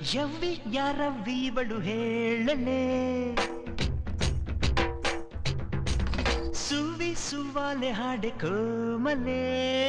ಯವ್ವಿ ಯಾರವ್ವಿ ಇವಳು ಹೇಳಲೆ ಸುವಿ ಸುವಾಲೆ ಹಾಡೆ ಕೋಮಲೆ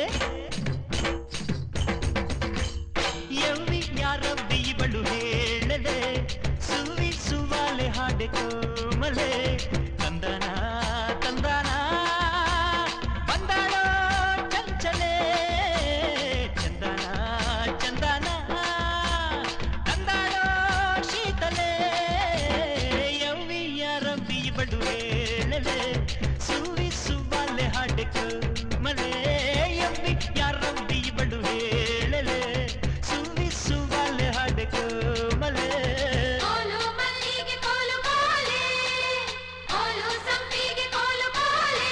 ಯವ್ವಿ ಯಾರವ್ವಿ ಇವಳು ಹೇಳಲೆ ಸುವಿ ಸುವಾಲೆ ಹಾಡೆ ಕೋಮಲೆ ತಂದನ ತಂದನ ಬಂದಾಳೋ ಚಂಚಲೆ ಚಂದನ ಚಂದನ ತಂದಾಳೋ ಶೀತಲೆ ಯವ್ವಿ ಯಾರವ್ವಿ ಇವಳು ಹೇಳಲೆ ಸುವಿ ಸುವಾಲೆ ಹಾಡೆ ಕೋಮಲೆ ಯವ್ವಿ ಯಾರವ್ವಿ ಇವಳು ಹೇಳಲೆ ಸುವಿ ಸುವಾಲೆ ಹಾಡೆ ಕೋಮಲೆ ಕೋಲು ಮಲ್ಲಿಗೆ ಕೋಲು ಕೋಲೆ ಕೋಲು ಸಂಪಿಗೆ ಕೋಲು ಕೋಲೆ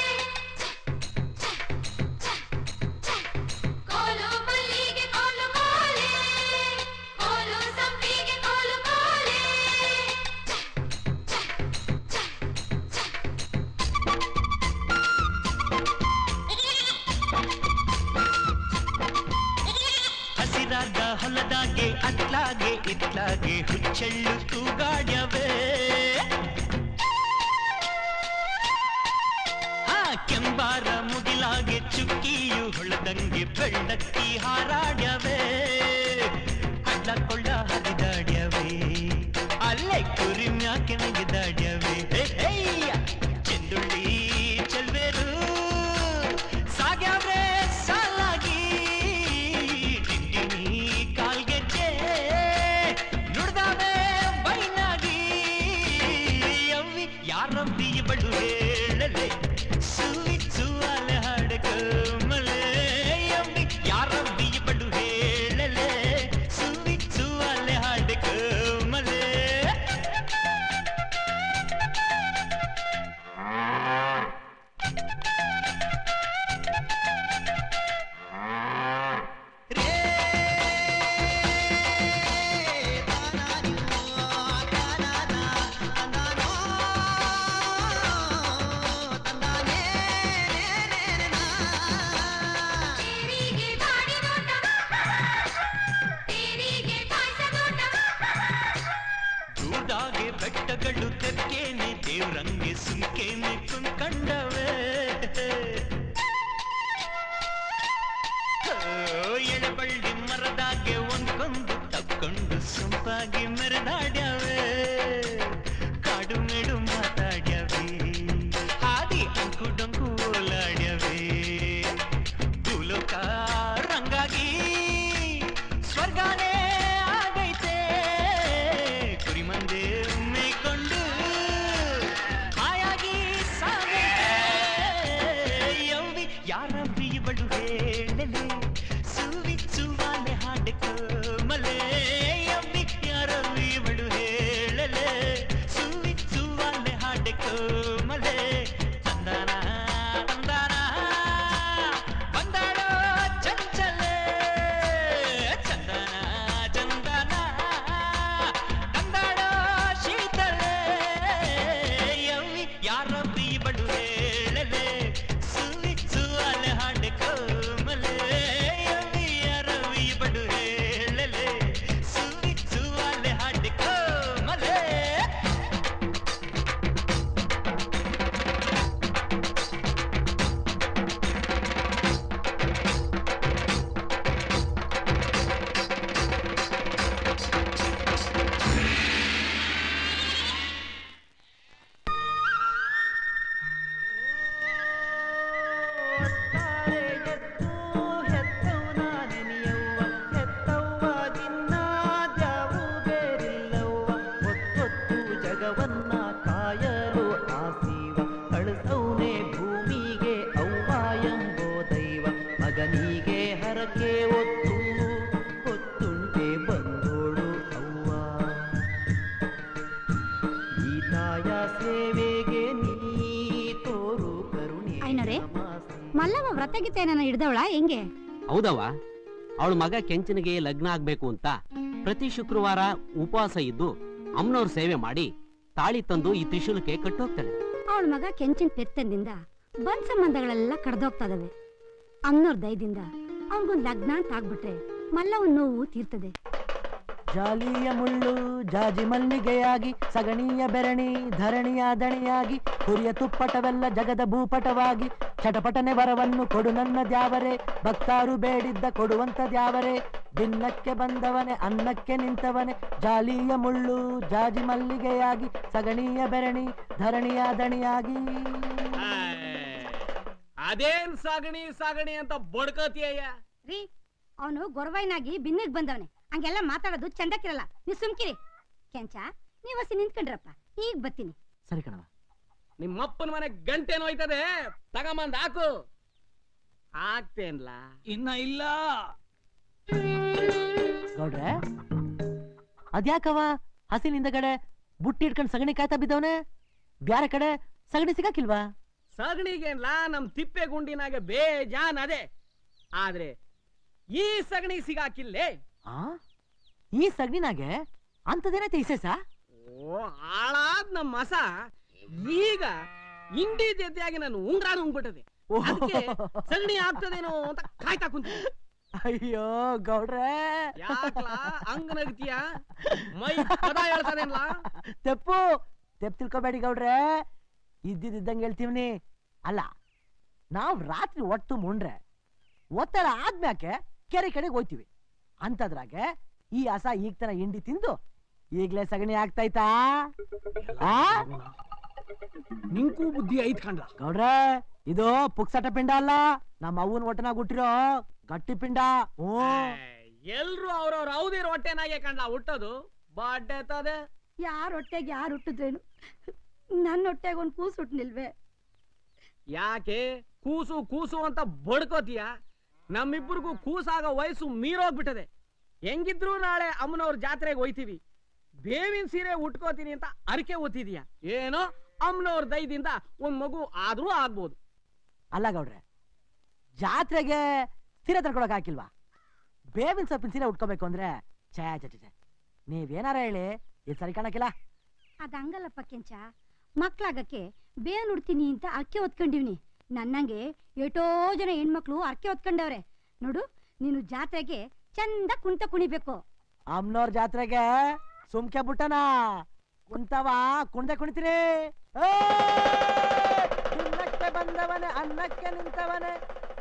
ಕೋಲು ಮಲ್ಲಿಗೆ ಕೋಲು ಕೋಲೆ ಕೋಲು ಸಂಪಿಗೆ ಕೋಲು ಕೋಲೆ ಹಸಿರಾದ ಹೊಲದಾಗೆ ಅತ್ಲಾಗೆ ಇತ್ಲಾಗೆ ಹುಚ್ಚೆಳ್ಳು ತೂಗಾಡ್ಯವೇ ಆ ಕೆಂಬಾರ ಮುಗಿಲಾಗೆ ಚುಕ್ಕಿಯು ಹೊಳದಂಗೆ ಬೆಳ್ಳಕ್ಕಿ ಹಾರಾಡ್ಯವೇ ಹಳ್ಳ ಕೊಳ್ಳ ಹರಿದಾಡ್ಯವೇ ಅಲ್ಲೇ ಕುರಿ ಮ್ಯಾಕೆ ನಗಿದಾಡ್ಯವೇ ಹೇ, ಹೇಯ್ಯ! ಚೆಂದುಳ್ಳಿ ಚೆಲ್ವೇರು ಸಾಗ್ಯಾವ್ರೆ ಸಾಲಾಗಿ ಟಿಟ್ಟಿನಿ ಕಾಲ್ಗೆಜ್ಜೆ ನುಡ್ದಾವೆ ಬೈನಾಗಿ ಯವ್ವಿ ಯಾರವ್ವಿ ಇವಳು ಹೇಳಲೆ ಸುವಿ ಸುವಾಲೆ ಹಾಡ ಕಮಲೆ ಯವ್ವಿ ಯಾರವ್ವಿ ಇವಳು ಹೇಳಲೆ ಸುವಿ ಸುವಾಲೆ ಹಾಡ ಕಮಲೆ ತೇರಿಗೆ ಗಾಡಿ ನೋಟ ತೇರಿಗೆ ಪಾಯಸ ನೋಟ ದೂದಾಗೆ ಬೆಟ್ಟಗಳು ತೆಕ್ಕೇನೆ ದೇವ್ರಂಗೆ ಸುಮ್ಕೇನೆ ಕುಂಕಂಡವೇ ಓ, ಎಳಬಳ್ಳಿ ಮರದಾಗೆ ಒಂದ್ಕೊಂದು ತಕ್ಕೊಂಡು ಸೊಂಪಾಗಿ ಮೆರೆದಾಡ್ಯವೇ ಕಾಡು ಮೇಡು ಮಾತಾಡ್ಯವೇ ಹಾದಿ ಅಂಕು ಡೊಂಕು ಓಲಾಡ್ಯವೇ ಭೂಲೋಕ ರಂಗಾಗಿ ಸ್ವರ್ಗಾನೇ ಆಗೈತೆ ಕುರಿಮಂದೆ ಮೇಯ್ಕೊಂಡು ಹಾಯಾಗಿ ಸಾಗೈತೆ ಯವ್ವಿ ಯಾರವ್ವಿ ಇವಳು ಹೇಳಲೆ ಸುವಿ ಸುವಾಲೆ ಹಾಡೆ ಕೋಮಲೆ ಯವ್ವಿ ಯಾರವ್ವಿ ಇವಳು ಹೇಳಲೆ ಸುವಿ ಸುವಾಲೆ ಹಾಡೆ ಕೋಮಲೆ ತಂದನ ತಂದನ ಬಂದಾಳೋ ಚಂಚಲೆ ಚಂದನ ಚಂದನ ತಂದಾಳೋ ಶೀತಲೆ ಯವ್ವಿ ಯಾರವ್ವಿ ಇವಳು ಹೇಳಲೆ ಸುವಿ ಸುವಾಲೆ ಹಾಡೆ ಕೋಮಲೆ ಯವ್ವಿ ಯಾರವ್ವಿ ಇವಳು ಹೇಳಲೆ ಸುವಿ ಸುವಾಲೆ ಹಾಡೆ ಕೋಮಲೆ ಜಗವನ್ನ ಕಾಯಲು ಆಸೀವ ಕಳಿಸೌನೆ ಭೂಮಿಗೆ ಅವ್ವ ಎಂಬೋ ದೈವ ಮಗನಿಗೆ ಹರಕೆ ಒತ್ತು ಹೊತ್ತುಂಟೆ ಬಂದೋಳು ಅವ್ವ ಈ ತಾಯ ಸೇವೆಗೆ ನೀ ತೋರು ಕರುಣೆ ಐನೋರೆ? ನಮಾಸಿ. ಮಲ್ಲವ ವ್ರತಗೀತೆನ ಹಿಡ್ದವಳ ಹೆಂಗೆ ಹೌದವ್ವ ಅವಳ ಮಗ ಕೆಂಚನಿಗೆ ಲಗ್ನ ಆಗ್ಬೇಕು ಅಂತ ಪ್ರತಿ ಶುಕ್ರವಾರ ಉಪವಾಸ ಇದ್ದು ಅಮ್ಮನವ್ರ ಸೇವೆ ಮಾಡಿ ತಾಳಿ ತಂದು ಈ ತ್ರಿಶೂಲಕ್ಕೆ ಕಟ್ಟೋಗ್ತಾಳೆ ಅವಳ ಮಗ ಕೆಂಚಿನ ಪೆತ್ತದಿಂದ ಬಂದ್ ಸಂಬಂಧಗಳೆಲ್ಲ ಕಡ್ದೋಗ್ತದವೆ ಅಮ್ಮನವ್ರ ದಯದಿಂದ ಅವನ್ಗೊಂದ್ ಲಗ್ನ ಅಂತ ಆಗ್ಬಿಟ್ರೆ ಮಲ್ಲವನ್ ನೋವು ತೀರ್ತದೆ ಜಾಲಿಯ ಮುಳ್ಳು ಜಾಜಿ ಮಲ್ಲಿಗೆಯಾಗಿ ಸಗಣಿಯ ಬೆರಣಿ ಧರಣಿಯ ದಣಿಯಾಗಿ ಹುರಿಯ ತುಪ್ಪಟವೆಲ್ಲ ಜಗದ ಭೂಪಟವಾಗಿ ಚಟಪಟನೆ ವರವನ್ನು ಕೊಡು ನನ್ನ ದ್ಯಾವರೇ ಭಕ್ತಾರು ಬೇಡಿದ್ದ ಕೊಡುವಂತ ದ್ಯಾವರೇ ಭಿನ್ನಕ್ಕೆ ಬಂದವನೆ ಅನ್ನಕ್ಕೆ ನಿಂತವನೆ ಜಾಲಿಯ ಮುಳ್ಳು ಜಾಜಿ ಮಲ್ಲಿಗೆಯಾಗಿ ಸಗಣಿಯ ಬೆರಣಿ ಧರಣಿಯ ದಣಿಯಾಗಿ ಅದೇನ್ ಸಾಗಣಿ ಸಾಗಣಿ ಅಂತ ಬಡ್ಕೋತಿಯಯ್ಯ ರೀ ಅವನು ಗೊರವೈನಾಗಿ ಬಿನ್ನಿಗ್ ಬಂದವನೆ ಹಂಗೆಲ್ಲ ಮಾತಾಡೋದು ಚಂದಕ್ಕಿರಲ್ಲ ನೀವು ಸುಮ್ಕಿರಿ ಕೆಂಚ ನೀವು ಹಸಿ ನಿಂತ್ಕೊಂಡ್ರಪ್ಪ ಈಗ ಬರ್ತೀನಿ ಸರಿ ಕಣವ ನಿಮ್ಮಪ್ಪನ ಮನೆ ಗಂಟೆ ನೋಯ್ತದೆ ತಗೊಂಬಂದ್ ಹಾಕು ಆಗ್ತೇನ್ಲಾ ಇನ್ನ ಇಲ್ಲ ಗೌಡ್ರೆ ಅದ್ಯಾಕವ ಹಸಿನಿಂದ ಕಡೆ ಬುಟ್ಟಿ ಇಟ್ಕೊಂಡು ಸಗಣಿ ಕಾಯ್ತಾ ಬಿದ್ದವನೆ ಬ್ಯಾರೆ ಕಡೆ ಸಗಣಿ ಸಿಗಾಕಿಲ್ವಾ ಸಗಣಿಗೇನ್ಲಾ ನಮ್ ತಿಪ್ಪೆ ಗುಂಡಿನಾಗೆ ಬೇಜಾನ್ ಅದೇ ಆದ್ರೆ ಈ ಸಗಣಿ ಸಿಗಾಕಿಲ್ಲೇ ಆ ಈ ಸಗಣಿನಾಗೆ ಅಂತದೇನೈತೆ ವಿಶೇಷ ಓ ಹಾಳಾದ್ ನಮ್ ಮಸ ಈಗ ಇಂಡಿ ಜೊತೆಯಾಗಿ ನಾನು ಉಂಗ್ರಾನ ಉಂಗ್ಬಿಟ್ಟದೆ ಅದಕ್ಕೆ ಸಗಣಿ ಆಗ್ತದೇನೋ ಅಂತ ಕಾಯ್ತಾ ಕುಂತೀನಿ ಅಯ್ಯೋ ಗೌಡ್ರೆ ಯಾಕ್ಲಾ ಹಂಗ ನಗ್ತೀಯ ಮೈ ಪದ ಹೇಳ್ತಾನೇನ್ಲಾ ತೆಪ್ಪು ತೆಪ್ಪು ತಿಳ್ಕೊಬೇಡಿ ಗೌಡ್ರೆ ಇದ್ದಿದ್ದಂಗೆ ಹೇಳ್ತೀವ್ನಿ ಅಲ್ಲ ನಾವ್ ರಾತ್ರಿ ಒಟ್ಟು ಮುಂಡ್ರೆ ಒತ್ತಡ ಆದ್ಮ್ಯಾಕೆ ಕೆರೆ ಕಡೆಗೆ ಹೋಯ್ತೀವಿ ಅಂತದ್ರಾಗೆ ಈ ಹಸ ಈಗ ತನ ಹಿಂಡಿ ತಿಂದು ಈಗ್ಲೇ ಸಗಣಿ ಆಗ್ತೈತಾ ಆ ನಿಂಗೂ ಬುದ್ಧಿ ಐತ್ ಕಂಡ್ಲ ಗೌಡ್ರೆ ಇದು ಪುಕ್ಸಟ ಪಿಂಡ ಅಲ್ಲ ನಮ್ಮ ಅವ್ವನ ಒಟ್ಟನಾಗ ಹುಟ್ಟಿರೋ ಗಟ್ಟಿ ಪಿಂಡ ಹ್ಞೂ ಎಲ್ರು ಅವ್ರವ್ರ ಅವದಿರ ಹೊಟ್ಟೆನಾಗೆ ಕಂಡ್ಲ ಹುಟ್ಟೋದು ಬಾಡ್ಡೆ ತದೆ ಯಾರ ಹೊಟ್ಟೆಗೆ ಯಾರು ಹುಟ್ಟಿದ್ರೇನು ನನ್ನ ಹೊಟ್ಟೆಗೆ ಒಂದು ಕೂಸು ಹುಟ್ಟನಿಲ್ವೇ ಯಾಕೆ ಕೂಸು ಕೂಸು ಅಂತ ಬಡ್ಕೋತೀಯ ನಮ್ಮಿಬ್ಬರಿಗೂ ಕೂಸಾಗೋ ವಯಸ್ಸು ಮೀರೋಗ್ಬಿಟ್ಟದೆ ಹೆಂಗಿದ್ರು ನಾಳೆ ಅಮ್ಮನವ್ರ ಜಾತ್ರೆಗೆ ಹೋಯ್ತೀವಿ ಬೇವಿನ ಸೀರೆ ಉಟ್ಕೋತೀನಿ ಅಂತ ಅರಿಕೆ ಓದ್ತಿದೀಯ ಏನೋ ಅಮ್ಮನವ್ರ ದಯದಿಂದ ಒಂದ್ ಮಗು ಆದ್ರೂ ಆಗ್ಬೋದು ಅಲ್ಲ ಗೌಡ್ರೆ ಜಾತ್ರೆಗೆ ಸೀರೆ ತರ್ಕೊಳಕ್ ಹಾಕಿಲ್ವಾ ಬೇವಿನ ಸೊಪ್ಪಿನ ಸೀರೆ ಉಟ್ಕೋಬೇಕು ಅಂದ್ರೆ ಛೇ ಛೇ ಛೇ, ಛೇ ನೀವೇನಾರ ಹೇಳಿ ಇದು ಸರಿ ಕಾಣಕ್ಕಿಲ್ಲ ಅದ ಹಂಗಲ್ಲಪ್ಪ ಕೆಂಚ ಮಕ್ಳಾಗಕ್ಕೆ ಬೇನ್ ಉಡ್ತೀನಿ ಅಂತ ಅರ್ಕೆ ಹೊತ್ಕೊಂಡಿವ್ನಿ ನನ್ನಂಗೆ ಎಷ್ಟೋ ಜನ ಹೆಣ್ಮಕ್ಳು ಅರ್ಕೆ ಹೊತ್ಕೊಂಡವ್ರೆ ನೋಡು ನೀನು ಜಾತ್ರೆಗೆ ಚಂದ ಕುಂತ ಕುಣಿಬೇಕು ಅಮ್ನೋರ್ ಜಾತ್ರೆಗೆ ಸುಮ್ಕೆ ಬಿಟ್ಟನ ಕುಂತವ ಕುಣ್ದೆ ಕುಣಿತೀರಿ ಏ! ತಿನ್ನಕ್ಕೆ ಬಂದವನೆ ಅನ್ನಕ್ಕೆ ನಿಂತವನೆ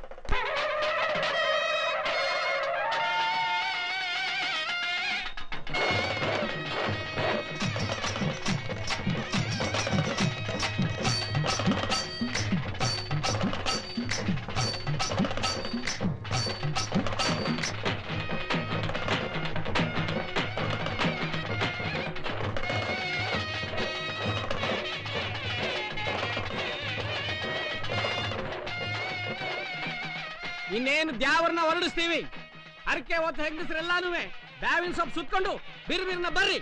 ಇನ್ನೇನು ದ್ಯಾವರ್ನ ಹೊರಡಿಸ್ತೀವಿ ಅರಕೆ ಹೊತ್ತು ಹೆಂಗಸ್ರೆಲ್ಲಾನು ಬ್ಯಾವಿನ ಸೊಪ್ಪು ಸುತ್ಕೊಂಡು ಬಿರ್ ಬಿರ್ನ ಬರ್ರಿ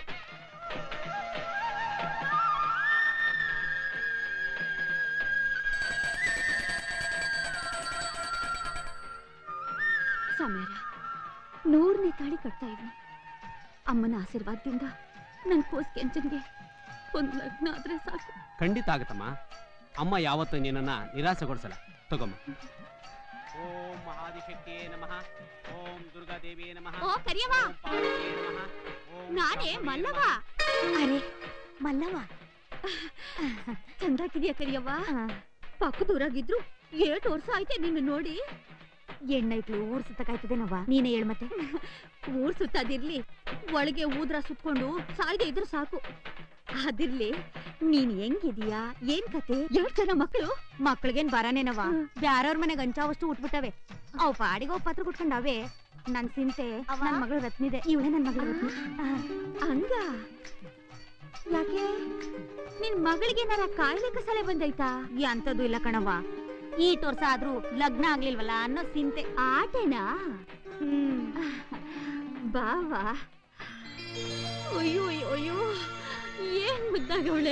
ಸಮೀರ ನೂರನೇ ತಾಳಿ ಕಟ್ತಾ ಇದ್ನಿ ಅಮ್ಮನ ಆಶೀರ್ವಾದದಿಂದ ನನ್ ಕೋಸ್ ಕೆಂಚನ್ಗೆ ಒಂದ್ ಲಗ್ನ ಆದ್ರೆ ಸಾಕು ಖಂಡಿತ ಆಗತ್ತಮ್ಮ ಅಮ್ಮ ಯಾವತ್ತೂ ನಿನ್ನನ್ನ ನಿರಾಸೆಗೊಳಿಸಲ್ಲ ತಗೊಮ್ಮ ಓಂ ಮಹಾದಿಶಕ್ತಿಯೇ ನಮಃ ಓಂ ದುರ್ಗಾದೇವಿಯೇ ನಮಃ ಓ ಕರಿಯವ್ವ ಓಂ ಪಾರ್ವತಿಯೇ ನಮಃ ಓಂ ನಾನೇ ಶಾಂಭವಿಯೇ ಮಲ್ಲವ ನಮಃ. ಅರೆ ಮಲ್ಲವ ಚಂದಾಕಿದ್ಯಾ ಕರಿಯವ್ವ ಪಕ್ಕದೂರಾಗಿದ್ರು ಏಟ್ ವರ್ಷ ಆಯ್ತೆ ನಿನ್ನ ನೋಡಿ ಎಣ್ಣೈಕ್ಳು ಊರ್ ಸುತ್ತಕಾಯ್ತದೇನವ್ವ ನೀನೇ ಹೇಳ್ ಮತ್ತೆ ಊರ್ ಸುತ್ತದಿರ್ಲಿ ಒಳಗೆ ಊದ್ರ ಸುತ್ಕೊಂಡು ಸಾಯ್ದೆ ಇದ್ರು ಸಾಕು ಅದಿರ್ಲಿ ನೀನ್ ಹೆಂಗಿದೀಯಾ ಏನ್ ಕತೆ ಎಷ್ಟ್ ಜನ ಮಕ್ಳು ಮಕ್ಳಿಗೇನ್ ಬರಾನೇನವ ಬ್ಯಾರವ್ರ ಮನೆಗ್ ಹಂಚಾವಷ್ಟು ಉಟ್ಬಿಟ್ಟವೆ ಅವ್ ಪಾಡಿಗೆ ಅವ್ ಪತ್ರ ಕುಟ್ಕೊಂಡವೆ ನನ್ ಸಿಂತೆ ನನ್ ಮಗಳು ರತ್ನಿದೆ ಇವಳೇ ನನ್ ಮಗಳು ರತ್ನಿ ಹಂಗ ಯಾಕೆ ನಿನ್ ಮಗಳಿಗೆ ಏನಾರ ಕಾಯಿಲೆ ಕಸಾಲೆ ಬಂದೈತಾ ಅಂತದ್ದು ಇಲ್ಲ ಕಣವ್ವ ಈ ವರ್ಷ ಆದ್ರೂ ಲಗ್ನ ಆಗ್ಲಿಲ್ವಲ್ಲ ಅನ್ನೋ ಸಿಂತೆ ಆಟೇನಾ ಹ್ಮ್ ಬಾವಾ ಅಯ್ಯೋ ಅಯ್ಯೋ, ಅಯ್ಯೋ ಏನ್ ಮುದ್ದಾಗವಳೆ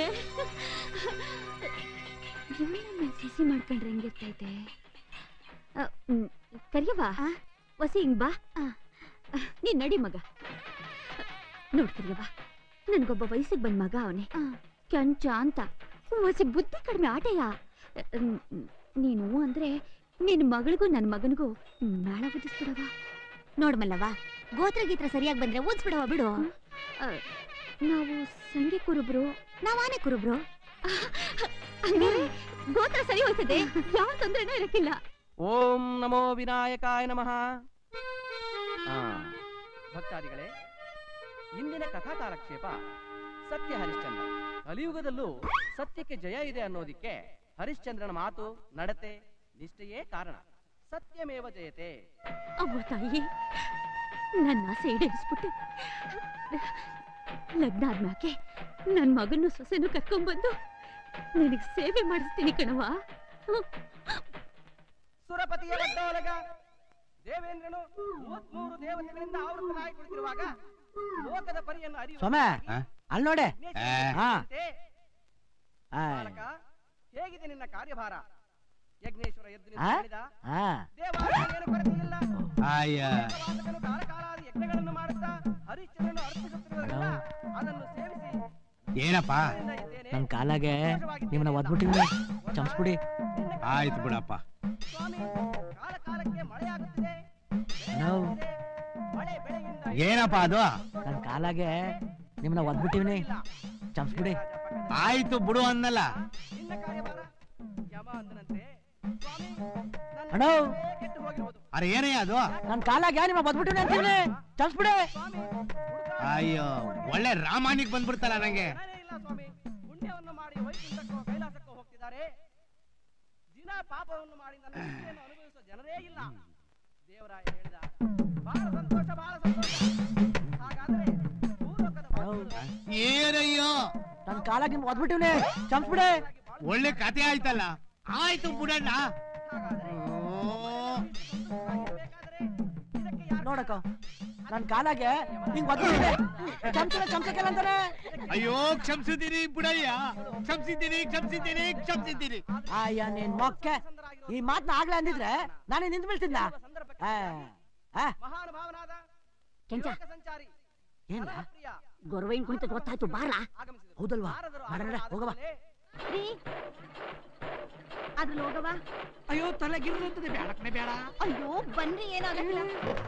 ಇವಳನ್ನ ಸಸಿ ಮಾಡ್ಕೊಂಡ್ರೆ ಹೆಂಗಿರ್ತೈತೆ ಅ, ಮ್, ಕರಿಯವ್ವ ವಸಿ ಹಿಂಗ್ ಬಾ ನೀನ್ ನಡಿ ಮಗ ನೋಡ್ ಕರಿಯವ್ವ ನನ್ಗೊಬ್ಬ ವಯಸ್ಸಿಗೆ ಬಂದ್ ಮಗ ಅವನೇ ಕೆಂಚ ಅಂತ ವಸಿ ಬುದ್ಧಿ ಕಡಿಮೆ ಆಟೆಯ ನೀನು ಅಂದ್ರೆ ನಿನ್ ಮಗಳಿಗೂ ನನ್ ಮಗನಿಗೂ ಮೇಳ ಬುದ್ಧಿಸ್ಬಿಡವ ನೋಡ್ಮಲ್ಲವ ಗೋತ್ರ ಗೀತ್ರ ಸರಿಯಾಗಿ ಬಂದ್ರೆ ಓದಿಸ್ಬಿಡವ ಬಿಡು ನಾವು ಸಂಗಿ ಕುರುಬ್ರು ನಾವು ಆನೆ ಕುರುಬ್ರು ಹಂಗಾರೆ ಗೋತ್ರ ಸರಿ ಹೋಯ್ತದೆ ಯಾವ ತೊಂದ್ರೆನೂ ಇರಕ್ಕಿಲ್ಲ ಓಂ ನಮೋ ವಿನಾಯಕಾಯ ನಮಃ ಆ, ಭಕ್ತಾದಿಗಳೇ ಇಂದಿನ ಕಥಾ ಕಾಲಕ್ಷೇಪ ಸತ್ಯ ಹರಿಶ್ಚಂದ್ರ ಕಲಿಯುಗದಲ್ಲೂ ಸತ್ಯಕ್ಕೆ ಜಯ ಇದೆ ಅನ್ನೋದಿಕ್ಕೆ ಹರಿಶ್ಚಂದ್ರನ ಮಾತು ನಡತೆ ನಿಷ್ಠೆಯೇ ಕಾರಣ ಸತ್ಯಮೇವ ಜಯತೆ ಅವ್ವ ತಾಯಿ ನನ್ನ ಆಸೆ ಈಡೇರಿಸ್ಬಿಟ್ಟೆ ಲಗ್ನ ಆದ್ಮ್ಯಾಕೆ ನನ್ ಮಗನ್ನು ಸೊಸೆನು ಕರ್ಕೊಂಡ್ಬಂದು ನಿನಗ್ ಸೇವೆ ಮಾಡಿಸ್ತೀನಿ ಕಣವ ಸುರಪತಿಯ ಲಗ್ನೊಳಗ ದೇವೇಂದ್ರನು ಮೂವತ್ಮೂರು ದೇವತೆಗಳಿಂದ ಆವೃತನಾಗಿ ಕುಳಿತಿರುವಾಗ ಲೋಕದ ಪರಿಯನ್ನು ಅರಿಯುವ ಸೊಮೆ ಅಲ್ಲಿ ನೋಡೆ ಹಾ ಆ, ಬಾಲಕ ಹೇಗಿದೆ ನಿನ್ನ ಕಾರ್ಯಭಾರ ಯಜ್ಞೇಶ್ವರ ಎದ್ದು ನಿಂತು ಆ? ಹೇಳಿದ ಆ. ದೇವಾಲಯನೇನು ಕೊರತೆಯಿಲ್ಲ ಆಯ್ಯ ವಾಸಕನು ಕಾಲಕಾಲಾದಿ ಯಜ್ಞಗಳನ್ನು ಮಾಡುತ್ತಾ ಹರಿಶ್ಚಂದ್ರನು ಅರ್ಪಿಸುತ್ತಿರುವುದರಿಂದ ಅದನ್ನು ಸೇವಿಸಿ ಏನಪ್ಪ ಅದರಿಂದ ಇದ್ದೇನೆ. ನನ್ ಕಾಲಾಗೆ ಸಂತೋಷವಾಗಿದ್ದೇನೆ ನಿಮ್ಮನ್ನ ಎಂದ. ಒದ್ಬಿಟ್ಟಿವ್ನಿ ಚಮ್ಸ್ಬಿಡಿ ನಿನ್ನ ಆಯ್ತು ಬಿಡಪ್ಪ ಸ್ವಾಮಿ ಕಾಲ ಕಾಲಕ್ಕೆ ಮಳೆಯಾಗುತ್ತಿದೆ ಬೆಳೆ ನಾವು ಆಗುತ್ತಿದೆ. ಮಳೆ ಬೆಳೆಯಿಂದ ಏನಪ್ಪ ಅದು ನನ್ ಕಾಲಾಗೆ ನಿಮ್ಮನ್ನ ಒದ್ಬಿಟ್ಟಿವ್ನಿ ಚಮ್ಸ್ಬಿಡಿ ಆಯ್ತು ಬಿಡು ಅನ್ನಲ್ಲ ನಿನ್ನ ಕಾರ್ಯಭಾರ ಯಮ ಅಂದನಂತೆ ಸ್ವಾಮಿ ನನ್ನ ಅಣ್ಣ ಮನಸ್ಸೇ ಕೆಟ್ಟು ಹೋಗಿರುವುದು ಅರೆ ಏನೇ ಅದು ನನ್ ಕಾಲಾಗೆ ನಿಮ್ಮ ಒದ್ಬಿಟ್ಟಿವ್ನಿ ಅಂತೀವ್ನಿ ಚಮ್ಸ್ಬಿಡಿ ಸ್ವಾಮಿ ಹುಡುಗ ಅಯ್ಯೋ ಒಳ್ಳೆ ರಾಮಾಯಣಿಗೆ ಬಂದ್ಬಿಡ್ತಲ್ಲ ನಂಗೆ ಜನನೇ ಇಲ್ಲ ಸ್ವಾಮಿ ಪುಣ್ಯವನ್ನು ಮಾಡಿ ವೈಕುಂಠಕ್ಕೋ ಕೈಲಾಸಕ್ಕೋ ಹೋಗ್ತಿದ್ದಾರೆ ದಿನ ಪಾಪವನ್ನು ಮಾಡಿ ನನ್ನ ಶಿಕ್ಷೆಯನ್ನು ಅನುಭವಿಸುವ ಜನರೇ ಇಲ್ಲ ದೇವರಾಯ ಹೇಳಿದ ಬಹಳ ಸಂತೋಷ ಬಹಳ ಸಂತೋಷ ಹಾಗಾದ್ರೆ ಭೂಲೋಕದ ವಾಸಿಗಳು ಏನಯ್ಯೋ ನನ್ ಕಾಲಾಗೆ ನಿಮ್ ಒದ್ಬಿಟ್ಟಿವ್ನಿ ಚಮ್ಸ್ಬಿಡಿ ಒಳ್ಳೆ ಕತೆ ಆಯ್ತಲ್ಲ ಆಯ್ತು ಬಿಡಣ್ಣ ಹಾಗಾದ್ರೆ ಓ, ಬೇಕಾದ್ರೆ ಇದಕ್ಕೆ ಯಾರು ನೋಡಕ್ಕ ನನ್ ಕಾಲಾಗೆ ಹಿಂಗ್ ಒದ್ಬಿಟ್ಟಿದೆ ಚಮ್ಸಲ ಚಮ್ಸಕ್ಕೆಲ್ಲ ಅಂತಾನೆ ಅಯ್ಯೋ ಕ್ಷಮಿಸಿದ್ದೀನಿ ಬಿಡಯ್ಯ ಕ್ಷಮಿಸಿದ್ದೀನಿ ಕ್ಷಮಿಸಿದ್ದೀನಿ ಕ್ಷಮಿಸಿದ್ದೀನಿ ಅಯ್ಯ ನೀನ್ ಮೊಕ್ಕೆ ಈ ಮಾತ್ನ ಆಗ್ಲೇ ಅಂದಿದ್ರೆ ನಾನೇ ನಿಂತು ಬೀಳ್ತಿದ್ನ ಸಂದರ್ಭಕ್ಕೆ ಆ, ಆ, ಮಹಾನುಭಾವನಾದ ಕೆಂಚ ಲೋಕ ಸಂಚಾರಿ ಏನ್ಲ ಪ್ರಿಯ ಗೊರವೈನ್ ಕುಣಿತ ಗೊತ್ತಾಯ್ತು ಬಾರ್ಲಾ ಆಗಮಿಸಿದರು ಹೌದಲ್ವಾ ನಾರದರು ನಡ, ನಡ, ಆಗಮನ ಹೋಗವ. ಆದಮೇಲೆ ಅದ್ರಲ್ಲಿ ಹೋಗವ ಅಯ್ಯೋ ತಲೆ ಗಿರ್ರುತ್ತದೆ ಬೇಡಕ್ನೆ ಬೇಡ ಅಯ್ಯೋ ಬನ್ರಿ ಏನಾಗಲ್ಲ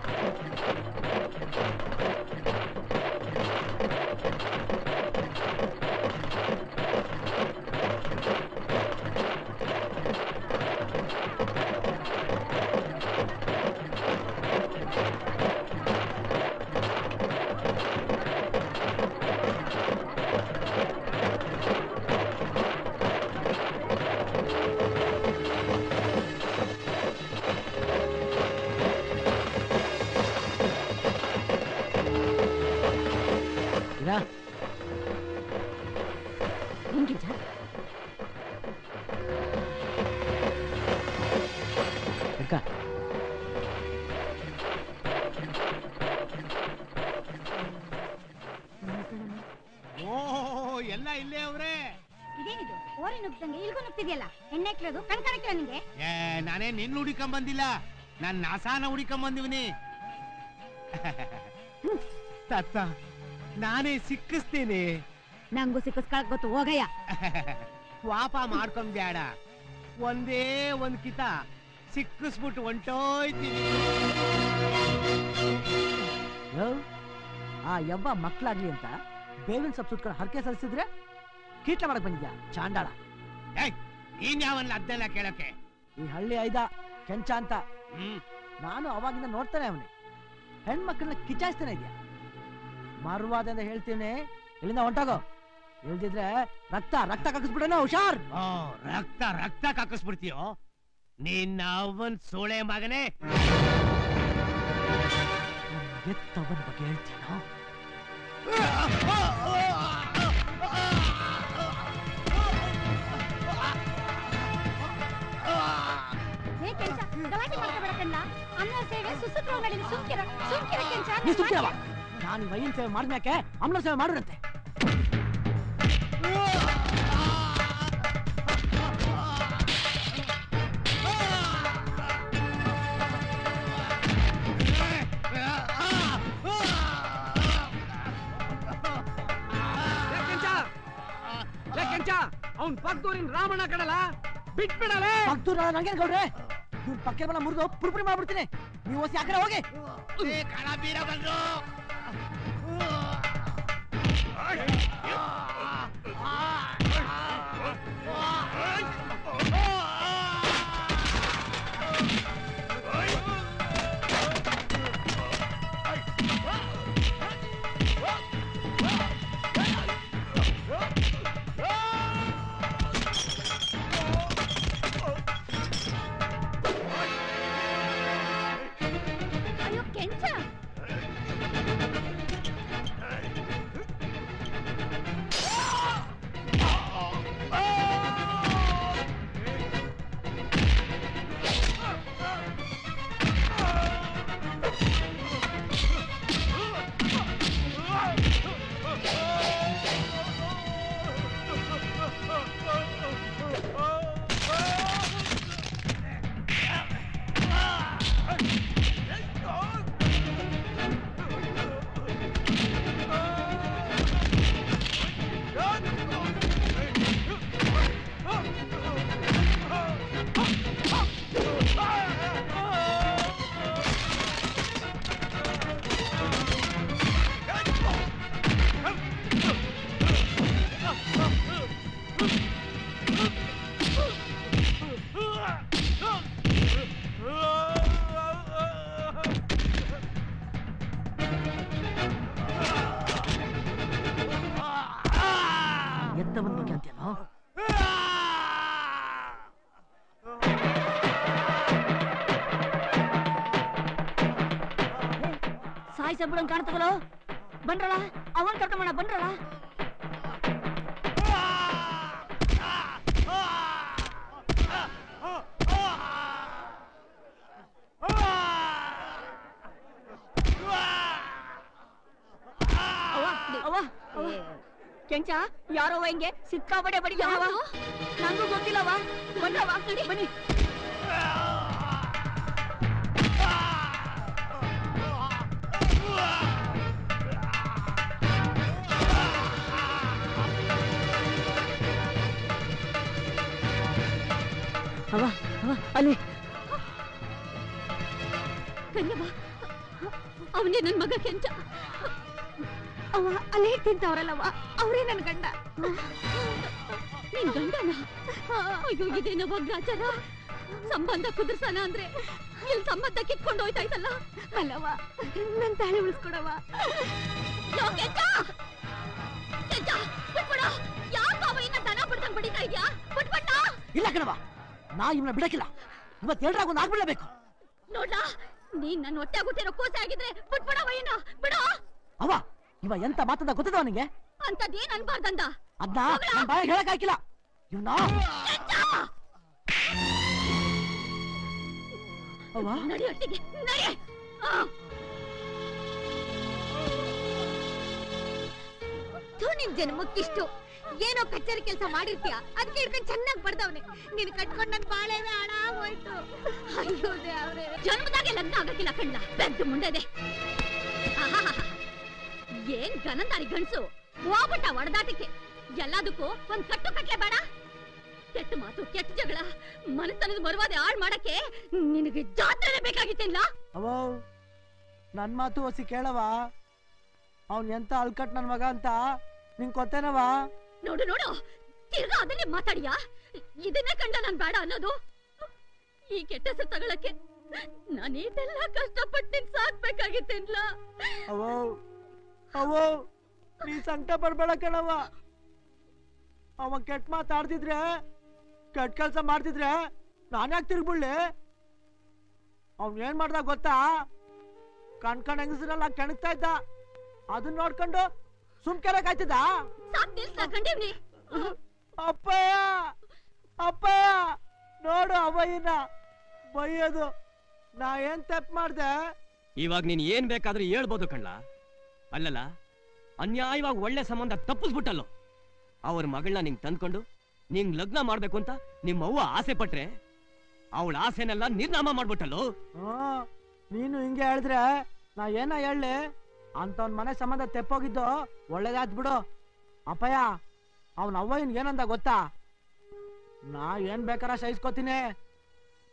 ಇದ ಹೆಂಗಿಂಚ ಇಡ್ಕ ಓ ಎಲ್ಲ ಇಲ್ಲೇ ಅವ್ರೆ ಇದೇನಿದು ಓರಿ ನುಗ್ದಂಗೆ ಇಲ್ಗೂ ನುಗ್ತಿದ್ಯಲ್ಲ ಎಣ್ಣೆ ಹಾಕ್ಲೋದು ಕಣ್ ಕಾಣಕ್ಕಿಲ್ಲ ನಿಂಗೆ ಏ ನಾನೇ ನಿನ್ ಹುಡಿಕೊಂಡ್ ಬಂದಿಲ್ಲ ನಾನ್ ನಾಸಾನ ಹುಡಿಕೊಂಡ್ ಬಂದಿವ್ನಿ ತತ್ತ ನಾನೇ ಸಿಕ್ಕಿಸ್ತೀನಿ ನಂಗೂ ಸಿಕ್ಕಿಸ್ಕೊಳಕ್ ಗೊತ್ತು ಹೋಗಯ್ಯ ಪಾಪ ಮಾಡ್ಕೊಂಡ್ ಬ್ಯಾಡ ಒಂದೇ ಒಂದ್ ಕಿತ ಸಿಕ್ಕಿಸ್ಬಿಟ್ಟು ಹೊಂಟೋಯ್ತೀನಿ ಯೋ, ಆ ಯವ್ವ ಮಕ್ಳಾಗ್ಲಿ ಅಂತ ಬೇವಿನ ಸೊಪ್ಪು ಸುತ್ಕೊಂಡು ಹರಕೆ ಸಲ್ಲಿಸಿದ್ರೆ ಕೀಟ್ಲ ಮಾಡಕ್ ಬಂದಿದ್ಯಾ ಚಾಂಡಾಳ ಏಯ್ ನೀನ್ ಯಾವನ್ನ ಅದ್ದೆಲ್ಲ ಕೇಳಕ್ಕೆ ಈ ಹಳ್ಳಿ ಐದ ಕೆಂಚ ಅಂತ ಹ್ಮ್ ನಾನು ಅವಾಗಿಂದ ನೋಡ್ತಾನೆ ಅವನೇ ಹೆಣ್ಮಕ್ಳನ್ನ ಕಿಚಾಯಿಸ್ತಾನೆ ಇದೆಯಾ ಮಾರುವಾದಿಂದ ಹೇಳ್ತೀನಿ ಇಲ್ಲಿಂದ ಹೊಂಟಾಗೋ ಇಲ್ದಿದ್ರೆ ರಕ್ತ ರಕ್ತ ಕಕ್ಕಿಸ್ಬಿಡೋಣ ಹುಷಾರ್ ಓ ರಕ್ತ ರಕ್ತ ಕಾಕಿಸ್ಬಿಡ್ತೀಯೋ ನಿನ್ನ ಅವನ್ ಸೋಳೆ ಮಗನೇ ಎತ್ತವನ ಬಗ್ಗೆ ಹೇಳ್ತೀನೋ ಏ ಕೆಂಚ ಗಲಾಟೆ ಮಾಡ್ಕೋಬೇಡ ಕಣ್ಣ ಅನ್ನ ಸೇವೆ ಸುಸುತ್ರ ನಡೀಲಿ ಸುಮ್ಕಿರ ಸುಮ್ಕಿರ ಕೆಂಚ ನೀ ಸುಮ್ಕಿರವ ನಾನು ವೈನ್ ಸೇವೆ ಮಾಡಿದ್ಮ್ಯಾಕೆ ಅಮ್ಲ ಸೇವೆ ಮಾಡುರಂತೆ ಕೆಂಚ ಅವ್ನ್ ಪಕ್ಕದೂರಿನ ರಾಮಣ್ಣ ಕಡಲ ಬಿಟ್ಬಿಡಲೇ ಭಕ್ತರು ನಂಗೆ ಗೌಡ್ರೆ ಇವ್ರ ಪಕ್ಕ ಬಲ ಮುರಿದು ಪುರ್ಪುರಿ ಮಾಡ್ಬಿಡ್ತೀನಿ ನೀವು ಹೊಸ ಯಾಕಡೆ ಹೋಗಿ ಕಣ ಬೀರ ಬಂದ್ರು ಅಯ್ಯೋ ಕೆಂಚ ಎತ್ತವನ್ ಬಗ್ಗೆ ಅಂತೇನೋ ಸಾಯಿಸ ಬಿಡಂಗ್ ಕಾಣ್ತದಲ್ಲ ಬಂದ್ರಲ್ಲ ಅವನ್ ಕರ್ಕೊಂಬಣ ಬಂದ್ರಲ್ಲ ಅವ್ವ, ಅವ್ವ, ಅವ್ವ. ಕೆಂಚ ಯಾರೋ ಹೆಂಗೆ ಸಿಕ್ಕಾಬಡೆ ಬಡಿ ನಂಗೂ ಗೊತ್ತಿಲ್ಲವ ಬಂದ್ರವ ಬನ್ನಿ ಅವ ಅವ ಅಲ್ಲಿ ಕನ್ಯವ ಅವನೇ ನನ್ ಮಗ ಕೆಂಚ ಅವ ಅಲ್ಲೇ ತಿಂತವ್ರಲ್ಲವ ಅವರೇ ನನ್ ಗಂಡ ನಿನ್ ಗಂಡನ ಅಯ್ಯೋ ಇದೇನವ ಗ್ರಾಚಾರ ಸಂಬಂಧ ಕುದುರ್ಸನ ಅಂದ್ರೆ ಇಲ್ಲಿ ಸಂಬಂಧ ಕಿತ್ಕೊಂಡು ಹೋಯ್ತಾಯ್ತಲ್ಲ ಅಲ್ಲವ ನನ್ ತಾಳಿ ಉಳಿಸ್ಕೊಡವ ಯೋ, ಕೆಂಚ! ಕೆಂಚ, ಬಿಟ್ಬಿಡು. ಯಾಕ್ ಬಾವ ಇನ್ನ ದನ ಬಿಡ್ದಂಗ್ ಬಡಿತಾ ಇದ್ಯಾ ಬಿಟ್ಬಿಟ್ಟ ಇಲ್ಲ ಕಣವ ನಾ ಇವನ್ನ ಬಿಡಕ್ಕಿಲ್ಲ ಇವತ್ತು ಎರಡರಾಗ ಒಂದು ಆಗ್ಬಿಡಬೇಕು ನೋಡ್ಲಾ ನೀನ್ ನನ್ನ ಹೊಟ್ಟೆ ಆಗುತ್ತಿರೋ ಕೋಸೆ ಆಗಿದ್ರೆ ಬಿಟ್ಬಿಡವ ಏನ ಬಿಡೋ ಅವ ಇವ ಎಂತ ಮಾತಂದ ಗೊತ್ತದ ಅವನಿಗೆ ಅಂತದೇನ್ ಅನ್ಬಾರ್ದಂದ ಅದ್ನ ನನ್ ಬಾಯ ಹೇಳಕ್ ಹಾಕಿಲ್ಲ ಇವ್ನ ಅವ್ವ ನಡಿ ಒಟ್ಟಿಗೆ ನಡಿ ಆ. ಥು, ನಿನ್ ಜನ್ಮಕ್ಕಿಷ್ಟು ಏನೋ ಕಚೇರಿ ಕೆಲಸ ಮಾಡಿರ್ತೀಯ ಅದಕ್ಕೆ ಹಿಡ್ಕೊಂಡು ಚೆನ್ನಾಗಿ ಬಡ್ದವ್ನೆ ನೀನ್ ಕಟ್ಕೊಂಡ್ ನನ್ ಬಾಳೆವೆ ಹಣ ಹೋಯ್ತು ಅಯ್ಯೋ ದೇವ್ರೆ ಜನ್ಮದಾಗೆ ಲಗ್ನ ಆಗಕ್ಕಿಲ್ಲ ಕಣ್ಣ ಬೆದ್ದು ಮುಂಡೆದೆ ಆಹಾಹಾಹಾ. ಏನ್ ಗನಂದಾರಿ ಗಂಡ್ಸು ಹೋಗ್ಬಿಟ್ಟ ಒಡದಾಟಕ್ಕೆ ಎಲ್ಲದಕ್ಕೂ ಒಂದ್ ಕಟ್ಟು ಕಟ್ಲೆ ಬೇಡ ಕೆಟ್ಟ ಮಾತು ಕೆಟ್ಟ ಜಗಳ ಮನತನದ ಮರುವಾದೆ ಹಾಳ್ ಮಾಡಕ್ಕೆ ನಿನಗೆ ಜಾತ್ರೆನೇ ಬೇಕಾಗಿತ್ತೇನ್ಲ ಅವೋ ನನ್ ಮಾತು ಹೊಸಿ ಕೇಳವ ಅವ್ನ್ ಎಂತ ಅಳ್ಕಟ್ ನನ್ ಮಗ ಅಂತ ನಿಂಗ್ ಗೊತ್ತೇನವ ನೋಡು ನೋಡು ತಿರ್ಗಾ ಅದನ್ನೇ ಮಾತಾಡಿಯಾ ಇದನ್ನೇ ಕಂಡ ನಾನ್ ಬೇಡ ಅನ್ನೋದು ಈ ಕೆಟ್ಟ ಹೆಸರು ತಗೊಳಕ್ಕೆ ನಾನು ಇದೆಲ್ಲ ಕಷ್ಟಪಟ್ಟು ನಿನ್ ಸಾಕ್ಬೇಕಾಗಿತ್ತೇನ್ಲ ಅವೋ ಅವೋ ನೀ ಸಂಕಟ ಪಡ್ಬೇಡ ಕಣವ ಅವ ಕೆಟ್ಟ ಮಾತಾಡ್ತಿದ್ರೆ ಕೆಟ್ಟ ಕೆಲ್ಸ ಮಾಡ್ತಿದ್ರೆ ನಾನ್ ಯಾಕೆ ತಿರ್ಗ್ಬಿಡ್ಲಿ ಅವ್ನ್ ಏನ್ ಮಾಡ್ದ ಗೊತ್ತಾ ಕಣ್ ಕಣ್ ಹೆಂಗಸ್ರಲ್ಲ ಕೆಣಕ್ತಾ ಇದ್ದ ಅದನ್ನ ನೋಡ್ಕೊಂಡು ಸುಮ್ಕೆರೆ ಕಾಯ್ತಿದ್ದ ಸಾಕ್ ನಿಲ್ಸ ಕಂಡೀವ್ನಿ ಅಪ್ಪಯ್ಯ ಅಪ್ಪಯ್ಯ ನೋಡು ಅವಯ್ಯನ ಬೈಯೋದು ನಾ ಏನ್ ತಪ್ಪು ಮಾಡ್ದೆ ಇವಾಗ ನೀನ್ ಏನ್ ಬೇಕಾದ್ರೂ ಹೇಳ್ಬೋದು ಕಣ್ಲ ಅಲ್ಲಲ್ಲ ಅನ್ಯಾಯವಾಗಿ ಒಳ್ಳೆ ಸಂಬಂಧ ತಪ್ಪಿಸ್ಬಿಟ್ಟಲ್ಲೋ ಅವ್ರ ಮಗಳನ್ನ ನಿಂಗ್ ತಂದ್ಕೊಂಡು ನಿಂಗ್ ಲಗ್ನ ಮಾಡ್ಬೇಕು ಅಂತ ನಿಮ್ಮ ಅವ್ವ ಆಸೆ ಪಟ್ರೆ ಅವಳ ಆಸೆನೆಲ್ಲ ನಿರ್ನಾಮ ಮಾಡ್ಬಿಟ್ಟಲ್ಲೋ ಹಾ ನೀನು ಹಿಂಗೆ ಹೇಳಿದ್ರೆ ನಾ ಏನ ಹೇಳಿ ಅಂತವನ್ ಮನೆ ಸಂಬಂಧ ತೆಪ್ಪೋಗಿದ್ದು ಒಳ್ಳೇದಾತ್ ಬಿಡು ಅಪ್ಪಯ್ಯ ಅವನ ಅವ್ವ ಏನಂದ ಗೊತ್ತಾ ನಾ ಏನ್ ಬೇಕಾರ ಸಹಿಸ್ಕೋತೀನಿ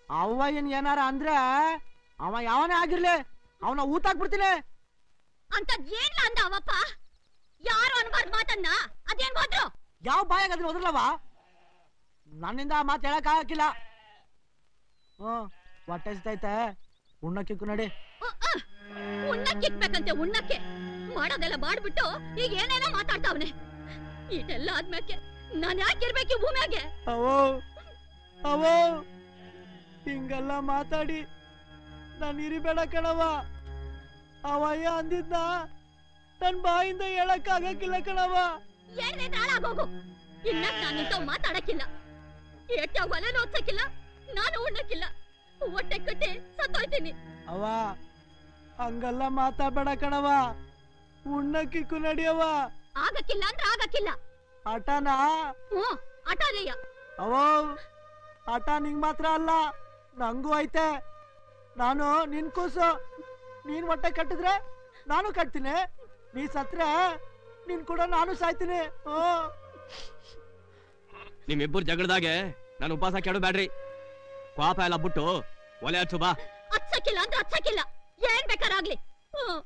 ಅವ್ವ ಏನ್ ಏನಾರ ಅಂದ್ರೆ ಅವ ಯಾವನೇ ಆಗಿರ್ಲಿ ಅವನ ಊತಾಕ್ಬಿಡ್ತೀನಿ ಅಂತ ಏನ್ಲ ಅಂದ ಅವಪ್ಪ ಯಾರು ಅನ್ಬಾರ್ದು ಮಾತನ್ನ ಅದೇನ್ ಹೋದ್ರು ಯಾವ ಬಾಯಾಗ ಅದ್ರ ಹೋದ್ರಲ್ಲವ ನನ್ನಿಂದ ಆ ಮಾತು ಹೇಳಕ್ ಆಗಕ್ಕಿಲ್ಲ ಹ್ಮ್ ಹೊಟ್ಟೆ ಹಸಿತೈತೆ ಉಣ್ಣಕ್ಕಿಕ್ಕು ನಡಿ ಉಣ್ಣಕ್ಕೆ ಇಕ್ಬೇಕಂತೆ ಉಣ್ಣಕ್ಕೆ ಮಾಡೋದೆಲ್ಲ ಮಾಡ್ಬಿಟ್ಟು ಈಗ ಏನೇನೋ ಮಾತಾಡ್ತಾವ್ನೆ ಇದೆಲ್ಲ ಆದ್ಮ್ಯಾಕೆ ನಾನ್ ಯಾಕಿರ್ಬೇಕು ಈ ಭೂಮಿಯಾಗೆ ಅವೋ ಅವೋ ಹಿಂಗೆಲ್ಲ ಮಾತಾಡಿ ನಾನು ಇರಿಬೇಡ ಕಣವ ಅವಯ್ಯ ಅಂದಿದ್ನ ನನ್ ಬಾಯಿಂದ ಹೇಳಕ್ ಆಗಕ್ಕಿಲ್ಲ ಕಣವ ಏನಿದ್ರೆ ಹಾಳಾಗೋಗು ಇನ್ನ ನಾನು ಇಂಥವ್ ಮಾತಾಡಕ್ಕಿಲ್ಲ ಎಟ್ಟ ಒಲೆ ನೋಡ್ಸಕ್ಕಿಲ್ಲ ನಾನು ಉಣ್ಣಕ್ಕಿಲ್ಲ ಹೊಟ್ಟೆ ಕಟ್ಟಿ ಸತ್ತೋಯ್ತೀನಿ ಅವ ಹಂಗೆಲ್ಲ ಮಾತಾಡ್ಬೇಡ ಕಣವ ಉಣ್ಣಕ್ಕಿಕ್ಕು ನಡಿಯವ ಆಗಕ್ಕಿಲ್ಲ ಅಂದ್ರೆ ಆಗಕ್ಕಿಲ್ಲ ಆಟನ ಹ್ಞೂ ಅಟಾಲಯ್ಯ ಅವೋ ಆಟ ನಿಂಗ್ ಮಾತ್ರ ಅಲ್ಲ ನಂಗೂ ಐತೆ ನಾನು ನಿನ್ ಕೂಸು ನೀನ್ ಹೊಟ್ಟೆ ಕಟ್ಟಿದ್ರೆ ನಾನು ಕಟ್ತೀನಿ ನೀ ಸತ್ರೆ ನಿನ್ ಕೂಡ ನಾನು ಸಾಯ್ತೀನಿ ಹ್ಮ್ ನಿಮ್ಮಿಬ್ಬರು ಜಗಳದಾಗೆ ನಾನು ಉಪವಾಸ ಕೆಡು ಬ್ಯಾಡ್ರಿ ಪಾಪ ಎಲ್ಲ ಬಿಟ್ಟು ಒಲೆ ಹಚ್ಚು ಬಾ ಹಚ್ಚಕ್ಕಿಲ್ಲ ಅಂದ್ರೆ ಹಚ್ಚಕ್ಕಿಲ್ಲ ಏನ್ ಬೇಕಾರಾಗ್ಲಿ ಹ್ಞೂ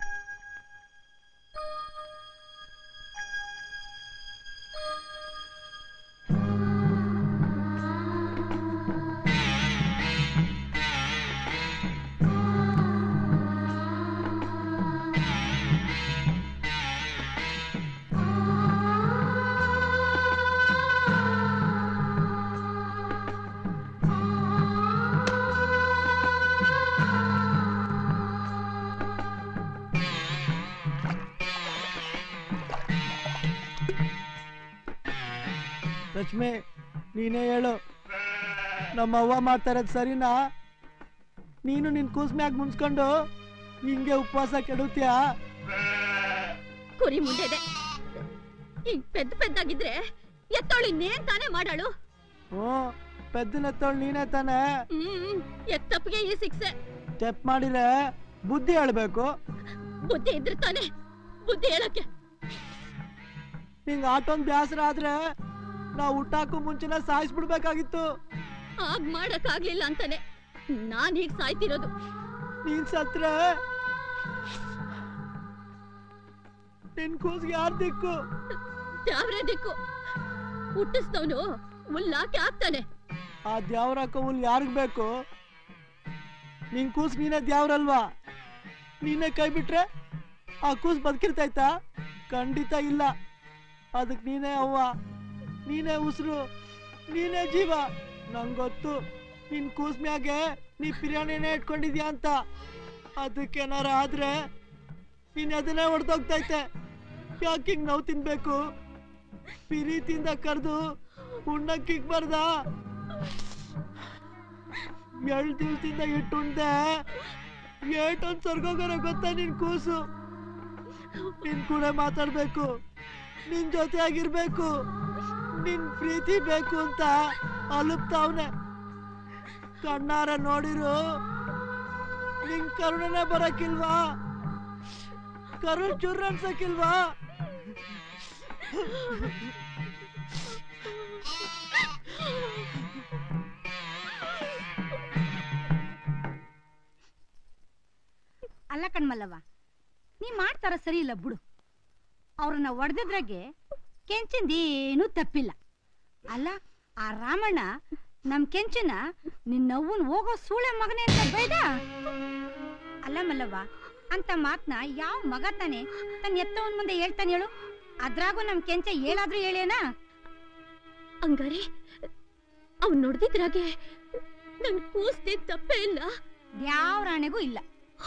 ಲಕ್ಷ್ಮಿ ನೀನೇ ಹೇಳು ನಮ್ಮವ್ವ ಮಾಡ್ತಾ ಇರೋದು ಸರಿನಾ ನೀನು ನಿನ್ ಕೂಸ್ ಮ್ಯಾಗ ಮುನ್ಸ್ಕೊಂಡು ಹಿಂಗೆ ಉಪವಾಸ ಕೆಡುತ್ತೀಯಾ ಕುರಿ ಮುಂದೆದೆ ಹಿಂಗ್ ಪೆದ್ದ ಪೆದ್ದಾಗಿದ್ರೆ ಎತ್ತೋಳು ಇನ್ನೇನ್ ತಾನೇ ಮಾಡಾಳು ಹ್ಞೂ ಪೆದ್ದನೆತ್ತೋಳು ನೀನೇ ತಾನೇ ಹ್ಮ್ ಎತ್ತಪ್ಪಿಗೆ ಈ ಶಿಕ್ಷೆ ಸ್ಟೆಪ್ ಮಾಡಿದ್ರೆ ಬುದ್ಧಿ ಹೇಳ್ಬೇಕು ಬುದ್ಧಿ ಇದ್ರೆ ತಾನೆ ಬುದ್ಧಿ ಹೇಳಕ್ಕೆ ನಿಂಗೆ ಆಟೊಂದ್ ಬ್ಯಾಸರ ಆದ್ರೆ ನಾವು ಹುಟ್ಟಾಕು ಮುಂಚೆನೆ ಸಾಯಿಸ್ಬಿಡ್ಬೇಕಾಗಿತ್ತು ಆಗ್ ಮಾಡಕ್ ಆಗ್ಲಿಲ್ಲ ಅಂತಾನೆ ನಾನ್ ಈಗ ಸಾಯ್ತಿರೋದು ನೀನ್ ಸತ್ರೆ ನಿನ್ ಕೂಸ್ಗೆ ಯಾರ್ ದಿಕ್ಕು ದ್ಯಾವ್ರೆ ದಿಕ್ಕು ಹುಟ್ಟಿಸ್ದವನು ಉಲ್ಲಾಕೆ ಆಗ್ತಾನೆ ಆ ದ್ಯಾವ್ರ ಕವುಲ್ ಯಾರಿಗ್ ಬೇಕು ನಿನ್ ಕೂಸ್ ನೀನೇ ದ್ಯಾವ್ರಲ್ವಾ ನೀನೇ ಕೈ ಬಿಟ್ರೆ ಆ ಕೂಸ್ ಬದುಕಿರ್ತೈತಾ ಖಂಡಿತ ಇಲ್ಲ ಅದಕ್ ನೀನೇ ಅವ್ವ ನೀನೇ ಉಸಿರು ನೀನೇ ಜೀವ ನಂಗೊತ್ತು ನಿನ್ ಕೂಸ್ ಮ್ಯಾಗೆ ನೀ ಪಿರಿಯಾಣಿನೇ ಇಟ್ಕೊಂಡಿದ್ಯಾ ಅಂತ ಅದಕ್ಕೇನಾರ ಆದ್ರೆ ನೀನ್ ಅದನ್ನೇ ಹೊಡೆದೋಗ್ತೈತೆ ಯಾಕೆ ಹಿಂಗ್ ನೋವು ತಿನ್ಬೇಕು ಪ್ರೀತಿಯಿಂದ ಕರೆದು ಉಣ್ಣಕ್ಕಿಗ್ ಬರ್ದ ಎಳ್ ದಿವಸದಿಂದ ಇಟ್ಟುಂಡೆ ಏಟೊಂದ್ ಸರ್ಗೋಗರ ಗೊತ್ತಾ ನಿನ್ ಕೂಸು ನಿನ್ ಕೂಡ ಮಾತಾಡ್ಬೇಕು ನಿನ್ ಜೊತೆ ಆಗಿರ್ಬೇಕು ನಿನ್ ಪ್ರೀತಿ ಬೇಕು ಅಂತ ಅಲುಪ್ತಾವ್ನೆ ಕಣ್ಣಾರ ನೋಡಿರು ನಿನ್ ಕರುಣನೆ ಬರಕಿಲ್ವಾ ಕರುಣ್ ಚುರ್ ಅನ್ಸಕ್ಕಿಲ್ವಾ ಅಲ್ಲ ಕಣ್ಮಲ್ಲವ್ವ ನೀ ಮಾಡ್ತಾರ ಸರಿ ಇಲ್ಲ ಬಿಡು ಅವ್ರನ್ನ ಒಡೆದಿದ್ರಾಗೆ ಕೆಂಚಿಂದೇನೂ ತಪ್ಪಿಲ್ಲ ಅಲ್ಲ ಆ ರಾಮಣ್ಣ ನಮ್ ಕೆಂಚನ ನಿನ್ನವ್ವನ್ ಹೋಗೋ ಸೂಳೆ ಮಗನೇ ಅಂತ ಬೈದ ಅಲ್ಲ ಮಲ್ಲವ್ವ ಅಂತ ಮಾತ್ನ ಯಾವ ಮಗ ತಾನೆ ತನ್ನ ಎತ್ತವನ್ ಮುಂದೆ ಹೇಳ್ತಾನೆ ಹೇಳು ಅದ್ರಾಗೂ ನಮ್ ಕೆಂಚ ಹೇಳಾದ್ರೂ ಹೇಳೇನಾ ಹಂಗಾರೆ ಅವ್ನ್ ನೋಡ್ದಿದ್ರಾಗೆ ನನ್ ಕೂಸ್ದೆ ತಪ್ಪೇ ಇಲ್ಲ ಯಾವ ರಾಣೆಗೂ ಇಲ್ಲ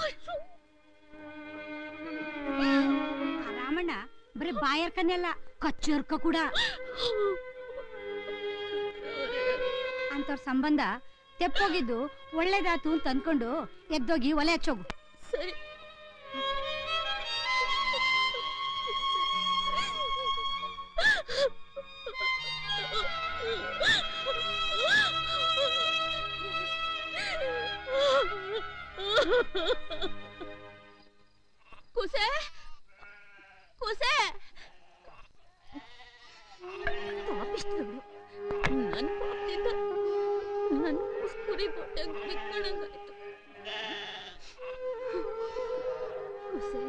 ಆ ರಾಮಣ್ಣ ಬರೀ ಬಾಯರ್ಕನೆಲ್ಲ ಕಚ್ಚರ್ಕ ಕೂಡ ಅಂತವ್ರ ಸಂಬಂಧ ತೆಪ್ಪೋಗಿದ್ದು ಒಳ್ಳೇದಾತು ಅಂತ ಅನ್ಕೊಂಡು ಎದ್ದೋಗಿ ಒಲೆ ಹಚ್ಚೋಗು ಸರಿ ಕುಸೆ ಕುಸೆ ಪಾಪಿಷ್ಟ್ರು. ನನ್ ಪಾಪದಿಂದ ನನ್ ಕುರಿ ಗಾಳಿ ಬೋಟಂಗ್ ಬಿತ್ಕೊಂಡಂಗಾಯ್ತು ಹೊಸೆ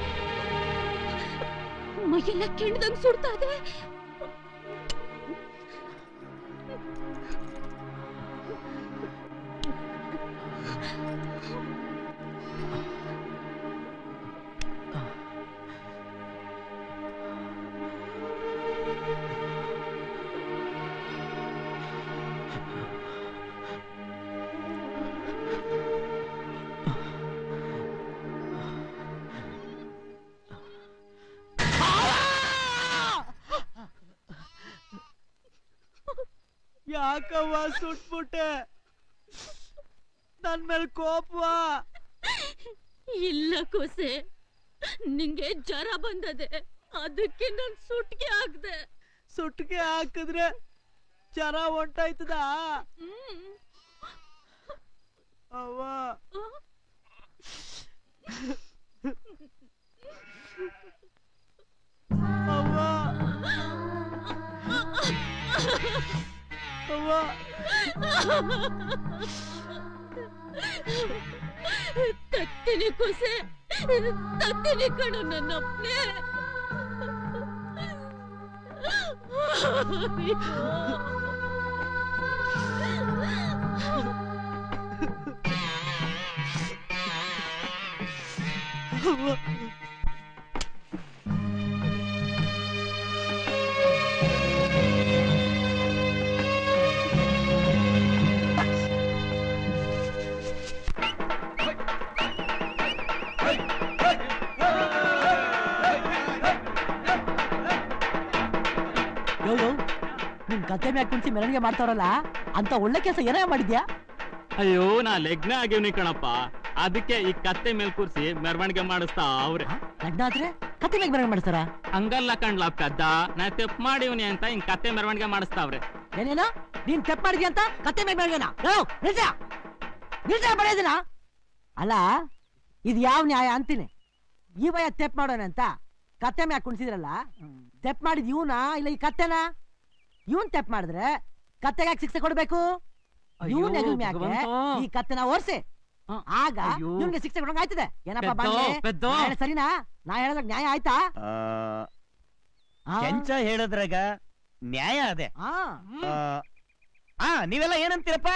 ಮೈಯೆಲ್ಲ ಕೆಣ್ದಂಗ್ ಸುಡ್ತಾ ಇದೆ ಯಾಕವ್ವ ಸುಟ್ಬಿಟ್ಟೆ ನನ್ ಮೇಲೆ ಕೋಪವಾ ಇಲ್ಲ ಕೊಸೆ ನಿಂಗೆ ಜ್ವರ ಬಂದದೆ ಅದಕ್ಕೆ ನಾನ್ ಸುಟ್ಗೆ ಹಾಕ್ದೆ ಸುಟ್ಗೆ ಹಾಕಿದ್ರೆ ಜನ ಹೊಂಟಾಯ್ತದ ಹ್ಮ್ ಅವ್ವ ಅವ್ವ ಅವ್ವ ತತ್ತಿನಿ ಕೊಸೆ ತತ್ತಿನಿ ಕಣು ನನ್ನಪ್ಪನೇ ಯೋ ನಿನ್ ಕತೆ ಮ್ಯಾಗ ಕುಂಚಿ ಮೆರವಣಿಗೆ ಮಾಡ್ತಾರಲ್ಲ ಅಂತ ಒಳ್ಳೆ ಕೆಲಸ ಏನೇ ಮಾಡಿದ್ಯಾ ಅಯ್ಯೋ ನಾ ಲಗ್ನ ಆಗ್ಯವನಿ ಕಣಪ್ಪ ಅದಕ್ಕೆ ಈ ಕತ್ತೆ ಮೇಲ್ ಕೂರ್ಸಿ ಮೆರವಣಿಗೆ ಮಾಡಿಸ್ತಾ ಅವ್ರೆ ಗಡ್ಡ ಆದ್ರೆ ಕತೆ ಮ್ಯಾಗ ಮೆರವಣಿಗೆ ಮಾಡ್ತಾರ ಹಂಗಲ್ಲ ಕಣ್ಲ ಕದ್ದ ನಾ ತೆಪ್ ಮಾಡಿವ್ನಿ ಅಂತ ಹಿಂಗ್ ಕತ್ತೆ ಮೆರವಣಿಗೆ ಮಾಡಿಸ್ತಾವ್ರೆ ಏನೇನೋ ನೀನ್ ತೆಪ್ಪ ಮಾಡಿದ್ಯಾ ಅಂತ ಕತೆ ಮ್ಯಾಗ ಮೆರವಣಿಗೆನ ಯೋ ನಿಲ್ಸ ನಿಲ್ಸ ಬರೆಯೋದಿನ ಅಲ್ಲ ಇದು ಯಾವ ನ್ಯಾಯ ಅಂತೀನಿ ಈ ವಯ ತೆಪ್ ಮಾಡೋಣ ಅಂತ ಕತೆ ಮ್ಯಾಗ ಕುಣಿಸಿದ್ರಲ್ಲ ತೆಪ್ ಮಾಡಿದ್ ಇವನ ಇಲ್ಲ ಈ ಕತ್ತೆನ ಇವನ್ ತೆಪ್ ಮಾಡಿದ್ರೆ ಕತ್ತೆಗೆ ಯಾಕೆ ಶಿಕ್ಷೆ ಕೊಡ್ಬೇಕು ಇವನ್ ನೆಗಲ್ ಮ್ಯಾಗೆ ಭಗವಂತ. ಈ ಕತ್ತೆನ ಓರ್ಸಿ ಆಗ ಅಯ್ಯೋ. ಇವನ್ಗೆ ಶಿಕ್ಷೆ ಕೊಡಂಗ ಆಯ್ತದೆ ಏನಪ್ಪ ಪೆದ್ದೋ, ಬಾಂಡೆ? ಪೆದ್ದೋ. ನಾ ಹೇಳೋದ್ ಸರಿನಾ ನಾ ಹೇಳೋದ್ ನ್ಯಾಯ ಆಯ್ತಾ ಆ? ಕೆಂಚ ಹೇಳದ್ರಾಗ ನ್ಯಾಯ ಅದೇ ಆ. ಆ, ಆ ನೀವೆಲ್ಲ ಏನಂತೀರಪ್ಪ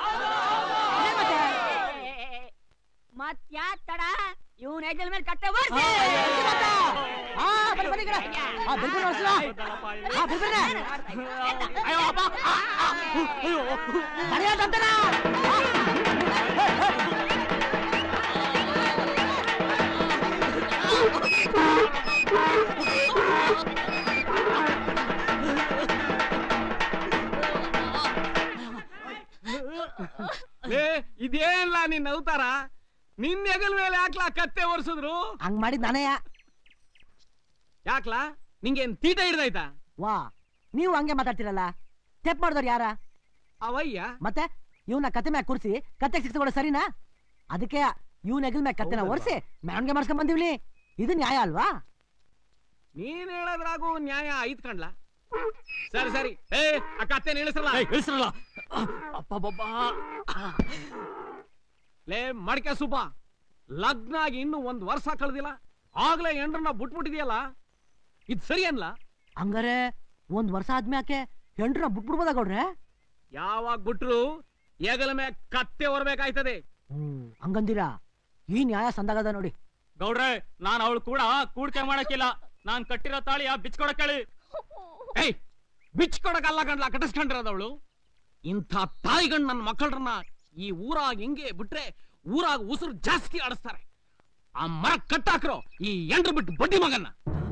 ಮತ್ ಯಾಕ್ ತಡ ಇವನ್ ಹೆಗಲ್ ಮೇಲೆ ಕಟ್ಟೆ ಆ, ಎಲ್ಲಿ ಮಾತ? ಆ, ಬನ್ನಿ, ಬನ್ನಿ ಈ ಕಡೆ. ಆ, ಬಿರ್ಬಿರ್ ಓಡ್ಸ್ಲಾ? ಆ, ಬಿರ್ಬಿರ್ನೆ. ಬರೆಯೋದ್ ಅಂತಾನ? ಆ. ಲೇ ಇದೇನ್ಲ ನಿನ್ ಅವತಾರ ನಿನ್ ಹೆಗಲ್ ಮೇಲೆ ಯಾಕ್ಲಾ ಕತ್ತೆ ಒರ್ಸಿದ್ರು ಹಂಗ್ ಮಾಡಿದ್ ನಾನೇ ಯಾಕ್ಲಾ ನಿಂಗೇನ್ ತೀಟ ಹಿಡ್ದೈತಾ ವಾ ನೀವು ಹಂಗೆ ಮಾತಾಡ್ತಿರಲ್ಲ ತೆಪ್ ಮಾಡಿದವ್ರು ಯಾರ ಅವಯ್ಯ ಮತ್ತೆ ಇವನ್ನ ಕತೆ ಮ್ಯಾಗ ಕೂರಿಸಿ ಕತ್ತೆ ಶಿಕ್ಷೆ ಕೊಡೋ ಸರಿನಾ ಅದಕ್ಕೆ ಇವ್ನ ಹೆಗಲ್ ಮ್ಯಾಗ ಕತ್ತೆನ ಒರೆಸಿ ಮೆರವಣಿಗೆ ಮಾಡ್ಸ್ಕೊಂಡ್ ಬಂದಿವ್ಲಿ ಇದು ನ್ಯಾಯ ಅಲ್ವಾ ನೀನ್ ಹೇಳೋದ್ರಾಗೂ ನ್ಯಾಯ ಐತ್ ಕಣ್ಲ ಸರಿ ಸರಿ ಏ ಆ ಕತ್ತೆ ಇಳಿಸಲ್ಲ ಇಳಿಸ್ರಲ್ಲ ಲೇ ಮಡಿಕೆ ಸುಬ್ಬ ಲಗ್ನ ಆಗಿ ಇನ್ನು ಒಂದ್ ವರ್ಷ ಕಳ್ದಿಲ್ಲ ಆಗ್ಲೇ ಎಂಡ್ರನ್ನ ಬಿಟ್ಬಿಟ್ಟಿದ್ಯಲ್ಲ ಇದ್ ಸರಿ ಅನ್ಲ ಹಂಗಾರೆ ಒಂದ್ ವರ್ಷ ಆದ್ಮ್ಯಾಕೆ ಹೆಂಡ್ರನ್ನ ಬಿಟ್ಬಿಡ್ಬೋದ ಗೌಡ್ರೆ ಯಾವಾಗ ಬಿಟ್ರು ಹೆಗಲ ಮ್ಯಾಗ ಕತ್ತೆ ಹೊರಬೇಕಾಯ್ತದೆ ಹ್ಮ್ ಹಂಗಂದಿರಾ ಈ ನ್ಯಾಯ ಸಂದಾಗದ ನೋಡಿ ಗೌಡ್ರೆ ನಾನ್ ಅವಳು ಕೂಡ ಕೂಡ್ಕೆ ಮಾಡಕ್ಕಿಲ್ಲ ನಾನ್ ಕಟ್ಟಿರೋ ತಾಳಿಯ ಬಿಚ್ಕೊಡಕ್ ಹೇಳಿ ಏಯ್ ಬಿಚ್ಕೊಡಕಲ್ಲ ಗಂಡ್ಲ ಕಟ್ಟಿಸ್ಕೊಂಡಿರೋದವಳು ಇಂಥ ತಾಯಿಗಂಡ್ ನನ್ನ ಮಕ್ಕಳನ್ನ ಈ ಊರಾಗ ಹಿಂಗೆ ಬಿಟ್ರೆ ಊರಾಗ ಉಸಿರು ಜಾಸ್ತಿ ಆಡಿಸ್ತಾರೆ ಆ ಮರ ಕಟ್ಟಾಕ್ರೋ ಈ ಎಂಡ್ರು ಬಿಟ್ಟು ಬಡ್ಡಿ ಮಗನ್ನ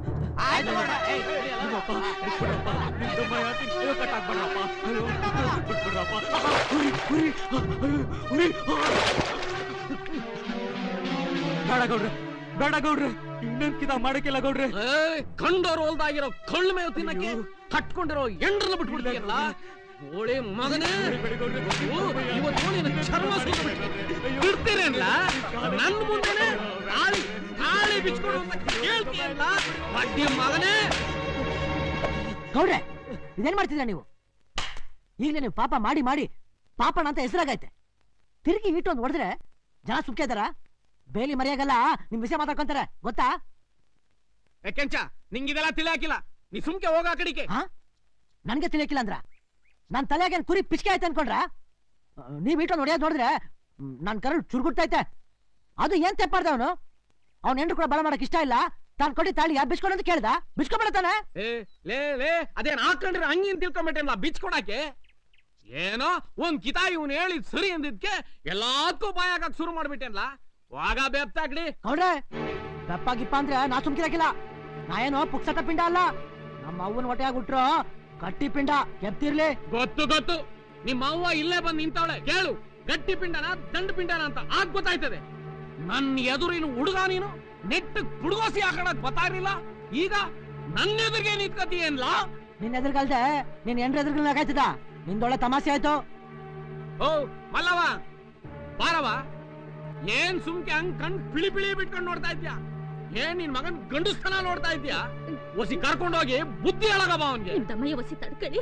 ಬೇಡ ಗೌಡ್ರೆ ಬೇಡ ಗೌಡ್ರೆ ಇನ್ನೊಂದ್ ಕಿದ ಮಾಡಕ್ಕಿಲ್ಲ ಗೌಡ್ರೆ ಏಯ್, ಕಂಡೋರ್ ಹೊಲ್ದಾಗಿರೋ ಕಳ್ಳು ಮೇವು ತಿನ್ನಕ್ಕೆ ಕಟ್ಕೊಂಡಿರೋ ಎಂಡ್ರನ್ನ ಬಿಟ್ಬಿಡ್ತೀಯಲ್ಲ ಓಳೆ ಮಗನೇ ಅಯ್ಯೋ, ಇವತ್ತು ನಿನ್ನ ಚರ್ಮ ಬಿಡ್ತೀರೇನ್ಲ ನನ್ನ ಮುಂದೆನೆ ಆಳಿ ಆಳಿ ಬಿಚ್ಕೊಡು ಅಂತ ಹೇಳ್ತೀಯಲ್ಲ ಬಡ್ಡಿ ಮಗನೇ ಗೌಡ್ರೆ ಇದೇನ್ ಮಾಡ್ತಿದ್ರ ನೀವು ಈಗಲೇ ನೀವು ಪಾಪ ಮಾಡಿ ಮಾಡಿ ಪಾಪಣ ಅಂತ ಹೆಸರಾಗೈತೆ ತಿರುಗಿ ಇಟ್ಟು ಒಂದು ಹೊಡೆದ್ರೆ ಜನ ಸುಮ್ಕೆ ಇದಾರ ಬೇಲಿ ಮರೆಯಾಗಲ್ಲ ನಿಮ್ ವಿಷಯ ಮಾತಾಡ್ಕೊಂತಾರೆ ಗೊತ್ತಾ ಏ ಕೆಂಚ ನಿಂಗಿದೆಲ್ಲ ತಿಳಿಯಾಕಿಲ್ಲ ನೀ ಸುಮ್ಕೆ ಹೋಗ ಆ ಕಡಿಕೆ ನನ್ಗೆ ತಿಳಿಯಕ್ಕಿಲ್ಲ ಅಂದ್ರ ನನ್ ತಲೆಯಾಗೇನ್ ಕುರಿ ಪಿಚ್ಕೆ ಆಯ್ತು ಅನ್ಕೊಂಡ್ರ ಆ, ನೀವ್ ಇಟ್ಟು ಹೊಡೆಯೋದ್ ನೋಡಿದ್ರೆ ಮ್, ನನ್ ಕರಳು ಚುರುಗುಟ್ಟೈತೆ ಅದು ಏನ್ ತೆಪ್ಪಾರ್ದ ಅವನು ಅವ್ನ ಹೆಂಡ್ರು ಕೂಡ ಬಲ ಮಾಡಕ್ ಇಷ್ಟ ಇಲ್ಲ ತಾನ್ ಕೊಡಿ ತಾಳಿ ಯಾ ಬಿಚ್ಕೊಂಡು ಅಂತ ಕೇಳ್ದ ಬಿಚ್ಕೊಂಡ್ಬಿಡತಾನೆ ಏ ಲೇ ಲೇ ಅದೇನ್ ಹಾಕೊಂಡ್ರೆ ಹಂಗಿನ್ ತಿಳ್ಕೊಂಬಿಟ್ಟೆಲ್ಲ ಬಿಚ್ಕೊಡಕ್ಕೆ ಏನೋ ಒಂದ್ ಕಿತಾ ಇವನ್ ಹೇಳಿದ್ ಸರಿ ಅಂದಿದ್ಕೆ ಎಲ್ಲಾದ್ಕೂ ಬಾಯಾಗಕ್ ಶುರು ಮಾಡ್ಬಿಟ್ಟೆನ್ಲ ವಾಗ ಬೆಪ್ತಾಗ್ಲಿ ನೋಡ್ರೆ ದಪ್ಪ ಗಿಪ್ಪ ಅಂದ್ರೆ ನಾ ಸುಮ್ಕಿರಕಿಲ್ಲ ನಾ ಏನೋ ಪುಕ್ಸಟ ಪಿಂಡ ಅಲ್ಲ ನಮ್ಮ ಅವ್ವನ ಹೊಟ್ಟೆಯಾಗ ಹುಟ್ರು ಕಟ್ಟಿ ಪಿಂಡ ಎಪ್ತಿರ್ಲಿ ಗೊತ್ತು ಗೊತ್ತು ನಿಮ್ಮ ಅವ್ವ ಇಲ್ಲೇ ಬಂದ್ ನಿಂತವಳೆ ಕೇಳು ಗಟ್ಟಿ ಪಿಂಡನ ದಂಡ ಪಿಂಡನ ಅಂತ ಆಗ್ ಗೊತ್ತಾಯ್ತದೆ ನನ್ನ ಎದುರಿನ ಹುಡುಗ ನೀನು ನೆಟ್ಟು ಪುಡುಗೋಸಿ ಹಾಕಣಕ್ ಗೊತ್ತಾಗ್ಲಿಲ್ಲ ಈಗ ನನ್ನ ಎದುರಿಗೆ ನಿಂತ್ಕತಿ ಏನ್ಲಾ ನಿನ್ ಎದುರುಗಲ್ದೆ ನಿನ್ ಎಂಡ್ರ ಎದುರುಗಲ್ನ ಕಾಯ್ತದ ನಿಂದೊಳ್ಳೆ ತಮಾಷೆ ಆಯ್ತು ಓ ಮಲ್ಲವ ಬಾರವ ಏನ್ ಸುಮ್ಕೆ ಹಂಗ್ ಕಣ್ ಪಿಳಿ ಪಿಳಿ ಬಿಟ್ಕೊಂಡ್ ನೋಡ್ತಾ ಇದ್ಯಾ ಏನ್ ನಿನ್ ಮಗನ್ ಗಂಡುಸ್ತನ ನೋಡ್ತಾ ಇದ್ಯಾ ಒಸಿ ಕರ್ಕೊಂಡೋಗಿ ಬುದ್ಧಿ ಹೇಳಗಬ ಅವನ್ಗೆ ನಿಮ್ ತಮ್ಮಯ್ಯ ಒಸಿ ತಡ್ಕೊಳ್ಳಿ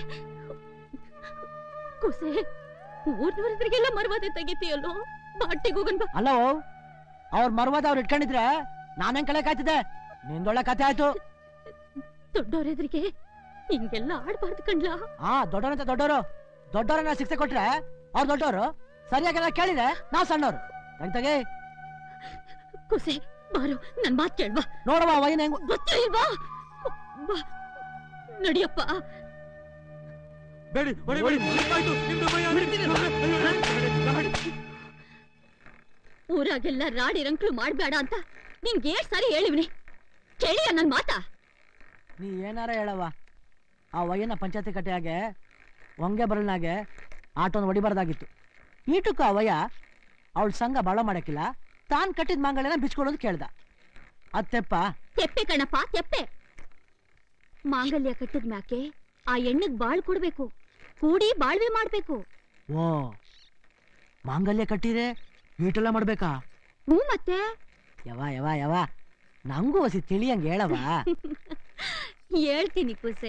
ಕುಸೆ ಊರ್ನವರಿದ್ರಿಗೆಲ್ಲ ಮರ್ವಾದೆ ತೆಗಿತೀಯಲ್ಲೋ ಬಾಟಿಗೆ ಹೋಗನ್ ಬಾ ಅಲ್ಲೋ ಅವ್ರ ಮರ್ವಾದ ಅವ್ರು ಇಟ್ಕೊಂಡಿದ್ರೆ ನಾನೇನ್ ಕಳೆ ಕಾಯ್ತಿದ್ದೆ ನಿಂದೊಳ್ಳೆ ಕತೆ ಆಯ್ತು ದೊಡ್ಡವರೆದ್ರಿಗೆ ಹಿಂಗೆಲ್ಲ ಆಡ್ಬಾರ್ದು ಕಣ್ಲಾ ಹಾ ದೊಡ್ಡವರಂತ ದೊಡ್ಡವರು ದೊಡ್ಡವ್ರನ್ನ ಶಿಕ್ಷೆ ಕೊಟ್ರೆ ಅವ್ರು ದೊಡ್ಡವರು ಸರಿಯಾಗೆಲ್ಲ ಕೇಳಿದ್ರೆ ನಾವ್ ಸಣ್ಣವ್ರು ತೆಗ್ ತೆಗಿ ಕುಸೆ ಬಾರೋ ನನ್ ಮಾತ್ ಕೇಳ್ವಾ ನೋಡವ ವೈನ್ ಹೆಂಗ್ ಗೊತ್ತೇ ಇಲ್ವಾ ಬಾ ನಡಿಯಪ್ಪ ಬೇಡಿ ಹೊಡಿ ಬೇಡಿ ಆಯ್ತು ನಿಮ್ದು ಭಯ ಊರಾಗೆಲ್ಲ ರಾಡಿ ರಂಕ್ಲು ಮಾಡ್ಬೇಡ ಅಂತ ನಿನ್ಗೆ ಏಟ್ ಸಾರಿ ಹೇಳಿವ್ನಿ ಕೇಳಿಯ ನನ್ ಮಾತಾ ನೀ ಏನಾರ ಹೇಳವ ಆ ವಯ್ಯನ ಪಂಚಾಯತಿ ಕಟ್ಟೆಯಾಗೆ ಒಂಗೆ ಬರಲ್ನಾಗೆ ಆಟೋನ್ ಹೊಡಿಬಾರ್ದಾಗಿತ್ತು ಈಟಕ್ಕೂ ಆ ವಯ್ಯ ಅವಳ ಸಂಘ ಬಾಳ ಮಾಡಕ್ಕಿಲ್ಲ ತಾನ್ ಕಟ್ಟಿದ ಮಂಗಳನ್ನ ಬಿಚ್ಕೊಡೋದು ಕೇಳ್ದ ಅತ್ತೆಪ್ಪ ತೆಪ್ಪೆ ಕಣಪ್ಪ ತೆಪ್ಪೆ ಮಾಂಗಲ್ಯ ಕಟ್ಟಿದ ಮ್ಯಾಕೆ ಆ ಹೆಣ್ಣಿಗ್ ಬಾಳ್ ಕೊಡ್ಬೇಕು ಕೂಡಿ ಬಾಳ್ವೆ ಮಾಡ್ಬೇಕು ಓ ಮಾಂಗಲ್ಯ ಕಟ್ಟಿರೆ ಈಟೆಲ್ಲ ಮಾಡ್ಬೇಕಾ ಹ್ಞೂ ಮತ್ತೆ ಯವ ಯವ ಯವ ನಂಗೂ ಹೊಸಿ ತಿಳಿಯಂಗ್ ಹೇಳವ ಹೇಳ್ತೀನಿ ಕುಸೆ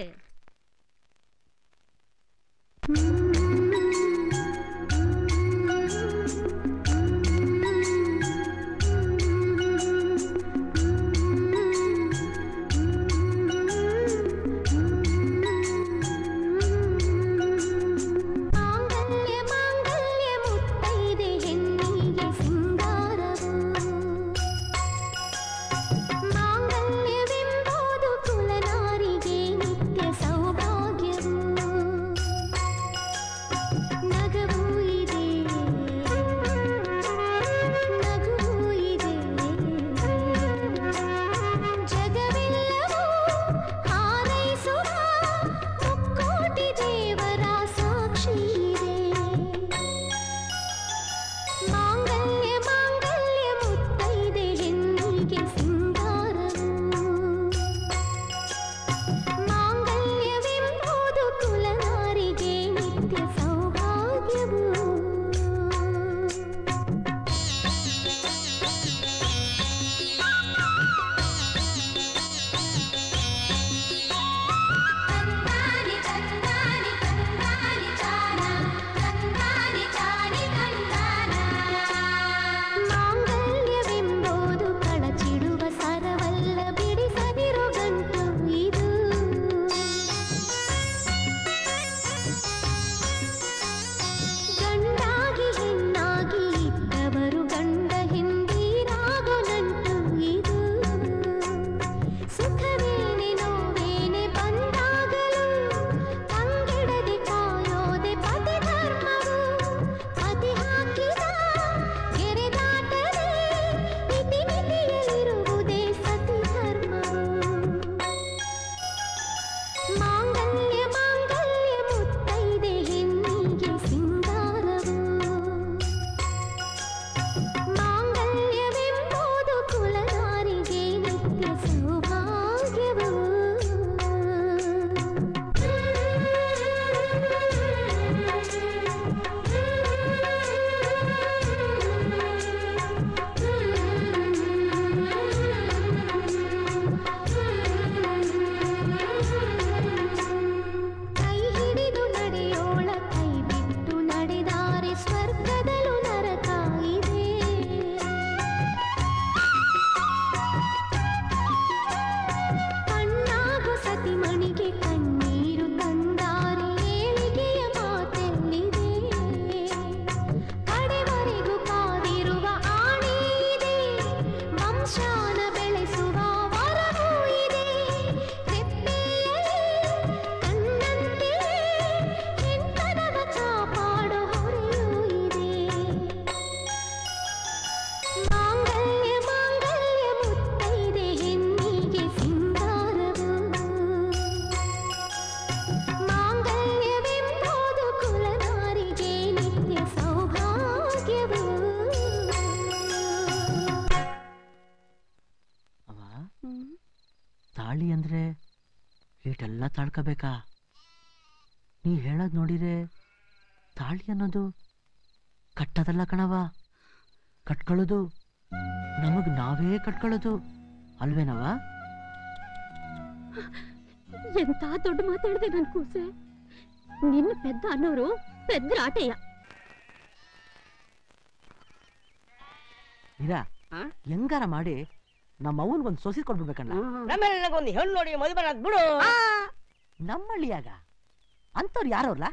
ಮಾಂಗಲ್ಯ ಮಾಂಗಲ್ಯ ಮುತ್ತೈದೆ ಹೆಣ್ಣಿಗೆ ಸಿಂಗಾರವು ಮಾಂಗಲ್ಯವೆಂಬುದು ಕುಲನಾರಿಗೆ ನಿತ್ಯ ಸೌಭಾಗ್ಯವು ನಗವೂ ಇದೆ ನಗುವೂ ಇದೆ ಜಗವೆಲ್ಲವೂ ಹಾರೈಸುವ ಮುಕ್ಕೋಟಿ ದೇವರ ಸಾಕ್ಷಿ ಇದೆ ಮಾಂಗಲ್ಯ ಮಾಂಗಲ್ಯ ಮುತ್ತೈದೆ ಹೆಣ್ಣಿಗೆ ಸಿಂಗಾರವು ಮಾಂಗಲ್ಯವೆಂಬುದು ಕುಲನಾರಿಗೆ ನಿತ್ಯ ಸೌಭಾಗ್ಯವು ತಂದಾನಿ ತಂದಾನಿ ತಂದಾನಿ ಚಾನ ತಂದಾನಿ ಚಾನಿ ತಂದಾನ ಮಾಂಗಲ್ಯವೆಂಬುದು ಕಳಚಿಡುವ ತಾಳಿ ಅಂದ್ರೆ ಈಟೆಲ್ಲ ತಾಳ್ಕೋಬೇಕಾ ನೀ ಹೇಳೋದ್ ನೋಡಿರೆ ತಾಳಿ ಅನ್ನೋದು ಕಟ್ಟದಲ್ಲ ಕಣವ ಕಟ್ಕೊಳ್ಳೋದು ನಮಗ್ ನಾವೇ ಕಟ್ಕೊಳ್ಳೋದು ಅಲ್ವೇನವ ಎಂತ ದೊಡ್ಡ ಮಾತಾಡಿದೆ ನನ್ ಕೂಸೆ ನಿನ್ನ ಪೆದ್ದ ಅನ್ನೋರು ಪೆದ್ರ ಆಟೆಯ ಇರಾ ಹೆಂಗಾರ ಮಾಡಿ ನಮ್ಮ ಅವನ್ಗೊಂದು ಸೊಸಿ ಕೊಡ್ಬಿಡ್ಬೇಕಣ್ಣ ನಮ್ಮೆಲ್ಲಗೊಂದು ಹೆಣ್ಣು ನೋಡಿ ಮದುವೆ ಮಾಡೋದ್ ಬಿಡು ನಮ್ಮಳ್ಳಿಯಾಗ ಅಂತವ್ರು ಯಾರವ್ರಲ್ಲ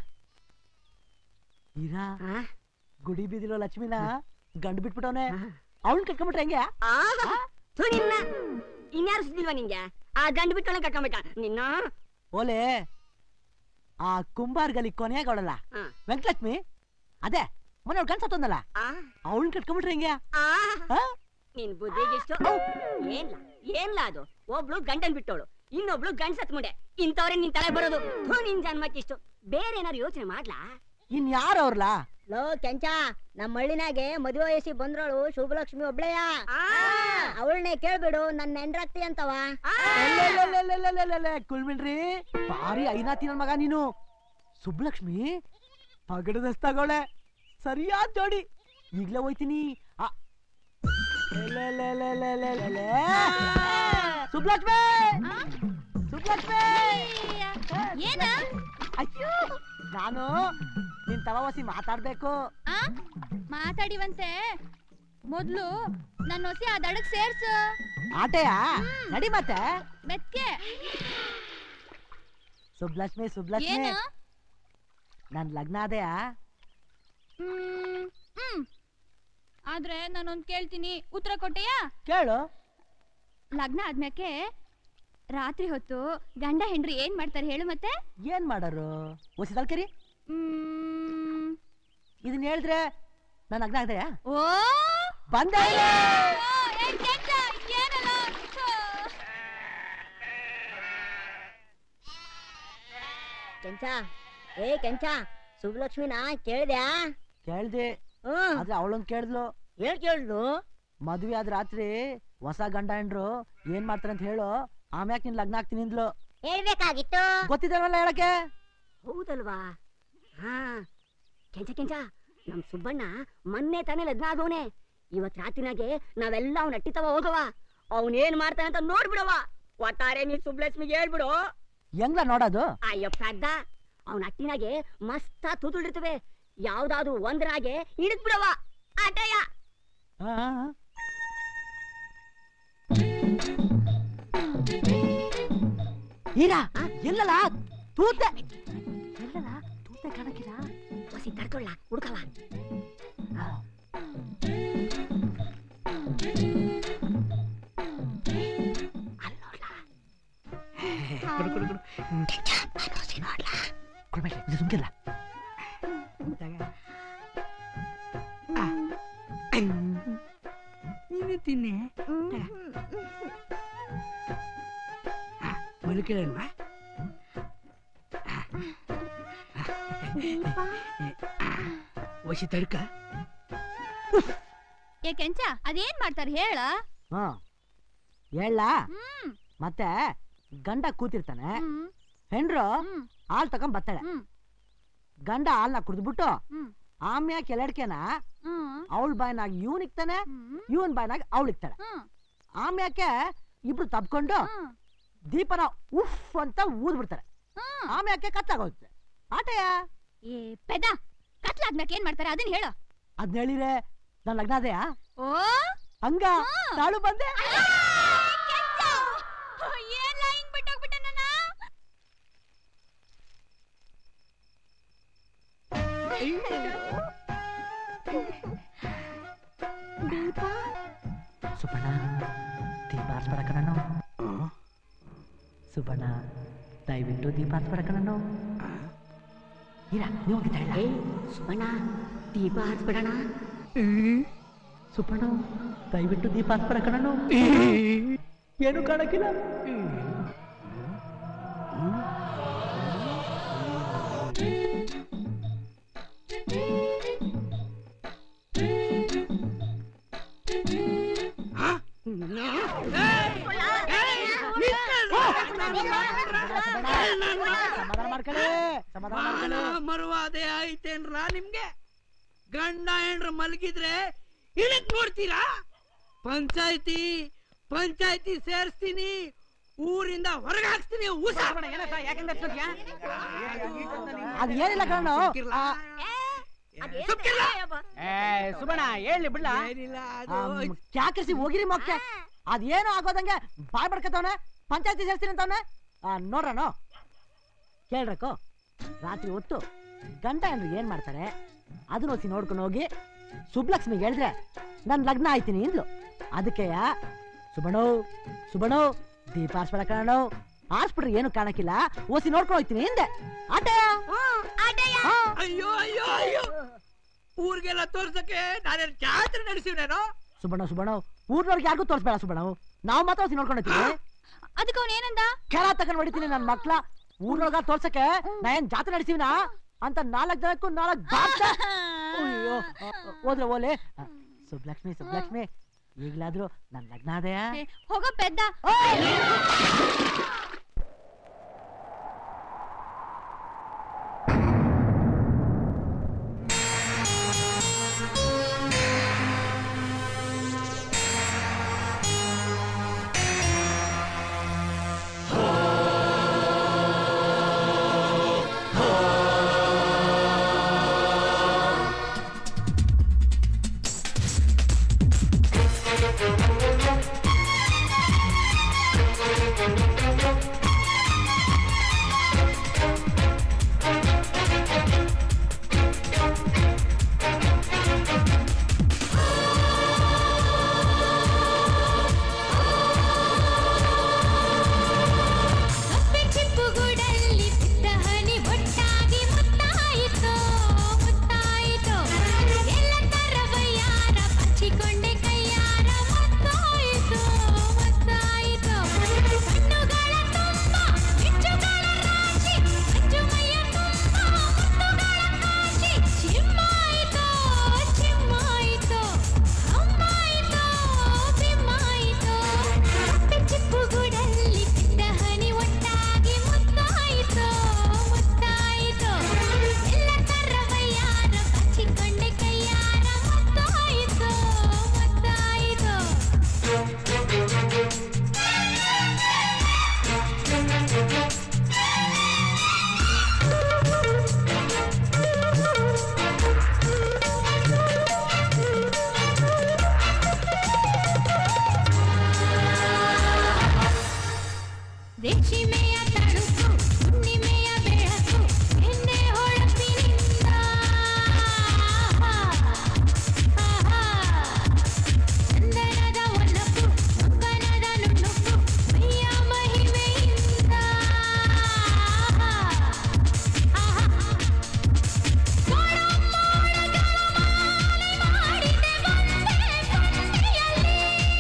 ಇರಾ ಗುಡಿ ಬೀದಿರೋ ಲಕ್ಷ್ಮಿನ ಗಂಡು ಬಿಟ್ಬಿಟ್ಟವನೆ ಅವಳನ್ನ ಕಟ್ಕೊಂಡ್ಬಿಟ್ರೆ ಹೆಂಗೆ ಥು ನಿನ್ನ ಇನ್ಯಾರು ಸುದ್ದಿಲ್ವಾ ನಿಂಗೆ ಆ ಗಂಡು ಬಿಟ್ಟು ಕರ್ಕೊಂಬಿಟ್ಟ ನಿನ್ನ ಓಲೆ ಆ ಕುಂಬಾರ್ಗಲಿ ಕೊನೆಯಾಗ ಅವಳಲ್ಲ ವೆಂಕಟಲಕ್ಷ್ಮಿ ಅದೇ ಮೊನ್ನೆ ಅವ್ಳು ಕನ್ಸತ್ತೊಂದಲ್ಲ ಅವಳನ್ನ ಕಟ್ಕೊಂಡ್ಬಿಟ್ರೆ ಹೆಂಗೆ ಆ? ನಿನ್ ಬುದ್ಧಿಗಿಷ್ಟು ಏನ್ಲ ಏನ್ಲ ಅದು ಒಬ್ಳು ಗಂಡನ್ ಬಿಟ್ಟೋಳು ಇನ್ನೊಬ್ಳು ಗಂಡ್ ಸತ್ ಮುಂಡೆ ಇಂಥವ್ರೆ ನಿನ್ ತಲೆ ಬರೋದು ಥು ನಿನ್ ಜನ್ಮಕ್ಕಿಷ್ಟು ಬೇರೆ ಏನಾರು ಯೋಚನೆ ಮಾಡ್ಲಾ ಇನ್ ಯಾರು ಅವ್ರಲ್ಲ ಲೋ ಕೆಂಚ ನಮ್ಮ ಹಳ್ಳಿನಾಗೆ ಮದುವೆ ವಯಸ್ಸಿ ಬಂದ್ರೋಳು ಶುಭಲಕ್ಷ್ಮಿ ಒಬ್ಳೆಯ ಅವಳನ್ನೇ ಕೇಳ್ಬಿಡು ನನ್ನ ನೆಂಡ್ರಾಗ್ತಿ ಅಂತವ ಕುಳ್ಬಿಡ್ರಿ ಭಾರಿ ಐನಾತಿ ನನ್ ಮಗ ನೀನು ಸುಬ್ಲಕ್ಷ್ಮಿ ಪಗಡದಸ್ತಾಗೋಳೆ ಸರಿಯಾದ ಜೋಡಿ ಈಗ್ಲೇ ಹೋಯ್ತೀನಿ ಆ, ಲೇ, ಲೇ, ಲೇ, ಲೇ, ಲೇ, ಲೇ, ಲೇ. ಸುಬ್ಲಕ್ಷ್ಮಿ ಸುಬ್ಲಕ್ಷ್ಮಿ ಏನ ಅಯ್ಯೋ ನಾನು ನಿನ್ ತವಸಿ ಮಾತಾಡ್ಬೇಕು ಆ ಮಾತಾಡಿವಂತೆ ಮೊದ್ಲು ನನ್ನ ಹೊಸಿ ಆ ದಡಕ್ ಸೇರ್ಸು ಆಟೆಯ ನಡಿ ಮತ್ತೆ ಮೆತ್ಕೆ ಸುಬ್ಲಕ್ಷ್ಮಿ ಸುಬ್ಲಕ್ಷ್ಮಿ ಏನು ನನ್ ಲಗ್ನ ಅದೆಯಾ ಹ್ಮ್ ಹ್ಮ್ ಆದ್ರೆ ನಾನೊಂದ್ ಕೇಳ್ತೀನಿ ಉತ್ತರ ಕೊಟ್ಟೆಯಾ ಕೇಳು ಲಗ್ನ ಆದ್ಮ್ಯಾಕೆ ರಾತ್ರಿ ಹೊತ್ತು ಗಂಡ ಹೆಂಡ್ರಿ ಏನ್ ಮಾಡ್ತಾರೆ ಹೇಳು ಮತ್ತೆ ಏನ್ ಮಾಡಾರು ಒಸಿದಲ್ ಕರಿ ಹ್ಮ್ ಇದನ್ನ ಹೇಳಿದ್ರೆ ನನ್ ಲಗ್ನ ಆಗ್ದೆಯಾ ಓ ಬಂದೆ ಕೆಂಚ ಏ ಕೆಂಚ ಶುಭಲಕ್ಷ್ಮಿನ ಕೇಳ್ದ್ಯಾ ಕೇಳ್ದೆ ಆದ್ರೆ ಅವಳೊಂದ್ ಕೇಳಿದ್ಲು ಏನ್ ಕೇಳಿದ್ಲು ಮದ್ವೆ ಆದ ರಾತ್ರಿ ಹೊಸ ಗಂಡ ಹೆಂಡ್ರು ಏನ್ ಮಾಡ್ತಾರೆ ಅಂತ ಹೇಳು ಆಮ್ಯಾಕ್ ನಿನ್ ಲಗ್ನ ಆಗ್ತೀನಿ ಅಂದ್ಲು ಹೇಳ್ಬೇಕಾಗಿತ್ತು ಗೊತ್ತಿದ್ದಲ್ವಲ್ಲ ಹೇಳಕ್ಕೆ ಹೌದಲ್ವಾ ಹಾ ಕೆಂಚ ಕೆಂಚ ನಮ್ ಸುಬ್ಬಣ್ಣ ಮೊನ್ನೆ ತಾನೇ ಲಗ್ನ ಆಗೋನೆ ಇವತ್ ರಾತ್ರಿನಾಗೆ ನಾವೆಲ್ಲ ಅವ್ನ ಅಟ್ಟಿತವ ಹೋಗವ ಅವನೇನ್ ಮಾಡ್ತಾನೆ ಅಂತ ನೋಡ್ಬಿಡವ ಒಟ್ಟಾರೆ ನೀನ್ ಸುಬ್ಲಕ್ಷ್ಮಿಗೆ ಹೇಳ್ಬಿಡು ಹೆಂಗ್ಲ ನೋಡೋದು ಅಯ್ಯೋ ಪ್ರಾಗ್ದ ಅವನ ಅಟ್ಟಿನಾಗೆ ಮಸ್ತ ತೂತುಳಿರ್ತವೆ ಯಾವ್ದಾದ್ರು ಒಂದ್ರಾಗೆ ಹಿಡಿದ್ ಬಿಡವ ಆಟಯ ಆ, ಆ, ಆ. ಹೀರಾ ಎಲ್ಲಲ್ಲ ತೂತೆ ಎಲ್ಲಲ್ಲ ತೂತೆ ಕಾಣಕ್ಕಿಲ್ಲ ಹೊಸಿ ತಡ್ಕೊಳ್ಳ ಹುಡ್ಕವ ಕೊಡು ಕೊಡು ಕೊಡು ಕೊಡ್ಬೇಡಿ ಇದು ಸುಮ್ಕಿಲ್ಲ ನೀನು ತಿನ್ನಿ ಮುದುಕಿರಲ್ವಾ ಒಸಿ ತಡ್ಕ ಏ ಕೆಂಚ ಅದೇನ್ ಮಾಡ್ತಾರೆ ಹೇಳ ಹಾ ಹೇಳ ಹ್ಮ್ ಮತ್ತೆ ಗಂಡ ಕೂತಿರ್ತಾನೆ ಹ್ಮ್ ಹೆಂಡ್ರು ಹಾಲ್ ತಕೊಂಡ್ ಬರ್ತಾಳೆ ಹ್ಮ್ ಗಂಡ ಹಾಲ್ನ ಕುಡ್ದ್ಬಿಟ್ಟು ಹ್ಮ್ ಆಮ್ಯ ಕೆಳಡ್ಕೆನ ಹ್ಮ್ ಅವಳ ಬಾಯ್ನಾಗ ಇವನ್ ಇಕ್ತಾನೆ ಇವನ್ ಬಾಯ್ನಾಗ ಅವಳು ಇಕ್ತಾಳೆ ಹ್ಮ್ ಆಮ್ಯಾಕೆ ಇಬ್ರು ತಬ್ಕೊಂಡು ದೀಪನ ಉಫ್ ಅಂತ ಊದ್ ಬಿಡ್ತಾರೆ ಆಮ್ಯಾಕೆ ಕತ್ತಾಗೋಗುತ್ತೆ ಆಟಯ ಏ ಪೆದ ಕತ್ಲಾದ್ಮ್ಯಾಕ ಏನ್ ಮಾಡ್ತಾರೆ ಅದನ್ನ ಹೇಳು ಅದ್ನ ಹೇಳಿರೆ ನನ್ ಲಗ್ನ ಅದೆಯಾ ಓ ಹಂಗ ತಾಳು ಬಂದೆ ಏನ್ ಹಿಂಗ್ ಬಿಟ್ಟೋಗ್ಬಿಟ್ಟೆ ನನ್ನ ಸುಬ್ಬಣ್ಣ ದೀಪ ಹಚ್ಬೇಡ ಕಣನು ಸುಬ್ಬಣ್ಣ ದಯವಿಟ್ಟು ದೀಪ ಹಚ್ಬೇಡ ಕಣನು ಇಲ್ಲ ನೀವು ಹೋಗಿದ್ದಾಳ ಸುಬ್ಬಣ್ಣ ದೀಪ ಹಚ್ಬಿಡಣ ಸುಬ್ಬಣ್ಣ ದಯವಿಟ್ಟು ದೀಪ ಹಚ್ಬೇಡ ಕಣನು ಏನು ಕಾಣಕ್ಕಿಲ್ಲ ಸಮಾಧಾನ ಮಾಡ್ಕೊಳ್ಳಿ ಸಮಾಧಾನ ಮಾಡ್ಕೊಳ್ಳಿ ಮರುವಾದೆ ಆಯ್ತೇನ್ರ ನಿಮ್ಗೆ ಗಂಡ ಹೆಂಡ್ರು ಮಲಗಿದ್ರೆ ಇಳಕ್ ನೋಡ್ತೀರಾ ಪಂಚಾಯ್ತಿ ಪಂಚಾಯ್ತಿ ಸೇರಿಸ್ತೀನಿ ಊರಿಂದ ಹೊರಗೆ ಹಾಕ್ಸ್ತೀನಿ ಊಸ ಅದು ಏನಿಲ್ಲ ಕಣ ಸುಬಣ ಹೇಳಿ ಬಿಡ್ಲ ಕ್ಯಾಕರಿಸಿ ಹೋಗಿರಿ ಮೊಕ್ಕೆ ಅದೇನು ಆಗೋದಂಗೆ ಬಾಯ್ ಬಡ್ಕತವನೆ ಪಂಚಾಯತಿ ಸೇರ್ತೀನಿ ಅಂತವನೆ ನೋಡ್ರನು ಕೇಳ್ರಕ್ಕೋ ರಾತ್ರಿ ಹೊತ್ತು ಗಂಡ ಹೆಂಡ್ರು ಏನ್ ಮಾಡ್ತಾರೆ ಅದನ್ನ ಹೊಸಿ ನೋಡ್ಕೊಂಡು ಹೋಗಿ ಸುಬ್ಲಕ್ಷ್ಮಿಗೆ ಹೇಳಿದ್ರೆ ನನ್ ಲಗ್ನ ಆಯ್ತೀನಿ ಇಂದ್ಲು ಅದಕ್ಕೆ ಸುಬಣೋ ಸುಬಣೋ ದೀಪ ಆರ್ಸ್ಬೇಡ ಕಣೋ ಆರ್ಸ್ಬಿಟ್ರೆ ಏನು ಕಾಣಕ್ಕಿಲ್ಲ ಓಸಿ ನೋಡ್ಕೊಂಡು ಹೋಗ್ತೀನಿ ಹಿಂದೆ ಆಟಯ ಅಯ್ಯೋ ಅಯ್ಯೋ ಅಯ್ಯೋ ಊರಿಗೆಲ್ಲ ತೋರ್ಸಕ್ಕೆ ನಾನೇನ್ ಜಾತ್ರೆ ನಡೆಸಿವ್ನೇನೋ ಸುಬಣ ಸುಬಣ ಊರ್ನವ್ರಿಗೆ ಯಾರಿಗೂ ತೋರಿಸ್ಬೇಡ ಸುಬಣ ನಾವು ಮಾತ್ರ ಹೊಸಿ ನೋಡ್ಕೊಂಡು ಹೋಗ್ತೀವಿ ಅದಕ್ಕೆ ಅವನ್ ಏನಂದ ಕೆಳ ತಗೊಂಡ್ ಹೊಡಿತೀನಿ ನನ್ ಮಕ್ಳ ಊರ್ನೊಳಗ ತೋರ್ಸಕ್ಕೆ ನಾ ಏನ್ ಜಾತ್ರೆ ನಡೆಸಿವ್ನಾ ಅಂತ ನಾಲ್ಕ್ ಜನಕ್ಕೂ ನಾಲ್ಕ್ ಬಾರ್ಸ ಅಯ್ಯೋ ಹೋದ್ರೆ ಓಲೆ ಸುಬ್ಲಕ್ಷ್ಮಿ ಸುಬ್ಲಕ್ಷ್ಮಿ ಈಗ್ಲಾದ್ರೂ ನನ್ ಲಗ್ನ ಅದೆಯಾ ಹೋಗೋ ಪೆದ್ದ ಕಪ್ಪೆ ಚಿಪ್ಪುಗೂಡಲ್ಲಿ ಬಿದ್ದ ಹನಿ ಒಟ್ಟಾಗಿ ಮುತ್ತಾಯಿತು ಮುತ್ತಾಯಿತು ಎಲ್ಲ ತರವಯ್ಯಾರ ಬಚ್ಚಿಕೊಂಡೆ ಕೈಯಾರ ಮುತ್ತಾಯಿತು ಮುತ್ತಾಯಿತು ಕಣ್ಣುಗಳ ತುಂಬ ಮಿಂಚುಗಳ ರಾಶಿ ಮಂಜುಮಯ ತುಂಬ ಮುತ್ತುಗಳ ಕಾಶಿ ಚಿಮ್ಮಾಯಿತು ಚಿಮ್ಮಾಯಿತು ಅಮ್ಮಾಯಿತು ಬಿಮ್ಮಾಯಿತು ಕಪ್ಪೆ ಚಿಪ್ಪುಗೂಡಲ್ಲಿ ಬಿದ್ದ ಹನಿ ಒಟ್ಟಾಗಿ ಮುತ್ತಾಯಿತು ಮುತ್ತಾಯಿತು ಎಲ್ಲ ತರವಯ್ಯಾರ ಬಚ್ಚಿಕೊಂಡೆ ಕೈಯಾರ ಮುತ್ತಾಯಿತು ಮುತ್ತಾಯಿತು ರೇಷ್ಮೆಯ ತಳುಕು ಹುಣ್ಣಿಮೆಯ ಬೆಳಕು ಎಣ್ಣೆ ಹೊಳಪಿನಿಂದ ಚಂದನದ ಒನಪು ಕಂಕಣದ ನುಣುಪು ಮೈಯ ಮಹಿಮೆಯಿಂದ ಮಾಡಿದೆ ಬಂದೆ ಸಂಧಿಯಲ್ಲಿ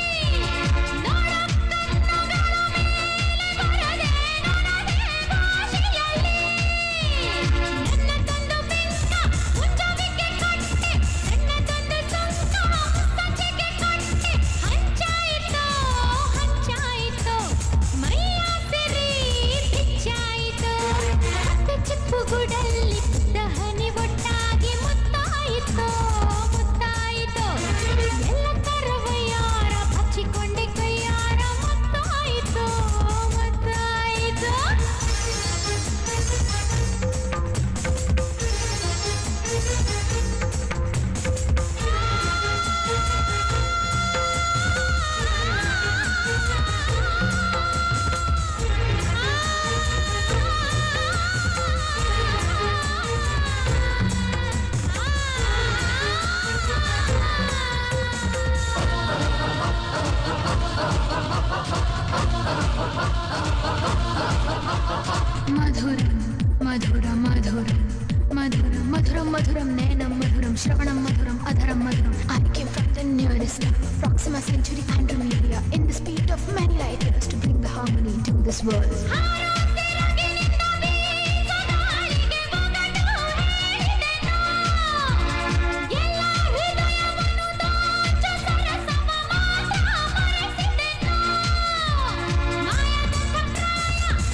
ನನ್ನದೊಂದು ಬೆಂಕ ಮುಂಜಾವಿಗೆ ಕೊಟ್ಟೆ ನನ್ನದೊಂದು ಸೊಂಕ ಸಂಜೆಗೆ ಕೊಟ್ಟೆ ಹಂಚಾಯಿತು ಹಂಚಾಯಿತು ಮೈಯ ಸಿರಿ ಬಿಚ್ಚಾಯಿತು ಮತ್ತೆ ಚಿಪ್ಪುಗುಡಲ್ಲಿ ಬಿದ್ದ ಹನಿ ಒಟ್ಟಾಗಿ ಮುತ್ತಾಯಿತು ಮುತ್ತಾಯಿತು ಎಲ್ಲ ತರವಯ್ಯಾರ ಬಚ್ಚಿಕೊಂಡೆ ಕೈಯಾರ ಮುತ್ತಾಯಿತು ಮುತ್ತಾಯಿತು మధురం మధుర మధురం మధురం మధురం మధురం నేనం మధురం శ్రవణం మధురం అధరం మధురం I came from the nearest star Proxima Century Andromeda in the speed of many light years to bring the harmony to this world ಮಾಯದ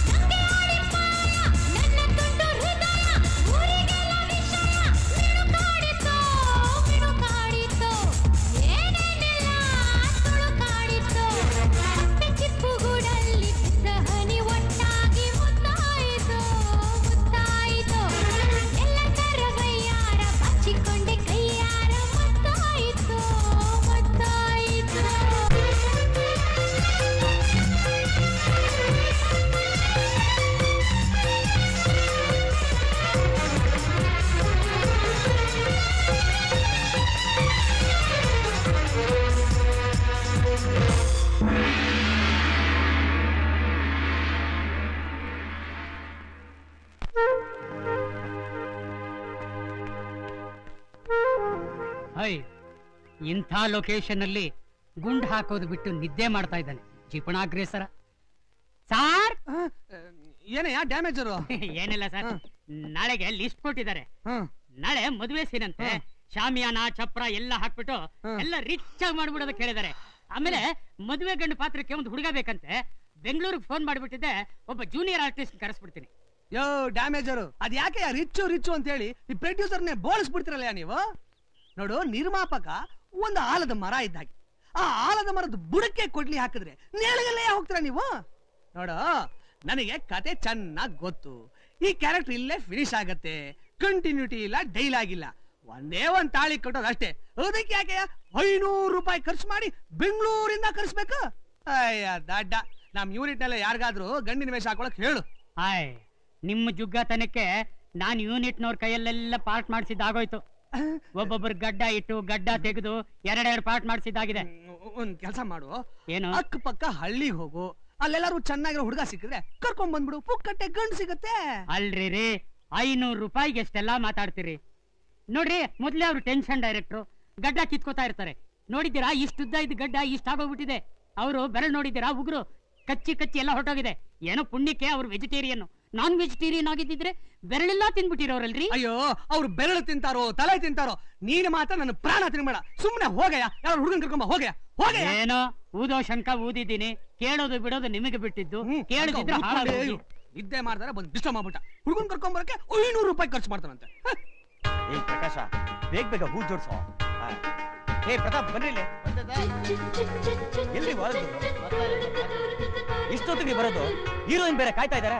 ಇಂಥ ಲೊಕೇಶನ್ ಅಲ್ಲಿ ಗುಂಡ್ ಹಾಕೋದು ಬಿಟ್ಟು ನಿದ್ದೆ ಮಾಡ್ತಾ ಇದ್ದಾನೆ ಜಿಪಣಾಗ್ರೇಸರ ಸಾರ್ ಏನಯ್ಯ ಡ್ಯಾಮೇಜರು ಏನಿಲ್ಲ ಸರ್ ನಾಳೆಗೆ ಲಿಸ್ಟ್ ಕೊಟ್ಟಿದ್ದಾರೆ ನಾಳೆ ಮದುವೆ ಸೀನಂತೆ ಶಾಮಿಯಾನ ಚಪ್ರ ಎಲ್ಲ ಹಾಕ್ಬಿಟ್ಟು ಎಲ್ಲ ರಿಚ್ ಆಗಿ ಮಾಡ್ಬಿಡೋದಕ್ಕೆ ಹೇಳಿದ್ದಾರೆ ಆಮೇಲೆ ಮದುವೆ ಗಂಡು ಪಾತ್ರಕ್ಕೆ ಒಂದು ಹುಡುಗ ಬೇಕಂತೆ ಬೆಂಗಳೂರಿಗೆ ಫೋನ್ ಮಾಡ್ಬಿಟ್ಟಿದ್ದೆ ಒಬ್ಬ ಜೂನಿಯರ್ ಆರ್ಟಿಸ್ಟ್ ಕರೆಸ್ಬಿಡ್ತೀನಿ ಯೋ ಡ್ಯಾಮೇಜರು ಅದ್ ಯಾಕೆ ರಿಚ್ಚು ರಿಚ್ಚು ಅಂತ ಹೇಳಿ ಈ ಪ್ರೊಡ್ಯೂಸರ್ನೇ ಬೋಳಿಸ್ಬಿಡ್ತಿರಲ್ಲ ನೀವು ನೋಡು ನಿರ್ಮಾಪಕ ಒಂದು ಆಲದ ಮರ ಇದ್ದಾಗೆ ಆ ಆಲದ ಮರದ ಬುಡಕ್ಕೆ ಕೊಡ್ಲಿ ಹಾಕಿದ್ರೆ ನೇಳಗಲ್ಲೇ ಹೋಗ್ತೀರಾ ನೀವು ನೋಡು ನನಗೆ ಕತೆ ಚೆನ್ನಾಗ್ ಗೊತ್ತು ಈ ಕ್ಯಾರೆಕ್ಟರ್ ಇಲ್ಲೇ ಫಿನಿಶ್ ಆಗತ್ತೆ ಕಂಟಿನ್ಯೂಟಿ ಇಲ್ಲ ಡೈಲಾಗ್ ಇಲ್ಲ ಒಂದೇ ಒಂದ್ ತಾಳಿ ಕಟ್ಟೋದು ಅಷ್ಟೇ ಅದಕ್ಕೆ ಯಾಕೆ ಐನೂರು ರೂಪಾಯಿ ಖರ್ಚು ಮಾಡಿ ಬೆಂಗಳೂರಿಂದ ಕರ್ಸ್ಬೇಕು ಅಯ್ಯ ದಡ್ಡ ನಮ್ ಯೂನಿಟ್ ನಲ್ಲಿ ಯಾರಿಗಾದ್ರೂ ಗಂಡಿನ ವೇಷ ಹಾಕೊಳಕ್ ಹೇಳು ಆಯ್ ನಿಮ್ಮ ಜುಗ್ಗತನಕ್ಕೆ ನಾನ್ ಯೂನಿಟ್ನವ್ರ ಕೈಯಲ್ಲೆಲ್ಲ ಪಾರ್ಟ್ ಮಾಡಿಸಿದ್ದಾಗೋಯ್ತು ಒಬ್ಬೊಬ್ಬರು ಗಡ್ಡ ಇಟ್ಟು ಗಡ್ಡ ತೆಗೆದು ಎರಡೆರಡು ಪಾರ್ಟ್ ಮಾಡಿಸಿದ್ದಾಗಿದೆ ಒಂದ್ ಕೆಲಸ ಮಾಡು ಏನು ಅಕ್ಕ ಪಕ್ಕ ಹಳ್ಳಿಗೆ ಹೋಗು ಅಲ್ಲೆಲ್ಲಾರು ಚೆನ್ನಾಗಿರೋ ಹುಡುಗ ಸಿಕ್ಕಿದ್ರೆ ಕರ್ಕೊಂಡ್ ಬಂದ್ಬಿಡು ಪುಕ್ಕಟ್ಟೆ ಗಂಡು ಸಿಗತ್ತೆ ಅಲ್ರಿ ರೀ ಐನೂರು ರೂಪಾಯಿಗೆ ಎಷ್ಟೆಲ್ಲಾ ಮಾತಾಡ್ತೀರಿ ನೋಡ್ರಿ ಮೊದ್ಲೇ ಅವ್ರು ಟೆನ್ಷನ್ ಡೈರೆಕ್ಟ್ರು ಗಡ್ಡ ಕಿತ್ಕೋತಾ ಇರ್ತಾರೆ ನೋಡಿದ್ದೀರಾ ಇಷ್ಟುದ್ದ ಇದ್ದ ಗಡ್ಡ ಇಷ್ಟ ಆಗೋಗ್ಬಿಟ್ಟಿದೆ ಅವರು ಬೆರಳು ನೋಡಿದ್ದೀರಾ ಉಗುರು ಕಚ್ಚಿ ಕಚ್ಚಿ ಎಲ್ಲ ಹೊರಟೋಗಿದೆ ಏನೋ ಪುಣ್ಯಕ್ಕೆ ಅವ್ರು ವೆಜಿಟೇರಿಯನ್ ನಾನ್ ವೆಜಿಟೇರಿಯನ್ ಆಗಿದ್ದಿದ್ರೆ ಬೆರಳೆಲ್ಲ ತಿನ್ಬಿಟ್ಟಿರೋರಲ್ರಿ ಅಯ್ಯೋ ಅವ್ರು ಬೆರಳು ತಿಂತಾರೋ ತಲೆ ತಿಂತಾರೋ ನೀನು ಮಾತ್ರ ನನ್ನ ಪ್ರಾಣ ತಿನ್ಬೇಡ ಸುಮ್ನೆ ಹೋಗಯ್ಯ ಯಾರು ಹುಡುಗನ್ ಕರ್ಕೊಂಬ ಹೋಗಯ್ಯ ಹೋಗಯ್ಯ ಏನೋ ಊದೋ ಶಂಕ ಊದಿದ್ದೀನಿ ಕೇಳೋದು ಬಿಡೋದು ನಿಮಗೆ ಬಿಟ್ಟಿದ್ದು ಕೇಳದಿದ್ರೆ ಹಾಳಾಗಿ ಹೋಗಿ. ನಿದ್ದೆ ಮಾಡ್ತಾರೆ ಬಂದು ಡಿಸ್ಟರ್ಬ್ ಮಾಡ್ಬಿಟ್ಟ ಹುಡುಗನ್ ಕರ್ಕೊಂಡ್ ಬರಕ್ಕೆ ಐನೂರು ರೂಪಾಯಿ ಖರ್ಚು ಮಾಡ್ತಾನಂತೆ ಹ. ಏ ಪ್ರಕಾಶ ಬೇಗ ಬೇಗ ಹೂ ಜೋಡ್ಸೋ ಆ. ಏ ಪ್ರತಾಪ್ ಬನ್ರಿ ಇಲ್ಲಿ. ಎಲ್ರಿ ಹೊರಗೆ ಇಷ್ಟೊತ್ತಿಗೆ ಬರೋದು ಹೀರೋಯಿನ್ ಬೇರೆ ಕಾಯ್ತಾ ಇದಾರೆ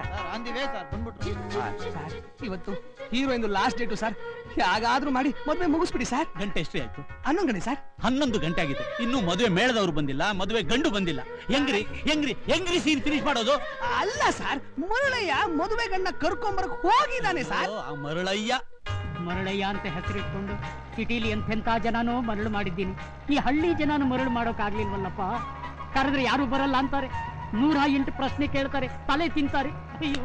ಸರ್, ಇವತ್ತು ಹೀರೋಯಿನ್ ಲಾಸ್ಟ್ ಡೇಟು ಸರ್ ಯಾಗಾದ್ರೂ ಮಾಡಿ ಮದ್ವೆ ಮುಗಿಸ್ಬಿಡಿ ಸರ್ ಗಂಟೆ ಎಷ್ಟು ಆಯ್ತು ಹನ್ನೊಂದು ಗಂಟೆ ಸರ್ ಹನ್ನೊಂದು ಗಂಟೆ ಆಗಿದೆ ಇನ್ನು ಮದುವೆ ಮೇಳದವ್ರು ಬಂದಿಲ್ಲ ಮದುವೆ ಗಂಡು ಬಂದಿಲ್ಲ ಹೆಂಗ್ರಿ ಹೆಂಗ್ರಿ ಹೆಂಗ್ರಿ ಸೀನ್ ಫಿನಿಶ್ ಮಾಡೋದು ಅಲ್ಲ ಸರ್ ಮರಳಯ್ಯ ಮದುವೆ ಗಂಡ ಕರ್ಕೊಂಬರಕ್ ಹೋಗಿದ್ದಾನೆ ಸರ್ ಆ ಮರಳಯ್ಯ ಮರಳಯ್ಯ ಅಂತ ಹೆಸರಿಟ್ಕೊಂಡು ಸಿಟಿಲಿ ಎಂತೆಂತ ಜನನೂ ಮರಳು ಮಾಡಿದ್ದೀನಿ ಈ ಹಳ್ಳಿ ಜನನು ಮರಳು ಮಾಡೋಕ್ಕಾಗ್ಲಿಲ್ವಲ್ಲಪ್ಪ ಕರೆದ್ರೆ ಯಾರು ಬರಲ್ಲ ಅಂತಾರೆ ನೂರ ಎಂಟು ಪ್ರಶ್ನೆ ಕೇಳ್ತಾರೆ ತಲೆ ತಿಂತಾರೆ ಅಯ್ಯೋ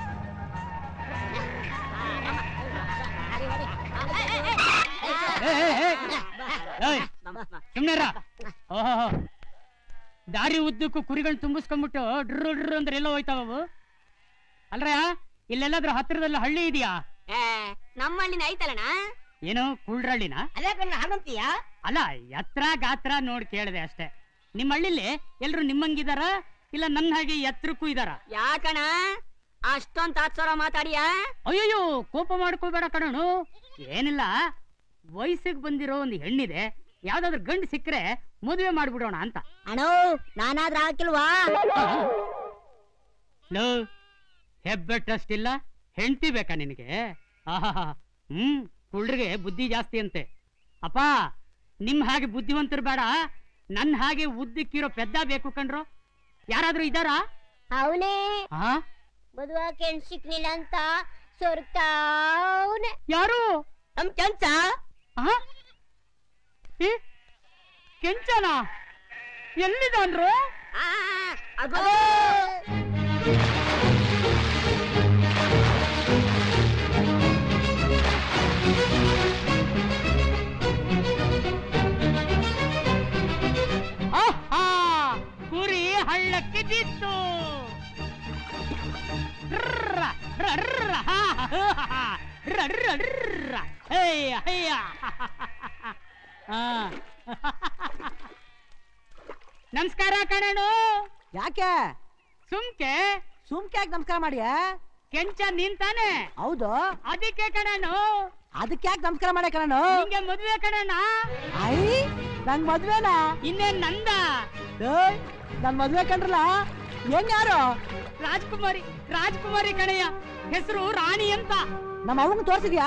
ಸುಮ್ನೆರ ಓಹೋ ದಾರಿ ಉದ್ದಕ್ಕೂ ಕುರಿಗಳನ್ನ ತುಂಬಿಸ್ಕೊಂಡ್ಬಿಟ್ಟು ಡ್ರು ಡ್ರು ಅಂದ್ರೆ ಎಲ್ಲ ಹೋಯ್ತಾವವು ಅಲ್ರ ಇಲ್ಲೆಲ್ಲಾದ್ರೂ ಹತ್ತಿರದಲ್ಲಿ ಹಳ್ಳಿ ಇದೆಯಾ ನಮ್ಮ ಹಳ್ಳಿನ ಐತಲ್ಲಣ್ಣ ಏನು ಕುಳ್ರಳ್ಳಿನ ಅದೇ ಕಣ್ಣ ಹಾಗಂತೀಯಾ ಅಲ್ಲ ಎತ್ರ ಗಾತ್ರ ನೋಡ್ ಕೇಳಿದೆ ಅಷ್ಟೇ ನಿಮ್ಮ ಹಳ್ಳಿಲಿ ಎಲ್ರು ನಿಮ್ಮಂಗಿದಾರ ಇಲ್ಲ ನನ್ನ ಹಾಗೆ ಎತ್ರಕ್ಕೂ ಇದಾರ ಯಾಕಣ ಅಷ್ಟೊಂದ್ ತಾತ್ಸರ ಮಾತಾಡಿಯಾ ಅಯ್ಯಯ್ಯೋ ಕೋಪ ಮಾಡ್ಕೋಬೇಡ ಕಣನು ಏನಿಲ್ಲ ವಯಸ್ಸಿಗೆ ಬಂದಿರೋ ಒಂದು ಹೆಣ್ಣಿದೆ ಯಾವ್ದಾದ್ರು ಗಂಡು ಸಿಕ್ಕರೆ ಮದುವೆ ಮಾಡ್ಬಿಡೋಣ ಅಂತ ಅಣೋ ನಾನಾದ್ರೂ ಹಾಕಿಲ್ವಾ ಲೋ ಹೆಬ್ಬೆಟ್ಟಷ್ಟಿಲ್ಲ ಹೆಂಡತಿ ಬೇಕಾ ನಿನಗೆ ಆಹಾ ಹ್ಮ್ ಕುಳ್ರಿಗೆ ಬುದ್ಧಿ ಜಾಸ್ತಿ ಅಂತೆ ಅಪ್ಪ ನಿಮ್ ಹಾಗೆ ಬುದ್ಧಿವಂತರು ಬೇಡ ನನ್ ಹಾಗೆ ಉದ್ದಕ್ಕಿರೋ ಪೆದ್ದ ಬೇಕು ಕಣ್ರು ಯಾರಾದ್ರೂ ಇದ್ದಾರಾ ಅವನೇ ಆ ಮದುವೆ ಸಿಕ್ಲಿಲ್ಲ ಅಂತ ಸೊರ್ತಾವ್ನೆ ಯಾರು ನಮ್ ಕೆಂಚ ಕೆಂಚನ ಎಲ್ಲಿದಾನ್ರು ಅದು ಆಹಾ ಕುರಿ ಹಳ್ಳಕ್ಕೆ ಬಿತ್ತು ರರ್ರ, ರರ್ರ, ಹಾ, ಹಾ, ಹಾ, ರರ್ರ, ರರ್ರ, ಹೇಯ್ಯ, ಹೇಯ್ಯ. ಆ. ನಮಸ್ಕಾರ ಕಣನು ಯಾಕೆ ಸುಮ್ಕೆ ಸುಮ್ಕೆ ಯಾಕೆ ನಮಸ್ಕಾರ ಮಾಡಿಯ ಕೆಂಚ ನೀನ್ ತಾನೆ ಹೌದು ಅದಕ್ಕೆ ಕಣನು ಅದಕ್ಕೆ ಯಾಕೆ ನಮಸ್ಕಾರ ಮಾಡ ಕಣನು ನಿಂಗೆ ಮದ್ವೆ ಕಣಣ್ಣ ಐ ನಂಗ್ ಮದ್ವೆನಾ ಇನ್ನೇನ್ ನಂದ ಏಯ್, ನನ್ ಮದ್ವೆ ಕಂಡ್ರಲ್ಲ ಹೆಂಗ್ ಯಾರು ರಾಜ್ಕುಮಾರಿ ರಾಜ್ಕುಮಾರಿ ಕಣಯ್ಯ ಹೆಸರು ರಾಣಿ ಅಂತ ನಮ್ಮ ಅವ್ವಂಗ್ ತೋರ್ಸಿದ್ಯಾ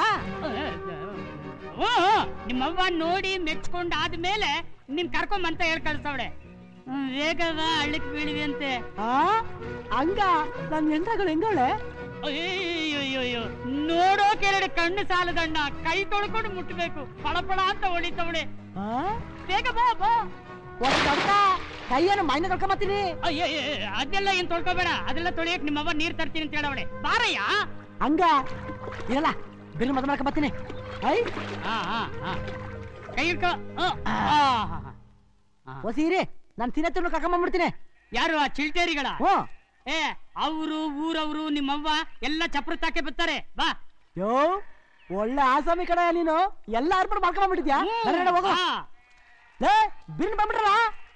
ಓ ನಿಮ್ಮವ್ವ ನೋಡಿ ಮೆಚ್ಕೊಂಡ್ ಆದ್ಮೇಲೆ ನಿನ್ ಕರ್ಕೊಂಬಂತ ಹೇಳ್ ಕಳ್ಸವಳೆ ಹ್ಮ್, ವೇಗದ ಹಳ್ಳಕ್ ಬೀಳಿವಿ ಅಂತೆ ಆ ಹಂಗ ನನ್ ಹೆಂಡ್ರಗಳು ಹೆಂಗವಳೆ ಅಯ್ಯಯ್ಯೋ ನೋಡೋಕೆ ಎರಡು ಕಣ್ಣು ಸಾಲದಣ್ಣ ಕೈ ತೊಳ್ಕೊಂಡು ಮುಟ್ಬೇಕು ಪಳಪಳ ಅಂತ ಹೊಡಿತವಳೆ ಬೇಗ ಬಾ ಬಾ ಕೈಯನ್ನು ಮೈನ ಕಳ್ಕೊಂಬತ್ತೀನಿ ಅಯ್ಯಯ್ಯ ಅದೆಲ್ಲ ಏನ್ ತೊಳ್ಕೊಬೇಡ ಅದೆಲ್ಲ ತೊಳಿಯಕ್ ನಿಮ್ಮವ್ವ ನೀರ್ ತರ್ತೀನಿ ಅಂತ ಹೇಳವಳೆ ಬಾರಯ್ಯ ಹಂಗ ಇರಲ್ಲ ಬಿಲ್ ಮದ್ವೆ ಮಾಡ್ಕೊಂಡ್ ಬರ್ತೀನಿ ಐ ಹಾ ಹಾ ಹಾ ಕೈ ಹಿಡ್ಕೊ ಆ, ಆ. ಹೊಸೀರಿ ನಾನು ತಿನ್ನತ್ತನ್ನು ಕರ್ಕೊಂಬಂದ್ಬಿಡ್ತೀನಿ ಯಾರು ಆ ಚಿಲ್ಟೇರಿಗಳ ಹ್ಞೂ ಏ ಅವರು ಊರವರು ನಿಮ್ಮವ್ವ ಎಲ್ಲ ಚಪ್ರ ತಾಕೆ ಬರ್ತಾರೆ ಬಾ ಯೋ ಒಳ್ಳೆ ಆಸಾಮಿ ಕಡೆ ನೀನು ಎಲ್ಲ ಅರ್ಪಣೆ ಮಾಡ್ಕೊಂಡ್ಬಿಟ್ಟಿದ್ಯಾ ಹೋಗೋ ಲೇ ಬಿರ್ನ್ ಬಂದ್ಬಿಟ್ರಲ್ಲ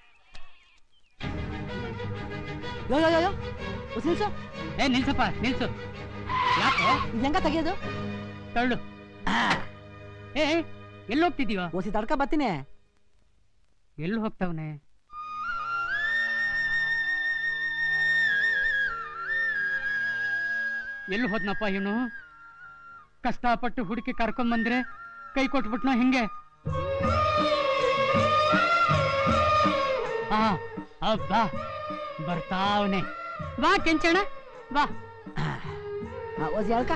ಯೋ ಯೋ ಯೋ ಯೋ ಹೊಸ ನಿಲ್ಸು ಏ ನಿಲ್ಸಪ್ಪ ನಿಲ್ಸು ಯಾಕೆ ಇದು ಹೆಂಗ ತೆಗಿಯೋದು ತಳ್ಳು ಏ ಎಲ್ಲಿ ಹೋಗ್ತಿದೀವ ಹೊಸಿ ತಡ್ಕ ಬರ್ತೀನಿ ಎಲ್ಲಿ ಹೋಗ್ತಾವನೆ ಎಲ್ಲಿ ಹೋದ್ನಪ್ಪ ಇವನು ಕಷ್ಟಪಟ್ಟು ಹುಡುಕಿ ಕರ್ಕೊಂಬಂದ್ರೆ ಕೈ ಕೊಟ್ಬಿಟ್ನ ಹಿಂಗೆ ಆ ಅಬ್ಬಾ ಬರ್ತಾವನೆ ಬಾ ಕೆಂಚಣ ಬಾ ಹೊಸಿ ಹೇಳ್ಕ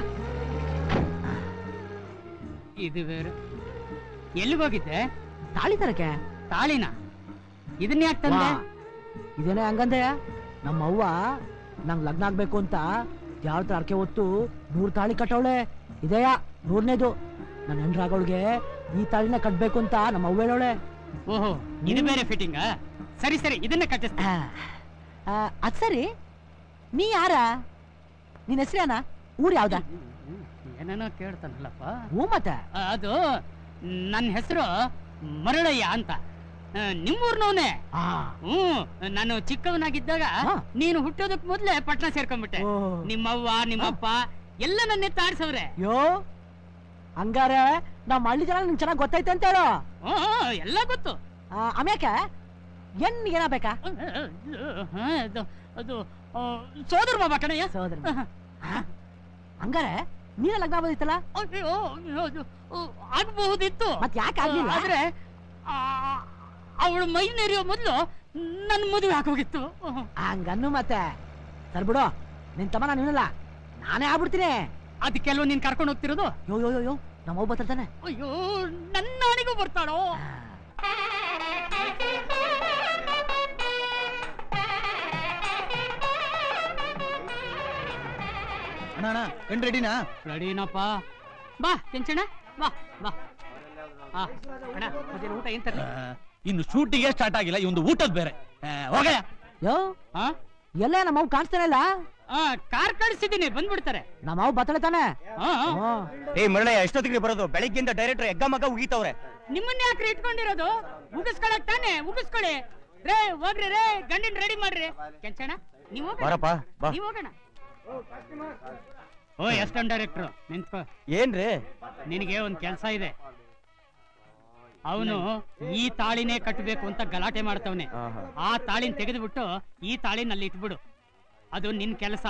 ಇದು ಬೇರೆ ಎಲ್ಲಿಗೆ ಹೋಗಿದ್ದೆ ತಾಳಿ ತರಕ್ಕೆ ತಾಳಿನ ಇದನ್ನ ಯಾಕೆ ತಂದೆ ವಾ, ಇದೇನೇ ಹಂಗಂದೆ ನಮ್ಮ ಅವ್ವ ನಂಗ್ ಲಗ್ನ ಆಗ್ಬೇಕು ಅಂತ ಯಾವ ಅರ್ಕೆ ಹೊತ್ತು ನೂರ್ ತಾಳಿ ಕಟ್ಟವಳೆ ಇದೆಯಾ ನೂರನೇದು ನನ್ನ ಹೆಂಡ್ರಾಗವಳಿಗೆ ಈ ತಾಳಿನ ಕಟ್ಬೇಕು ಅಂತ ನಮ್ಮ ಅವ್ವ ಹೇಳವಳೆ ಓಹೋ ಇದು ಬೇರೆ ಫಿಟ್ಟಿಂಗ್ ಸರಿ ಸರಿ ಇದನ್ನ ಕಟ್ಟಿಸ್ತ ಅದ್ ಸರಿ ನೀ ಯಾರ ನಿನ್ ಹೆಸ್ರೇನ ಊರ್ ಯಾವ್ದ ಏನೇನೋ ಕೇಳ್ತಾನಲ್ಲಪ್ಪ ಹ್ಞೂ ಮತ್ತೆ ಆ, ಅದು ನನ್ನ ಹೆಸರು ಮರಳಯ್ಯ ಅಂತ ಆ, ನಿಮ್ಮೂರ್ನವನೇ ಹ್ಮ್ ನಾನು ಚಿಕ್ಕವನಾಗಿದ್ದಾಗ ನೀನು ಹುಟ್ಟೋದಕ್ ಮೊದ್ಲೇ ಪಟ್ನ ಸೇರ್ಕೊಂಡ್ಬಿಟ್ಟೆ ನಿಮ್ಮವ್ವ ನಿಮ್ಮಪ್ಪ ಎಲ್ಲ ನನ್ನ ತಾಡ್ಸವ್ರೆ ಯೋ ಹಂಗಾರೆ ನಮ್ಮ ಹಳ್ಳಿ ಜನ ನಿಂಗೆ ಚೆನ್ನಾಗಿ ಗೊತ್ತೈತೆ ಅಂತ ಹೇಳು ಎಲ್ಲ ಗೊತ್ತು ಆಮ್ಯಾಕೆ ಏನ್ ಏನಾಗ್ಬೇಕಾ ಹಾ, ಅದು ಅದು ಆ, ಸೋದರ ಬಾಬಾ ಕಣಯ್ಯ ಸೋದರ ಹಂಗಾರೆ ನೀನೇ ಲಗ್ನ ಆಗೋದಿತ್ತಲ್ಲ ಅಯ್ಯೋ ಅಯ್ಯೋ, ಅದು, ಆ, ಆಗ್ಬಹುದಿತ್ತು ಮತ್ ಯಾಕೆ ಆಗ್ಲಿಲ್ಲ? ಆದ್ರೆ ಅವಳು ಮೈ ನೆರೆಯೋ ಮೊದ್ಲು ನನ್ನ ಮದುವೆ ಆಗೋಗಿತ್ತು ಹಂಗನ್ನು ಮತ್ತೆ ಸರ್ ಬಿಡು ನಿನ್ ತಮ್ಮ ನಾನು ಇವನಲ್ಲ ನಾನೇ ಆಗ್ಬಿಡ್ತೀನಿ ಅದಕ್ಕೆಲ್ಲೋ ನೀನ್ ಕರ್ಕೊಂಡು ಹೋಗ್ತಿರೋದು ಯೋ ಯೋ ಯೋ ಯೋ ನಮ್ಮ ಅವ್ವ ಬರ್ತಾನೆ ಅಯ್ಯೋ ನನ್ನ ನಾಣಿಗೂ ಬರ್ತಾಳೋ ಅಣ್ಣ ಅಣ್ಣ ಗಂಡು ರೆಡಿನಾ ರೆಡಿನಪ್ಪ ಬಾ ಕೆಂಚಣ್ಣ ಬಾ ಬಾ ಆ, ಅಣ್ಣ ಮಧ್ಯಾಹ್ನ ಊಟ ಏನ್ ತರ್ಲಿ ಇನ್ನು ಶೂಟಿಂಗ್ ಸ್ಟಾರ್ಟ್ ಆಗಿಲ್ಲ ಇವಂದು ಊಟದ ಬೇರೆ ಹೋಗಯ್ಯ ಯೋ ಎಲ್ಲ ನಮ್ಮ ಅವ್ವ ಕಾಣಿಸ್ತಾನೆ ಇಲ್ಲ ಆ ಕಾರ್ ಕಳಿಸಿದ್ದೀನಿ ಬಂದ್ಬಿಡ್ತಾರೆ ನಮ್ಮ ಅವ್ವ ಬತ್ತಳೆ ತಾನೆ ಆ, ಆ. ಏ ಮುರಳಯ್ಯ ಎಷ್ಟೊತ್ತಿಗೆ ಬರೋದು ಬೆಳಿಗ್ಗೆಯಿಂದ ಡೈರೆಕ್ಟರ್ ಎಗ್ಗ ಮಗ ಉಗಿತವ್ರೆ ನಿಮ್ಮನ್ನ ಯಾಕ್ರಿ ಇಟ್ಕೊಂಡಿರೋದು ಉಗಿಸ್ಕೊಳಕ್ ತಾನೆ ಉಗಿಸ್ಕೊಳ್ಳಿ ರೇ ಹೋಗ್ರಿ ರೇ ಗಂಡಿನ ರೆಡಿ ಮಾಡ್ರಿ ಕೆಂಚಣ್ಣ ನೀವು ಹೋಗೋಣ. ಬಾರಪ್ಪ, ಬಾ. ನೀವು ಹೋಗೋಣ ಓ ಎಸ್ಟನ್ ಡೈರೆಕ್ಟ್ರು ನಿಂತ್ಕೋ ಏನ್ರಿ ನಿನಗೆ ಒಂದ್ ಕೆಲ್ಸ ಇದೆ ಅವನು ಈ ತಾಳಿನೇ ಕಟ್ಟಬೇಕು ಅಂತ ಗಲಾಟೆ ಮಾಡ್ತವನೆ ಆ ತಾಳಿನ ತೆಗೆದುಬಿಟ್ಟು ಈ ತಾಳಿನ ಅಲ್ಲಿ ಇಟ್ಬಿಡು ಅದು ನಿನ್ ಕೆಲಸ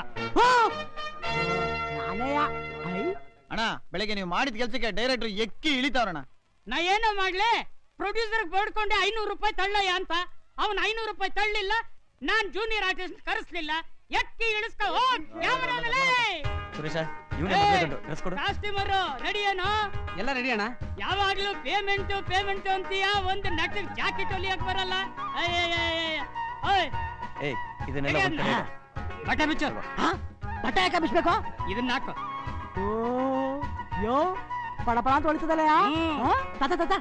ಅಣ್ಣ ಬೆಳಗ್ಗೆ ನೀವು ಮಾಡಿದ ಕೆಲ್ಸಕ್ಕೆ ಡೈರೆಕ್ಟರ್ ಎಕ್ಕಿ ಇಳಿತಾವ್ರಣ್ಣ ನಾ ಏನೋ ಮಾಡ್ಲೆ ಪ್ರೊಡ್ಯೂಸರ್ ಬೇಡ್ಕೊಂಡೆ ಐನೂರು ರೂಪಾಯಿ ತಳ್ಳಯ್ಯ ಅಂತ ಅವನ್ ಐನೂರು ರೂಪಾಯಿ ತಳ್ಳಿಲ್ಲ ನಾನ್ ಜೂನಿಯರ್ ಆರ್ಟಿಸ್ಟ್ ಕರೆಸ್ಲಿಲ್ಲ ಎಕ್ಕಿ ಇಳಿಸ್ಕೊ ಹೋಗ್ ಕ್ಯಾಮರಾನಲ್ಲೇ ಸುರೇಶ ಇವನೇ ಮದುವೆ ಗಂಡು ಡ್ರೆಸ್ ಕೊಡು ಕಾಸ್ಟ್ಯೂಮರ್ ರೆಡಿ ಏನೋ ಎಲ್ಲ ರೆಡಿ ಅಣ್ಣ ಯಾವಾಗ್ಲೂ ಪೇಮೆಂಟ್ ಪೇಮೆಂಟ್ ಅಂತೀಯ ಒಂದು ನಟ್ ಜಾಕೆಟ್ ಹೊಲಿಯಕ್ ಬರಲ್ಲ ಅಯ್ಯಯ್ಯಯ್ಯಯ್ಯ. ಓಯ್ ಏಯ್ ಇದನ್ನೆಲ್ಲ ಹೇಗೆ ಒಂದ್ ಕಡೆ ಅಣ್ಣ? ಬಟ್ಟೆ ಬಿಚ್ಚು ಬಟ್ಟೆ ಯಾಕೆ ಬಿಸ್ಬೇಕು ಇದನ್ನ ಹಾಕು ಓ ಯೋ ಪಡ ಪಡ ಅಂತ ಹೊಳಿತದಲ್ಲ ತಾತ ತಾತ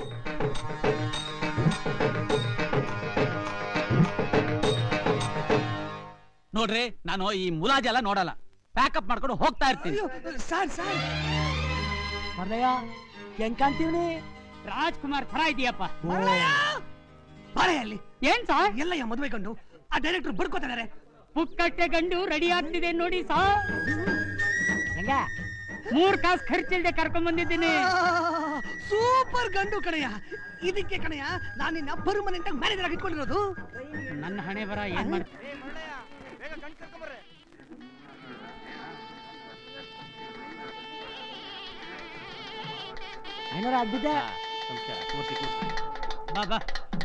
ನೋಡ್ರಿ ನಾನು ಈ ಮುಲಾಜೆಲ್ಲ ನೋಡಲ್ಲ ಪ್ಯಾಕಪ್ ಮಾಡ್ಕೊಂಡು ಹೋಗ್ತಾ ಇರ್ತೀನಿ ಸರ್ ಸರ್ ಬರ್ಲಯ್ಯ ಹೆಂಗ್ ಕಾಣ್ತೀವ್ನಿ ರಾಜ್ಕುಮಾರ್ ಥರ ಇದೆಯಪ್ಪ ಬಾಳೆ ಅಲ್ಲಿ ಏನ್ ಸಾ ಎಲ್ಲಯ್ಯ ಮದುವೆ ಕಂಡು ಆ ಡೈರೆಕ್ಟರ್ ಬಡ್ಕೋತಿದ್ದಾರೆ ಪುಕ್ಕಟ್ಟೆ ಗಂಡು ರೆಡಿ ಆಗ್ತಿದೆ ನೋಡಿ ಸಾ ಹೆಂಗ ಮೂರ್ ಕಾಸು ಖರ್ಚಿಲ್ದೆ ಕರ್ಕೊಂಡ್ ಬಂದಿದ್ದೀನಿ ಸೂಪರ್ ಗಂಡು ಕಣಯ್ಯ ಇದಕ್ಕೆ ಕಣಯ್ಯ ನಾನು ನಿನ್ನ ಪರ್ಮನೆಂಟ್ ಆಗಿ ಮ್ಯಾನೇಜರ್ ಆಗಿ ಇಟ್ಕೊಂಡಿರೋದು ನನ್ನ ಹಣೆ ಬರ ಏನ್ ಮಾಡ್ ಐನೂರ ಅದ್ದಿದ್ದೆ ಬಾ ಬಾ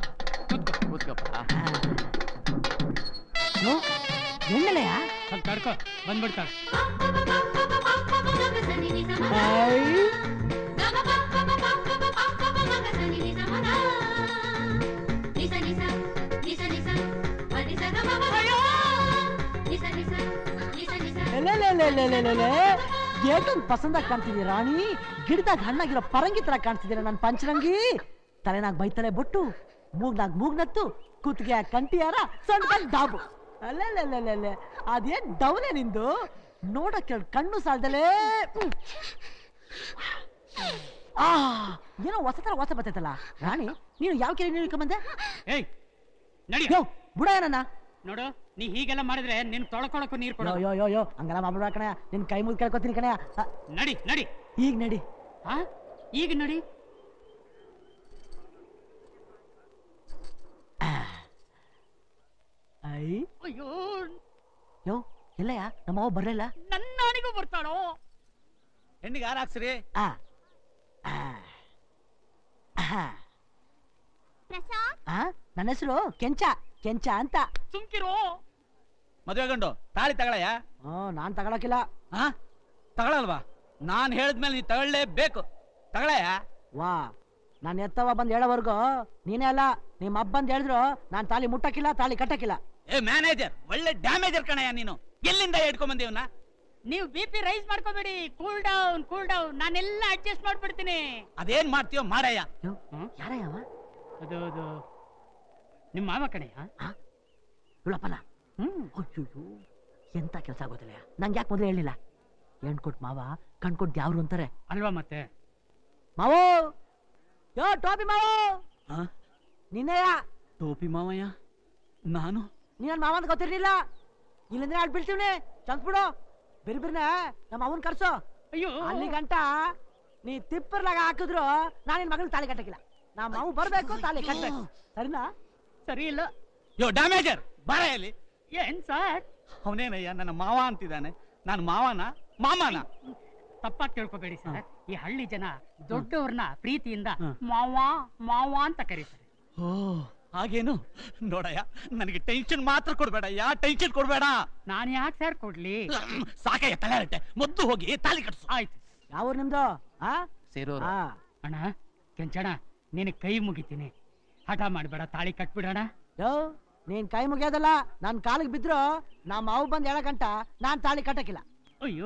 ಯೋ ಹೆಣ್ಣಲೆಯ ಸ್ವಲ್ಪ ತಡ್ಕೋ ಬಂದ್ಬಿಡ್ತಾಳೆ ಏಟೊಂದು ಪಸಂದಾಗಿ ಕಾಣ್ತಿದ್ದೀಯ ರಾಣಿ ಗಿಡದಾಗ ಹಣ್ಣಾಗಿರೋ ಪರಂಗಿ ತರ ಕಾಣ್ತಿದ್ದೀರ ನನ್ನ ಪಂಚರಂಗಿ ತಲೆನಾಗ್ ಬೈತಲೆ ಬೊಟ್ಟು ಮೂಗ್ನಾಗ್ ಮೂಗ್ನತ್ತು ಕುತ್ತಿಗೆ ಕಂಟಿಯಾರ ಸಣ್ಣ ಡಾಬು ಅಲ್ಲೇ ಅದೇನ್ ಡೌನೆ ನಿಂದು ನೋಡಕ್ಕೆ ಕಣ್ಣು ಸಾಲ್ದಲೇ ಹ್ಮ್. ಆ ಏನೋ ಹೊಸ ತರ ಹೊಸ ಬರ್ತೈತಲ್ಲ ರಾಣಿ ನೀನು ಯಾವ ಕೆರೆ ನೀರು ಬಂದೆ ಏಯ್ ನಡಿ ಯೋ ಬುಡ ಏನನ್ನ ನೋಡು ನೀ ಹೀಗೆಲ್ಲ ಮಾಡಿದ್ರೆ ನಿನ್ ತೊಳ್ಕೊಳಕ್ಕೂ ನೀರ್ ಯೋ ಕೊಡೋ ಯೋ ಯೋ ಯೋ ಹಂಗೆಲ್ಲ ಮಾಡ್ಬಿಡ ಕಣೆ ನಿನ್ ಕೈ ಮುಗಿ ಕೇಳ್ಕೊತೀನಿ ಕಣೆ ನಡಿ ನಡಿ ಈಗ ನಡಿ ಆ ಈಗ ನಡಿ ಐ ಅಯ್ಯೋ ಯೋ ಎಲ್ಲಯ್ಯ ನಮ್ಮವ್ವ ಬರ್ಲಿಲ್ಲ ನನ್ನಾಣಿಗೂ ಬರ್ತಾಳೋ ಹೆಣ್ಣಿಗೆ ಯಾರು ಹಾಕ್ಸ್ರಿ ಆ ಆ. ಆಹಾ. ಆ ನನ್ನ ಹೆಸರು ಕೆಂಚ ಕೆಂಚ ಅಂತ ಸುಮ್ಕಿರೋ ಮದುವೆ ಗಂಡು ತಾಳಿ ತಗೊಳಯ್ಯ ಹ್ಞೂ ನಾನ್ ತಗೊಳಕಿಲ್ಲ ಹಾ ತಗೊಳಲ್ವಾ ನಾನ್ ಹೇಳಿದ್ಮೇಲೆ ನೀ ತಗೊಳ್ಳೇಬೇಕು ತಗೊಳಯ್ಯ ವಾ ನಾನು ಎತ್ತವ ಬಂದ್ ಹೇಳೋವರೆಗೂ ನೀನೇ ಅಲ್ಲ ನಿಮ್ಮ ಅಪ್ಪ ಬಂದ್ ಹೇಳಿದ್ರು ನಾನ್ ತಾಳಿ ಮುಟ್ಟಕ್ಕಿಲ್ಲ ತಾಳಿ ಕಟ್ಟಕ್ಕಿಲ್ಲ ಏ ಮ್ಯಾನೇಜರ್ ಒಳ್ಳೆ ಡ್ಯಾಮೇಜರ್ ಕಣಯ್ಯ ನೀನು ಎಲ್ಲಿಂದ ಹಿಡ್ಕೊಂಡ್ ಬಂದೀವನ ನೀವು ಬಿ ಪಿ ರೈಸ್ ಮಾಡ್ಕೋಬೇಡಿ ಕೂಲ್ ಡೌನ್ ಕೂಲ್ ಡೌನ್ ನಾನೆಲ್ಲ ಅಡ್ಜಸ್ಟ್ ಮಾಡ್ಬಿಡ್ತೀನಿ ಅದೇನ್ ಮಾಡ್ತೀಯೋ ಮಾಡಯ್ಯ ಯಾರಯ್ಯವ ಅದು ಅದು ನಿಮ್ಮ ಮಾವ ಕಣೆಯ ಇವಳಪ್ಪನ ಹ್ಮ್ ಅಯ್ಯೋ ಎಂತ ಕೆಲಸ ಆಗೋದಿಲ್ಲ ನಂಗೆ ಯಾಕೆ ಮೊದಲೇ ಹೇಳಿಲ್ಲ ಹೆಣ್ ಕೊಟ್ ಮಾವ ಕಣ್ ಕೊಟ್ ಯಾವ್ರು ಅಂತಾರೆ ಅಲ್ವಾ ಮತ್ತೆ ಮಾವೋ ಯೋ ಟೋಪಿ ಮಾವೋ ನಿನ್ನೆಯ ಟೋಪಿ ಮಾವಯ್ಯ ನಾನು ನೀ ನನ್ ಮಾವ ಅಂತ ಗೊತ್ತಿರ್ಲಿಲ್ಲ ಇಲ್ಲಿಂದ್ರೆ ಅಲ್ಲಿ ಬೀಳ್ತೀವ್ನಿ ಚಂದ್ಬಿಡು ಬಿರಿ ಬಿರ್ನೆ ನಮ್ಮ ಅವನ್ ಕರ್ಸು ಅಯ್ಯೋ ಅಲ್ಲಿ ಗಂಟ ನೀ ತಿಪ್ಪರ್ಲಾಗ ಹಾಕಿದ್ರು ನಾನು ನಿನ್ ಮಗನ್ ತಾಳಿ ಕಟ್ಟಕಿಲ್ಲ ನಮ್ಮ ಮಾವು ಬರ್ಬೇಕು ತಾಳಿ ಕಟ್ಬೇಕು ಸರಿನಾ ಸರಿ ಇಲ್ಲ ಯೋ ಡ್ಯಾಮೇಜರ್ ಬಾರ ಇಲ್ಲಿ ಏನ್ ಸರ್ ಅವನೇನಯ್ಯ ನನ್ನ ಮಾವ ಅಂತಿದ್ದಾನೆ ನಾನು ಮಾವನ ಮಾಮನ ತಪ್ಪಾಗಿ ತಿಳ್ಕೊಬೇಡಿ ಸರ್ ಈ ಹಳ್ಳಿ ಜನ ದೊಡ್ಡವ್ರನ್ನ ಪ್ರೀತಿಯಿಂದ ಮಾವ ಮಾವ ಅಂತ ಕರೀತಾರೆ ಓ ಹಾಗೇನು ನೋಡಯ್ಯ ನನಗೆ ಟೆನ್ಷನ್ ಮಾತ್ರ ಕೊಡ್ಬೇಡಯ್ಯ ಟೆನ್ಷನ್ ಕೊಡ್ಬೇಡ ನಾನ್ ಯಾಕೆ ಸರ್ ಕೊಡ್ಲಿ ಸಾಕಯ್ಯ ತಲೆ ಮೊದ್ದು ಹೋಗಿ ತಾಲಿ ಕಟ್ಸು ಆಯ್ತು ಯಾವ ನಿಮ್ದು ಆ ಸೇರೋರು ಆ, ಅಣ್ಣ ಕೆಂಚಣ ನಿನ್ ಕೈ ಮುಗಿತೀನಿ ಹಠ ಮಾಡ್ಬೇಡ ತಾಳಿ ಕಟ್ಬಿಡೋಣ ಯೋ ನೀನ್ ಕೈ ಮುಗಿಯೋದಲ್ಲ ನನ್ ಕಾಲಿಗೆ ಬಿದ್ರು ನಮ್ಮ ಮಾವು ಬಂದ್ ಹೇಳ ಗಂಟ ನಾನ್ ತಾಳಿ ಕಟ್ಟಕಿಲ್ಲ ಅಯ್ಯೋ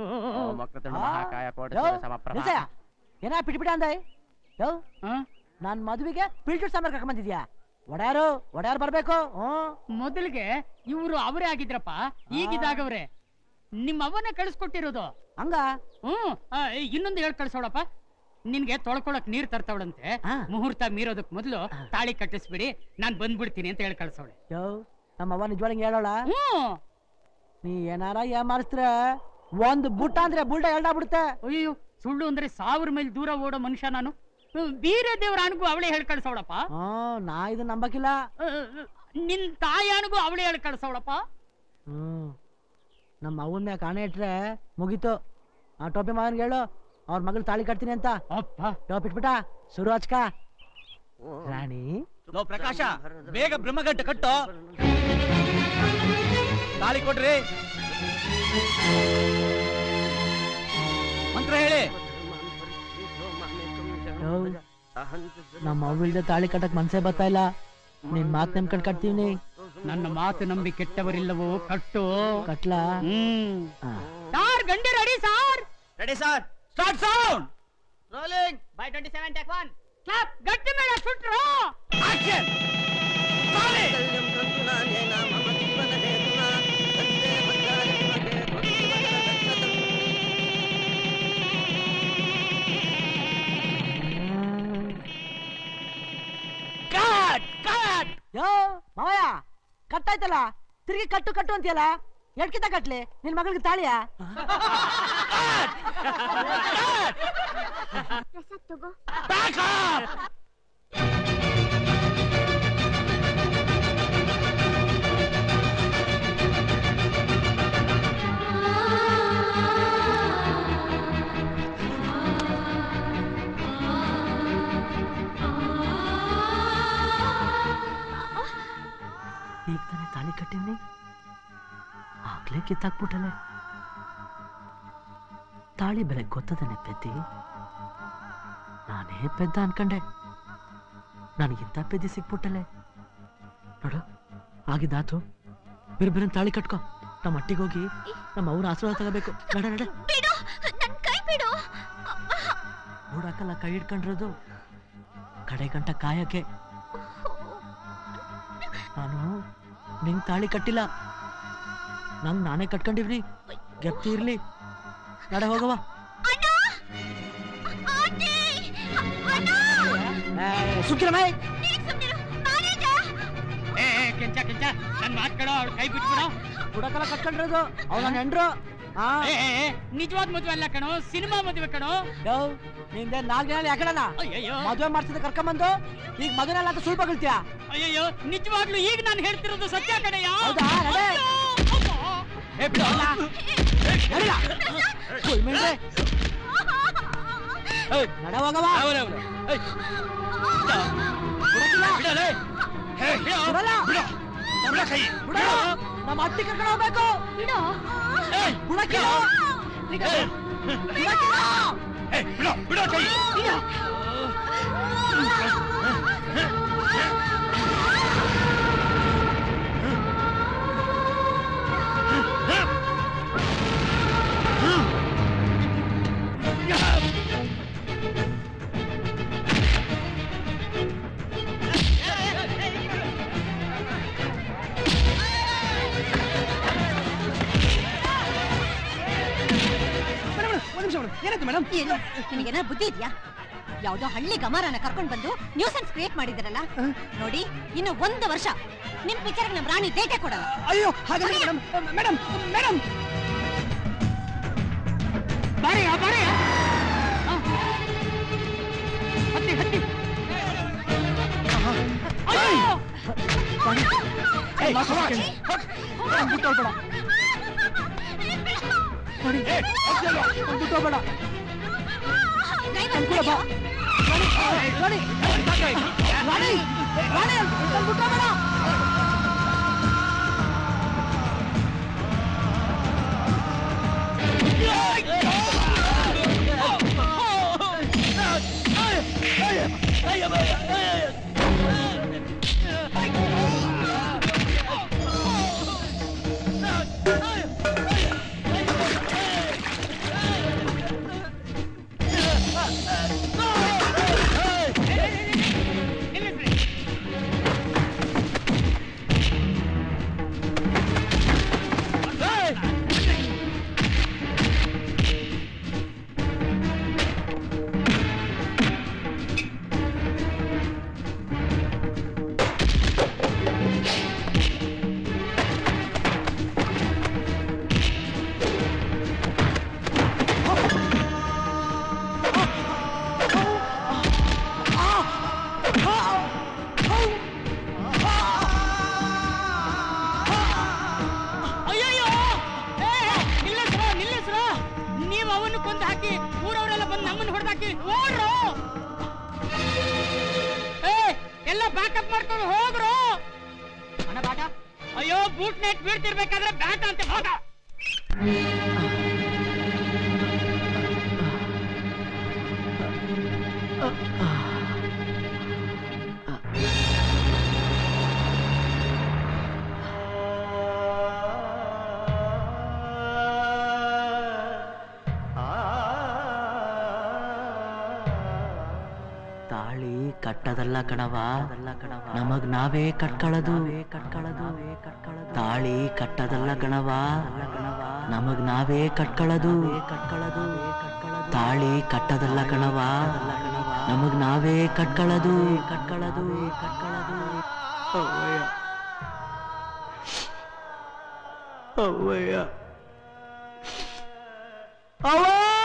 ಯೋ, ನಿಲ್ಸಯ್ಯ. ಏನ ಪಿಟಿ ಪಿಟ ಅಂದೆ ಯೋ ನಾನ್ ಮದುವೆಗೆ ಪಿಲ್ಟರ್ ಸಾಂಬಾರ್ ಕರ್ಕೊಂಡ್ ಬಂದಿದ್ಯಾ ಒಡ್ಯಾರು ಒಡ್ಯಾರು ಬರ್ಬೇಕು ಹ್ಮ್ ಮೊದಲಿಗೆ ಇವರು ಅವರೇ ಆಗಿದ್ರಪ್ಪ ಈಗಿದಾಗವ್ರೆ ನಿಮ್ಮ ಅವನೇ ಕಳಿಸ್ಕೊಟ್ಟಿರೋದು ಹಂಗ ಹ್ಮ್ ಆ, ಇನ್ನೊಂದು ಹೇಳ್ ಕಳ್ಸೋಳಪ್ಪ ನಿನ್ಗೆ ತೊಳ್ಕೊಳಕ್ ನೀರ್ ತರ್ತಾವಳಂತೆ ಮುಹೂರ್ತ ಮೀರೋದಕ್ ಮೊದ್ಲು ತಾಳಿ ಕಟ್ಟಿಸ್ಬಿಡಿ ನಾನ್ ಬಂದ್ಬಿಡ್ತೀನಿ ಅಂತ ಹೇಳಿ ಕಳ್ಸೋಳೆ ಯೋ ನಮ್ಮ ಅವ್ವ ನಿಜವಾಳಂಗೆ ಹೇಳೋಳ ಹ್ಮ್ ನೀ ಏನಾರ ಏಮಾರಿಸ್ತ್ರೆ ಒಂದ್ ಬುಟ್ಟ ಅಂದ್ರೆ ಬುಲ್ಡ ಬಿಡುತ್ತೆ ಅಯ್ಯೋ ಸುಳ್ಳು ಅಂದ್ರೆ ಸಾವಿರ ಮೈಲ್ ದೂರ ಓಡೋ ಮನುಷ್ಯ ನಾನು ಹ್ಮ್, ಬೀರೆ ದೇವ್ರ ಅನ್ಗೂ ಅವಳೇ ಹೇಳಿ ಕಳ್ಸವಳಪ್ಪ ಹ್ಮ್ ನಾ ಇದನ್ನ ನಂಬಕಿಲ್ಲ ನಿನ್ ತಾಯಿ ಅನ್ಗೂ ಅವಳೇ ಹೇಳಿ ಕಳ್ಸವಳಪ್ಪ ಹ್ಮ್ ನಮ್ಮ ಅವನ ಮ್ಯಾಗ ಕಾಣೆ ಇಟ್ರೆ ಮುಗೀತು ಆ ಟೋಪಿ ಮಗನ್ಗೆ ಹೇಳು ಅವ್ರ ಮಗಳು ತಾಳಿ ಕಟ್ತೀನಿ ಅಂತ ಅಪ್ಪ ಟೋಪ್ ಇಟ್ಬಿಟ ಶುರು ಹಚ್ಕ ರಾಣಿ ಲೋ ಪ್ರಕಾಶ ಬೇಗ ಬ್ರಹ್ಮಗಂಟ ಕಟ್ಟು ತಾಳಿ ಕೊಡ್ರಿ ಮಂತ್ರ ಹೇಳಿ ಯೋ, ನಮ್ಮ ಅವ್ವಿಲ್ದೆ ತಾಳಿ ಕಟ್ಟಕ್ ಮನ್ಸೇ ಬರ್ತಾ ಇಲ್ಲ ನಿನ್ ಮಾತ್ ನೆನ್ಕೊಂಡ್ ಕಟ್ತೀವಿ ನನ್ನ ಮಾತು ನಂಬಿ ಕೆಟ್ಟವರಿಲ್ಲವೋ ಕಟ್ಟು ಕಟ್ಲಾ ಹ್ಮ್ ಆ. ಸಾರ್ ಗಂಡಿ ready sir ready sir start sound rolling by twenty seven take one clap ಗಟ್ಟಿ ಮೇಲೆ ಸುಟ್ರು ಆಕ್ಷನ್ ಕಟ್ ಕಟ್ ಯೋ ಮಾವಯ್ಯ ಕಟ್ಟಾಯ್ತಲ್ಲ ತಿರುಗಿ ಕಟ್ಟು ಕಟ್ಟು ಅಂತೀಯಲ್ಲ ಎಡ್ಕಿತ ಕಟ್ಲಿ ನಿನ್ ಮಗಳಿಗೆ ತಾಳಿಯ ತಗೋ ಈಗ ತಾನೇ ತಾಳಿ ಕಟ್ಟಿವ್ನಿ ಆಗ್ಲೇ ಕಿತ್ತಾಕ್ಬಿಟ್ಟಲೆ ತಾಳಿ ಬೆಲೆ ಗೊತ್ತದನೆ ಪೆದ್ದಿ ನಾನೇ ಪೆದ್ದ ಅನ್ಕಂಡೆ ನನಗಿಂತ ಪೆದ್ದಿ ಸಿಕ್ಬಿಟ್ಟಲೆ ನೋಡು ಆಗಿದ್ದಾತು ಬಿರ್ ಬಿರನ್ ತಾಳಿ ಕಟ್ಕೋ ನಮ್ಮ ಅಟ್ಟಿಗೆ ಹೋಗಿ ನಮ್ಮ ಅವ್ರ ಆಶೀರ್ವಾದ ತಗೋಬೇಕು ನಡ ನಡ ಬಿಡು ನನ್ ಕೈ ಬುಡಕಲ್ಲ ಕೈ ಹಿಡ್ಕೊಂಡಿರೋದು ಕಡೆ ಗಂಟ ಕಾಯಕ್ಕೆ ನಾನು ನಿಂಗ್ ತಾಳಿ ಕಟ್ಟಿಲ್ಲ ನಂಗ್ ನಾನೇ ಕಟ್ಕೊಂಡಿವ್ನಿ ಗೆಪ್ತಿ ಇರ್ಲಿ ನಡೆ ಹೋಗವ ಸುಖಿರಮೇ ಏ ಏ, ಕೆಂಚ ಕೆಂಚ ನನ್ ಮಾತ್ ಕೇಳೋ ಅವ್ಳ ಕೈ ಬಿಟ್ಬಿಡು ಬುಡಕಲ್ಲ ಕಟ್ಕೊಂಡಿರೋದು ಅವ್ ನನ್ನ ಹೆಂಡ್ರು ಆ ಏ ಏ, ಏ, ನಿಜವಾದ ಮದುವೆ ಅಲ್ಲ ಕಣೋ ಸಿನಿಮಾ ಮದುವೆ ಕಣೋ ಯೋ ನಿಂದೆ ನಾಲ್ಕು ದಿನ ಯಾಕಡಣ ಅಯ್ಯಯ್ಯೋ ಮದುವೆ ಮಾಡ್ತಿದ್ದೆ ಕರ್ಕೊಂಬಂದು ಈಗ ಮಗನೆಲ್ಲ ಅಂತ ಸುಳ್ಳು ಬಗಳ್ತೀಯ ಅಯ್ಯಯ್ಯೋ ನಿಜವಾಗ್ಲೂ ಈಗ ನಾನು ಹೇಳ್ತಿರೋದು ಸತ್ಯ ಕಣಯ್ಯ ಹೌದಾ ನಡೆ ಏ ಬಿಡು ಅವ್ನ. ನಡಿಲ. ಸುಳ್ಳು ಮಿಂಡ್ರೆ. ಏಯ್, ನಡೆ ಹೋಗವ ಬಿಡಕ್ಕಿಲ್ಲ. ಬಿಡಲ್ಲ. ಬಿಡು. ನಮ್ಮ ಅತ್ತಿ ಕರ್ಕೊಂಡು ಹೋಗ್ಬೇಕು ಏಯ್, ಬಿಡಕ್ಕಿಲ್ಲ. ಬಿಡಕ್ಕಿಲ್ಲ. ಏನಾಯ್ತು ಮೇಡಮ್ ಏನು ನಿನಗೇನ ಬುದ್ಧಿ ಇದೆಯಾ ಯಾವ್ದೋ ಹಳ್ಳಿ ಗಮಾರನ ಕರ್ಕೊಂಡ್ ಬಂದು ನ್ಯೂಸೆನ್ಸ್ ಕ್ರಿಯೇಟ್ ಮಾಡಿದಿರಲ್ಲ ನೋಡಿ ಇನ್ನು ಒಂದು ವರ್ಷ ನಿಮ್ ಪಿಕ್ಚರ್ ನಮ್ ರಾಣಿ ಡೇಟೆ ಕೊಡಲ್ಲ ಅಯ್ಯೋ ಹಾಗಲ್ಲ ಮೇಡಮ್ ಮೇಡಮ್ ಮೇಡಮ್ ಬಾರೆಯ ಬಾರೆಯ ಹತ್ತಿ ಹತ್ತಿ ಅಯ್ಯೋ! ಏಯ್, ಮಾತಾಡ್ಬೇಡ. ಅವ್ನ್ ಬಿಟ್ಟೋಗ್ಬೇಡ. ನೋಡಿ, ಅವ್ನ್ ಬಿಟ್ಟೋಗ್ಬೇಡ. ಅವ್ನ್ ಕೂಡ ಬಾ. ರಾಣಿ, ರಾಣಿ, ರಾಣಿ, ರಾಣಿ, ಅವ್ನ್ ಬಿಟ್ಟೋಗ್ಬೇಡ. ಅಯ್ಯಯ್ಯೋ ಏ, ಏ, ನಿಲ್ಲಿಸ್ರೋ ನಿಲ್ಲಿಸ್ರೋ ನೀವು ಅವನ್ನ ಕೊಂದು ಹಾಕಿ ಊರವರೆಲ್ಲ ಬಂದು ನಮ್ಮನ್ನ ಹೊಡೆದಾಕಿ ಓಡ್ರು ಏ ಎಲ್ಲ ಬ್ಯಾಕಪ್ ಮಾಡ್ಕೊಂಡು ಹೋಗ್ರು ಹಣ ಬಾಟ ಅಯ್ಯೋ ಬೂಟ್ ನೆಟ್ ಬೀಳ್ತಿರ್ಬೇಕಾದ್ರೆ ಬ್ಯಾಟ ಅಂತ ಹೋಗ ತಾಳಿ ಕಟ್ಟದಲ್ಲ ಕಣವ ನಮಗ್ ನಾವೇ ಕಟ್ಕೊಳ್ಳೋದು ತಾಳಿ ಕಟ್ಟದಲ್ಲ ಕಣವ ನಮಗ್ ನಾವೇ ಕಟ್ಕೊಳ್ಳೋದು ತಾಳಿ ಕಟ್ಟದಲ್ಲ ಕಣವ ನಮಗ್ ನಾವೇ ಕಟ್ಕೊಳ್ಳೋದು ಕಟ್ಕೊಳ್ಳೋದು ಕಟ್ಕೊಳ್ಳೋದು ಅವ್ವಯ್ಯ ಅವ್ವಯ್ಯ ಅವ್ವ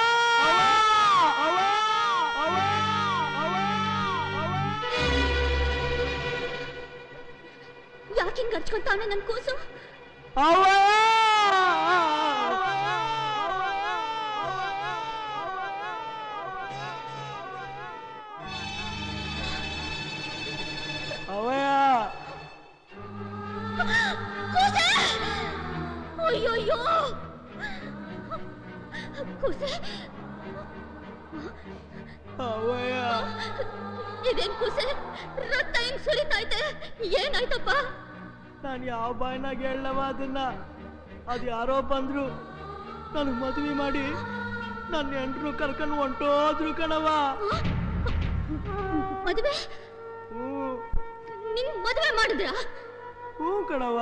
ಯಾಕೆ ಹಿಂಗ್ ಹರ್ಚ್ಕೊಂತಾವನೆ ನನ್ ಕೂಸು ಕೂಸೆ! ಅಯ್ಯಯ್ಯೋ ಕೂಸೆ ಇದೇನ್ ಕೂಸೆ ರಕ್ತ ಹೆಂಗ್ ಸುರಿತೈತೆ ಏನಾಯ್ತಪ್ಪ ನಾನು ಯಾವ ಬಾಯ್ನಾಗ ಹೇಳವ ಅದನ್ನ ಅದು ಯಾರೋ ಬಂದ್ರು ನನಗೆ ಮದುವೆ ಮಾಡಿ ನನ್ನ ಹೆಂಡ್ರು ಕರ್ಕೊಂಡು ಹೊಂಟೋದ್ರು ಕಣವ ಮದುವೆ ನಿನ್ ಮದುವೆ ಮಾಡಿದ್ರಾ ಹ್ಞೂ ಕಣವ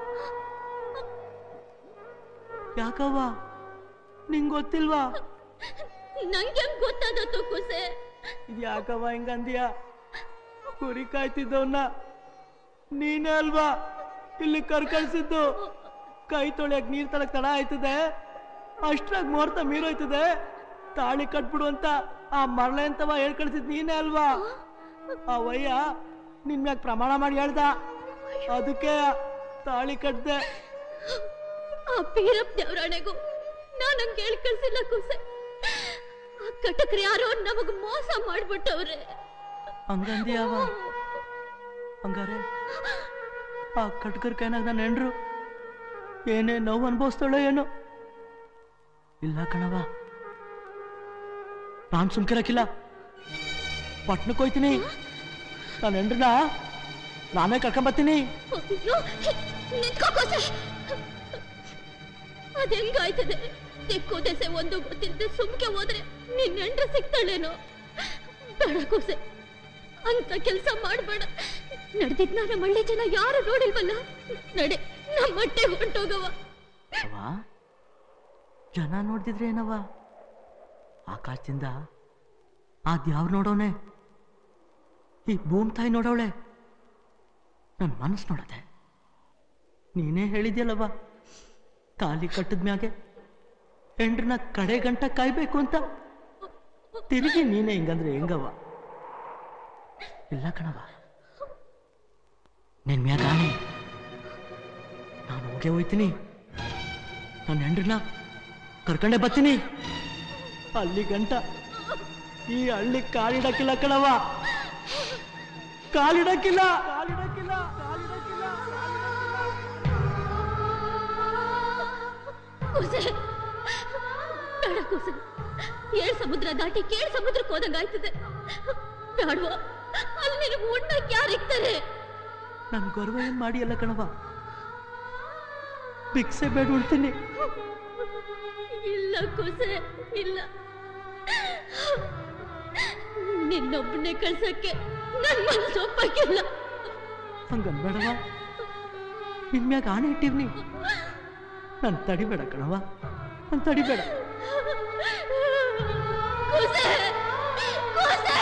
ಯಾಕವ್ವ ನಿಂಗ್ ಗೊತ್ತಿಲ್ವಾ ನಂಗೆ ಹೆಂಗ್ ಗೊತ್ತಾದತ್ತು ಕುಸೆ ಇದು ಯಾಕವ್ವ ಹಿಂಗಂದ್ಯ ಕುರಿ ಕಾಯ್ತಿದ್ದವನ್ನ ನೀನೇ ಅಲ್ವಾ ಇಲ್ಲಿ ಕರ್ಕಳ್ಸಿದ್ದು ಕೈ ತೊಳೆಯಕ್ ನೀರ್ ತಳಕ್ ತಡ ಆಯ್ತದೆ ಅಷ್ಟ್ರಾಗ ಮುಹೂರ್ತ ಮೀರೋಯ್ತದೆ ತಾಳಿ ಕಟ್ಬಿಡು ಅಂತ ಆ ಮರಳೆ ಅಂತವ ಹೇಳ್ ಕಳ್ಸಿದ್ ನೀನೇ ಅಲ್ವಾ ಆ ವಯ್ಯ ನಿನ್ ಮ್ಯಾಗ ಪ್ರಮಾಣ ಮಾಡಿ ಹೇಳ್ದ ಅದಕ್ಕೆ ತಾಳಿ ಕಟ್ದೆ ಆ ಪೀರಪ್ ದೇವರಾಣೆಗೂ ನಾನು ಹಂಗೆ ಹೇಳ್ ಕಳ್ಸಿಲ್ಲ ಕುಸೆ ಆ ಕಟಕ್ರು ಯಾರೋ ನಮಗ್ ಮೋಸ ಮಾಡ್ಬಿಟ್ಟವ್ರೆ ಹಂಗಂದ್ಯಾವ ಹಂಗಾರೆ ಆ ಕಟ್ಕರ್ ಕೈನಾಗ ನನ್ನ ಹೆಂಡ್ರು ಏನೇ ನೋವು ಅನ್ಭವಿಸ್ತಾಳೋ ಏನೋ ಇಲ್ಲ ಕಣವ ನಾನ್ ಸುಮ್ಕಿರಕ್ಕಿಲ್ಲ ಪಟ್ನಕ್ಕೆ ಹೋಯ್ತೀನಿ ನನ್ನ ಹೆಂಡ್ರನ್ನ ನಾನೇ ಕರ್ಕೊಂಬರ್ತೀನಿ ಅಯ್ಯೋ, ನಿಂತ್ಕೋ ಕುಸೆ ಅದ್ ಹೆಂಗಾಯ್ತದೆ ದಿಕ್ಕು ದೆಸೆ ಒಂದು ಗೊತ್ತಿಲ್ಲದೆ ಸುಮ್ಕೆ ಹೋದ್ರೆ ನಿನ್ ಹೆಂಡ್ರ ಸಿಗ್ತಾಳೇನೋ ಬೇಡ ಕುಸೆ ಅಂತ ಕೆಲಸ ಮಾಡ್ಬೇಡ ನಡೆದಿದ್ನ ನಮ್ಮ ಹಳ್ಳಿ ಜನ ಯಾರು ನೋಡಿಲ್ವಲ್ಲ ನಡೆ ನಮ್ಮ ಹೊಟ್ಟೆ ಹೊಂಟೋಗವ ಅವ್ವ ಜನ ನೋಡ್ತಿದ್ರೆ ಏನವ್ವ ಆಕಾಶದಿಂದ ಆ ದ್ಯಾವ್ರು ನೋಡೋನೆ ಈ ಭೂಮಿ ತಾಯಿ ನೋಡವಳೆ ನನ್ನ ಮನಸ್ಸು ನೋಡದೆ ನೀನೇ ಹೇಳಿದ್ಯಲ್ಲವ್ವ ತಾಲಿ ಕಟ್ಟದ ಮ್ಯಾಗೆ ಹೆಂಡ್ರನ್ನ ಕಡೆ ಗಂಟ ಕಾಯ್ಬೇಕು ಅಂತ ತಿರುಗಿ ನೀನೇ ಹಿಂಗಂದ್ರೆ ಹೆಂಗವ್ವ ಇಲ್ಲ ಕಣವ ನಿನ್ ಮ್ಯಾಗ ಆಣೆ ನಾನು ಹೋಗೇ ಹೋಯ್ತೀನಿ ನನ್ನ ಹೆಂಡ್ರನ್ನ ಕರ್ಕೊಂಡೇ ಬರ್ತೀನಿ ಅಲ್ಲಿ ಗಂಟ ಈ ಹಳ್ಳಿ ಕಾಲಿಡಕ್ಕಿಲ್ಲ ಕಣವ ಕಾಲಿಡಕ್ಕಿಲ್ಲ ಕಾಲಿಡಕ್ಕಿಲ್ಲ ಕುಸೆ ಬೇಡ ಕುಸೆ ಏಳ್ ಸಮುದ್ರ ದಾಟಿ ಕೇಳ್ ಸಮುದ್ರಕ್ಕೆ ಹೋದಂಗಾಯ್ತದೆ ಬೇಡವಾ ಅಲ್ಲಿ ನಿನಗೆ ಉಣ್ಣಕ್ ಯಾರು ಇರ್ತಾರೆ ನನ್ ಗರ್ವ ಏನ್ ಮಾಡಿ ಅಲ್ಲ ಕಣವ ಭಿಕ್ಷೆ ಬೇಡ ಉಳ್ತೀನಿ ಇಲ್ಲ ಕುಸೆ ಇಲ್ಲ ನಿನ್ನೊಬ್ಬನೇ ಕಳ್ಸಕ್ಕೆ ನನ್ ಮನಸ್ಸು ಒಪ್ಪಕ್ಕಿಲ್ಲ ಹಂಗನ್ಬೇಡವ ನಿನ್ ಮ್ಯಾಗ ಆಣೆ ಇಟ್ಟಿವ್ನಿ ನನ್ ತಡಿಬೇಡ ಕಣವ ನನ್ ತಡಿಬೇಡ ಕುಸೆ ಕುಸೆ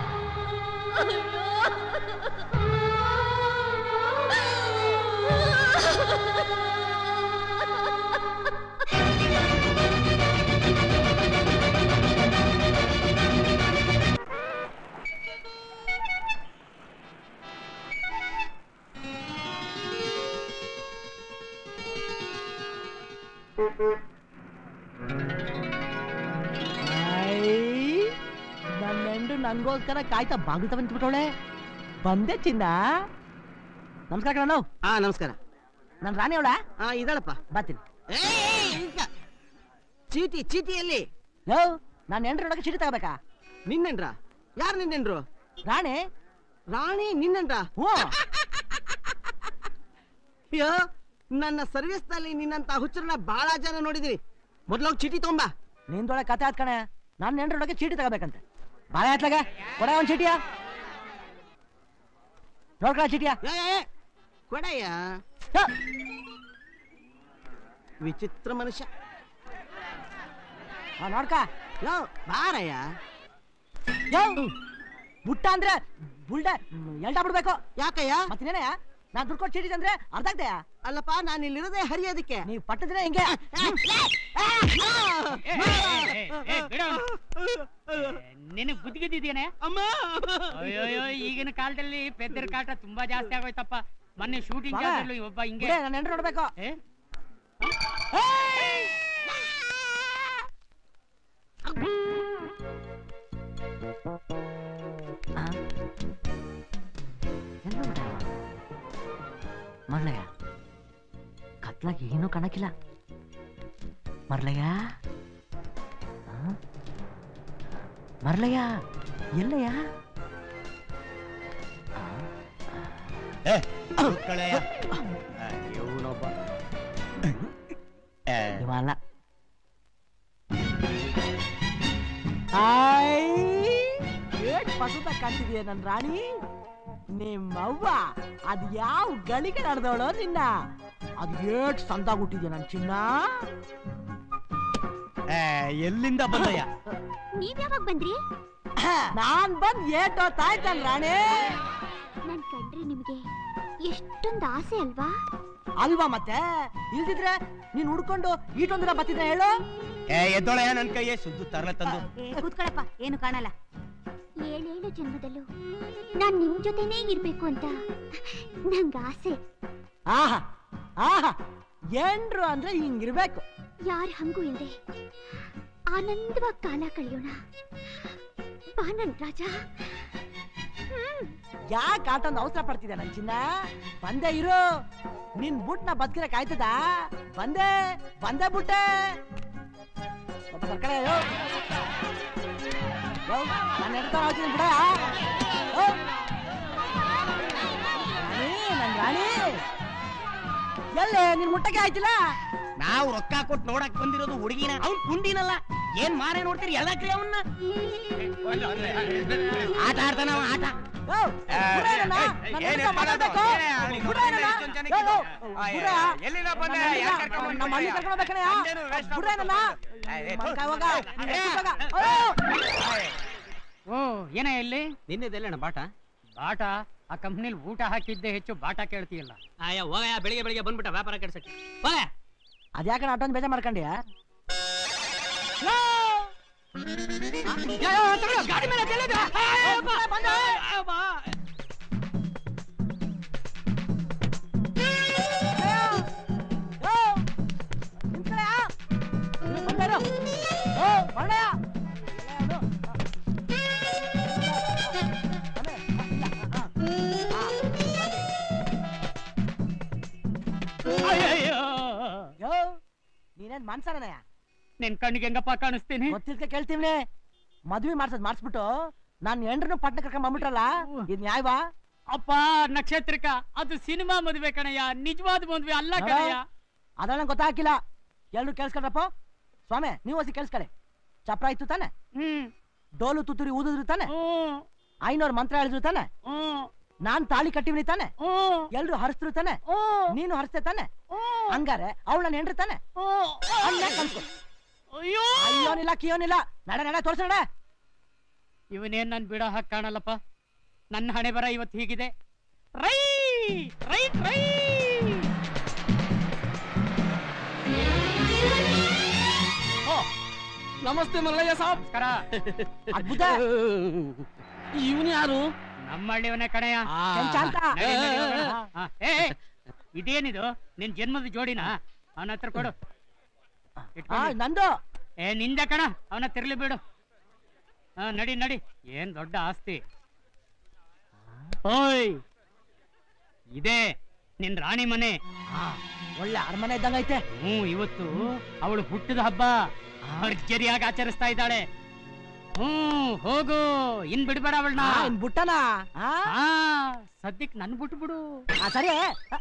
ನನ್ನ ಹೆಂಡ್ರು ನಂಗೋಸ್ಕರ ಕಾಯ್ತಾ ಬಾಗಿಲು ತಗೊಂಡ್ಬಿಟ್ಟವಳೆ ಬಂದೆ ಚಿನ್ನ ನಮಸ್ಕಾರ ಕಣ ನಾವು ಹಾ ನಮಸ್ಕಾರ ನನ್ ರಾಣಿ ಅವಳ ಹಾ ಇದಾಳಪ್ಪ ಬರ್ತೀನಿ ಚೀಟಿ ಚೀಟಿಯಲ್ಲಿ ಯೋ ನಾನು ಹೆಂಡ್ರೊಳಗೆ ಚೀಟಿ ತಗೋಬೇಕಾ ನಿನ್ನೆನ್ರ ಯಾರು ನಿನ್ನೆನ್ರು ರಾಣಿ ರಾಣಿ ನಿನ್ನೆನ್ರ ಹ್ಞೂ ಅಯ್ಯೋ ನನ್ನ ಸರ್ವಿಸ್ ನಲ್ಲಿ ನಿನ್ನಂತ ಹುಚ್ಚರನ್ನ ಬಹಳ ಜನ ನೋಡಿದಿರಿ ಮೊದ್ಲೋಗಿ ಚೀಟಿ ತೊಂಬ ನಿಂದೊಳಗೆ ಕತೆ ಆತ್ ಕಣೆ ನನ್ನ ಹೆಂಡ್ರೊಳಗೆ ಚೀಟಿ ತಗೋಬೇಕಂತೆ ಬಾಳೆ ಆತ್ಲಾಗ ಕೊಡ ಒಂದು ಚೀಟಿಯ ನೋಡ್ಕೊಳ ಚೀಟಿಯ ಕೊಡಯ್ಯ ವಿಚಿತ್ರ ಮನುಷ್ಯ ನೋಡ್ಕ ಯೋ ಬಾರಯ್ಯ ಯೋ ಬುಟ್ಟ ಅಂದ್ರೆ ಬುಲ್ಡೆ ಎಲ್ಟ ಬಿಡ್ಬೇಕು ಯಾಕಯ್ಯ ಮತ್ತಿನೇನಯ್ಯ ನಾನ್ ದುಡ್ಡು ಕೊಟ್ಟು ಚೀಟಿ ತಂದ್ರೆ ಅರ್ಧ ಆಗ್ತೇಯ ಅಲ್ಲಪ್ಪ ನಾನು ಇಲ್ಲಿರೋದೇ ಹರಿಯೋದಕ್ಕೆ ನೀವು ಪಟ್ಟದ್ರೆ ಹಿಂಗೆ ನಿನಗ್ ಬುದ್ಧಿಗಿದ್ದೇನೆ ಅಯ್ಯೋಯ್ಯೋ ಈಗಿನ ಕಾಲದಲ್ಲಿ ಪೆದ್ದರ ಕಾಟ ತುಂಬಾ ಜಾಸ್ತಿ ಆಗೋಯ್ತಪ್ಪ ಮೊನ್ನೆ ಶೂಟಿಂಗ್ ಬಾಳ. ಒಬ್ಬ ಹಿಂಗೆ ಬಿಡೆ, ನನ್ನ ಹೆಂಡ್ರು ನೋಡ್ಬೇಕು ಏ? ಮರ್ಲಯ್ಯ ಕತ್ಲಾಗಿ ಏನೂ ಕಾಣಕ್ಕಿಲ್ಲ ಮರ್ಲಯ್ಯ ಆ? ಮರ್ಲಯ್ಯ ಎಲ್ಲಯ್ಯ ಇವ ಅಲ್ಲ ಹೊಸದಾಗಿ ಕಾಣ್ತಿದೀಯ ನನ್ ರಾಣಿ ನಿಮ್ಮವ್ವ ಅದ್ ಯಾವ ಗಳಿಗೆ ನಡೆದವಳೋ ನಿನ್ನ ಅದ್ ಏಟ್ ಸಂದಾಗ ಹುಟ್ಟಿದ್ಯ ನನ್ ಚಿನ್ನ ಎಲ್ಲಿಂದ ಬಂದಯ್ಯ ನೀವ್ ಯಾವಾಗ ಬಂದ್ರಿ ನಾನ್ ಬಂದ್ ಏಟೋ ತಾಯ್ತಲ್ ರಾಣಿ ನನ್ ಕಂಡ್ರೆ ನಿಮ್ಗೆ ಎಷ್ಟೊಂದು ಆಸೆ ಅಲ್ವಾ ಅಲ್ವಾ ಮತ್ತೆ ಇಲ್ದಿದ್ರೆ ನೀನ್ ಹುಡ್ಕೊಂಡು ಈಟೊಂದಿನ ಬತ್ತಿದ್ರೆ ಹೇಳು ಏ ಎದ್ದೊಳಯ್ಯ ನನ್ ಕೈಯೇ ಸುದ್ದು ತರಲೆ ತಂದು ಕೂತ್ಕೊಳಪ್ಪ ಏನು ಕಾಣಲ್ಲ ಏಳೇಳು ಜನ್ಮದಲ್ಲೂ ನಾನ್ ನಿಮ್ ಜೊತೆನೇ ಇರ್ಬೇಕು ಅಂತ ನಂಗ್ ಆಸೆ ಆಹಾ ಆಹಾ ಏನ್ರು ಅಂದ್ರೆ ಹಿಂಗಿರ್ಬೇಕು ಯಾರ್ ಹಂಗೂ ಇಲ್ದೆ ಆನಂದವಾಗಿ ಕಾಲ ಕಳೆಯೋಣ ಬಾ ನನ್ ರಾಜ ಯಾಕೆ ಆಟೊಂದು ಅವಸರ ಪಡ್ತಿದ್ದೆ ನನ್ ಚಿನ್ನ ಬಂದೆ ಇರು ನಿನ್ ಬುಟ್ನ ಬದುಕಿರಕ್ ಆಯ್ತದ ಬಂದೆ ಬಂದೆ ಬುಟ್ಟೆ ಸ್ವಲ್ಪ ಸರ್ಕಡೆ ಯೋ ಯೋ, ನಾನ್ ಎಡ್ತಾ ಹೋಗ್ತೀನಿ ಬಿಡ ಯೋ. ರಾಣಿ ನನ್ ರಾಣಿ ಎಲ್ಲೇ ನಿನ್ ಮುಟ್ಟಕ್ಕೆ ಆಯ್ತಿಲ್ಲ ನಾವು ರೊಕ್ಕ ಕೊಟ್ಟು ನೋಡಕ್ ಬಂದಿರೋದು ಹುಡುಗಿನ ಅವ್ನ್ ಕುಂಡಿನಲ್ಲ ಏನ್ ಮಾರೇ ನೋಡ್ತೀರಿ ಎಲ್ಲಕ್ರಿ ಅವನ್ನ ಆಟ ಆಡ್ತಾನ ಅವ ಆಟ ಯೋ, ಬುಡ ಏನಣ್ಣ? ನನ್ ಹತ್ರ ಮಾತಾಡ್ಬೇಕು. ಬುಡ ಏನಣ್ಣ? ಯೋ, ಯೋ, ಬುಡ. ಎಲ್ಲಿಂದ ಬಂದೆ? ನಮ್ಮ ಯಾಕ್ ಅಣ್ಣ- ಕರ್ಕೊಂಡ್ ನಮ್ಮ ಅಣ್ಣ ಕರ್ಕೊಂಡ್ ಹೋಗ್ಬೇಕಣಯ್ಯ. ನಮ್ದೇನು ವೇಷ ಬುಡ ಏನಣ್ಣ? ಮಲ್ಕ ಇವಾಗ. ಏ. ಇವಾಗ. ಅಯ್ಯೋ. ಓ ಏನ ಇಲ್ಲಿ ನಿನ್ನೆದೆಲ್ಲಣ್ಣ ಬಾಟ ಬಾಟ ಆ ಕಂಪ್ನಿಲಿ ಊಟ ಹಾಕಿದ್ದೆ ಹೆಚ್ಚು ಬಾಟ ಕೇಳ್ತೀಯಲ್ಲ ಆಯ ಹೋಗಯ್ಯ ಬೆಳಿಗ್ಗೆ ಬೆಳಿಗ್ಗೆ ಬಂದ್ಬಿಟ್ಟ ವ್ಯಾಪಾರ ಕೆಡ್ಸಕ್ಕೆ ಹೋಗ ಅದ್ಯಾಕಣ್ಣ ಅಷ್ಟೊಂದು ಬೇಜಾರ್ ಮಾಡ್ಕೊಂಡ್ಯಾ ಗಾಡಿ ಮೇಲೆ ತೆಲೆದ. ನೀನೇನ್ ಮನ್ಸನಯ್ಯ ನಿನ್ ಕಣ್ಣಿಗೆ ಹೆಂಗಪ್ಪ ಕಾಣಿಸ್ತೀನಿ ಗೊತ್ತಿದ್ಕೆ ಕೇಳ್ತೀವಿ ಮದ್ವೆ ಮಾಡ್ಸದ್ ಮಾಡ್ಸ್ಬಿಟ್ಟು ನಾನ್ ಎಂಡ್ರನ್ನು ಪಟ್ನ ಕರ್ಕೊಂಡ್ ಬಂದ್ಬಿಟ್ರಲ್ಲ ಇದ್ ನ್ಯಾಯವಾ ಅಪ್ಪ ನಕ್ಷತ್ರಿಕ ಅದು ಸಿನಿಮಾ ಮದುವೆ ಕಣಯ್ಯ ನಿಜವಾದ ಮದುವೆ ಅಲ್ಲ ಕಣಯ್ಯ ಅದನ್ನ ಗೊತ್ತಾಗಿಲ್ಲ ಎಲ್ರು ಕೇಳಿಸ್ಕೊಂಡ್ರಪ್ಪ ಸ್ವಾಮಿ ನೀವು ಹೊಸಿ ಕೇಳಿಸ್ಕೊಳ್ಳಿ ಚಪ್ರ ಇತ್ತು ತಾನೆ ಡೋಲು ತುತ್ತೂರಿ ಊದಿದ್ರು ತಾನೆ ಐನೂರು ಮಂತ್ರ ಹೇಳಿದ್ರು ತಾನೆ ನಾನ್ ತಾಳಿ ಕಟ್ಟಿವ್ನಿ ತಾನೆ ಎಲ್ರು ಹರಿಸ್ದ್ರು ತಾನೆ ನೀನು ಹರಿಸ್ತೆ ತಾನೆ ಹಂಗಾರೆ ಅವಳು ನನ್ನ ಹೆಂಡ್ರಿ ತಾನೆ ಅಲ್ಲೇ ಕಲ್ತ್ಕೊ. ಅಯ್ಯೋನಿಲ್ಲ ಕಿಯೋನಿಲ್ಲ ನಡೆ ನಡೆ ತೋರ್ಸ ನಡೆ ಇವನೇನ್ ನನ್ ಬಿಡೋ ಹಾಕ್ ಕಾಣಲ್ಲಪ್ಪ ನನ್ನ ಹಣೆ ಬರ ಇವತ್ತು ಹೀಗಿದೆ ರೈ ರೈಟ್ ರೈ ನಮಸ್ತೆ ಮಲ್ಲಯ್ಯ ಸಾಬ್ ಅದ್ಭುತ ಇವನು ಯಾರು ನಮ್ಮ ಹಳ್ಳಿಯವನೇ ಕಣಯ್ಯ ಕೆಂಚ ಅಂತ. ನಡಿ, ನಡಿ ಹೋಗೋಣ. ಆ, ಏ ಏ, ಇದೇನಿದು ನಿನ್ ಜನ್ಮದ ಜೋಡಿನ ಅವನ ಹತ್ರ ಕೊಡು ಇಟ್ಕೊಳ್ಳಿ. ನಂದು ಏ ನಿಂದ ಕಣ ಅವನ ತಿರ್ಲಿ ಬಿಡು ಹಾ ನಡಿ ನಡಿ ಏನ್ ದೊಡ್ಡ ಆಸ್ತಿ ಓಯ್ ಇದೇ ನಿನ್ ರಾಣಿ ಮನೆ ಒಳ್ಳೆ ಅರಮನೆ ಇದ್ದಂಗೈತೆ ಹ್ಮ್ ಇವತ್ತು ಅವಳು ಹುಟ್ಟಿದ ಹಬ್ಬ ಭರ್ಜರಿಯಾಗಿ ಆಚರಿಸ್ತಾ ಇದ್ದಾಳೆ ಹ್ಮ್ ಹೋಗು ಇನ್ ಬಿಡ್ಬೇಡ ಅವಳನ್ನ ಆ, ಇನ್ ಬುಟ್ಟನ ಆ? ಸದ್ಯಕ್ ನನ್ ಬಿಟ್ಟು ಬಿಡು ಆ, ಸರಿ ಆ,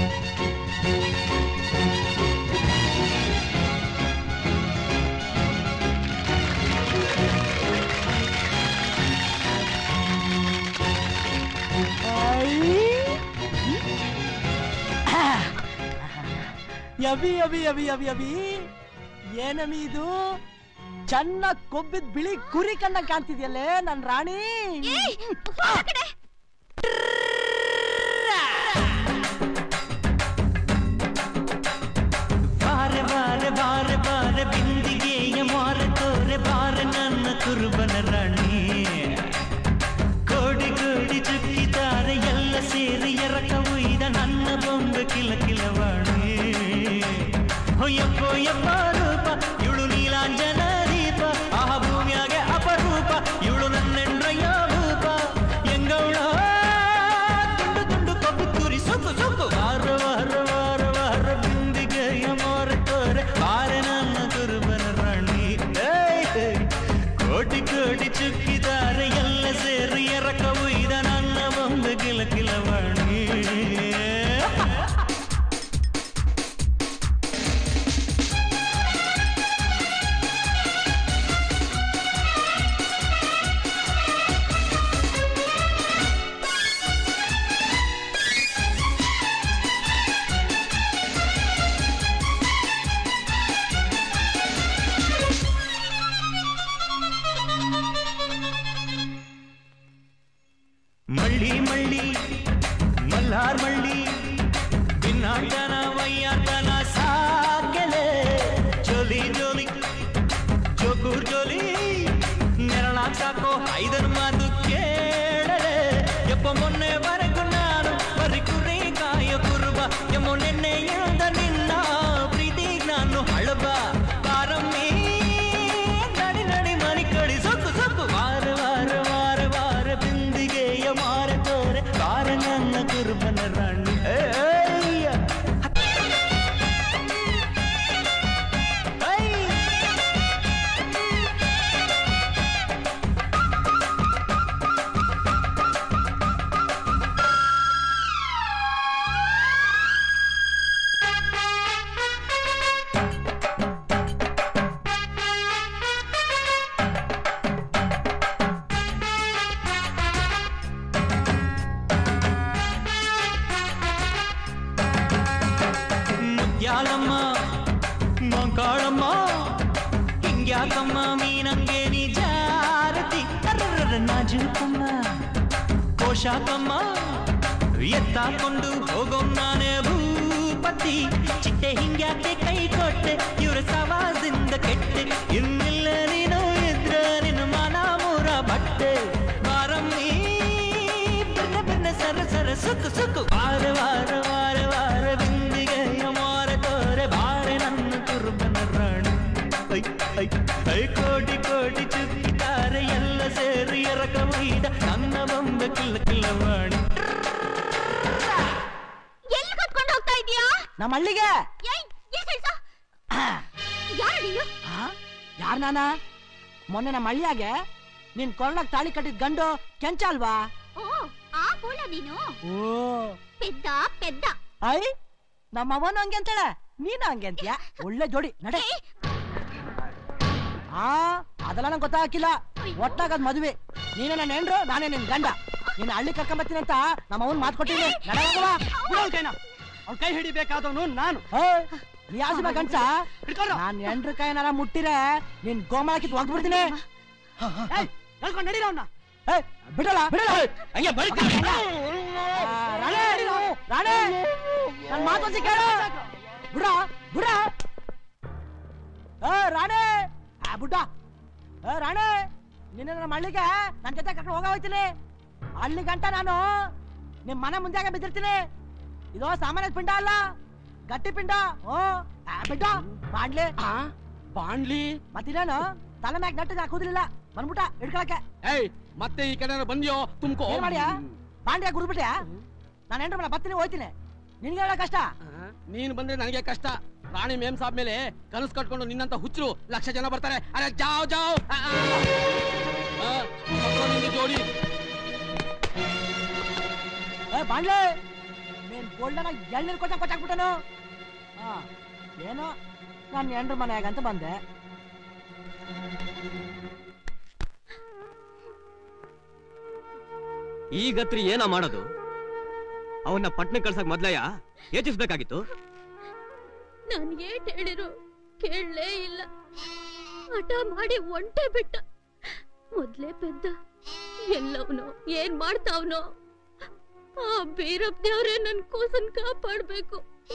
ಯಬಿ ಯಬಿ ಯಬಿ ಯಬಿ ಯಬಿ ಏನಮಿ ಇದು ಚೆನ್ನಾಗ್ ಕೊಬ್ಬಿದ್ ಬಿಳಿ ಕುರಿ ಕಣ್ಣ ಕಾಣ್ತಿದ್ಯಲ್ಲೇ ನನ್ ರಾಣಿ ಬಾರೆ ಬಾರೆ ಬಾರೆ ಬಾರೆ ಬಿಂದಿಗೆಯ ಮಾರೆ ತೋರೆ ಬಾರೆ ನನ್ನ ಕುರುಬನ ರಾಣಿ ಕೋಡಿ ಕೋಡಿ ಚುಕ್ಕಿದ್ದಾರೆ ಎಲ್ಲ ಸೇರಿ ಎರಕ ಉಯ್ದ ನನ್ನ ಬೊಂಬೆ ಕಿಲ ಕಿಲವಾಣಿ ಹೊಯ್ಯಪ್ಪೋ ಯಪ್ಪ ರೂಪ ಇವಳು ನೀಲಾಂಜನ ದೀಪ ಆ ಭೂಮಿಯಾಗೆ ಅಪರೂಪ ಇವಳು ನನ್ನೆಂಡ್ರಯ್ಯ ಭೂಪ ಎಂಗೌಳ ತುಂಡು ತುಂಡು ಕಬ್ಬು ತುರಿ ಸೊಕ್ಕು ಸೊಕ್ಕು ವಾರ ವಾರ ವಾರ ವಾರ ಬಿಂದಿಗೆಯ ಮಾರೆ ತೋರೆ ಬಾರೆ ನನ್ನ ಕುರುಬನ ರಾಣಿ ಏಯ್, ಏಯ್. ಕೋಟಿ ಕೋಟಿ ಉಯ್ಯಾಲಮ್ಮ ಮಂಕಾಳಮ್ಮ ಹಿಂಗ್ಯಾಕಮ್ಮ ಮೀನಂಗೆ ನೀ ಜಾರತಿ ಅರ್ರರ್ರ ನಾಜೂಕಮ್ಮ ಕೋಶಾಕಮ್ಮ ಎತ್ತಾಕೊಂಡು ಹೋಗೋ ನಾನೇ ಭೂಪತಿ ಚಿಟ್ಟೆ ಹಿಂಗ್ಯಾಕೆ ಕೈ ಕೊಟ್ಟೆ ಇವ್ರ ಸವಾದಿಂದ ಕೆಟ್ಟೆ ಇನ್ನಿಲ್ಲ ನೀನು ಇದ್ರ ನಿನ್ನ ಮನ ಮೂರ ಬಟ್ಟೆ ಬಾರಮ್ಮಿ ಬಿನ್ನ ಬಿನ್ನ ಸರ ಸರ ಸುಕ್ಕು ಸುಕ್ಕು ವಾರ ವಾರ ವಾರ ವಾರ ಬಿಂದಿಗೆಯ ಮಾರ ತೋರೆ ಬಾರೆ ನನ್ನ ಕುರುಬನ ರಾಣಿ ಐ ಐ ಐ ಕೋಟಿ ಕೋಟಿ ಚುಕ್ಕಿದ್ದಾರೆ ಎಲ್ಲ ಸೇರಿ ಎರಕ ಒಯ್ದ ನನ್ನ ಬೊಂಬೆ ಕಿಲ್ಲ ಕಿಲ್ಲವಾಣಿ ಎಲ್ಲಿ ಕತ್ಕೊಂಡು ಹೋಗ್ತಾ ಇದೀಯಾ ನಮ್ಮ ಹಳ್ಳಿಗೆ ಏಯ್ ಏನ್ ಕೆಲ್ಸ ಯಾರು ನೀನು ಯಾರ್ ನಾನ ಮೊನ್ನೆ ನಮ್ಮ ಹಳ್ಳಿಯಾಗೆ ನಿನ್ ಕೊರಳಕ್ ತಾಳಿ ಕಟ್ಟಿದ್ ಗಂಡು ಕೆಂಚ ಅಲ್ವಾ ಓ ಆ ಕೂಲ ನೀನು ಓ ಪೆದ್ದ ಪೆದ್ದ ಐ ನಮ್ಮ ಅವನು ಹಂಗೆ ಅಂತಾಳೆ ನೀನು ಹಂಗೆ ಅಂತೀಯ ಒಳ್ಳೆ ಜೋಡಿ ನಡೆ ಆ ಅದೆಲ್ಲ ನಂಗೆ ಗೊತ್ತಾಗಿಲ್ಲ ಒಟ್ಟಾಗ ಅದ್ ಮದುವೆ ನೀನೇ ನನ್ನ ಹೆಂಡ್ರು ನಾನೇ ನಿನ್ ಗಂಡ ನೀನ್ ಹಳ್ಳಿ ಕರ್ಕೊಂಬತ್ತೀನಿ ಅಂತ ನಮ್ಮ ಅವನ್ ಮಾತು ಕೊಟ್ಟಿನಿ ಬಿಡೋಳ್ ಕೈನ ಅವ್ಳ ಕೈ ಹಿಡಿಬೇಕಾದವನು ನಾನು ನೀ ಯಾಸಿಬ ಗಂಡ್ಸ ನಾನ್ ಹೆಂಡ್ರ ಕೈನಾರ ಮುಟ್ಟಿರೆ ನಿನ್ ಗೋಮಾಳ ಕಿತ್ ಒಗ್ದು ಬಿಡ್ತೀನಿ ಹೇಳ್ಕೊಂಡು ನಡೀರ ಅವನ್ನ ಏ, ಬಿಡಲ್ಲ ಬಿಡಲ್ಲ ಹಂಗೆ ಆ, ರಾಣೆ ರಾಣೆ ನನ್ ಮಾತು ಒಂದ್ಸಿ ಕೇಳು ಬಿಡ ಬಿಡ ಏ ರಾಣೆ ಆ ಬುಡ್ಡ ಏ ರಾಣೆ ನಿನ್ನ ನಮ್ಮ ಹಳ್ಳಿಗೆ ನನ್ ಜೊತೆ ಕರ್ಕೊಂಡು ಹೋಗ ಹೋಗ್ತೀನಿ ಅಲ್ಲಿ ಗಂಟ ನಾನು ನಿಮ್ ಮನೆ ಮುಂದೆ ಬಿದ್ದಿರ್ತೀನಿ ಇದು ಸಾಮಾನ್ಯ ಪಿಂಡ ಅಲ್ಲ ಗಟ್ಟಿ ಪಿಂಡ ಓ ಆ, ಬಿಡ್ಡ ಬಾಂಡ್ಲಿ ಬಾಂಡ್ಲಿ ಮತ್ತಿಲ್ಲೇನು ತಲೆ ಮ್ಯಾಗ ನಟ್ಟಿಗೆ ಹಾಕುದಿಲ್ಲ ಬಂದ್ಬಿಟ್ಟ ಹಿಡ್ಕೊಳಕ್ಕೆ ಏಯ್ ಮತ್ತೆ ಈ ಕಡೆ ಬಂದ್ಯೋ ತುಮ್ಕೋ ಏನ್ ಮಾಡ್ಯಾ ಬಾಂಡ್ಯ ಗುಡ್ಬಿಟ್ಯಾ ನಾನು ಹೆಂಡ್ರ ಮೇಲೆ ಬತ್ತೀನಿ ಹೋಯ್ತೀನಿ ನಿನ್ಗೆ ಹೇಳೋ ಕಷ್ಟ ನೀನ್ ಬಂದ್ರೆ ನನಗೆ ಕಷ್ಟ ರಾಣಿ ಮೇಮ್ ಸಾಬ್ ಮೇಲೆ ಕನಸು ಕಟ್ಕೊಂಡು ನಿನ್ನಂತ ಹುಚ್ಚರು ಲಕ್ಷ ಜನ ಬರ್ತಾರೆ ಅರೆ ಜಾವ್ ಜಾವ್ ಆ, ಆ. ಆ, ಮಕ್ಕಳು ನಿಂಗೆ ಜೋಡಿ ಏ ಬಾಂಡ್ಲೆ ನೀನ್ ಗೋಲ್ಡನ ಎಳ್ನೀರು ಕೊಟ್ಟ ಕೊಟ್ಟಾಕ್ಬಿಟ್ಟನು ಹಾ ಏನೋ ನಾನು ಹೆಂಡ್ರ ಮನೆಯಾಗ ಅಂತ ಬಂದೆ ಈಗತ್ರಿ ಏನ ಮಾಡೋದು ಅವನ್ನ ಪಟ್ನ ಕಳ್ಸಕ್ ಮೊದ್ಲಯ್ಯ ಯೋಚಿಸ್ಬೇಕಾಗಿತ್ತು ನಾನ್ ಏಟ್ ಹೇಳಿರು ಕೇಳಲೇ ಇಲ್ಲ ಹಠ ಮಾಡಿ ಒಂಟೆ ಬಿಟ್ಟ ಮೊದ್ಲೇ ಪೆದ್ದ ಎಲ್ಲವನೋ ಏನ್ ಮಾಡ್ತಾವ್ನೋ ಆ ಬೀರಪ್ಪ ದೇವ್ರೆ ನನ್ ಕೂಸನ್ ಕಾಪಾಡ್ಬೇಕು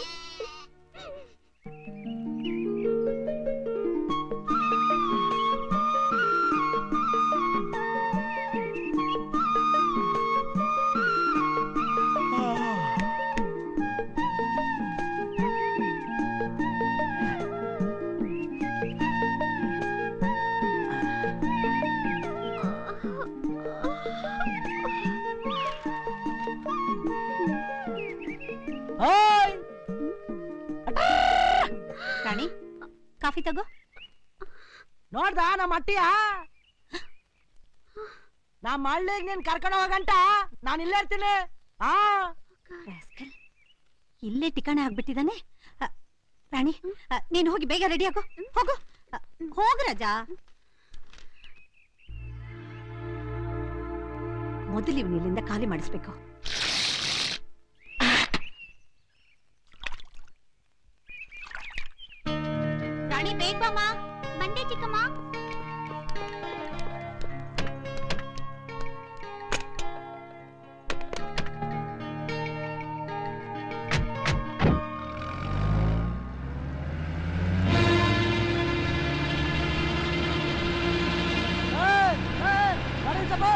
ಓಯ್ ರಾಣಿ ಕಾಫಿ ತಗೋ ನೋಡ್ದ ನಮ್ಮ ಅಟ್ಟಿಯ ನಮ್ಮ ಹಳ್ಳಿಗೆ ನೀನ್ ಕರ್ಕೊಂಡು ಹೋಗಂಟ ನಾನು ಇಲ್ಲೇ ಇರ್ತೀನಿ ಆ ಇಲ್ಲೇ ಟಿಕಾಣೆ ಆಗ್ಬಿಟ್ಟಿದ್ದಾನೆ ಅ, ರಾಣಿ ಅ, ನೀನು ಹೋಗಿ ಬೇಗ ರೆಡಿ ಆಗು ಹೋಗು ಅ, ಹೋಗು ರಾಜಾ ಮೊದಲು ಇವನು ಇಲ್ಲಿಂದ ಖಾಲಿ ಮಾಡಿಸ್ಬೇಕು ರಾಣಿ ಬೇಗ ಬಾಮ್ಮ ಬಂದೆ ಚಿಕ್ಕಮ್ಮ ಏಯ್, ಏಯ್, ನಡಿ ಸ್ವಲ್ಪ.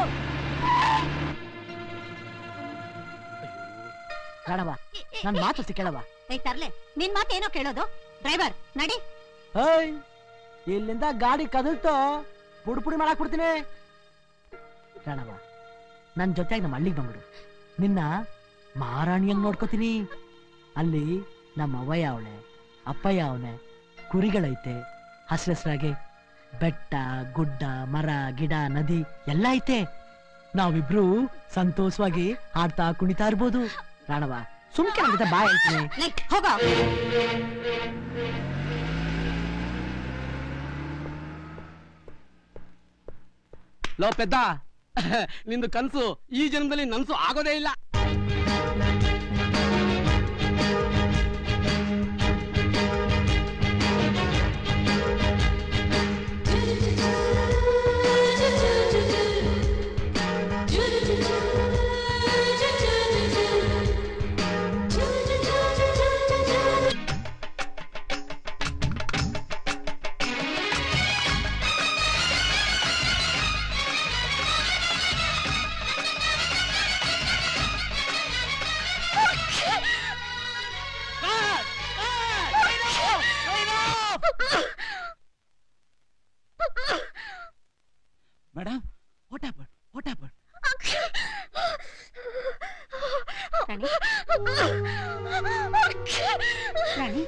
ರಾಣವ್ವ ನನ್ ಮಾತು ಅಷ್ಟೇ ಕೇಳವ್ವ ಏಯ್ ತರ್ಲೆ ನಿನ್ ಮಾತೇನೋ ಕೇಳೋದು ಡ್ರೈವರ್ ನಡಿ ಏಯ್ ಇಲ್ಲಿಂದ ಗಾಡಿ ಕದಲ್ತು ಪುಡಿ ಪುಡಿ ಮಾಡಾಕ್ ಬಿಡ್ತೀನಿ ರಾಣವ್ವ ನನ್ ಜೊತೆಗೆ ನಮ್ಮ ಹಳ್ಳಿಗೆ ಬಂದ್ಬಿಡು ನಿನ್ನ ಮಹಾರಾಣಿಯಂಗ್ ನೋಡ್ಕೋತೀನಿ ಅಲ್ಲಿ ನಮ್ಮ ಅವ್ವಯ್ಯ ಅವಳೆ ಅಪ್ಪಯ್ಯ ಅವನೆ ಕುರಿಗಳೈತೆ ಹಸ್ರಸ್ರಾಗೆ ಬೆಟ್ಟ ಗುಡ್ಡ ಮರ ಗಿಡ ನದಿ ಎಲ್ಲ ಐತೆ ನಾವಿಬ್ರು ಸಂತೋಷವಾಗಿ ಆಡ್ತಾ ಕುಣಿತಾ ಇರ್ಬೋದು ರಾಣವ ಸುಮ್ಕೆ ನನ್ ಜೊತೆ ಬಾ ಹೇಳ್ತೀನಿ ಲೇ, ಹೋಗೋ ಲೋ ಪೆದ್ದ ನಿಂದು ಕನ್ಸು ಈ ಜನ್ಮದಲ್ಲಿ ನನ್ಸು ಆಗೋದೇ ಇಲ್ಲ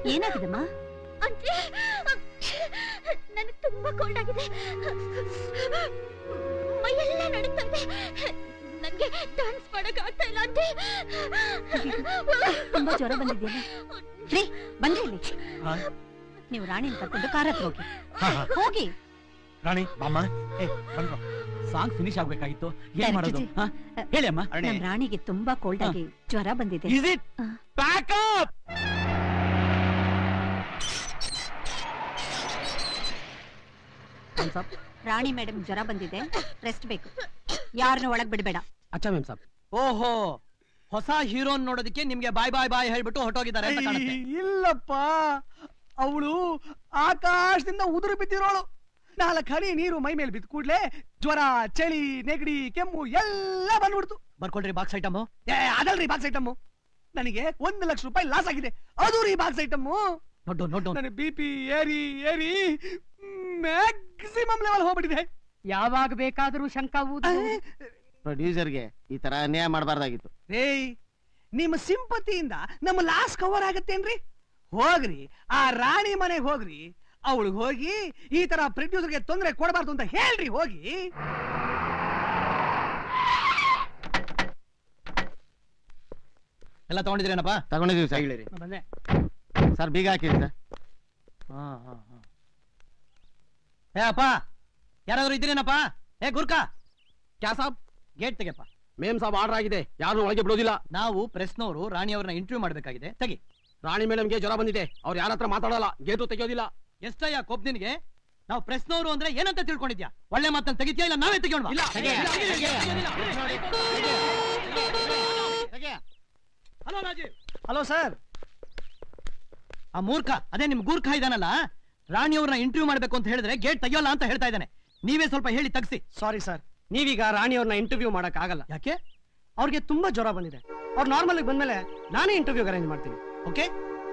ಏನಾಗಿದೆಮ್ಮ ಅಂದ್ರೆ ನನಗೆ ತುಂಬಾ ಕೋಲ್ಡ್ ಆಗಿದೆ ಮೈಯೆಲ್ಲ ನಡುತ್ತಾ ಇದೆ ನನ್ಗೆ ಡಾನ್ಸ್ ಮಾಡಕ್ ಆಗ್ತಾ ಇಲ್ಲ ಅಂದ್ರೆ ತುಂಬಾ ಜ್ವರ ಬಂದಿದೆಯಲ್ಲ ರೀ ಬಂದ್ರಿ ಇಲ್ಲಿ ನೀವು ರಾಣಿನ ಕರ್ಕೊಂಡು ಕಾರ್ ಹತ್ರ ಹೋಗಿ ಹೋಗಿ ರಾಣಿ ಬಾಮ್ಮ ಏ ಬಂದ್ರು ಸಾಂಗ್ ಫಿನಿಶ್ ಆಗ್ಬೇಕಾಗಿತ್ತು ಏನ್ ಮಾಡೋದು ಡಾಕ್ಟರ್ ಹಾ? ಹೇಳಿ ಅಮ್ಮ ನಮ್ ರಾಣಿಗೆ ತುಂಬಾ ಕೋಲ್ಡ್ ಆಗಿ ಜ್ವರ ಬಂದಿದೆ Is it? Back up! ಒಂದ್ ಸ್ವಲ್ಪ ರಾಣಿ ಮೇಡಮ್ ಜ್ವರ ಬಂದಿದೆ ರೆಸ್ಟ್ ಬೇಕು ಯಾರನ್ನ ಒಳಗ್ ಬಿಡಬೇಡ ಅಚ್ಚಾ ಮ್ಯಾಮ್ ಸಾಬ್ ಓಹೋ ಹೊಸ ಹೀರೋನ್ ನೋಡೋದಕ್ಕೆ ನಿಮ್ಗೆ ಬಾಯ್ ಬಾಯ್ ಬಾಯ್ ಹೇಳ್ಬಿಟ್ಟು ಹೊರಟೋಗಿದ್ದಾರೆ ಅಂತ ಕಾಣುತ್ತೆ ಇಲ್ಲಪ್ಪ ಅವಳು ಆಕಾಶದಿಂದ ಉದುರು ಬಿದ್ದಿರೋಳು ನಾಲ್ಕು ಹನಿ ನೀರು ಮೈ ಮೇಲೆ ಬಿದ್ದ ಕೂಡ್ಲೆ ಜ್ವರ ಚಳಿ ನೆಗಡಿ ಕೆಮ್ಮು ಎಲ್ಲ ಬಂದ್ಬಿಡ್ತು ಬರ್ಕೊಳ್ರಿ ಬಾಕ್ಸ್ ಐಟಮು ಏ ಅದಲ್ರಿ ಬಾಕ್ಸ್ ಐಟಮ್ ನನಗೆ ಒಂದು ಲಕ್ಷ ರೂಪಾಯಿ ಲಾಸ್ ಆಗಿದೆ ಅದು ರೀ ಬಾಕ್ಸ್ ಐಟಮ್ ನೋಡು ನೋಡು ನನಗೆ ಬಿ ಪಿ ಏರಿ ಏರಿ ಮ್ಯಾಕ್ಸಿಮಮ್ ಲೆವೆಲ್ ಹೋಗ್ಬಿಟ್ಟಿದೆ ಯಾವಾಗ ಬೇಕಾದ್ರೂ ಶಂಕ ಊದು ಪ್ರೊಡ್ಯೂಸರ್ಗೆ ಈ ತರ ಅನ್ಯಾಯ ಮಾಡಬಾರ್ದಾಗಿತ್ತು ರೇ ನಿಮ್ಮ ಸಿಂಪತಿಯಿಂದ ನಮ್ಮ ಲಾಸ್ ಕವರ್ ಆಗತ್ತೇನ್ರಿ ಹೋಗ್ರಿ ಆ ರಾಣಿ ಮನೆಗೆ ಹೋಗ್ರಿ ಅವಳು ಹೋಗಿ ಈ ತರ ಪ್ರೊಡ್ಯೂಸರ್ಗೆ ತೊಂದರೆ ಕೊಡಬಾರ್ದು ಅಂತ ಹೇಳ್ರಿ ಹೋಗಿ ಎಲ್ಲ ತಗೊಂಡಿದ್ರೇನಪ್ಪ ತಗೊಂಡಿದೀವಿ ಸರ್ ಹೇಳಿರಿ ಬಂದೆ ಸರ್ ಬೀಗ ಹಾಕಿರಿ ಸರ್ ಹಾ ಹಾ ಹಾ ಏ ಅಪ್ಪ ಯಾರಾದ್ರೂ ಇದ್ದೀರೇನಪ್ಪ ಏ ಗುರ್ಕಾ ಕ್ಯಾ ಸಾಬ್ ಗೇಟ್ ತೆಗೆಪ್ಪ ಮೇಮ್ ಸಾಬ್ ಆರ್ಡರ್ ಆಗಿದೆ ಯಾರು ಒಳಗೆ ಬಿಡೋದಿಲ್ಲ ನಾವು ಪ್ರೆಸ್ನವರು ರಾಣಿ ಅವ್ರನ್ನ ಇಂಟರ್ವ್ಯೂ ಮಾಡ್ಬೇಕಾಗಿದೆ ತೆಗಿ ರಾಣಿ ಮೇಡಮ್ಗೆ ಜ್ವರ ಬಂದಿದೆ ಅವ್ರು ಯಾರ ಹತ್ರ ಮಾತಾಡಲ್ಲ ಗೇಟು ತೆಗಿಯೋದಿಲ್ಲ ಎಷ್ಟಯ್ಯ ಕೋಪ್ ನಿನಗೆ ನಾವು ಪ್ರೆಸ್ನವರು ಅಂದ್ರೆ ಏನಂತ ತಿಳ್ಕೊಂಡಿದ್ಯಾ ಒಳ್ಳೆ ಮಾತನ್ನ ತೆಗಿತೀಯಾ ಇಲ್ಲ ನಾವೇ ತೆಗಿಯೋಣ ಇಲ್ಲ, ಹಲೋ ರಾಜೀವ್ ಹಲೋ ಸರ್ ಆ ಮೂರ್ಖ ಅದೇ ನಿಮ್ ಗೂರ್ಖ ಇದಾನಲ್ಲ ರಾಣಿ ಅವ್ರನ್ನ ಇಂಟರ್ವ್ಯೂ ಮಾಡ್ಬೇಕು ಅಂತ ಹೇಳಿದ್ರೆ ಗೇಟ್ ತೆಗಿಯೋಲ್ಲ ಅಂತ ಹೇಳ್ತಾ ಇದ್ದಾನೆ ನೀವೇ ಸ್ವಲ್ಪ ಹೇಳಿ ತಗ್ಸಿ ಸಾರಿ ಸರ್ ನೀವೀಗ ರಾಣಿ ಅವ್ರನ್ನ ಇಂಟರ್ವ್ಯೂ ಮಾಡಕ್ ಆಗಲ್ಲ ಯಾಕೆ ಅವ್ರಿಗೆ ತುಂಬಾ ಜ್ವರ ಬಂದಿದೆ ಅವ್ರು ನಾರ್ಮಲ್ ಬಂದ್ಮೇಲೆ ನಾನೇ ಇಂಟರ್ವ್ಯೂ ಅರೇಂಜ್ ಮಾಡ್ತೀನಿ ಓಕೆ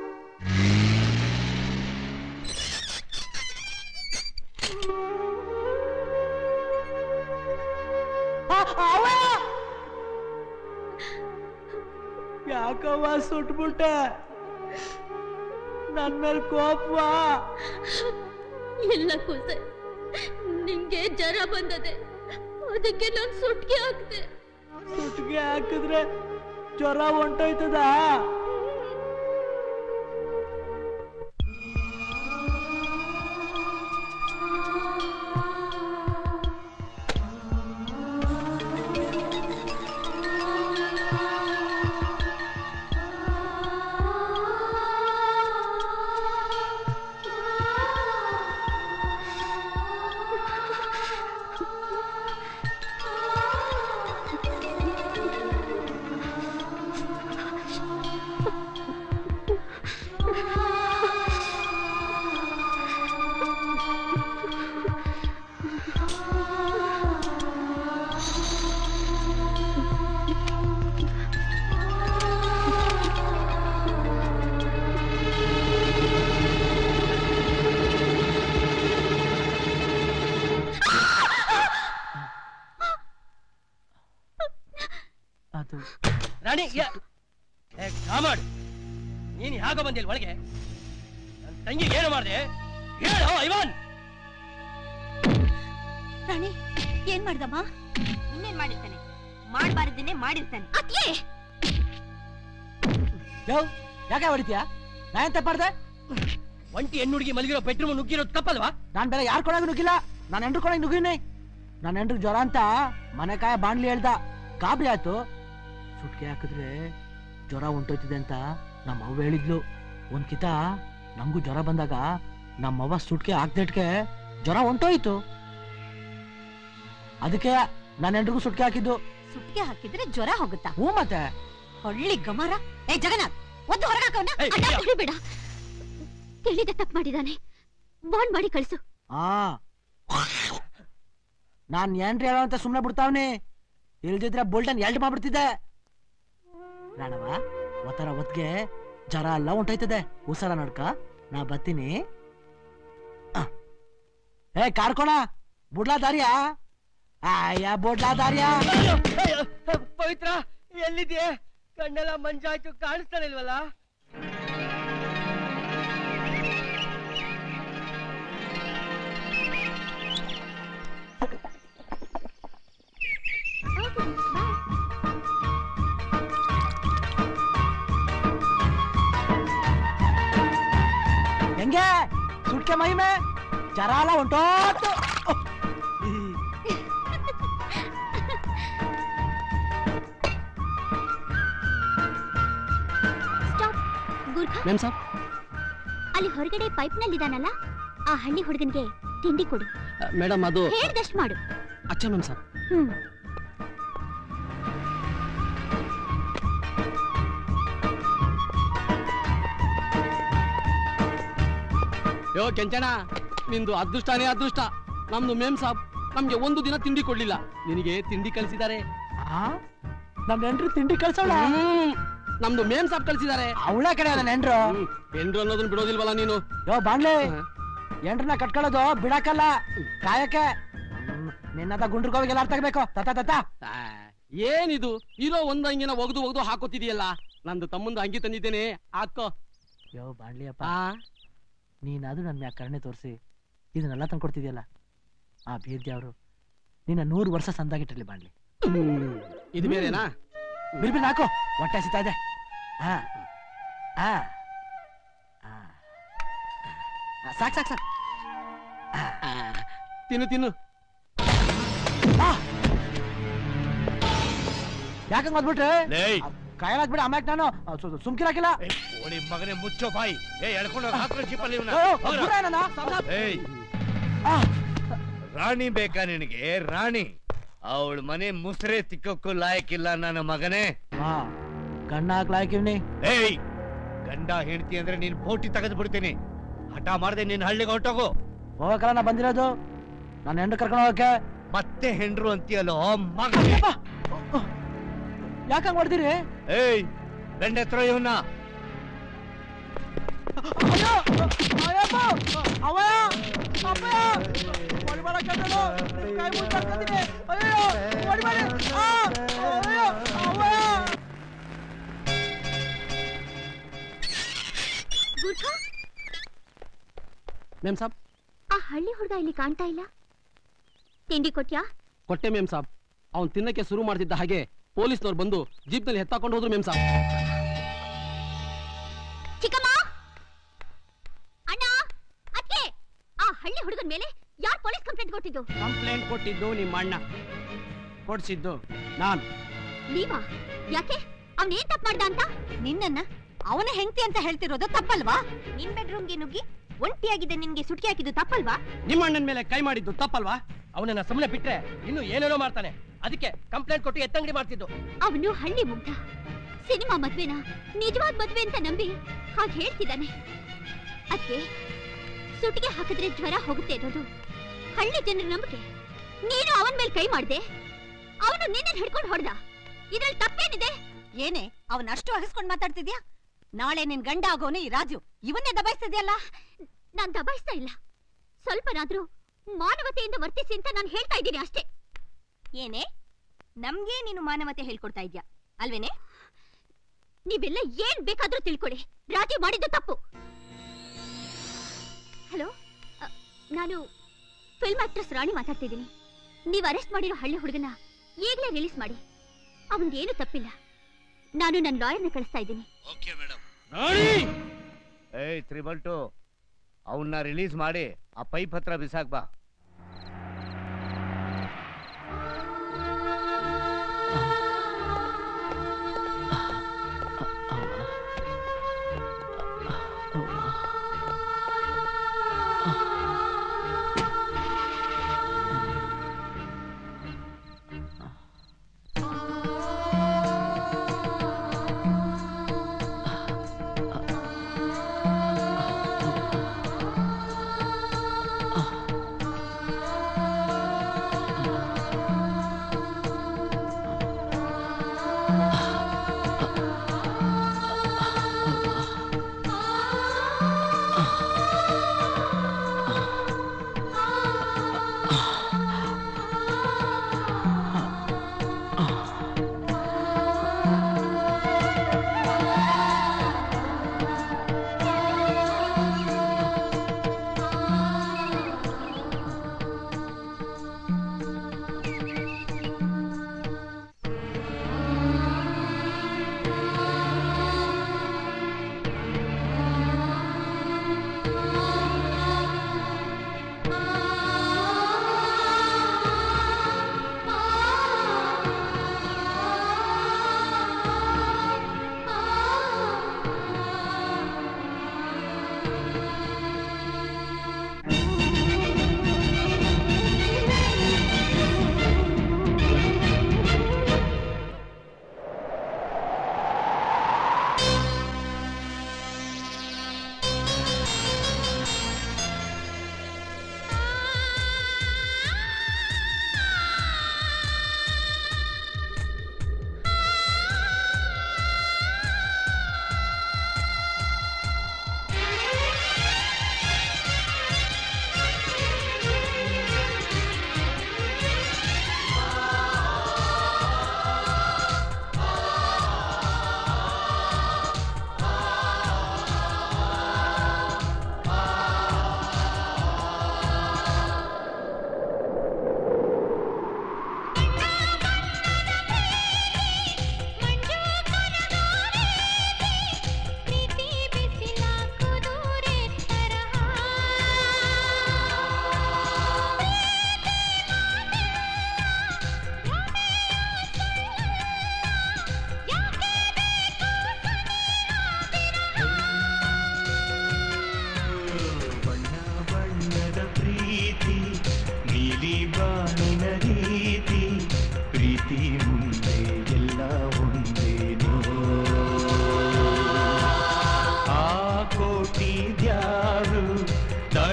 ಯಾಕವ್ವ ಸುಟ್ಬಿಟ್ಟೆ ನನ್ ಮೇಲೆ ಕೋಪವಾ ಇಲ್ಲ ಕೂಸೆ ನಿಂಗೆ ಜ್ವರ ಬಂದದೆ ಅದಕ್ಕೆ ನಾನು ಸುಟ್ಗೆ ಹಾಕ್ದೆ ಸುಟ್ಗೆ ಹಾಕಿದ್ರೆ ಜ್ವರ ಹೊಂಟೋಯ್ತದ ಅದು ರಾಣಿ ಯ- ಏ, ಕಾಮಡ್ ನೀನ್ ಹೇಗ ಬಂದಿಲ್ ಒಳಗೆ ನನ್ ತಂಗಿ ಏನು ಮಾಡಿದೆ ಹೇಳು ಐವಾನ್ ರಾಣಿ ಏನ್ ಮಾಡ್ದಮ್ಮ ಇನ್ನೇನ್ ಮಾಡಿರ್ತಾನೆ ಮಾಡ್ಬಾರ್ದನ್ನೇ ಮಾಡಿರ್ತಾನೆ ಅತ್ಯೇ ಯೋ ಯಾಕೆ ಹೊಡಿತೀಯ ನಾ ಎಂತ ಮಾಡ್ದೆ ಒಂಟಿ ಹೆಣ್ಣು ಹುಡುಗಿ ಮಲಗಿರೋ ಬೆಡ್ರೂಮ್ ನುಗ್ಗಿರೋದು ತಪ್ಪಲ್ವಾ ನಾನ್ ಬೇರೆ ಯಾರ್ ಕೊಡಾಗ ನುಗ್ಗಿಲ್ಲ ನಾನು ಎಂಟ್ರು ಕೊಡಾಗ ನುಗ್ಗಿನಿ ನನ್ನ ಎಂಟ್ರಿಗೆ ಜ್ವರ ಅಂತ ಮನೆ ಕಾಯ ಬಾಣ್ಲಿ ಹೇಳ್ದ ಗಾಬರಿ ಆಯ್ತು ಸುಟ್ಕೆ ಹಾಕಿದ್ರೆ ಜ್ವರ ಉಂಟೋಯ್ತಿದೆ ಅಂತ ನಮ್ಮ ಅವ್ವ ಹೇಳಿದ್ಲು ಒಂದ್ ಕಿತ ನಂಗೂ ಜ್ವರ ಬಂದಾಗ ನಮ್ಮವ್ವ ಸುಟ್ಕೆ ಹಾಕ್ದಿಟ್ಕೆ ಜ್ವರ ಹೊಂಟೋಯ್ತು ಅದಕ್ಕೆ ನನ್ನ ಎಂಟ್ರಿಗೂ ಸುಟ್ಕೆ ಹಾಕಿದ್ದು ಸುಟ್ಗೆ ಹಾಕಿದ್ರೆ ಜ್ವರ ಹೋಗುತ್ತಾ ಹ್ಞೂ ಮತ್ತೆ ಹೊಳ್ಳಿ ಗಮರ ಏ ಜಗನ್ನಾಥ್ ಒಂದು ಹೊರಗಾಕವನ್ನ ಬೇಡ ತಿಳಿದ ತಪ್ಪು ಮಾಡಿದಾನೆ ಬಾಂಡ್ ಮಾಡಿ ಕಳಿಸು ಆ ನಾನ್ ಏನ್ರಿ ಹೇಳೋ ಅಂತ ಸುಮ್ನೆ ಬಿಡ್ತಾವ್ನಿ ಇಲ್ದಿದ್ರೆ ಬೋಲ್ಟನ್ ಎಲ್ಡ್ ಮಾಡ್ಬಿಡ್ತಿದ್ದೆ ರಾಣವ ಒತ್ತರ ಒತ್ಗೆ ಜರ ಎಲ್ಲ ಉಂಟೈತದೆ ಉಸರ ನಡ್ಕ ನಾ ಬತ್ತೀನಿ ಆ. ಏ ಕಾರ್ಕೋಣ ಬುಡ್ಲಾ ದಾರಿಯಾ ಆಯ್ಯ ಬುಡ್ಲಾ ದಾರಿಯಾ ಪವಿತ್ರ ಎಲ್ಲಿದ್ಯೆ ಕಣ್ಣೆಲ್ಲ ಮಂಜಾಯ್ತು ಕಾಣಿಸ್ತಾನೆ ಇಲ್ವಲ್ಲ ಹೆಂಗೆ ಸುಟ್ಕೆ ಮಹಿಮೆ ಜರ ಎಲ್ಲ ಹೊಂಟೋತು ಸ್ಟಾಪ್ ಗೂರ್ಖಾ ಮೇಮ್ ಸಾಬ್ ಅಲ್ಲಿ ಹೊರಗಡೆ ಪೈಪ್ ನಲ್ಲಿದಾನಲ್ಲ ಆ ಹಳ್ಳಿ ಹುಡುಗನ್ಗೆ ತಿಂಡಿ ಕೊಡು ಮೇಡಮ್ ಅದು ಹೇಳ್ದಷ್ಟು ಮಾಡು ಅಚ್ಚ ಮೇಮ್ ಸಾಬ್ ಹ್ಮ್ ಯೋ ಕೆಂಚಣ ನಿಂದು ಅದೃಷ್ಟನೇ ಅದೃಷ್ಟ ನಮ್ದು ಮೇಮ್ ಸಾಬ್ ನಮ್ಗೆ ಒಂದು ದಿನ ತಿಂಡಿ ಕೊಡ್ಲಿಲ್ಲ ನಿನಗೆ ತಿಂಡಿ ಕಳಿಸಿದ್ದಾರೆ ನಮ್ ನೆಂಟ್ರು ತಿಂಡಿ ಕಳ್ಸೋಳ ನಮ್ದು ಮೇಮ್ ಸಾಬ್ ಕಳಿಸಿದ್ದಾರೆ ಅವಳ ಕಡೆ ಅದ ನೆಂಟ್ರು ಎಂಡ್ರು ಅನ್ನೋದನ್ನ ಬಿಡೋದಿಲ್ವಲ್ಲ ನೀನು ಯೋ ಬಾಣ್ಲೆ ಎಂಟ್ರನ್ನ ಕಟ್ಕೊಳ್ಳೋದು ಬಿಡಕ್ಕಲ್ಲ ಕಾಯಕ್ಕೆ ಹ್ಮ್, ನಿನ್ನದ ಗುಂಡ್ರಗೋವಿಗೆ ಎಲ್ಲ ತೆಗಬೇಕು ತತ ತತ ಆ, ಏನಿದು ಇರೋ ಒಂದ್ ಅಂಗಿನ ಒಗ್ದು ಒಗ್ದು ಹಾಕೋತಿದೀಯಲ್ಲ ನಂದು ತಮ್ಮಂದು ಅಂಗಿ ತಂದಿದ್ದೇನೆ ಹಾಕೋ ಯೋ ಬಾಣ್ಲಿಯಪ್ಪ ನೀನಾದ್ರೂ ನನ್ನ ಮ್ಯಾಗ ಕರುಣೆ ತೋರಿಸಿ ಇದನ್ನೆಲ್ಲ ತಂದ್ಕೊಡ್ತಿದ್ಯಲ್ಲ ಆ ಬೀರ್ದಿ ಅವರು ನಿನ್ನ ನೂರು ವರ್ಷ ಸಂದಾಗಿಟ್ಟಿರ್ಲಿ ಬಾಣ್ಲಿ ಇದು ಬೇರೆನಾ ಬಿಲ್ ಬಿಲ್ ಹಾಕು ಹೊಟ್ಟೆ ಹಸಿತಾ ಇದೆ ಹಾ ಹಾ ಸಾಕ್ ಸಾಕ್ ಸಾಕ್ ತಿನ್ನು ತಿನ್ನು ಯಾಕಂಗ್ ಓದ್ಬಿಟ್ರೆ ಕಾಯಲಾಗ್ಬಿಡಿ ಆಮ್ಯಾಕ್ ನಾನು ಸುಮ್ಕಿರಾಕಿಲ್ಲ ಓಡಿ ಮಗನೇ ಮುಚ್ಚೋ ಬಾಯಿ ಏ ಎಳ್ಕೊಂಡು ಹಾಕ್ರೋ ಚಿಪ್ಪಲ್ಲಿ ಇವ್ನ. ಓ, ಹೋಗ್ರ. ಗುರು ಏನಣ್ಣ? ಸಾಬ್ ಸಾಬ್. ಏಯ್ ರಾಣಿ ಬೇಕಾ ನಿನಗೆ ರಾಣಿ ಅವಳ ಮನೆ ಮುಸ್ರೆ ತಿಕ್ಕಕ್ಕೂ ಲಾಯಕ್ಕಿಲ್ಲ ನನ್ನ ಮಗನೇ ಹಾ ಗಣ್ಣ ಹಾಕ್ಲಾಕಿವ್ನಿ ಏಯ್ ಗಂಡ ಹೆಂಡತಿ ಅಂದ್ರೆ ನೀನ್ ಬೋಟಿ ತೆಗೆದು ಬಿಡ್ತೀನಿ ಹಠ ಮಾಡದೆ ನಿನ್ ಹಳ್ಳಿಗೆ ಹೊರಟೋಗು ಹೋಗಕ್ಕಲ್ಲ ನಾ ಬಂದಿರೋದು ನನ್ನ ಹೆಂಡ್ರು ಕರ್ಕೊಂಡು ಹೋಗಕ್ಕೆ ಮತ್ತೆ ಹೆಂಡ್ರು ಅಂತೀಯಲ್ಲೋ ಮಗ ಯಾಕಂಗ್ ಹೊಡ್ದಿರಿ ಏಯ್ ಗಂಡ ಹತ್ರ ಇವನ್ನ ಅಯ್ಯೋ ಅಯ್ಯಪ್ಪ ಅವಯ್ಯ ಅಪ್ಪಯ್ಯ ಹೊಡಿಬೇಡ ಕಣ್ಣು ಕೈ ಮುಚ್ಚಾಡ್ತಿದ್ದೀನಿ ಅಯ್ಯೋ ಹೊಡಿಬೇಡಿ ಆ ಅಯ್ಯೋ ಅವಯ್ಯ ಗೂರ್ಖಾ ಮೇಮ್ ಸಾಬ್ ಆ ಹಳ್ಳಿ ಹುಡುಗ ಇಲ್ಲಿ ಕಾಣ್ತಾ ಇಲ್ಲ ತಿಂಡಿ ಕೊಟ್ಯಾ ಕೊಟ್ಟೆ ಮೇಮ್ ಸಾಬ್ ಅವ್ನ್ ತಿನ್ನಕ್ಕೆ ಶುರು ಮಾಡ್ತಿದ್ದ ಹಾಗೆ ಪೊಲೀಸ್ನವ್ರು ಬಂದು ಜೀಪ್ನಲ್ಲಿ ಎತ್ತಾಕೊಂಡು ಹೋದ್ರು ಮೇಮ್ ಸಾಬ್ ಚಿಕ್ಕಮ್ಮ ಅಣ್ಣ ಅತ್ತೆ ಆ ಹಳ್ಳಿ ಹುಡುಗನ ಮೇಲೆ ಯಾರು ಪೊಲೀಸ್ ಕಂಪ್ಲೇಂಟ್ ಕೊಟ್ಟಿದ್ದು ಕಂಪ್ಲೇಂಟ್ ಕೊಟ್ಟಿದ್ದು ನಿಮ್ಮ ಅಣ್ಣ ಕೊಡ್ಸಿದ್ದು ನಾನು ನೀವಾ ಯಾಕೆ ಅವ್ನ್ ಏನ್ ತಪ್ಪು ಮಾಡ್ದ ಅಂತ ನಿನ್ನನ್ನ ಅವನ ಹೆಂಡತಿ ಅಂತ ಹೇಳ್ತಿರೋದು ತಪ್ಪಲ್ವಾ ನಿನ್ ಬೆಡ್ರೂಮ್ಗೆ ನುಗ್ಗಿ ಒಂಟಿಯಾಗಿದ್ದ ನಿನ್ಗೆ ಸುಟ್ಟಿ ಹಾಕಿದ್ದು ತಪ್ಪಲ್ವಾ ನಿಮ್ಮ ಅಣ್ಣನ ಮೇಲೆ ಕೈ ಮಾಡಿದ್ದು ತಪ್ಪಲ್ವಾ ಅವನನ್ನ ಸುಮ್ಮನೆ ಬಿಟ್ರೆ ಇನ್ನು ಏನೇನೋ ಮಾಡ್ತಾನೆ ಅದಕ್ಕೆ ಕಂಪ್ಲೇಂಟ್ ಕೊಟ್ಟು ಎತ್ತಂಗಡಿ ಮಾಡ್ತಿದ್ದು ಅವನು ಹಳ್ಳಿ ಮುಗ್ಧ ಸಿನಿಮಾ ಮದ್ವೆನ ನಿಜವಾದ ಮದ್ವೆ ಅಂತ ನಂಬಿ ಹಾಗೆ ಹೇಳ್ತಿದ್ದಾನೆ ಅದಕ್ಕೆ ಸುಟ್ಟಿಗೆ ಹಾಕಿದ್ರೆ ಜ್ವರ ಹೋಗುತ್ತೆ ಅನ್ನೋದು ಹಳ್ಳಿ ಜನರ ನಂಬಿಕೆ ನೀನು ಅವನ ಮೇಲೆ ಕೈ ಮಾಡ್ದೆ ಅವನು ನಿನ್ನ ಹಿಡ್ಕೊಂಡು ಹೊಡೆದ ಇದ್ರಲ್ಲಿ ತಪ್ಪೇನಿದೆ ಏನೇ ಅವನ ಅಷ್ಟು ಹರಿಸ್ಕೊಂಡ್ ಮಾತಾಡ್ತಿದ್ಯಾ ನಾಳೆ ನಿನ್ ಗಂಡ ಆಗೋನೆ ಈ ರಾಜು ಇವನ್ನೇ ದಬಾಯಿಸ್ತಿದ್ಯಲ್ಲ ನಾನ್ ದಬಾಯಿಸ್ತಾ ಇಲ್ಲ ಸ್ವಲ್ಪನಾದ್ರೂ ಮಾನವತೆಯಿಂದ ವರ್ತಿಸಿ ಅಂತ ನಾನು ಹೇಳ್ತಾ ಇದ್ದೀನಿ ಅಷ್ಟೇ ಏನೇ ನಮ್ಗೆ ನೀನು ಮಾನವತೆ ಹೇಳ್ಕೊಡ್ತಾ ಇದ್ಯಾ ಅಲ್ವೇನೆ ನೀವೆಲ್ಲ ಏನ್ ಬೇಕಾದ್ರೂ ತಿಳ್ಕೊಳ್ಳಿ ರಾಜು ಮಾಡಿದ್ದು ತಪ್ಪು ಹಲೋ ಅ, ನಾನು ಫಿಲ್ಮ್ ಆಕ್ಟ್ರೆಸ್ ರಾಣಿ ಮಾತಾಡ್ತಿದ್ದೀನಿ ನೀವು ಅರೆಸ್ಟ್ ಮಾಡಿರೋ ಹಳ್ಳಿ ಹುಡುಗನ ಈಗಲೇ ರಿಲೀಸ್ ಮಾಡಿ ಅವನ್ಗೇನು ತಪ್ಪಿಲ್ಲ ನಾನು ನನ್ನ ಲಾಯರ್ನ ಕಳಿಸ್ತಾ ಇದ್ದೀನಿ ಓಕೆ ಮೇಡಮ್ ಏಯ್ ತ್ರಿಬಲ್ ಟು ಅವನ್ನ ರಿಲೀಸ್ ಮಾಡಿ ಆ ಪೈಪ್ ಹತ್ರ ಬಿಸಾಕ್ ಬಾ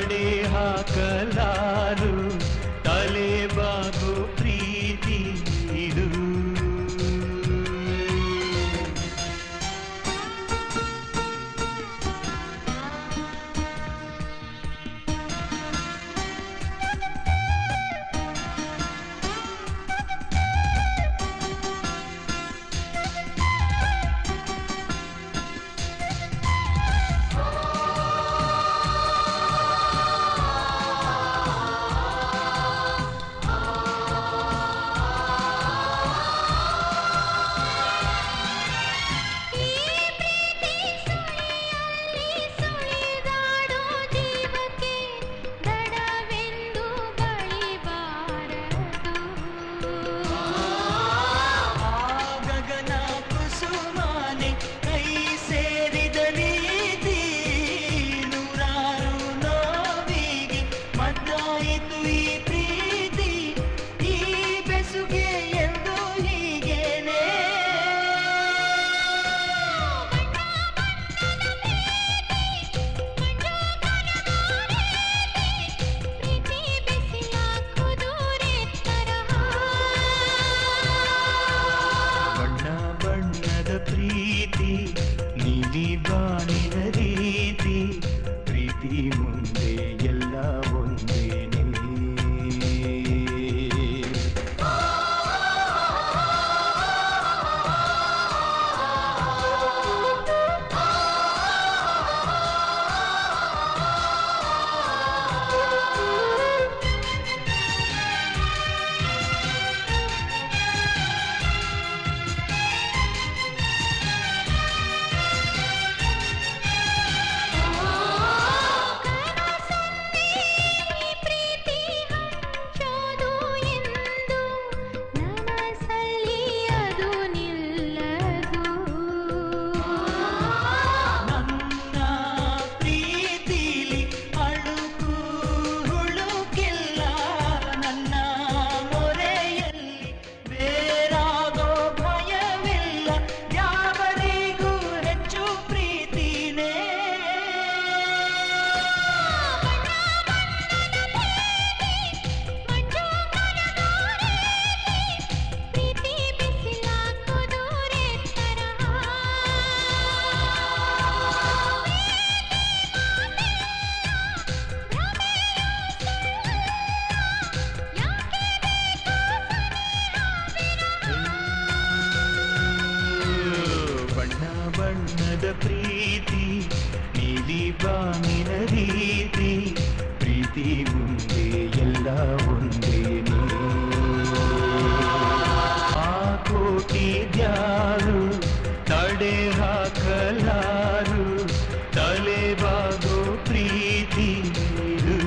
ತಡೆ ಹಾಕಲಾರು ತಲೆ ಬಾಗು ಪ್ರೀತಿ ಇದು ಸುಳಿದಾಡೋ ಜೀವಕ್ಕೆ ದಡವೆಂದು ಬಳಿಬಾರದು ಗಗನ ಕುಸುಮಾನೆ ಕೈ ಸೇರಿದ ನೀತಿ ನೂರಾರು ನೋವಿಗೆ ಮದ್ದಾಯಿತು ಈ ಪ್ರೀತಿ ಈ ಬೆಸುಗೆ ಎಂದು ಹೀಗೇನೆ ಪ್ರೀತಿ ಬಿಸಿಲ ಕುದುರೆ ತರಹ ಬಣ್ಣ ಬಣ್ಣದ ಪ್ರೀತಿ ನೀಲಿ ಬಾಣಿನ ರೀತಿ ಪ್ರೀತಿ ಮುಂದೆ ಎಲ್ಲ ಒಂದೇನೆ ಪ್ರೀತಿ ಹಂಚೋದು ಎಂದು ನನಸಲ್ಲಿ ಅದು ನಿಲ್ಲದು ನನ್ನ ಪ್ರೀತಿಲಿ ಅಳುಕು ಹುಳುಕಿಲ್ಲ ನನ್ನ ಮೊರೆಯಲ್ಲಿ ಬೇರಾಗೋ ಭಯವಿಲ್ಲ ಯಾವರಿಗೂ ಹೆಚ್ಚು ಪ್ರೀತಿನೇ ಪ್ರೀತಿ ಬಿಸಿಲ ಕುದುರೆ ತರಹ ಬಣ್ಣ ಬಣ್ಣದ ಪ್ರೀತಿ ನೀಲಿ ಬಾನಿನ ರೀತಿ ಪ್ರೀತಿ ಮುಂದೆ ಎಲ್ಲ ಒಂದೇನೆ ಆ ಕೋಟಿ ದ್ಯಾರು ತಡೆ ಹಾಕಲಾರು ತಲೆ ಬಾಗೋ ಪ್ರೀತಿ ಇದು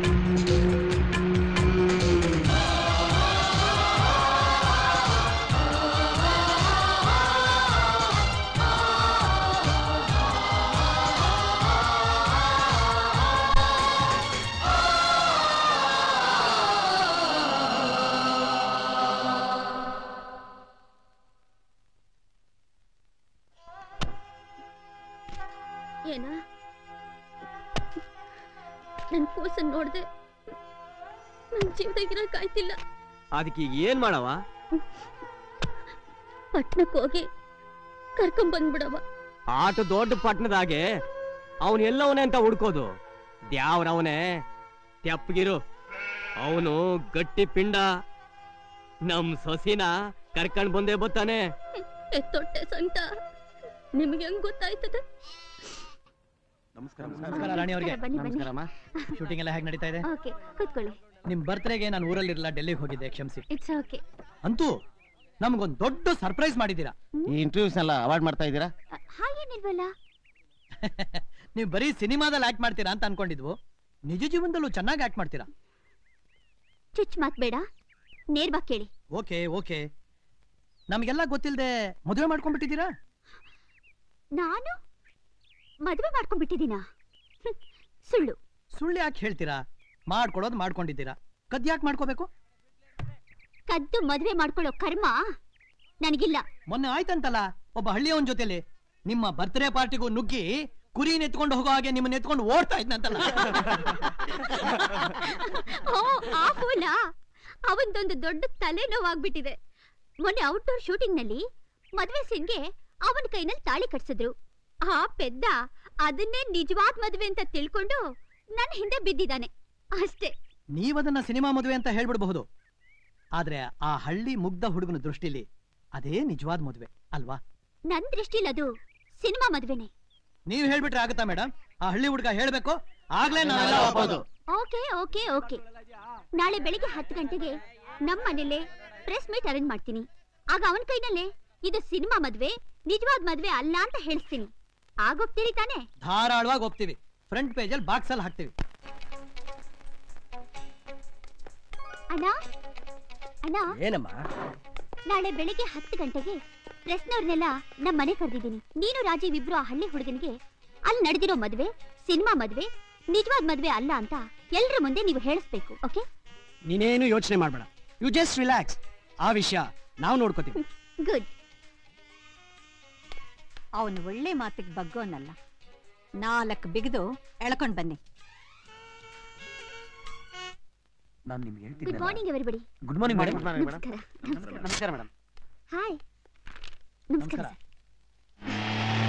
ಏನ ನನ್ ಕೂಸನ್ ನೋಡ್ದೆ ನನ್ ಜೀವದಾಗಿರಕ್ ಆಯ್ತಿಲ್ಲ ಅದಕ್ಕೆ ಈಗ ಏನ್ ಮಾಡವ ಪಟ್ನಕ್ ಹೋಗಿ ಕರ್ಕೊಂಡ್ ಬಂದ್ಬಿಡವ ಆಟ ದೊಡ್ಡ ಪಟ್ಟಣದಾಗೆ ಅವನ್ ಎಲ್ಲವನೇ ಅಂತ ಹುಡ್ಕೋದು ದ್ಯಾವ್ರವನೇ ತೆಪ್ಪಗಿರು ಅವನು ಗಟ್ಟಿ ಪಿಂಡ ನಮ್ ಸೊಸಿನ ಕರ್ಕೊಂಡ್ ಬಂದೇ ಬತ್ತಾನೆ ಎತ್ತೊಟ್ಟೆ ಸಂತ ನಿಮ್ಗೆ ಹೆಂಗ್ ಗೊತ್ತಾಯ್ತದೆ ನಮಸ್ಕಾರ ನಮಸ್ಕಾರ ರಾಣಿ ಅವ್ರಿಗೆ ಬನ್ನಿ, ಬನ್ನಿ. ಶೂಟಿಂಗ್ ಎಲ್ಲ ಹೇಗೆ ನಡೀತಾ ಇದೆ ಓಕೆ ಕೂತ್ಕೊಳ್ಳಿ ನಿಮ್ ಬರ್ತ್ಡೇಗೆ ನಾನು ಊರಲ್ಲಿರಲ್ಲ ಡೆಲ್ಲಿಗೆ ಹೋಗಿದ್ದೆ ಕ್ಷಮಿಸಿ ಇಟ್ಸ್ ಓಕೆ ಅಂತೂ ನಮ್ಗೊಂದ್ ದೊಡ್ಡ ಸರ್ಪ್ರೈಸ್ ಮಾಡಿದ್ದೀರಾ ಈ ಇಂಟರ್ವ್ಯೂಸ್ ಎಲ್ಲ ಅವಾಯ್ಡ್ ಮಾಡ್ತಾ ಇದ್ದೀರಾ ಹಾಗೇನಿಲ್ವಲ್ಲ ನೀವು ಬರೀ ಸಿನಿಮಾದಲ್ಲಿ ಆಕ್ಟ್ ಮಾಡ್ತೀರಾ ಅಂತ ಅನ್ಕೊಂಡಿದ್ವು ನಿಜ ಜೀವನದಲ್ಲೂ ಚೆನ್ನಾಗಿ ಆಕ್ಟ್ ಮಾಡ್ತೀರಾ ಚುಚ್ ಮಾತ್ ಬೇಡ ನೇರ್ವಾಗಿ ಕೇಳಿ ಓಕೆ ಓಕೆ ನಮಗೆಲ್ಲ ಗೊತ್ತಿಲ್ಲದೆ ಮದುವೆ ಮಾಡ್ಕೊಂಡ್ಬಿಟ್ಟಿದ್ದೀರಾ ನಾನು ಮದುವೆ ಮಾಡ್ಕೊಂಡ್ಬಿಟ್ಟಿದ್ದೀನಾ ಹ್ಮ್, ಸುಳ್ಳು ಸುಳ್ಳು ಯಾಕೆ ಹೇಳ್ತೀರಾ ಮಾಡ್ಕೊಡೋದು ಮಾಡ್ಕೊಂಡಿದ್ದೀರಾ ಕದ್ ಯಾಕೆ ಮಾಡ್ಕೋಬೇಕು ಕದ್ದು ಮದುವೆ ಮಾಡ್ಕೊಳ್ಳೋ ಕರ್ಮ ನನಗಿಲ್ಲ ಮೊನ್ನೆ ಆಯ್ತಂತಲ್ಲ ಒಬ್ಬ ಹಳ್ಳಿಯವನ್ ಜೊತೆಲಿ ನಿಮ್ಮ ಬರ್ತ್ಡೇ ಪಾರ್ಟಿಗೂ ನುಗ್ಗಿ ಕುರಿ ಎತ್ಕೊಂಡು ಹೋಗೋ ಹಾಗೆ ನಿಮ್ಮನ್ನ ಎತ್ಕೊಂಡು ಓಡ್ತಾ ಇದ್ನಂತಲ್ಲ ಓ ಆ ಫೂಲ ಅವನ್ದೊಂದು ದೊಡ್ಡ ತಲೆನೋವಾಗ್ಬಿಟ್ಟಿದೆ ಮೊನ್ನೆ ಔಟ್ಡೋರ್ ಶೂಟಿಂಗ್ ನಲ್ಲಿ ಮದ್ವೆ ಸೀನ್ಗೆ ಅವನ ಕೈನಲ್ಲಿ ತಾಳಿ ಕಟ್ಸಿದ್ರು ಆ ಪೆದ್ದ ಅದನ್ನೇ ನಿಜವಾದ ಮದ್ವೆ ಅಂತ ತಿಳ್ಕೊಂಡು ನನ್ನ ಹಿಂದೆ ಬಿದ್ದಿದ್ದಾನೆ ಅಷ್ಟೇ ನೀವದನ್ನ ಸಿನಿಮಾ ಮದುವೆ ಅಂತ ಹೇಳ್ಬಿಡಬಹುದು ಆದ್ರೆ ಆ ಹಳ್ಳಿ ಮುಗ್ಧ ಹುಡುಗನ ದೃಷ್ಟಿಲಿ ಅದೇ ನಿಜವಾದ ಮದುವೆ ಅಲ್ವಾ ನನ್ ದೃಷ್ಟಿಲಿ ಅದು ಸಿನಿಮಾ ಮದ್ವೆನೆ ನೀವ್ ಹೇಳ್ಬಿಟ್ರೆ ಆಗುತ್ತಾ ಮೇಡಮ್ ಆ ಹಳ್ಳಿ ಹುಡುಗ ಹೇಳ್ಬೇಕು ಆಗ್ಲೇ ನಾವೆಲ್ಲ ಒಪ್ಪೋದು ಓಕೆ ಓಕೆ ಓಕೆ ನಾಳೆ ಬೆಳಿಗ್ಗೆ ಹತ್ತು ಗಂಟೆಗೆ ನಮ್ಮ ಮನೇಲೆ ಪ್ರೆಸ್ ಮೀಟ್ ಅರೇಂಜ್ ಮಾಡ್ತೀನಿ ಆಗ ಅವನ ಕೈನಲ್ಲೇ ಇದು ಸಿನಿಮಾ ಮದ್ವೆ ನಿಜವಾದ ಮದ್ವೆ ಅಲ್ಲ ಅಂತ ಹೇಳ್ತೀನಿ ಆಗೋಗ್ತೀರಿ ತಾನೆ ಧಾರಾಳವಾಗಿ ಒಪ್ತೀವಿ ಫ್ರಂಟ್ ಪೇಜಲ್ಲಿ ಬಾಕ್ಸ್ ಅಲ್ಲಿ ಹಾಕ್ತೀವಿ ಅಣ್ಣ ಅಣ್ಣ ಏನಮ್ಮ ನಾಳೆ ಬೆಳಿಗ್ಗೆ ಹತ್ತು ಗಂಟೆಗೆ ಪ್ರೆಸ್ನವ್ರನ್ನೆಲ್ಲ ನಮ್ಮ ಮನೆ ಕರೆದಿದ್ದೀನಿ ನೀನು ರಾಜೀವ್ ಇಬ್ರು ಆ ಹಳ್ಳಿ ಹುಡುಗನಿಗೆ ಅಲ್ಲಿ ನಡೆದಿರೋ ಮದ್ವೆ ಸಿನಿಮಾ ಮದ್ವೆ ನಿಜವಾದ ಮದ್ವೆ ಅಲ್ಲ ಅಂತ ಎಲ್ರ ಮುಂದೆ ನೀವು ಹೇಳಿಸ್ಬೇಕು ಓಕೆ ನೀನೇನು ಯೋಚನೆ ಮಾಡಬೇಡ ಯು ಜಸ್ಟ್ ರಿಲ್ಯಾಕ್ಸ್ ಆ ವಿಷಯ ನಾವು ನೋಡ್ಕೋತೀವಿ ಗುಡ್ ಅವನು ಒಳ್ಳೆ ಮಾತಿಗೆ ಬಗ್ಗೋನಲ್ಲ ನಾಲ್ಕು ಬಿಗಿದು ಎಳ್ಕೊಂಡ್ ಬನ್ನಿ ನಾನು ನಿಮ್ಗೆ ಗುಡ್ ಹೇಳ್ತಿದ್ದೆ morning everybody good morning madam ನಮಸ್ಕಾರ ನಮಸ್ಕಾರ ನಮಸ್ಕಾರ ಮೇಡಮ್ ಹಾಯ್ ನಮಸ್ಕಾರ ಸರ್.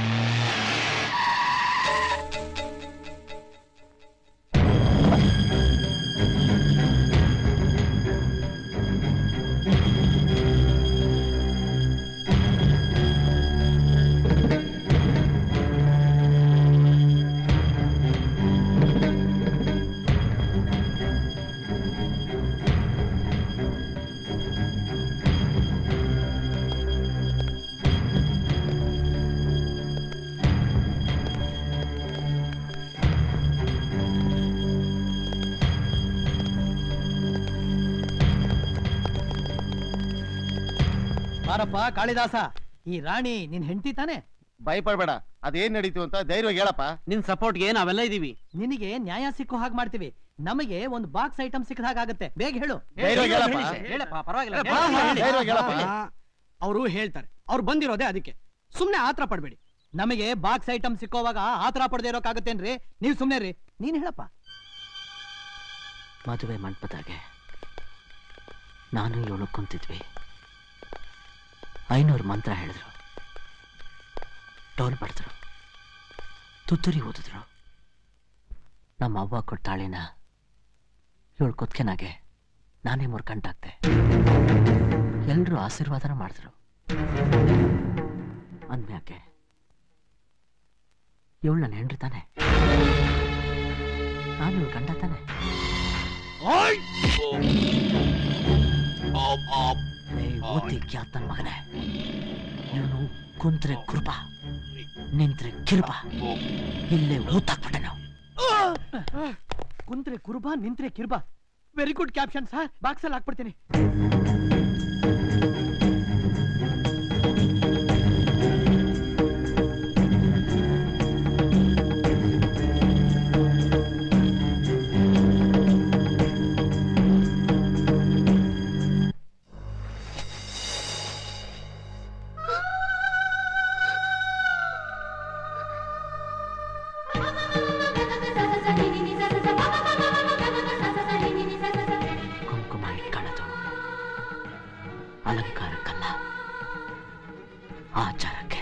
ಬಾರಪ್ಪ ಕಾಳಿದಾಸ ಈ ರಾಣಿ ನಿನ್ ಹೆಂಡತಿ ತಾನೆ ಭಯಪಡ್ಬೇಡ ಅದೇನ್ ನಡೀತು ಅಂತ ಧೈರ್ಯವಾಗಿ ಹೇಳಪ್ಪ ನಿನ್ ಸಪೋರ್ಟ್ಗೆ ನಾವೆಲ್ಲ ಇದೀವಿ ನಿನಗೆ ನ್ಯಾಯ ಸಿಕ್ಕೋ ಹಾಗೆ ಮಾಡ್ತೀವಿ ನಮಗೆ ಒಂದು ಬಾಕ್ಸ್ ಐಟಮ್ ಸಿಕ್ಕದ ಹಾಗಾಗತ್ತೆ ಬೇಗ ಹೇಳು ಧೈರ್ಯವಾಗಿ ಹೇಳಪ್ಪ. ಹೇಳಪ್ಪ ಪರವಾಗಿಲ್ಲ ಹಾ, ಹಾ, ಧೈರ್ಯವಾಗಿ ಹೇಳಪ್ಪ. ಅವರು ಹೇಳ್ತಾರೆ ಅವ್ರು ಬಂದಿರೋದೇ ಅದಕ್ಕೆ ಸುಮ್ನೆ ಆತರ ಪಡ್ಬೇಡಿ ನಮಗೆ ಬಾಕ್ಸ್ ಐಟಮ್ ಸಿಕ್ಕೋವಾಗ ಆತರ ಪಡೆದೇ ಇರೋಕ್ಕಾಗತ್ತೇನ್ರಿ ನೀವ್ ಸುಮ್ನೆ ರೀ ನೀನ್ ಹೇಳಪ್ಪ ಮದುವೆ ಮಂಟಪದಾಗೆ ನಾನು ಇವಳು ಕುಂತಿದ್ವಿ ಐನೂರು ಮಂತ್ರ ಹೇಳಿದ್ರು ಡೋಲ್ ಬಡಿದ್ರು ತುತ್ತೂರಿ ಓದಿದ್ರು ನಮ್ಮ ಅವ್ವ ಕೊಟ್ಟಾಳಿನ ಇವಳು ಕುತ್ಕೆನಾಗೆ ನಾನೇ ಮುರ್ಕಂಟಾಗ್ದೆ ಎಲ್ರೂ ಆಶೀರ್ವಾದನ ಮಾಡಿದ್ರು ಅಂದ್ಮ್ಯಾಕೆ ಇವಳು ನನ್ನ ಹೆಂಡ್ರಿ ತಾನೆ ನಾನು ಇವಳು ಗಂಡ ತಾನೆ ಓದಿ ಖ್ಯಾತನ ಮಗನೇ ಇವನು ಕುಂತ್ರೆ ಕೃಪ ನಿಂತ್ರೆ ಕಿರುಪ ಇಲ್ಲೇ ಊತಾಕ್ಬಿಟ್ಟೆ ನಾವು ಕುಂತ್ರೆ ಕುರುಬಾ ನಿಂತ್ರೆ ಕಿರ್ಬಾ very good caption sir box ಅಲ್ಲಿ ಹಾಕ್ಬಿಡ್ತೀನಿ ಕುಂಕುಮ ಇಟ್ಕೊಳ್ಳೋದು ಅಲಂಕಾರಕ್ಕಲ್ಲ ಆಚಾರಕ್ಕೆ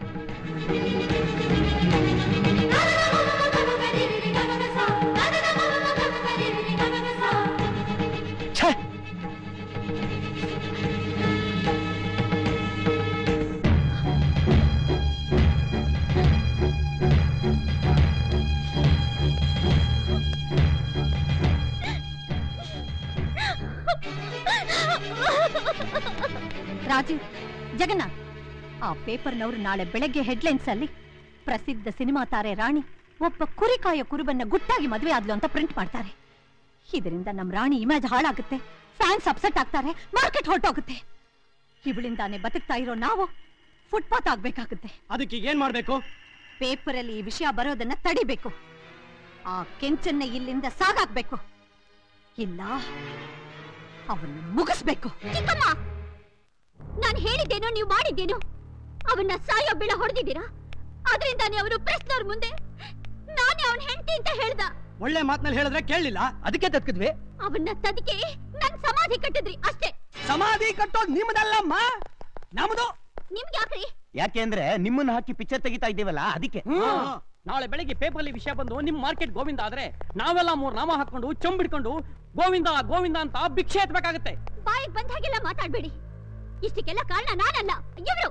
ರಾಜೀವ್ ಜಗನ್ನಾಥ್ ಆ ಪೇಪರ್ನವರು ನಾಳೆ ಬೆಳಗ್ಗೆ ಹೆಡ್ಲೈನ್ಸ್ ಅಲ್ಲಿ ಪ್ರಸಿದ್ಧ ಸಿನಿಮಾ ತಾರೆ ರಾಣಿ ಒಬ್ಬ ಕುರಿಕಾಯ ಕುರುಬನ್ನ ಗುಟ್ಟಾಗಿ ಮದುವೆ ಆದ್ಲು ಅಂತ ಪ್ರಿಂಟ್ ಮಾಡ್ತಾರೆ ಇದರಿಂದ ನಮ್ ರಾಣಿ ಇಮೇಜ್ ಹಾಳಾಗುತ್ತೆ ಫ್ಯಾನ್ಸ್ ಅಪ್ಸೆಟ್ ಆಗ್ತಾರೆ ಮಾರ್ಕೆಟ್ ಹೊರಟೋಗುತ್ತೆ ಇವಳಿಂದಾನೆ ಬದುಕ್ತಾ ಇರೋ ನಾವು ಫುಟ್ಪಾತ್ ಆಗ್ಬೇಕಾಗುತ್ತೆ ಅದಕ್ಕೆ ಏನ್ ಮಾಡ್ಬೇಕು ಪೇಪರ್ ಅಲ್ಲಿ ಈ ವಿಷಯ ಬರೋದನ್ನ ತಡಿಬೇಕು ಆ ಕೆಂಚನ್ನ ಇಲ್ಲಿಂದ ಸಾಗಾಕ್ಬೇಕು ಇಲ್ಲ ಅವನ್ನ ಮುಗಿಸ್ಬೇಕು ಚಿಕ್ಕಮ್ಮ ನಾನು ಹೇಳಿದ್ದೇನೋ ನೀವು ಮಾಡಿದ್ದೇನೋ ಅವನ್ನ ಸಾಯೋ ಬೀಳ ಹೊಡೆದಿದ್ದೀರಾ ಅದರಿಂದಾನೇ ಅವರು ಪ್ರೆಸ್ನವ್ರ ಮುಂದೆ ಅವನ್ ಹೆಂಡತಿ ಅಂತ ಹೇಳ್ದ ಒಳ್ಳೆ ಮಾತ್ನಲ್ಲಿ ಹೇಳಿದ್ರೆ ಕೇಳಲಿಲ್ಲ ಅದಕ್ಕೆ ತತ್ಕಿದ್ವಿ ಅವನ್ನ ತದಕೆ ನನ್ ಸಮಾಧಿ ಕಟ್ಟಿದ್ರಿ ಅಷ್ಟೇ ಸಮಾಧಿ ಕಟ್ಟೋದು ನಿಮ್ಮದಲ್ಲಮ್ಮ ನಮ್ದು ನಿಮ್ಗೆ ಯಾಕ್ರಿ ಯಾಕೆ ಅಂದ್ರೆ ನಿಮ್ಮನ್ನ ಹಾಕಿ ಪಿಕ್ಚರ್ ತೆಗಿತಾ ಇದ್ದೀವಲ್ಲ ಅದಕ್ಕೆ ನಾಳೆ ಬೆಳಿಗ್ಗೆ ಪೇಪರ್ಲಿ ವಿಷಯ ಬಂದು ನಿಮ್ ಮಾರ್ಕೆಟ್ ಗೋವಿಂದ ಆದ್ರೆ ನಾವೆಲ್ಲ ಮೂರ್ ನಾಮ ಹಾಕೊಂಡು ಚಂಬಿಡ್ಕೊಂಡು ಗೋವಿಂದ ಗೋವಿಂದ ಅಂತ ಭಿಕ್ಷೆ ಎತ್ಬೇಕಾಗತ್ತೆ ಬಾಯಿಗೆ ಬಂದ ಹಾಗೆಲ್ಲ ಮಾತಾಡ್ಬೇಡಿ ಇಷ್ಟಕ್ಕೆಲ್ಲ ಕಾರಣ ನಾನಲ್ಲ ಇವ್ರು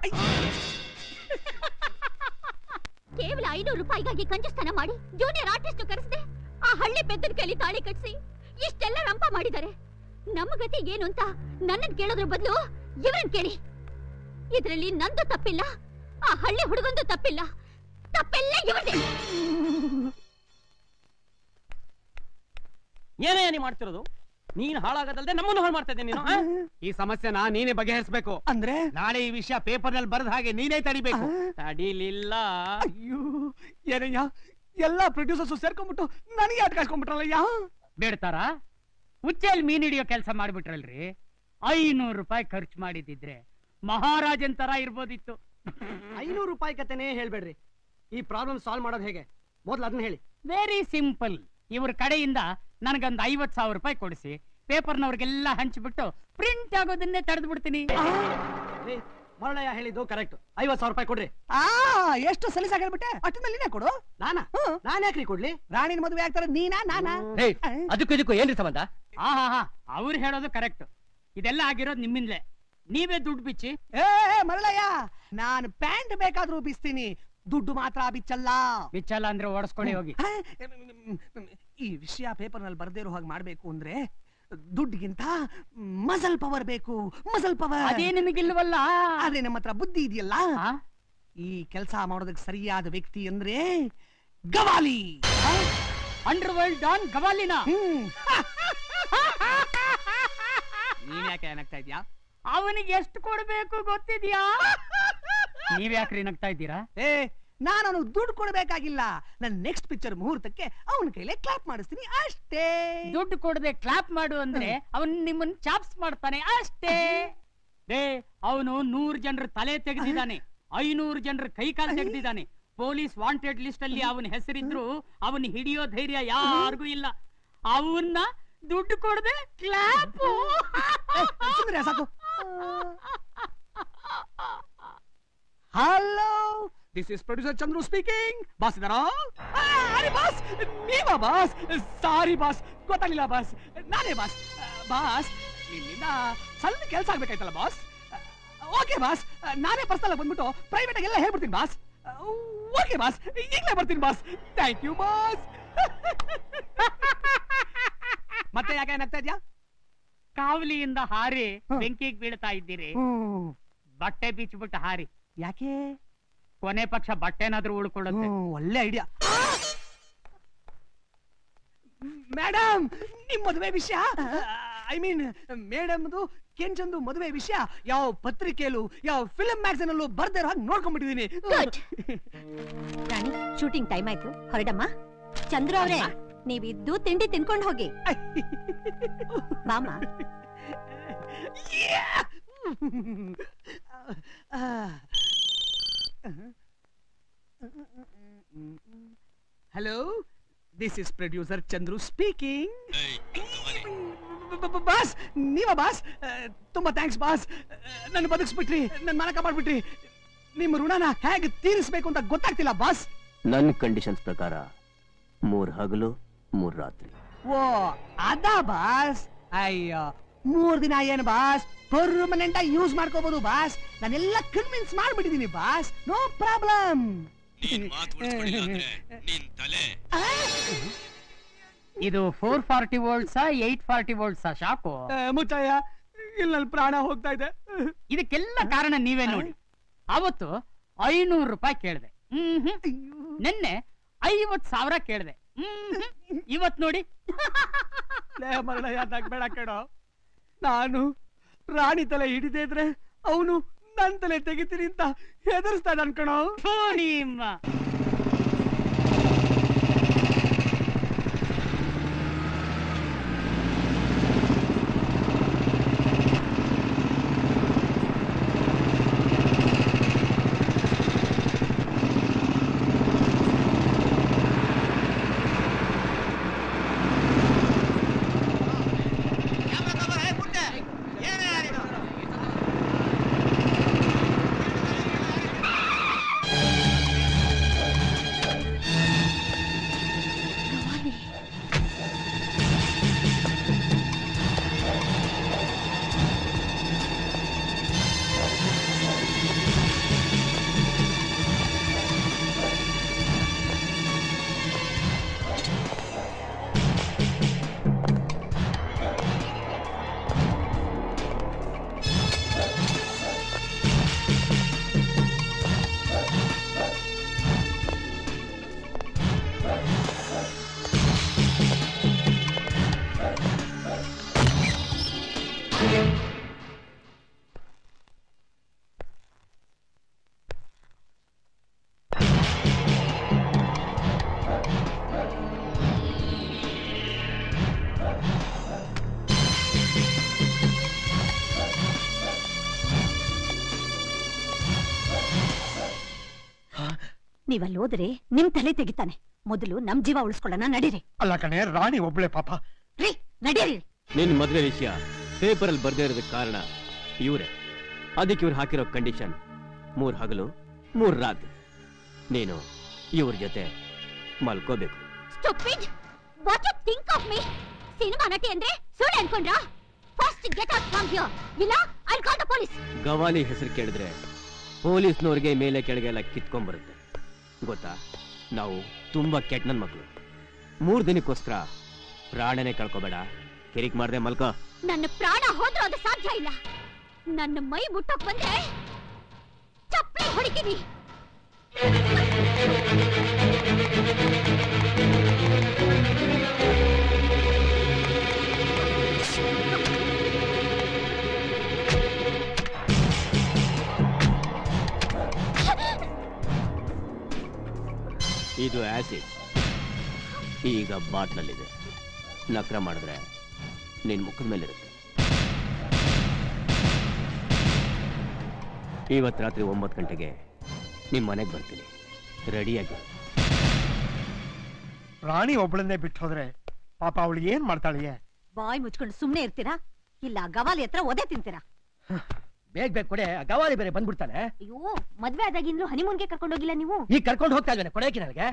ಕೇವಲ ಐನೂರು ರೂಪಾಯಿಗಾಗಿ ಕಂಜಸ್ಥಾನ ಮಾಡಿ ಜೂನಿಯರ್ ಆರ್ಟಿಸ್ಟ್ ಕರೆಸದೆ ಆ ಹಳ್ಳಿ ಪೆದ್ದನ ಕೈಲಿ ತಾಳಿ ಕಟ್ಸಿ ಇಷ್ಟೆಲ್ಲ ರಂಪ ಮಾಡಿದ್ದಾರೆ ನಮ್ಮ ಗತಿ ಏನು ಅಂತ ನನ್ನನ್ ಕೇಳೋದ್ರ ಬದಲು ಇವ್ರನ್ ಕೇಳಿ ಇದ್ರಲ್ಲಿ ನಂದು ತಪ್ಪಿಲ್ಲ ಆ ಹಳ್ಳಿ ಹುಡುಗಂದು ತಪ್ಪಿಲ್ಲ ತಪ್ಪೆಲ್ಲ ಇವ್ರದೇ ಏನೇ ನೀ ಮಾಡ್ತಿರೋದು ನೀನ್ ಹಾಳಾಗದಲ್ದೆ ನಮ್ಮನ್ನು ಹಾಳು ಮಾಡ್ತಾ ಇದ್ದೀನಿ ನೀನು ಆ? ಈ ಸಮಸ್ಯೆನ ನೀನೇ ಬಗೆಹರಿಸಬೇಕು ಅಂದ್ರೆ ನಾಳೆ ಈ ವಿಷಯ ಪೇಪರ್ ನಲ್ಲಿ ಬರೆದ ಹಾಗೆ ನೀನೇ ತಡಿಬೇಕು ತಡಿಲಿಲ್ಲ ಅಯ್ಯೋ ಏನಯ್ಯ ಎಲ್ಲಾ ಪ್ರೊಡ್ಯೂಸರ್ಸ್ ಸೇರ್ಕೊಂಡ್ಬಿಟ್ಟು ನನಗೆ ಅಟ್ಕಾಸ್ಕೊಂಡ್ಬಿಟ್ರಲ್ಲಯ್ಯ ಬೇಡ್ತಾರ ಉಚ್ಚೆಲ್ ಮೀನ್ ಹಿಡಿಯೋ ಕೆಲಸ ಮಾಡ್ಬಿಟ್ರಲ್ರಿ ಐನೂರು ರೂಪಾಯಿ ಖರ್ಚು ಮಾಡಿದಿದ್ರೆ ಮಹಾರಾಜನ್ ತರ ಇರ್ಬೋದಿತ್ತು ಐನೂರು ರೂಪಾಯಿ ಕತೆನೇ ಹೇಳ್ಬೇಡ್ರಿ ಈ ಪ್ರಾಬ್ಲಮ್ ಸಾಲ್ವ್ ಮಾಡೋದು ಹೇಗೆ ಮೊದ್ಲು ಅದನ್ನ ಹೇಳಿ ವೆರಿ ಸಿಂಪಲ್ ಇವ್ರ ಕಡೆಯಿಂದ ನನಗೊಂದು ಐವತ್ ಸಾವಿರ ರೂಪಾಯಿ ಕೊಡಿಸಿ ಪೇಪರ್ನವ್ರಿಗೆಲ್ಲ ಹಂಚ್ಬಿಟ್ಟು ಪ್ರಿಂಟ್ ಆಗೋದನ್ನೇ ತಡೆದು ಬಿಡ್ತೀನಿ ಮರಳಯ್ಯ ಹೇಳಿದ್ದು ಕರೆಕ್ಟ್ ಐವತ್ ಸಾವಿರ ರೂಪಾಯಿ ಕೊಡ್ರಿ ಆ ಎಷ್ಟು ಸಲೀಸಾಗಿ ಹೇಳ್ಬಿಟ್ಟೆ ಅಷ್ಟಿನ ನೀನೇ ಕೊಡು ನಾನಾ ನಾನ್ ಯಾಕ್ರಿ ಕೊಡ್ಲಿ ರಾಣಿನ ಮದುವೆ ಆಗ್ತಾರ ನೀನಾ ನಾನಾ ಅದಕ್ಕೂ ಇದಕ್ಕೂ ಏನ್ರಿ ಸಂಬಂಧ ಹಾ ಹಾ ಹಾ ಅವ್ರು ಹೇಳೋದು ಕರೆಕ್ಟ್ ಇದೆಲ್ಲ ಆಗಿರೋದು ನಿಮ್ಮಿಂದಲೇ ನೀವೇ ದುಡ್ಡು ಬಿಚ್ಚಿ ಏ ಮರಳಯ್ಯ ನಾನು ಪ್ಯಾಂಟ್ ಬೇಕಾದ್ರೂ ಬಿಸ್ತೀನಿ ದುಡ್ಡು ಮಾತ್ರ ಬಿಚ್ಚಲ್ಲ ಬಿಚ್ಚಲ್ಲ ಅಂದ್ರೆ ಓಡಿಸ್ಕೊಳ್ಳಿ ಹೋಗಿ ಈ ವಿಷಯ ಪೇಪರ್ ನಲ್ಲಿ ಬರ್ದೇ ಇರೋ ಹಾಗೆ ಮಾಡ್ಬೇಕು ಅಂದ್ರೆ ದುಡ್ಡಿಗಿಂತ ಮಸಲ್ ಪವರ್ ಬೇಕು ಮಸಲ್ ಪವರ್ ಅದೇ ನಿಮಗಿಲ್ವಲ್ಲ ಆದ್ರೆ ನಮ್ಮ ಹತ್ರ ಬುದ್ಧಿ ಇದೆಯಲ್ಲ ಈ ಕೆಲಸ ಮಾಡೋದಕ್ಕೆ ಸರಿಯಾದ ವ್ಯಕ್ತಿ ಅಂದ್ರೆ ಗವಾಲಿ ಅಂಡರ್ ವರ್ಲ್ಡ್ ಡಾನ್ ಗವಾಲಿನ ನೀನ್ ಯಾಕೆ ಏನಾಗ್ತಾ ಇದ್ಯಾ ಅವನಿಗೆ ಎಷ್ಟು ಕೊಡ್ಬೇಕು ಗೊತ್ತಿದ್ಯಾ ನೀವ್ ಯಾಕ್ರಿ ನಗ್ತಾ ಇದ್ದೀರಾ ಏ ನಾನು ಅವನಿಗೆ ದುಡ್ಡು ಕೊಡ್ಬೇಕಾಗಿಲ್ಲ ನನ್ನ ನೆಕ್ಸ್ಟ್ ಪಿಕ್ಚರ್ ಮುಹೂರ್ತಕ್ಕೆ ಅವನ ಕೈಲೇ ಕ್ಲಾಪ್ ಮಾಡಿಸ್ತೀನಿ ಅಷ್ಟೇ ದುಡ್ಡು ಕೊಡದೆ ಕ್ಲಾಪ್ ಮಾಡು ಅಂದ್ರೆ ಅವನ್ ನಿಮ್ಮನ್ನ ಚಾಪ್ಸ್ ಮಾಡ್ತಾನೆ ಅಷ್ಟೇ ಡೇ ಅವನು ನೂರು ಜನರ ತಲೆ ತೆಗೆದಿದ್ದಾನೆ ಐನೂರು ಜನರ ಕೈ ಕಾಲು ತೆಗೆದಿದ್ದಾನೆ ಪೊಲೀಸ್ ವಾಂಟೆಡ್ ಲಿಸ್ಟ್ ಅಲ್ಲಿ ಅವನ ಹೆಸರಿದ್ರು ಅವನ್ ಹಿಡಿಯೋ ಧೈರ್ಯ ಯಾರಿಗೂ ಇಲ್ಲ ಅವನ್ನ ದುಡ್ಡು ಕೊಡದೆ ಕ್ಲಾಪ್ ಸುಂದರ ಸಾಕು hello this is producer Chandru speaking boss ಇದಾರಾ ಅರೆ ಬಾಸ್ ನೀವಾ ಬಾಸ್ ಸಾರಿ ಬಾಸ್ ಗೊತ್ತಾಗ್ಲಿಲ್ಲ ಬಾಸ್ ನಾನೇ ಬಾಸ್ ಬಾಸ್ ನಿಮ್ಮಿಂದ ಸ್ವಲ್ಪ ಕೆಲಸ ಆಗ್ಬೇಕಾಯ್ತಲ್ಲ ಬಾಸ್ ಓಕೆ ಬಾಸ್ ನಾನೇ ಪರ್ಸನಲ್ ಬಂದ್ಬಿಟ್ಟು ಪ್ರೈವೇಟ್ ಆಗಿ ಎಲ್ಲ ಹೇಳ್ಬಿಡ್ತೀನಿ ಬಾಸ್ ಓಕೆ ಬಾಸ್ ಈಗಲೇ ಬರ್ತೀನಿ ಬಾಸ್ ಥ್ಯಾಂಕ್ ಯು ಬಾಸ್ ಮತ್ತೆ ಯಾಕೆ ಏನಾಗ್ತಾ ಇದ್ಯಾ ಕಾವಲಿಯಿಂದ ಹಾರಿ ಬೆಂಕಿಗೆ ಬೀಳ್ತಾ ಇದ್ದೀರಿ ಬಟ್ಟೆ ಬಿಚ್ಚಿಬಿಟ್ಟು ಹಾರಿ ಯಾಕೆ ಕೊನೆ ಪಕ್ಷ ಬಟ್ಟೆನಾದ್ರೂ ಉಳ್ಕೊಳ್ಳುತ್ತೆ ಒಳ್ಳೆ ಐಡಿಯಾ ಮೇಡಮ್ ನಿಮ್ ಮದುವೆ ವಿಷಯ ಐ ಮೀನ್ ಮೇಡಮ್ದು ಕೆಂಚಂದು ಮದುವೆ ವಿಷಯ ಯಾವ ಪತ್ರಿಕೆಯಲ್ಲೂ ಯಾವ ಫಿಲ್ಮ್ ಮ್ಯಾಗಝಿನ್ ಅಲ್ಲೂ ಬರ್ದೇ ಇರೋ ಹಾಗೆ ನೋಡ್ಕೊಂಡ್ಬಿಟ್ಟಿದೀನಿ ರಾಣಿ ಶೂಟಿಂಗ್ ಟೈಮ್ ಆಯ್ತು ಹೊರಡಮ್ಮ ಚಂದ್ರ ಅವ್ರೆ ನೀವಿದ್ದು ತಿಂಡಿ ತಿನ್ಕೊಂಡು ಹೋಗಿ ಬಾಮ hello this is producer Chandru speaking boss ನೀವ ಬಾಸ್ ತುಂಬಾ ಥ್ಯಾಂಕ್ಸ್ ಬಾಸ್ ನನ್ನ ಬದುಕಿಸ್ಬಿಟ್ರಿ ನನ್ನ ಮನಕ ಮಾಡ್ಬಿಟ್ರಿ ನಿಮ್ಮ ಋಣನ ಹೇಗೆ ತೀರಿಸ್ಬೇಕು ಅಂತ ಗೊತ್ತಾಗ್ತಿಲ್ಲ ಬಾಸ್ ನನ್ನ ಕಂಡೀಷನ್ಸ್ ಪ್ರಕಾರ ಮೂರ್ ಹಗಲು ಮೂರ್ ರಾತ್ರಿ ಓ ಅದ ಬಾಸ್ ಅಯ್ಯೋ ಮೂರ್ ದಿನ ಏನ್ ಬಾಸ್ ಪರ್ಮನೆಂಟ್ ಆಗಿ ಯೂಸ್ ಮಾಡ್ಕೋಬಹುದು ಬಾಸ್ ನಾನೆಲ್ಲ ಕನ್ವಿನ್ಸ್ ಮಾಡ್ಬಿಟ್ಟಿದೀನಿ ಬಾಸ್ ನೋ ಪ್ರಾಬ್ಲಮ್ ಇದು ಫೋರ್ ಫಾರ್ಟಿ ವೋಲ್ಟ್ಸಾ ಏಟ್ ಫಾರ್ಟಿ ವೋಲ್ಟ್ಸಾ ಶಾಕು ಮುಚ್ಚಯ್ಯ ಇಲ್ಲಿ ನನ್ನ ಪ್ರಾಣ ಹೋಗ್ತಾ ಇದೆ ಇದಕ್ಕೆಲ್ಲ ಕಾರಣ ನೀವೇ ನೋಡಿ ಅವತ್ತು ಐನೂರು ರೂಪಾಯಿ ಕೇಳಿದೆ ನಿನ್ನೆ ಐವತ್ ಸಾವಿರ ಕೇಳಿದೆ ಇವತ್ ನೋಡಿ ಲೇ ಮರಳಯ್ಯ ಬೇಡ ಕೇಳೋ ನಾನು ರಾಣಿ ತಲೆ ಹಿಡಿದೇ ಇದ್ರೆ ಅವನು ನನ್ ತಲೆ ತೆಗಿತೀನಿ ಅಂತ ಹೆದರ್ಸ್ತಾನೆ ಅನ್ಕಣೋ ನಿಮ್ಮ ನೀವಲ್ಲಿ ಹೋದ್ರೆ ನಿಮ್ ತಲೆ ತೆಗಿತಾನೆ ಮೊದಲು ನಮ್ ಜೀವ ಉಳಿಸ್ಕೊಳ್ಳೋಣ ನಡೀರಿ ಅಲ್ಲ ಕಣೆ ರಾಣಿ ಒಬ್ಳೆ ಪಾಪ ರೀ ನಡೀರಿ ನಿನ್ ಮದ್ವೆ ವಿಷಯ ಪೇಪರಲ್ಲಿ ಬರ್ದೇ ಇರೋದಕ್ಕೆ ಕಾರಣ ಇವರೇ ಅದಕ್ಕೆ ಇವ್ರು ಹಾಕಿರೋ ಕಂಡೀಷನ್ ಮೂರ್ ಹಗಲು ಮೂರ್ ರಾತ್ರಿ ನೀನು ಇವ್ರ ಜೊತೆ ಮಲ್ಕೋಬೇಕು stupid what you think of me cinema ನಟಿ ಅಂದ್ರೆ ಸುಳ್ಳು ಅನ್ಕೊಂಡ್ರಾ first get out from here ಇಲ್ಲ ಐ ಕಾಲ್ ದ ಪೊಲೀಸ್ ಗವಾಲಿ ಹೆಸರು ಕೇಳಿದ್ರೆ ಪೊಲೀಸ್ನವ್ರಿಗೆ ಮೇಲೆ ಕೆಳಗೆ ಎಲ್ಲ ಕಿತ್ಕೊಂಡ್ಬರುತ್ತೆ ಗೊತ್ತಾ ನಾವು ತುಂಬಾ ಕೆಟ್ಟ ನನ್ ಮಕ್ಕಳು ಮೂರ್ ದಿನಕ್ಕೋಸ್ಕರ ಪ್ರಾಣನೇ ಕಳ್ಕೊಬೇಡ ಕಿರಿಕ್ ಮಾಡ್ದೆ ಮಲ್ಕೋ ನನ್ನ ಪ್ರಾಣ ಹೋದ್ರೂ ಅದು ಸಾಧ್ಯ ಇಲ್ಲ ನನ್ನ ಮೈ ಮುಟ್ಟೋಕ್ ಬಂದ್ರೆ ಚಪ್ಪಲಿ ಹೊಡಿತೀನಿ ಇದು ಆಸಿಡ್ ಈಗ ಬಾಟ್ಲಲ್ಲಿದೆ ನಕ್ರ ಮಾಡಿದ್ರೆ ನಿನ್ ಮುಖದ ಮೇಲಿರುತ್ತೆ ಇವತ್ತು ರಾತ್ರಿ ಒಂಬತ್ತು ಗಂಟೆಗೆ ನಿಮ್ಮ ಮನೆಗೆ ಬರ್ತೀನಿ ರೆಡಿಯಾಗಿ ರಾಣಿ ಒಬ್ಳನ್ನೇ ಬಿಟ್ಟು ಹೋದ್ರೆ ಪಾಪ ಅವಳು ಏನ್ ಮಾಡ್ತಾಳೆಯೇ ಬಾಯ್ ಮುಚ್ಕೊಂಡು ಸುಮ್ನೆ ಇರ್ತೀರಾ ಇಲ್ಲ ಗವಾಲಿ ಹತ್ರ ಒದೆ ತಿಂತೀರಾ ಬೇಗ ಬೇಗ ಕೊಡೆ ಆ ಗವಾಲಿ ಬೇರೆ ಬಂದ್ಬಿಡ್ತಾನೆ ಅಯ್ಯೋ ಮದ್ವೆ ಆದಾಗಿಂದ್ರೂ ಹನಿಮೂನ್ಗೆ ಕರ್ಕೊಂಡೋಗಿಲ್ಲ ನೀವು ಈಗ ಕರ್ಕೊಂಡು ಹೋಗ್ತಾ ಇದ್ದಾನೆ ಕೊಡಕ್ಕೆ ನನಗೆ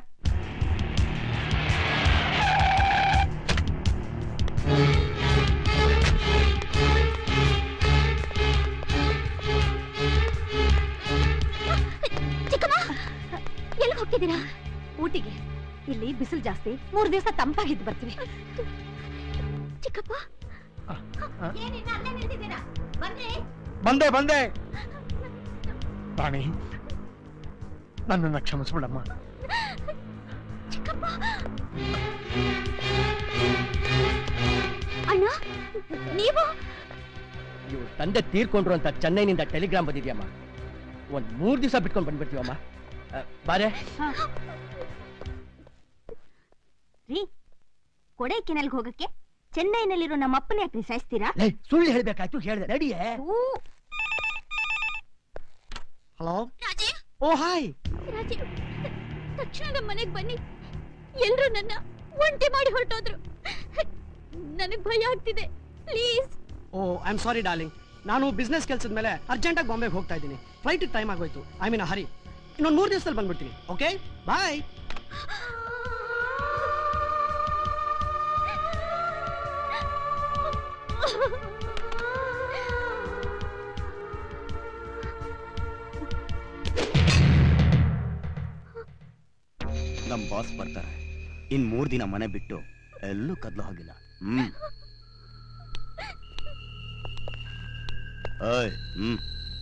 ಚಿಕ್ಕಮ್ಮ ಎಲ್ಲಿ ಹೋಗ್ತಿದ್ದೀರಾ ಊಟಿಗೆ ಇಲ್ಲಿ ಬಿಸಿಲು ಜಾಸ್ತಿ ಮೂರ್ ದಿವಸ ತಂಪಾಗಿದ್ದು ಬರ್ತೀವಿ ಚಿಕ್ಕಪ್ಪ ಏನಿನ್ನ ಅಲ್ಲೇ ನಿಲ್ತಿದ್ದೀರಾ ಬನ್ನಿ ಬಂದೆ ಬಂದೆ ರಾಣಿ ನನ್ನನ್ನ ಕ್ಷಮಿಸ್ಬಿಡಮ್ಮ ಅಣ್ಣ ನೀವು ಇವ್ರ ತಂದೆ ತೀರ್ಕೊಂಡ್ರು ಅಂತ ಚೆನ್ನೈನಿಂದ ಟೆಲಿಗ್ರಾಮ್ ಬಂದಿದ್ಯಮ್ಮ ಒಂದ್ ಮೂರ್ ದಿವಸ ಬಿಟ್ಕೊಂಡು ಬಂದ್ಬಿಡ್ತೀವಮ್ಮ ಆ, ಬಾರೆ ರೀ ಕೊಡೈಕೆನಲ್ಗೆ ಹೋಗಕ್ಕೆ ಚೆನ್ನೈನಲ್ಲಿರೋ ನಮ್ಮ ಅಪ್ಪನ ಯಾಕೆ ಸಾಯಿಸ್ತೀರಾ ಲೇ, ಸುಳ್ಳು ಹೇಳ್ಬೇಕಾಯ್ತು ಹೇಳ್ದೆ ನಡಿಯೇ ಹಲೋ ಓ ಹಾಯ್ ರಾಜೀವ್ ತಕ್ಷಣ ನಮ್ಮ ಮನೆಗೆ ಬನ್ನಿ ಎಲ್ರು ನನ್ನ ಒಂಟಿ ಮಾಡಿ ಹೊರಟೋದ್ರು ನನಗ್ ಭಯ ಆಗ್ತಿದೆ please oh I am sorry darling ನಾನು ಬಿಸ್ನೆಸ್ ಕೆಲಸದ ಮೇಲೆ ಅರ್ಜೆಂಟಾಗಿ ಬಾಂಬೆಗೆ ಹೋಗ್ತಾ ಇದ್ದೀನಿ ಫ್ಲೈಟ್ ಟೈಮ್ ಆಗೋಯ್ತು ಐ ಮೀನ್ ಹರಿ ಇನ್ನೊಂದು ಮೂರು ದಿವಸದಲ್ಲಿ ಬಂದ್ಬಿಡ್ತೀನಿ ಓಕೆ ಬಾಯ್ ನಮ್ ಬಾಸ್ ಬರ್ತಾರೆ ಇನ್ ಮೂರ್ ದಿನ ಮನೆ ಬಿಟ್ಟು ಎಲ್ಲೂ ಕದ್ಲು ಹೋಗಿಲ್ಲ ಹ್ಮ್ ಓಯ್ ಹ್ಮ್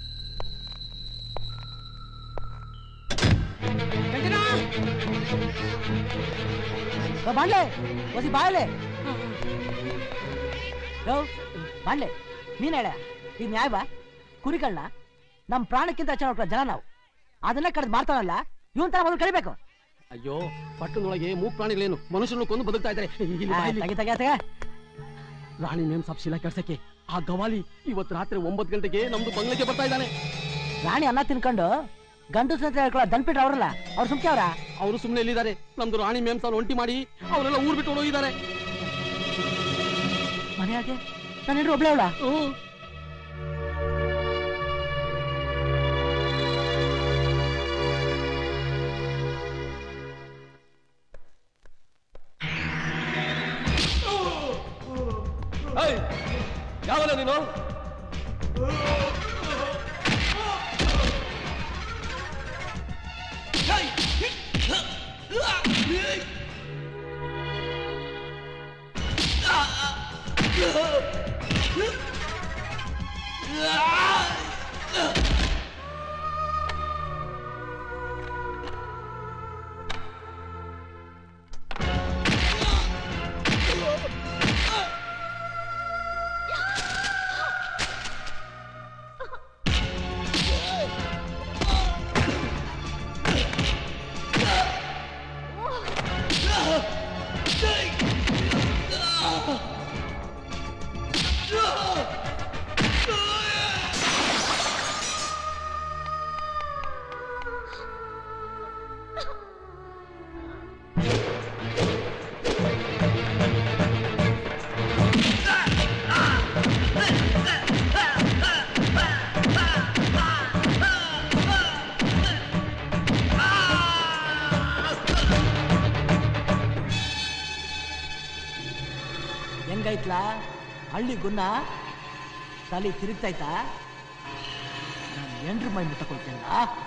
ಬಾಂಡ್ಲೆ ಒಸಿ ಬಾಯಲೆ ಯೋ ಬಾಂಡ್ಲೆ ನೀನ್ ಹೇಳ ಇದು ನ್ಯಾಯವಾ ಕುರಿಗಳನ್ನ ನಮ್ ಪ್ರಾಣಕ್ಕಿಂತ ಹೆಚ್ಚು ನೋಡ್ಕೊಳ್ಳೋ ಜನ ನಾವು ಅದನ್ನ ಕಡ್ದು ಮಾರ್ತಾನಲ್ಲ ಇವನ್ ತರ ಮೊದಲು ಕರಿಬೇಕು ಅಯ್ಯೋ ಪಟ್ಟಣದೊಳಗೆ ಮೂಕ್ ಪ್ರಾಣಿಗಳೇನು ಮನುಷ್ಯರನ್ನು ಕೊಂದು ಬದುಕ್ತಾ ಇದ್ದಾರೆ ಇಲ್ಲಿ ಬಾ, ಇಲ್ಲಿ. ತೆಗೆ ತೆಗೆ ತೆಗೆ ರಾಣಿ ಮೇಮ್ ಸಾಬ್ ಶಿಲಾ ಕೆಲ್ಸಕ್ಕೆ ಆ ಗವಾಲಿ ಇವತ್ತು ರಾತ್ರಿ ಒಂಬತ್ತು ಗಂಟೆಗೆ ನಮ್ದು ಬಂಗ್ಲೆಗೆ ಬರ್ತಾ ಇದ್ದಾನೆ ರಾಣಿ ಅನ್ನ ತಿನ್ಕೊಂಡು ಗಂಡು ಅಂತ ಹೇಳ್ಕೊಳ್ಳೋ ದನ್ಪಿಟ್ರ ಅವ್ರಲ್ಲ ಅವ್ರು ಸುಮ್ಕೆ ಅವ್ರ ಅವರು ಸುಮ್ಮನೆ ಎಲ್ಲಿದ್ದಾರೆ ನಮ್ದು ರಾಣಿ ಮೇಮ್ ಸಾಲ್ ಒಂಟಿ ಮಾಡಿ ಅವರೆಲ್ಲ ಊರ್ ಬಿಟ್ಟು ಹೋಗಿದ್ದಾರೆ ಮನೆಯಾಗೆ ನಾನು ಹೆಂಡ್ರು ಒಬ್ಳೆ ಅವಳ ಯಾವನ ನೀನು ಹೆಂಗೈತ್ಲಾ ಹಳ್ಳಿ ಗುನ್ನ ತಲೆ ತಿರುಗ್ತೈತಾ ನಾನು ಎಂಡ್ರ ಮೈ ಮುಟ್ಟಕೊಳ್ತೇನಲ್ಲ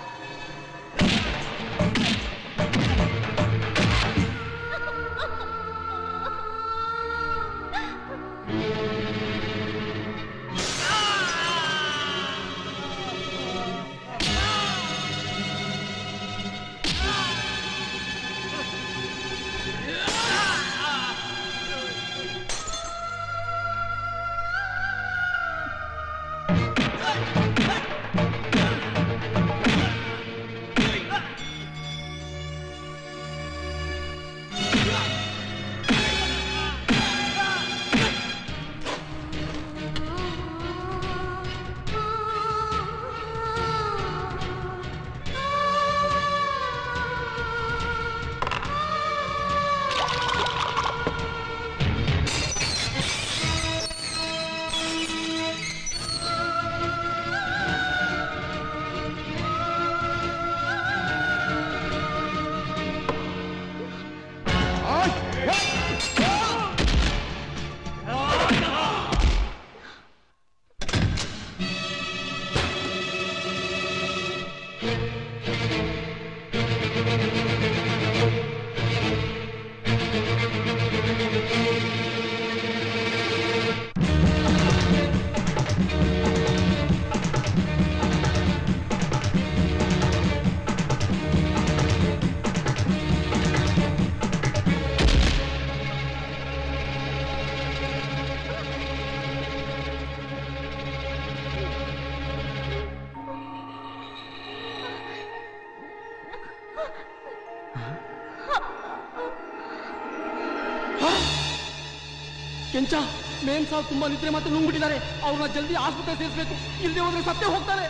ಕೆಂಚ ಮೇನ್ ಸಾವ್ ತುಂಬಾ ನಿದ್ರೆ ಮತ್ತೆ ನುಂಗ್ಬಿಟ್ಟಿದ್ದಾರೆ ಅವ್ರನ್ನ ಜಲ್ದಿ ಆಸ್ಪತ್ರೆ ಸೇರಿಸಬೇಕು ಇಲ್ಲದೆ ಹೋದ್ರೆ ಸತ್ತೇ ಹೋಗ್ತಾರೆ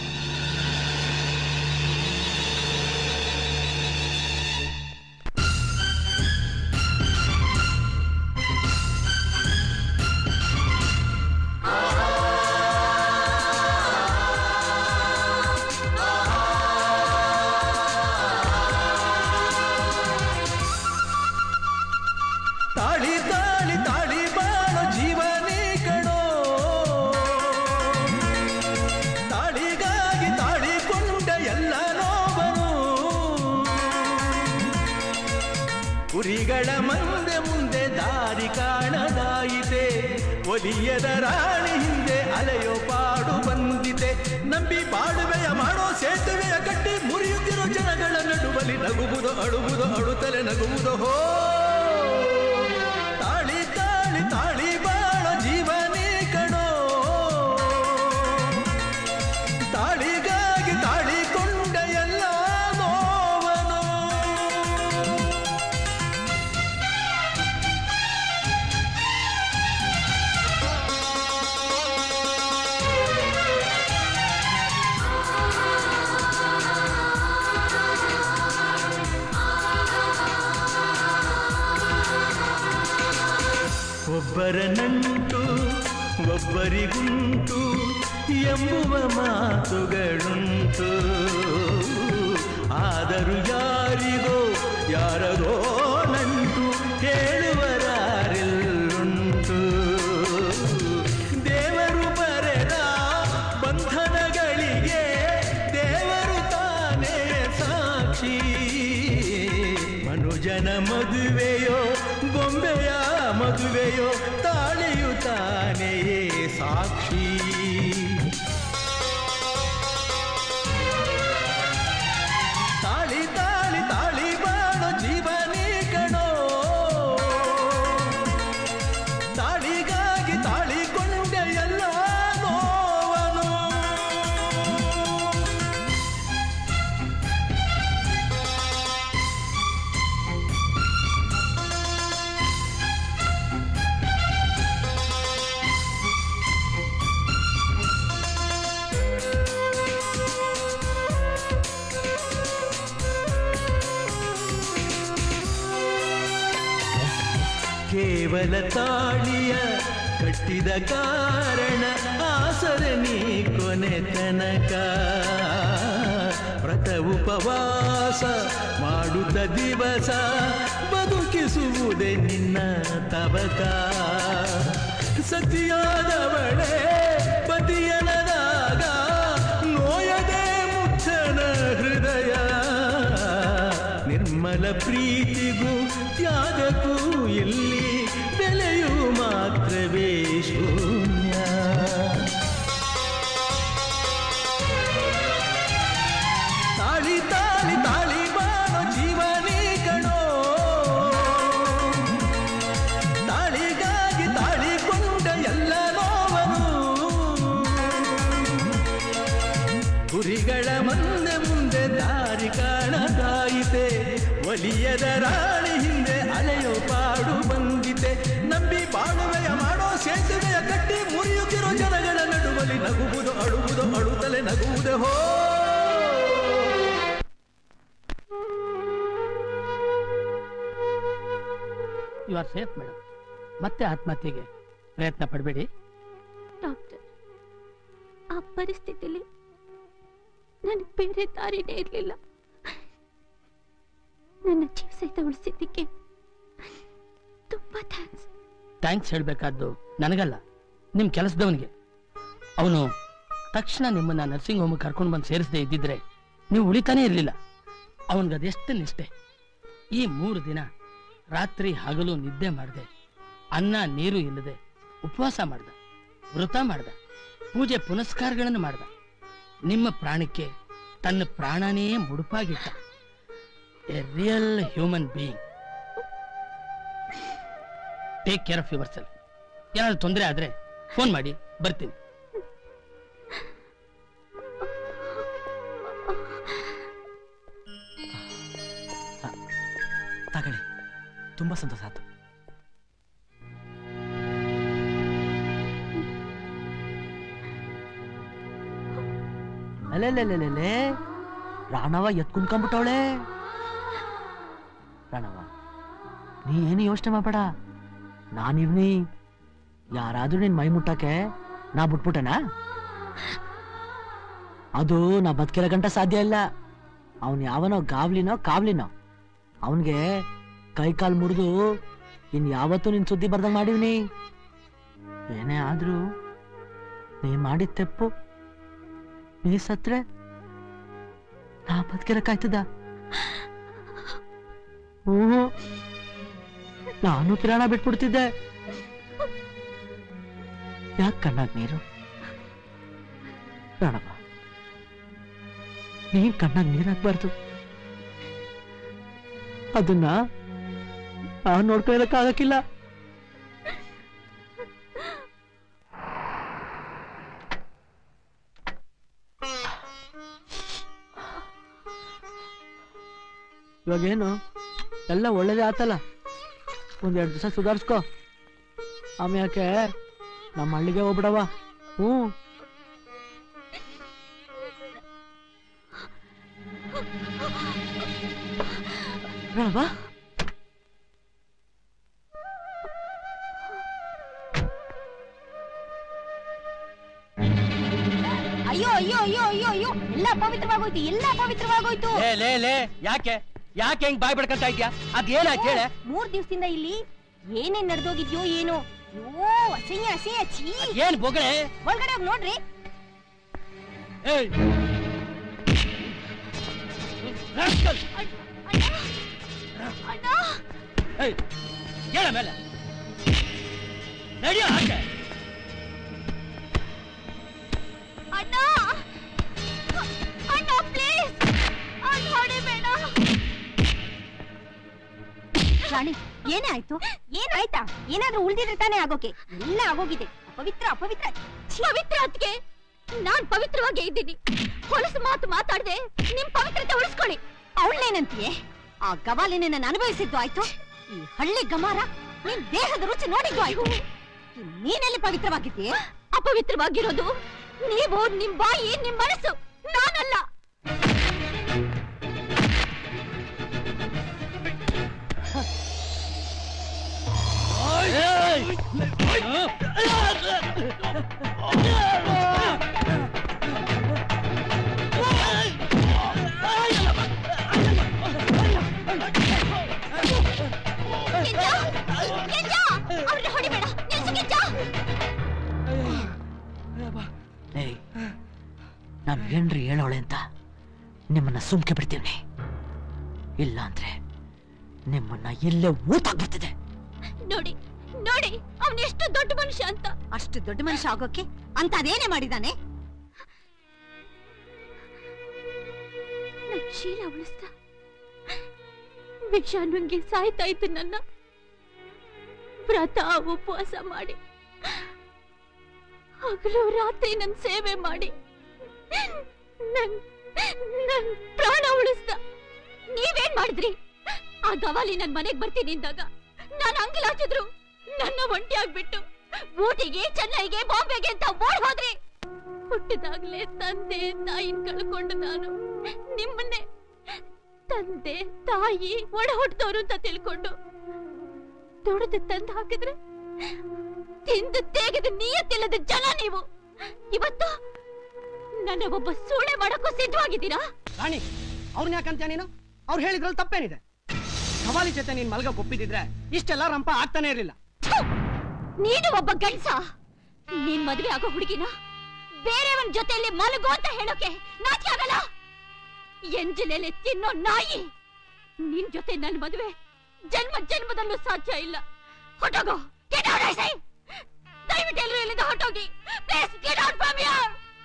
ತಾಳಿ ತಾಳಿ ತಾಳಿ ಬಾಳೋ ಜೀವನೇ ಕಣೋ ತಾಳಿಗಾಗಿ ತಾಳಿಕೊಂಡ ಎಲ್ಲ ನೋವನು ಕುರಿಗಳ ಮಂದೆ ಮುಂದೆ ದಾರಿ ಕಾಣದಾಯಿತೆ ಒಲಿಯದ ರಾಣಿ ಹಿಂದೆ ಅಲೆಯೋ ಪಾಡು ಬಂದಿದೆ ನಂಬಿ ಬಾಡುವೆಯ ಮಾಡೋ ಸೇತುವೆಯ ಕಟ್ಟಿ ಮುರಿಯುತ್ತಿರೋ ಜನಗಳ ನಡುವಲಿ ನಗುವುದು ಅಳುವುದು ಅಳುತ್ತಲೆ ನಗುವುದು ಹೋ ತಾಳಿ ತಾಳಿ ತಾಳಿ ಬಾಳ ಜೀವನೇ ಕಣೋ ತಾಳಿಗಾಗಿ ತಾಳಿಕೊಂಡ ಎಲ್ಲ ನೋವನು ಒಬ್ಬರ ನಂಟು ಒಬ್ಬರಿಗುಂಟು ಎಂಬುವ ಮಾತುಗಳುಂಟು ಆದರೂ ಯಾರಿಗೋ ಯಾರದೋ ನಂಟು ಹೇಳುವರಾರೆಲ್ಲುಂಟು ದೇವರು ಬರೆದ ಬಂಧನಗಳಿಗೆ ದೇವರು ತಾನೇ ಸಾಕ್ಷಿ ಮನುಜನ ಮದುವೆಯೋ ಬೊಂಬೆಯ ಮದುವೆಯೋ ತಾಳಿಯು ತಾನೆಯೇ ಸಾಕ್ಷಿ ತಾಳಿ ತಾಳಿ ತಾಳಿ ಬಾಳೋ ಜೀವನೇ ಕಣೋ ತಾಳಿಗಾಗಿ ತಾಳಿಕೊಂಡ ಎಲ್ಲ ನೋವನು ಕೇವಲ ತಾಳಿಯ ಕಟ್ಟಿದ ಕಾರಣ ಆಸರೆ ನೀ ಕೊನೆ ತನಕ ವ್ರತ ಉಪವಾಸ ಮಾಡುತ್ತ ದಿವಸ ಬದುಕಿಸುವುದೇ ನಿನ್ನ ತವಕ ಸತಿಯಾದವಳೇ ಪತಿಯನದಾಗ ನೋಯದೆ ಮುಚ್ಚನ ಹೃದಯ ನಿರ್ಮಲ ಪ್ರೀತಿಗೂ ತ್ಯಾಗಕ್ಕೂ ಇಲ್ಲಿ ಬೆಲೆಯು ಮಾತ್ರವೇ ಶೂನ್ಯ ತಾಳಿ ತಾಳಿ ತಾಳಿ ಬಾಳೋ ಜೀವನೇ ಕಣೋ ತಾಳಿಗಾಗಿ ತಾಳಿಕೊಂಡ ಎಲ್ಲ ನೋವನು ಗುರಿಗಳ ಮುಂದೆ ಮುಂದೆ ದಾರಿ ಕಾಣದಾಯಿತೆ ಒಲಿಯದ ರಾಣಿ ಹಿಂದೆ ಅಲೆಯೋ ಪಾಡು ಬಂದಿತೆ ನಂಬಿ ಬಾಳುವೆಯ ಮಾಡೋ ಸೇತುವೆಯ ಕಟ್ಟಿ ಮುರಿಯುತ್ತಿರೋ ಜನಗಳ ನಡುವಲಿ ನಗುವುದು ಅಳುವುದು ಅಳುತ್ತಲೆ ನಗುವುದೇ ಹೋ ಯು ಆರ್ ಸೇಫ್ ಮೇಡಮ್ ಮತ್ತೆ ಆತ್ಮಹತ್ಯೆಗೆ ಪ್ರಯತ್ನ ಪಡಬೇಡಿ ಡಾಕ್ಟರ್ ಆ ಪರಿಸ್ಥಿತಿಲಿ ನನಗೆ ಬೇರೆ ದಾರಿನೇ ಇರಲಿಲ್ಲ ನನ್ನ ಜೀವ ಸಹಿತ ಉಳಿಸಿದ್ದಕ್ಕೆ ತುಂಬಾ ಥ್ಯಾಂಕ್ಸ್ ಥ್ಯಾಂಕ್ಸ್ ಹೇಳಬೇಕಾದ್ದು ನನಗಲ್ಲ ನಿಮ್ಮ ಕೆಲಸದವನಿಗೆ ಅವನು ತಕ್ಷಣ ನಿಮ್ಮನ್ನ ನರ್ಸಿಂಗ್ ಹೋಮ್ ಕರ್ಕೊಂಡು ಬಂದು ಸೇರಿಸದೇ ಇದ್ದಿದ್ರೆ ನೀವು ಉಳಿತಾನೇ ಇರಲಿಲ್ಲ ಅವನಿಗೆ ಅದೆಷ್ಟು ನಿಷ್ಠೆ ಈ ಮೂರು ದಿನ ರಾತ್ರಿ ಹಗಲು ನಿದ್ದೆ ಮಾಡದೆ ಅನ್ನ ನೀರು ಇಲ್ಲದೆ ಉಪವಾಸ ಮಾಡ್ದ ವೃತ ಮಾಡ್ದ ಪೂಜೆ ಪುನಸ್ಕಾರಗಳನ್ನು ಮಾಡ್ದ ನಿಮ್ಮ ಪ್ರಾಣಕ್ಕೆ ತನ್ನ ಪ್ರಾಣನೇ ಮುಡುಪಾಗಿಟ್ಟ a real human being take care of yourself ಏನಾದ್ರು ತೊಂದರೆ ಆದ್ರೆ ಫೋನ್ ಮಾಡಿ ಬರ್ತೀನಿ ತಗೊಳ್ಳಿ ತುಂಬಾ ಸಂತೋಷ ಆಯ್ತು ಅಲೆಲೆಲೆಲೆಲೆ ರಾಣವ ಎತ್ಕೊಂಡ್ಕೊಂಡ್ಬಿಟ್ಟವಳೆ ರಾಣವ ನೀ ಏನು ಯೋಚನೆ ಮಾಡಬೇಡ ನಾನಿರ್ನಿ ಯಾರಾದ್ರೂ ನಿನ್ ಮೈ ಮುಟ್ಟಕ್ಕೆ ನಾ ಬಿಟ್ಬಿಟ್ಟೆನಾ ಅದು ನಾ ಬದುಕಿರೋ ಗಂಟ ಸಾಧ್ಯ ಇಲ್ಲ ಅವನ್ ಯಾವನೋ ಗಾವ್ಲಿನೋ ಕಾವ್ಲಿನೋ ಅವನ್ಗೆ ಕೈ ಕಾಲು ಮುರಿದು ಇನ್ ಯಾವತ್ತೂ ನಿನ್ ಸುದ್ದಿ ಬರ್ದಂಗ್ ಮಾಡಿವ್ನಿ ಏನೇ ಆದ್ರೂ ನೀ ಮಾಡಿದ ತೆಪ್ಪು ನೀ ಸತ್ರೆ ನಾ ಬದುಕಿರಕ್ಕಾಯ್ತದ ಹ್ಞೂ ನಾನು ಕಿರಾಣ ಬಿಟ್ಬಿಡ್ತಿದ್ದೆ ಯಾಕೆ ಕಣ್ಣಾಗ್ ನೀರು ರಾಣಪ್ಪ ನೀನ್ ಕಣ್ಣಾಗ್ ನೀರ್ ಹಾಕ್ಬಾರ್ದು ಅದನ್ನ ನಾನ್ ನೋಡ್ಕೊಳ್ಳಕ್ಕಾಗಕ್ಕಿಲ್ಲ ಇವಾಗೇನು ಎಲ್ಲ ಒಳ್ಳೇದೇ ಆತಲ್ಲ ಒಂದೆರಡು ದಿವಸ ಸುಧಾರಿಸ್ಕೊ ಆಮ್ಯಾಕೆ ನಮ್ಮ ಹಳ್ಳಿಗೆ ಹೋಗ್ಬಿಡವ ಹ್ಞೂ ಬೇಡವಾ ಅಯ್ಯೋ ಅಯ್ಯೋ ಅಯ್ಯೋ ಅಯ್ಯೋ ಅಯ್ಯೋ ಎಲ್ಲ ಪವಿತ್ರವಾಗೋಯ್ತು ಎಲ್ಲ ಪವಿತ್ರವಾಗೋಯ್ತು ಲೇ ಲೇ ಲೇ ಯಾಕೆ ಯಾಕೆ ಹೆಂಗ್ ಬಾಯ್ ಬಿಡ್ಕಂತ ಇದ್ಯಾ ಅದೇನಾಯ್ತು ಹೇಳೆ ಮೂರ್ ದಿವಸದಿಂದ ಇಲ್ಲಿ ಏನೇನ್ ನಡೆದೋಗಿದ್ಯೋ ಏನೋ ಅಯ್ಯೋ ಅಸಹ್ಯ ಅಸಹ್ಯ ಛೀ ಏನ್ ಬೊಗಳೆ ಒಳಗಡೆ ಹೋಗಿ ನೋಡ್ರಿ ಏಯ್ ಏಯ್ ಹೇಳ ಮೇಲೆ ನಡಿಯೋ ಹಾಗೆ ಅಣ್ಣ ಅಣ್ಣ ಪ್ಲೀಸ್ ಅಣ್ಣ ಹೊಡಿಬೇಡ ರಾಣಿ ಏನೇ ಆಯ್ತು ಏನಾಯ್ತಾ ಏನಾದ್ರೂ ಉಳ್ದಿದ್ರೆ ತಾನೇ ಆಗೋಕೆ ಎಲ್ಲ ಆಗೋಗಿದೆ ಅಪವಿತ್ರ ಅಪವಿತ್ರ ಪವಿತ್ರ ಅದ್ಕೆ ನಾನ್ ಪವಿತ್ರವಾಗೇ ಇದ್ದೀನಿ ಹೊಲಸು ಮಾತು ಮಾತಾಡ್ದೆ ನಿಮ್ ಪವಿತ್ರತೆ ಉಳಿಸ್ಕೊಳ್ಳಿ ಅವಳೇನಂತೀಯೇ ಆ ಗವಾಲಿನ ನಾನು ಅನುಭವಿಸಿದ್ದು ಆಯ್ತು ಈ ಹಳ್ಳಿ ಗಮಾರ ನಿನ್ ದೇಹದ ರುಚಿ ನೋಡಿದ್ದು ಆಯ್ತು ಈ ನೀನೆಲ್ಲಿ ಪವಿತ್ರವಾಗಿದ್ದೀಯೇ ಅಪವಿತ್ರವಾಗಿರೋದು ನೀವು ನಿಮ್ ಬಾಯಿ ನಿಮ್ ಮನಸ್ಸು ನಾನಲ್ಲ ಏನ್ರಿ ಹೇಳೋಳೆ ಅಂತ ನಿಮ್ಮನ್ನ ಸುಮ್ಕೆ ಬಿಡ್ತೀನಿ ಇಲ್ಲ ಅಂದ್ರೆ ನಿಮ್ಮನ್ನ ಇಲ್ಲೇ ಊತಾಕ್ಬಿಡ್ತಿದೆ ನೋಡಿ ನೋಡಿ ಅವನ್ ಎಷ್ಟು ದೊಡ್ಡ ಮನುಷ್ಯ ಅಂತ ಅಷ್ಟು ದೊಡ್ಡ ಮನುಷ್ಯ ಆಗೋಕೆ ಅಂತ ಅದೇನೇ ಮಾಡಿದಾನೆ ನನ್ ಶೀಲ ಉಳಿಸ್ದ ವಿಷ ನುಂಗಿ ಸಾಯ್ತಾ ಇತ್ತು ನನ್ನ ವ್ರತ ಉಪವಾಸ ಮಾಡಿ ಹಗಲು ರಾತ್ರಿ ನನ್ ಸೇವೆ ಮಾಡಿ ನನ್ ನನ್ ಪ್ರಾಣ ಉಳಿಸ್ದ ನೀವೇನ್ ಮಾಡಿದ್ರಿ ಆ ಗವಾಲಿ ನನ್ ಮನೆಗ್ ಬರ್ತೀನಿ ಅಂದಾಗ ನಾನು ಅಂಗಲಾಚಿದ್ರು ನನ್ನ ಒಂಟಿಯಾಗ್ಬಿಟ್ಟು ಊಟಿಗೆ ಚೆನ್ನೈಗೆ ಬಾಂಬೆಗೆ ಅಂತ ಓಡ್ ಹೋದ್ರಿ ಹುಟ್ಟಿದಾಗ್ಲೇ ತಂದೆ ತಾಯಿನ್ ಕಳ್ಕೊಂಡು ನಾನು ನಿಮ್ಮನ್ನೇ ತಂದೆ ತಾಯಿ ಒಡ ಹುಟ್ಟಿದವರು ಅಂತ ತಿಳ್ಕೊಂಡು ತೊಡೆದು ತಂದು ಹಾಕಿದ್ರೆ ತಿಂದು ತೇಗದ ನಿಯತ್ತಿಲ್ಲದ ಜನ ನೀವು ಇವತ್ತು ನನ್ನ ಒಬ್ಬ ಸೂಳೆ ಮಾಡಕ್ಕೂ ಸಿದ್ಧವಾಗಿದ್ದೀರಾ ರಾಣಿ ಅವ್ರನ್ನ ಯಾಕಂತ ನೀನು ಅವ್ರು ಹೇಳಿದ್ರಲ್ಲಿ ತಪ್ಪೇನಿದೆ ಸವಾಲಿ ಜೊತೆ ನೀನ್ ಮಲ್ಗ ಒಪ್ಪಿದಿದ್ರೆ ಇಷ್ಟೆಲ್ಲ ರಂಪ ಆಗ್ತಾನೆ ಇರಲಿಲ್ಲ ನೀನು ಒಬ್ಬ ಗಂಡ್ಸ ನೀನ್ ಮದುವೆ ಆಗೋ ಹುಡುಗಿನ ಬೇರೆಯವನ್ ಜೊತೆಯಲ್ಲಿ ಮಲಗು ಅಂತ ಹೇಳೋಕೆ ನಾಚಿಕೆ ಆಗಲ್ಲ ಎಂಜಲೆಲೆ ತಿನ್ನೋ ನಾಯಿ ನಿನ್ ಜೊತೆ ನನ್ ಮದುವೆ ಜನ್ಮ ಜನ್ಮದಲ್ಲೂ ಸಾಧ್ಯ ಇಲ್ಲ ಹೊಟ್ಟೋಗೋ Get out, I say! ದಯವಿಟ್ಟು ಎಲ್ಲರೂ ಇಲ್ಲಿಂದ ಹೊಟ್ಟೋಗಿ please get out from here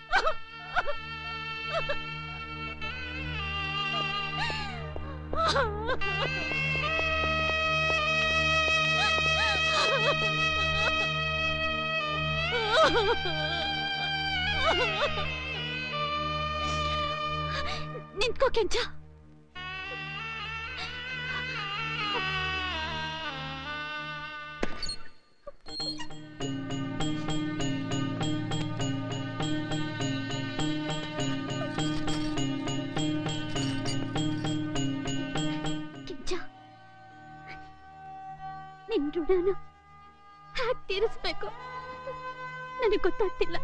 ನಿಂತ್ಕೋ ಕೆಂಚ ಕೆಂಚ ನಿನ್ ಋಣನ ಹ್ಯಾಕ್ ತೀರಿಸ್ಬೇಕು ನನಗೆ ಗೊತ್ತಾಗ್ತಿಲ್ಲ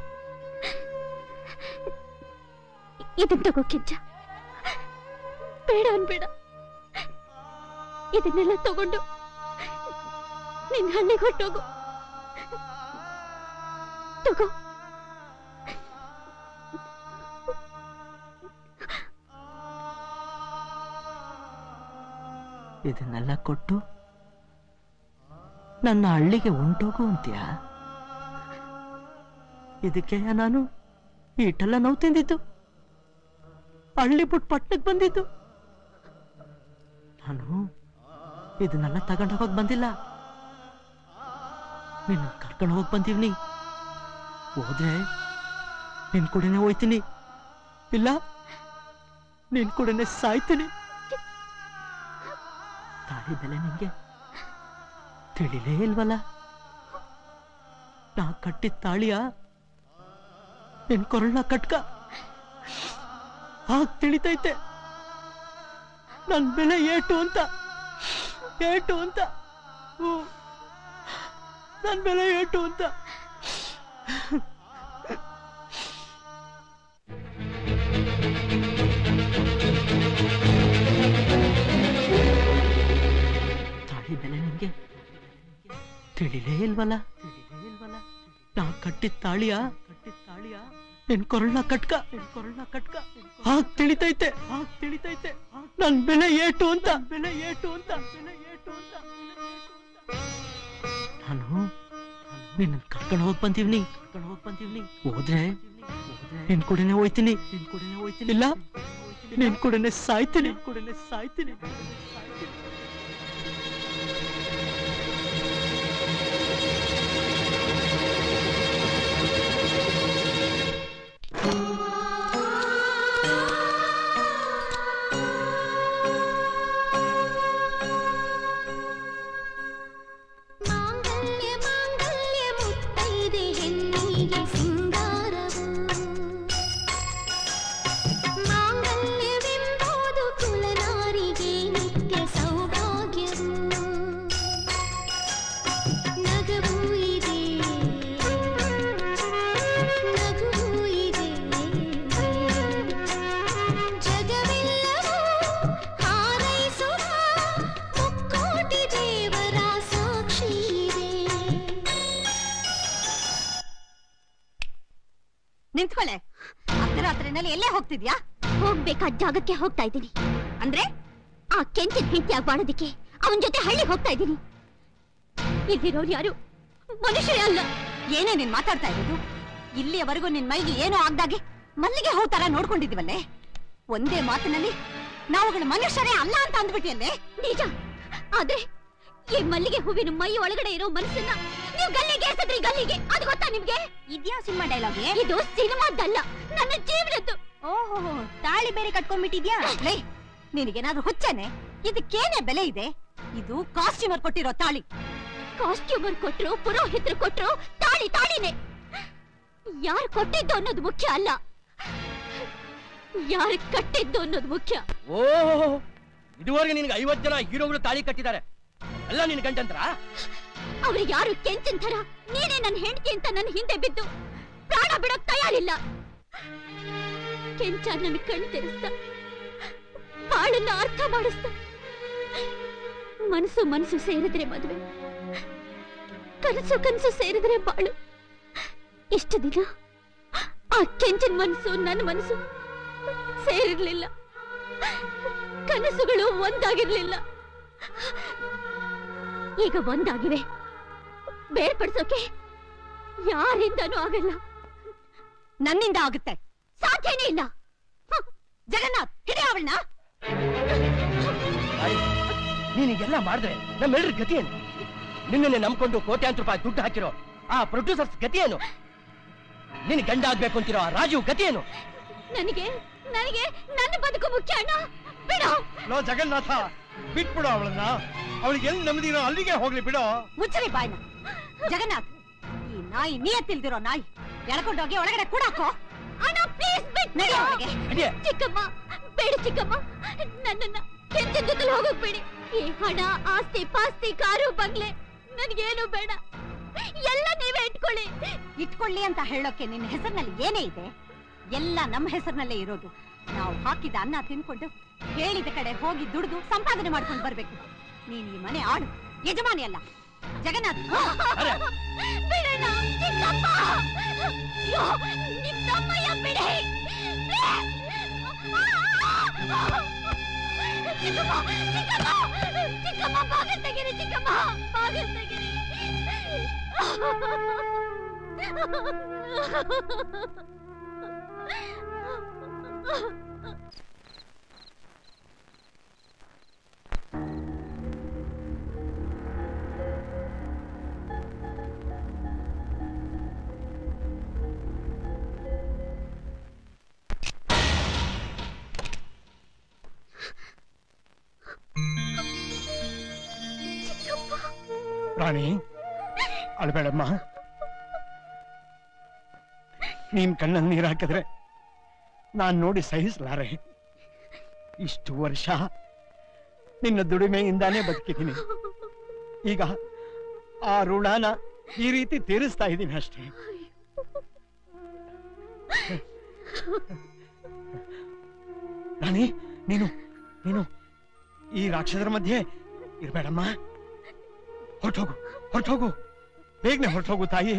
ಇದನ್ ತಗೋ ಕೆಂಚ ಬೇಡ ಅನ್ಬೇಡ ಇದನ್ನೆಲ್ಲ ತಗೊಂಡು ನಿನ್ ಹಳ್ಳಿಗೆ ಹೊಟ್ಟೋಗು ತಗೋ ಇದನ್ನೆಲ್ಲ ಕೊಟ್ಟು ನನ್ನ ಹಳ್ಳಿಗೆ ಹೊಂಟೋಗು ಅಂತೀಯ ಇದಕ್ಕೆ ನಾನು ಈಟೆಲ್ಲ ನೋವು ತಿಂದಿದ್ದು ಹಳ್ಳಿ ಬಿಟ್ಟು ಪಟ್ಟಣಕ್ಕೆ ಬಂದಿದ್ದು ನಾನು ಇದನ್ನೆಲ್ಲ ತಗೊಂಡು ಹೋಗಕ್ ಬಂದಿಲ್ಲ ನಿನ್ನ ಕರ್ಕೊಂಡು ಹೋಗಕ್ ಬಂದೀವ್ನಿ ಹೋದ್ರೆ ನಿನ್ ಕೂಡನೆ ಹೋಯ್ತೀನಿ ಇಲ್ಲ ನಿನ್ ಕೂಡನೆ ಸಾಯ್ತೀನಿ ತಾಳಿ ಬೆಲೆ ನಿಂಗೆ ತಿಳಿಲೇ ಇಲ್ವಲ್ಲ ನಾ ಕಟ್ಟಿದ ತಾಳಿಯ ನಿನ್ ಕೊರಳ ಕಟ್ಕ ಹಾಗ್ ತಿಳಿತೈತೆ ನನ್ ಬೆಲೆ ಏಟು ಅಂತ ಏಟು ಅಂತ ಹ್ಞೂ. ನನ್ ಬೆಲೆ ಏಟು ಅಂತ ತಾಳಿ ಬೆಲೆ ನಿಂಗೆ ತಿಳಿಲೇ ಇಲ್ವಲ್ಲ ತಿಳಿಲೇ ಇಲ್ವಲ್ಲ ನಾ ಕಟ್ಟಿದ ತಾಳಿಯ ಕಟ್ಟಿದ ತಾಳಿಯ ನಿನ್ ಕೊರಳ ಕಟ್ಕ ನಿನ್ ಕೊರಳ ಕಟ್ಕ ಹಾಗ್ ತಿಳಿತೈತೆ ಹಾಗ್ ತಿಳಿತೈತೆ ನನ್ ಬೆಲೆ ಏಟು ಅಂತ ಬೆಲೆ ಏಟು ಅಂತ ಬೆಲೆ ಏಟು ಅಂತ ನಾನು ನಿನ್ನ ಕರ್ಕೊಂಡು ಹೋಗ್ ಬಂದೀವ್ನಿ ಕರ್ಕೊಂಡು ಹೋಗ್ ಬಂದೀವ್ನಿ ಹೋದ್ರೆ ನಿನ್ ಕೂಡನೆ ಹೋಯ್ತೀನಿ ನಿನ್ ಕೂಡನೆ ಹೋಯ್ತೀನಿ ಇಲ್ಲ ನಿನ್ ಕೂಡನೆ ಸಾಯ್ತೀನಿ ಕೂಡನೆ ಸಾಯ್ತೀನಿ ಮುತ್ತೈದೆ ಹೆಣ್ಣಿಗೆ ಸಿಂಗಾರವು ಮಾಂಗಲ್ಯವೆಂಬುದು ಕುಲನಾರಿಗೆ ನಿತ್ಯ ಸೌಭಾಗ್ಯವು ನಗವೂ ಇದೆ ನಗುವೂ ಇದೆ ಜಗವೆಲ್ಲವೂ ಹಾರೈಸುವ ಮುಕ್ಕೋಟಿ ದೇವರ ಸಾಕ್ಷಿ ಇದೆ ನಿಂತ್ಕೊಳ್ಳೆ ಆ ಅರ್ಧರಾತ್ರಿನಲ್ಲಿ ಎಲ್ಲೇ ಹೋಗ್ತಿದ್ಯಾ ಹೋಗ್ಬೇಕಾದ ಜಾಗಕ್ಕೆ ಹೋಗ್ತಾ ಇದ್ದೀನಿ ಅಂದ್ರೆ ಆ ಕೆಂಚಿನ ಹೆಂಡತಿಯಾಗಿ ಬಾಳೋದಿಕ್ಕೆ ಅವನ್ ಜೊತೆ ಹಳ್ಳಿ ಹೋಗ್ತಾ ಇದ್ದೀನಿ ಇಲ್ಲಿರೋರು ಯಾರು ಮನುಷ್ಯರೇ ಅಲ್ಲ ಏನೇ ನೀನ್ ಮಾತಾಡ್ತಾ ಇರೋದು ಇಲ್ಲಿಯವರೆಗೂ ನಿನ್ ಮೈಗೆ ಏನೋ ಆಗ್ದಾಗೆ ಮಲ್ಲಿಗೆ ಹೂ ತರ ನೋಡ್ಕೊಂಡಿದೀವಲ್ಲೇ ಒಂದೇ ಮಾತಿನಲ್ಲಿ ನಾವುಗಳ ಮನುಷ್ಯರೇ ಅಲ್ಲ ಅಂತ ಅಂದ್ಬಿಟ್ಟಿಯಲ್ಲೇ ನಿಜ ಆದ್ರೆ ಈ ಮಲ್ಲಿಗೆ ಹೂವಿನ ಮೈ ಒಳಗಡೆ ಇರೋ ಮನಸ್ಸನ್ನ ನೀವು ಗಲ್ಲಿಗೆ ಎಸೆದ್ರಿ ಗಲ್ಲಿಗೆ ಅದು ಗೊತ್ತಾ ನಿಮ್ಗೆ ಇದ್ಯಾ ಸಿನಿಮಾ ಡೈಲಾಗ್ ಇದು ಸಿನಿಮಾದ್ದಲ್ಲ ನನ್ನ ಜೀವನದ್ದು ಓಹೋ ತಾಳಿ ಬೇರೆ ಕಟ್ಕೊಂಡ್ಬಿಟ್ಟಿದ್ಯಾ ಲೇ ನಿನಗೇನಾದ್ರೂ ಹುಚ್ಚನೆ ಇದಕ್ಕೇನೆ ಬೆಲೆ ಇದೆ ಇದು ಕಾಸ್ಟ್ಯೂಮರ್ ಕೊಟ್ಟಿರೋ ತಾಳಿ ಕಾಸ್ಟ್ಯೂಮರ್ ಕೊಟ್ರು ಪುರೋಹಿತರು ಕೊಟ್ರು ತಾಳಿ ತಾಳಿನೇ ಯಾರು ಕೊಟ್ಟಿದ್ದು ಅನ್ನೋದು ಮುಖ್ಯ ಅಲ್ಲ ಯಾರು ಕಟ್ಟಿದ್ದು ಅನ್ನೋದು ಮುಖ್ಯ ಓಹೋ ಇದುವರೆಗೆ ನಿನ್ಗೆ ಐವತ್ತು ಜನ ಹೀರೋಗಳು ತಾಳಿ ಕಟ್ಟಿದ್ದಾರೆ ಎಲ್ಲ ನಿನ್ ಗಂಟಂತ್ರ ಅವ್ರು ಯಾರು ಕೆಂಚನ್ ಥರ ನೀನೇ ನನ್ನ ಹೆಂಡತಿ ಅಂತ ನನ್ನ ಹಿಂದೆ ಬಿದ್ದು ಪ್ರಾಣ ಬಿಡೋಕ್ ತಯಾರಿಲ್ಲ ಕೆಂಚ ನನ್ನ ಕಣ್ ತೆರೆಸ್ತ ಬಾಳನ್ನ ಅರ್ಥ ಮಾಡಿಸ್ತ ಮನಸ್ಸು ಮನಸ್ಸು ಸೇರಿದ್ರೆ ಮದುವೆ ಕನಸು ಕನಸು ಸೇರಿದ್ರೆ ಬಾಳು ಇಷ್ಟು ದಿನ ಆ ಕೆಂಚನ್ ಮನಸ್ಸು ನನ್ನ ಮನಸ್ಸು ಸೇರಿರ್ಲಿಲ್ಲ ಕನಸುಗಳು ಒಂದಾಗಿರ್ಲಿಲ್ಲ ಈಗ ಒಂದಾಗಿವೆ ಬೇರ್ಪಡಿಸೋಕೆ ಯಾರಿಂದನೂ ಆಗಲ್ಲ ನನ್ನಿಂದ ಆಗುತ್ತೆ ಸಾಧ್ಯನೇ ಇಲ್ಲ ಜಗನ್ನಾಥ್ ಹಿಡಿ ಅವಳನ್ನ ನೀನೀಗೆಲ್ಲ ಮಾಡಿದ್ರೆ ನಮ್ಮೆಲ್ಲರ ಗತಿ ಏನು ನಿನ್ನನ್ನೇ ನಂಬ್ಕೊಂಡು ಕೋಟ್ಯಾಂತರ ರೂಪಾಯಿ ದುಡ್ಡು ಹಾಕಿರೋ ಆ ಪ್ರೊಡ್ಯೂಸರ್ಸ್ ಗತಿ ಏನು ನಿನ್ ಗಂಡ ಆಗ್ಬೇಕು ಅಂತಿರೋ ಆ ರಾಜೀವ್ ಗತಿ ಏನು ನನಗೆ ನನಗೆ ನನ್ನ ಬದುಕು ಮುಖ್ಯ ಅಣ್ಣ ಬಿಡು ಲೋ ಜಗನ್ನಾಥ ಬಿಟ್ಬಿಡು ಅವಳನ್ನ ಅವಳಿಗೆ ಎಲ್ಲಿ ನೆಮ್ಮದಿನೋ ಅಲ್ಲಿಗೆ ಹೋಗ್ಲಿ ಬಿಡು ಮುಚ್ಚರಿ ಬಾಯ್ನ ಜಗನ್ನಾಥ್ ಈ ನಾಯಿ ನಿಯತ್ತಿಲ್ದಿರೋ ನಾಯಿ ಎಳ್ಕೊಂಡೋಗಿ ಒಳಗಡೆ ಕೂಡಾಕೋ ಅಣ್ಣ ಪ್ಲೀಸ್ ಬಿಟ್ ನಡಿ ಒಳಗೆ. ಚಿಕ್ಕಮ್ಮ ಬೇಡ ಚಿಕ್ಕಮ್ಮ ನನ್ನನ್ನ ಕೆಂಚನ್ ಜೊತೆಲಿ ಹೋಗಕ್ ಬೇಡಿ ಈ ಹಣ ಆಸ್ತಿ ಪಾಸ್ತಿ ಕಾರು ಬಂಗ್ಲೆ ನನಗೇನು ಬೇಡ ಎಲ್ಲ ನೀವೇ ಇಟ್ಕೊಳ್ಳಿ ಇಟ್ಕೊಳ್ಳಿ ಅಂತ ಹೇಳೋಕೆ ನಿನ್ನ ಹೆಸರಿನಲ್ಲಿ ಏನೇ ಇದೆ ಎಲ್ಲ ನಮ್ಮ ಹೆಸರಿನಲ್ಲೇ ಇರೋದು ನಾವು ಹಾಕಿದ ಅನ್ನ ತಿನ್ಕೊಂಡು ಹೇಳಿದ ಕಡೆ ಹೋಗಿ ದುಡಿದು ಸಂಪಾದನೆ ಮಾಡ್ಕೊಂಡು ಬರ್ಬೇಕು ನೀನ್ ಈ ಮನೆ ಆಡು ಯಜಮಾನಿ ಅಲ್ಲ ಜಗನ್ನಾಥ್ ಬಿಡಣ್ಣ ಚಿಕ್ಕಪ್ಪ ಅಯ್ಯೋ ನಿಮ್ ತಮ್ಮಯ್ಯ ಬಿಡಿ ಚಿಕ್ಕಮ್ಮ ಚಿಕ್ಕಮ್ಮ ಚಿಕ್ಕಮ್ಮ ಬಾಗಿಲ್ ತೆಗೀರಿ ಚಿಕ್ಕಮ್ಮ ಬಾಗಿಲ್ ತೆಗೀರಿ ರಾಣಿ ಅಳ್ಬೇಡಮ್ಮ ನೀನ್ ಕಣ್ಣಲ್ಲಿ ನೀರ್ ಹಾಕಿದ್ರೆ ನಾನ್ ನೋಡಿ ಸಹಿಸಲಾರೆ ಇಷ್ಟು ವರ್ಷ ನಿನ್ನ ದುಡಿಮೆಯಿಂದಾನೇ ಬದುಕಿದ್ದೀನಿ ಈಗ ಆ ಋಣನ ಈ ರೀತಿ ತೀರಿಸ್ತಾ ಇದ್ದೀನಿ ಅಷ್ಟೇ ರಾಣಿ ನೀನು ನೀನು ಈ ರಾಕ್ಷಸರ ಮಧ್ಯೆ ಇರ್ಬೇಡಮ್ಮ ಹೊರಟೋಗು ಹೊರಟೋಗು ಬೇಗನೆ ಹೊರಟೋಗು ತಾಯಿ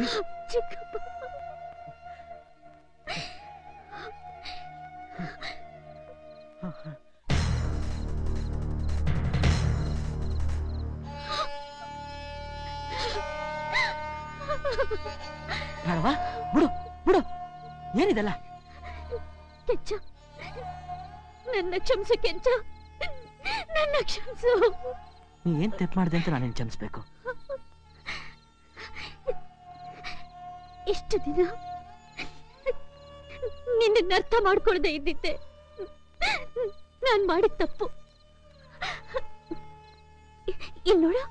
ಬೇಡವಾ ಬಿಡು ಬಿಡು ಏನಿದೆಲ್ಲ ಕೆಂಚ ನನ್ನ ಕ್ಷಮಿಸು ಕೆಂಚ ನನ್ನ ಕ್ಷಮಿಸು ನೀ ಏನ್ ತಪ್ಪು ಮಾಡಿದೆ ಅಂತ ನಾನು ಕ್ಷಮಿಸ್ಬೇಕು ಇಷ್ಟು ದಿನ ನಿನ್ನನ್ನ ಅರ್ಥ ಮಾಡ್ಕೊಳ್ದೆ ಇದ್ದಿದ್ದೆ ನಾನ್ ಮಾಡಿದ ತಪ್ಪು ಇಲ್ ನೋಡು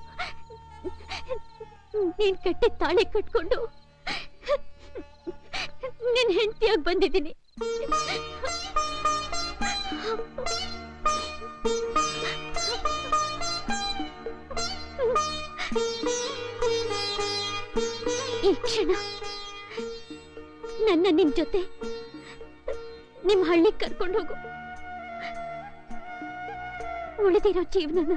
ನೀನ್ ಕಟ್ಟಿದ ತಾಳಿ ಕಟ್ಕೊಂಡು ನಿನ್ ಹೆಂಡತಿಯಾಗಿ ಬಂದಿದ್ದೀನಿ ಈ ಕ್ಷಣ ನನ್ನ ನಿನ್ ಜೊತೆ ನಿಮ್ ಹಳ್ಳಿಗ್ ಕರ್ಕೊಂಡು ಹೋಗು ಉಳಿದಿರೋ ಜೀವನನ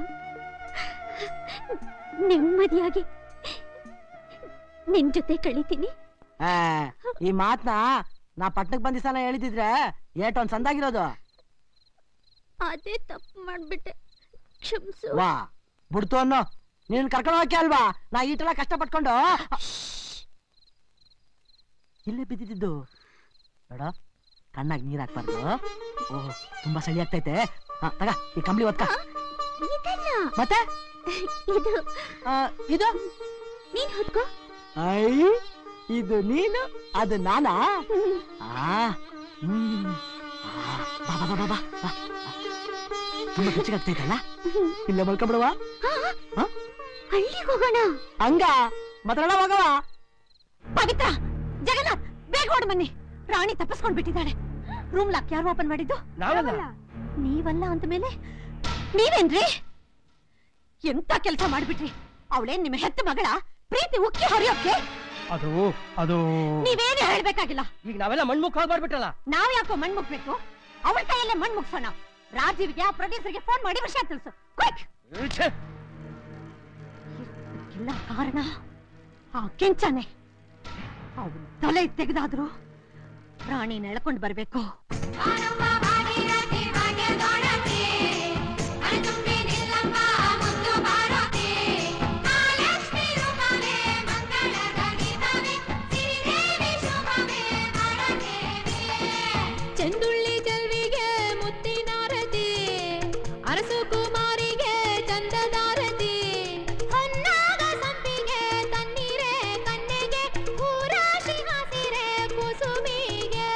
ನೆಮ್ಮದಿಯಾಗಿ ನಿನ್ ಜೊತೆ ಕಳಿತೀನಿ ಆ, ಈ ಮಾತ್ನ ನಾ ಪಟ್ಟಣಕ್ಕೆ ಬಂದಿಸಾನ ಹೇಳಿದಿದ್ರೆ ಏಟ್ ಒಂದ್ ಸಂದಾಗಿರೋದು ಅದೇ ತಪ್ಪು ಮಾಡ್ಬಿಟ್ಟೆ ಕ್ಷಮಿಸು ವಾ ಬಿಡ್ತು ಅನ್ನೋ ನೀನ್ ಕರ್ಕೊಂಡು ಹೋಗಕ್ಕೆ ಅಲ್ವಾ ನಾ ಈಟೆಲ್ಲ ಕಷ್ಟ ಪಟ್ಕೊಂಡು ಇಲ್ಲೇ ಬಿದ್ದಿದ್ದು ಬೇಡ ಕಣ್ಣಾಗ ನೀರ್ ಹಾಕ್ಬಾರ್ದು ಓಹ್ ತುಂಬಾ ಚಳಿ ಆಗ್ತೈತೆ ಹಾ ತಗ ಈ ಕಂಬಳಿ ಒತ್ಕ ಇದಲ್ಲ ಮತ್ತೆ ಇದು ಆ, ಇದು ನೀನ್ ಹೊತ್ಕೋ ಐ ಇದು ನೀನು ಅದು ನಾನಾ ಆ ಹ್ಮ್ ಆ, ಬಾ ಬಾ ಬಾ ಬಾ ಬಾ ಬಾ ತುಂಬಾ ಬೆಚ್ಚಗಾಗ್ತೈತಲ್ಲ ಇಲ್ಲೇ ಮಲ್ಕೊಂಬಿಡುವ ಹಳ್ಳಿಗೆ ಹೋಗೋಣ ಹಂಗ ಮಾತಾಡ ಹೋಗವ ಪವಿತ್ರ ಜಗನ್ನಾಥ್ ಬೇಗ ಓಡ್ ಬನ್ನಿ ರಾಣಿ ತಪ್ಪಿಸ್ಕೊಂಡ್ ಬಿಟ್ಟಿದ್ದಾಳೆ ರೂಮ್ ಲಾಕ್ ಯಾರು ಓಪನ್ ಮಾಡಿದ್ದು ನಾವಲ್ಲ. ನೀವಲ್ಲ ಅಂತ ಮೇಲೆ ನೀವೇನ್ರಿ ಎಂತ ಕೆಲಸ ಮಾಡ್ಬಿಟ್ರಿ ಅವಳೇನ್ ನಿಮ್ಮ ಹೆತ್ತ ಮಗಳ ಪ್ರೀತಿ ಉಕ್ಕಿ ಹೊರೆಯೋಕೆ ಅದು ಅದು ನೀವೇನು ಹೇಳ್ಬೇಕಾಗಿಲ್ಲ ಈಗ ನಾವೆಲ್ಲ ಮಣ್ಮುಖ ಆಗ್ಬಾರ್ಬಿಟ್ಟಲ್ಲ ನಾವ್ ಯಾಕೋ ಮಣ್ ಮುಗ್ಬೇಕು ಅವಳ ಕೈಯಲ್ಲೇ ಮಣ್ ಮುಗ್ಸೋಣ ರಾಜೀವ್ಗೆ ಆ ಪ್ರೊಡ್ಯೂಸರ್ಗೆ ಫೋನ್ ಮಾಡಿ ವಿಷಯ ತಿಳಿಸು ಕ್ವಿಕ್ ಇಲ್ಲ ಕಾರಣ ಆ ಕೆಂಚನೆ ಅವನು ತಲೆ ತೆಗೆದಾದ್ರು ರಾಣಿ ನೆಳ್ಕೊಂಡ್ ಬರ್ಬೇಕು ಚಂದುಳ್ಳಿ ಜಲ್ವಿಗೆ ಮುತ್ತಿನಾರತಿ ಅರಸು ಕುಮಾರಿಗೆ ಚಂದದಾರತಿ ಹೊನ್ನಾಗ ಸಂಪಿಗೆ ತಣ್ಣೀರೆ ಕಣ್ಣಿಗೆ ಹೂರಾಶಿ ಹಸಿರೆ ಕುಸುಮಿಗೆ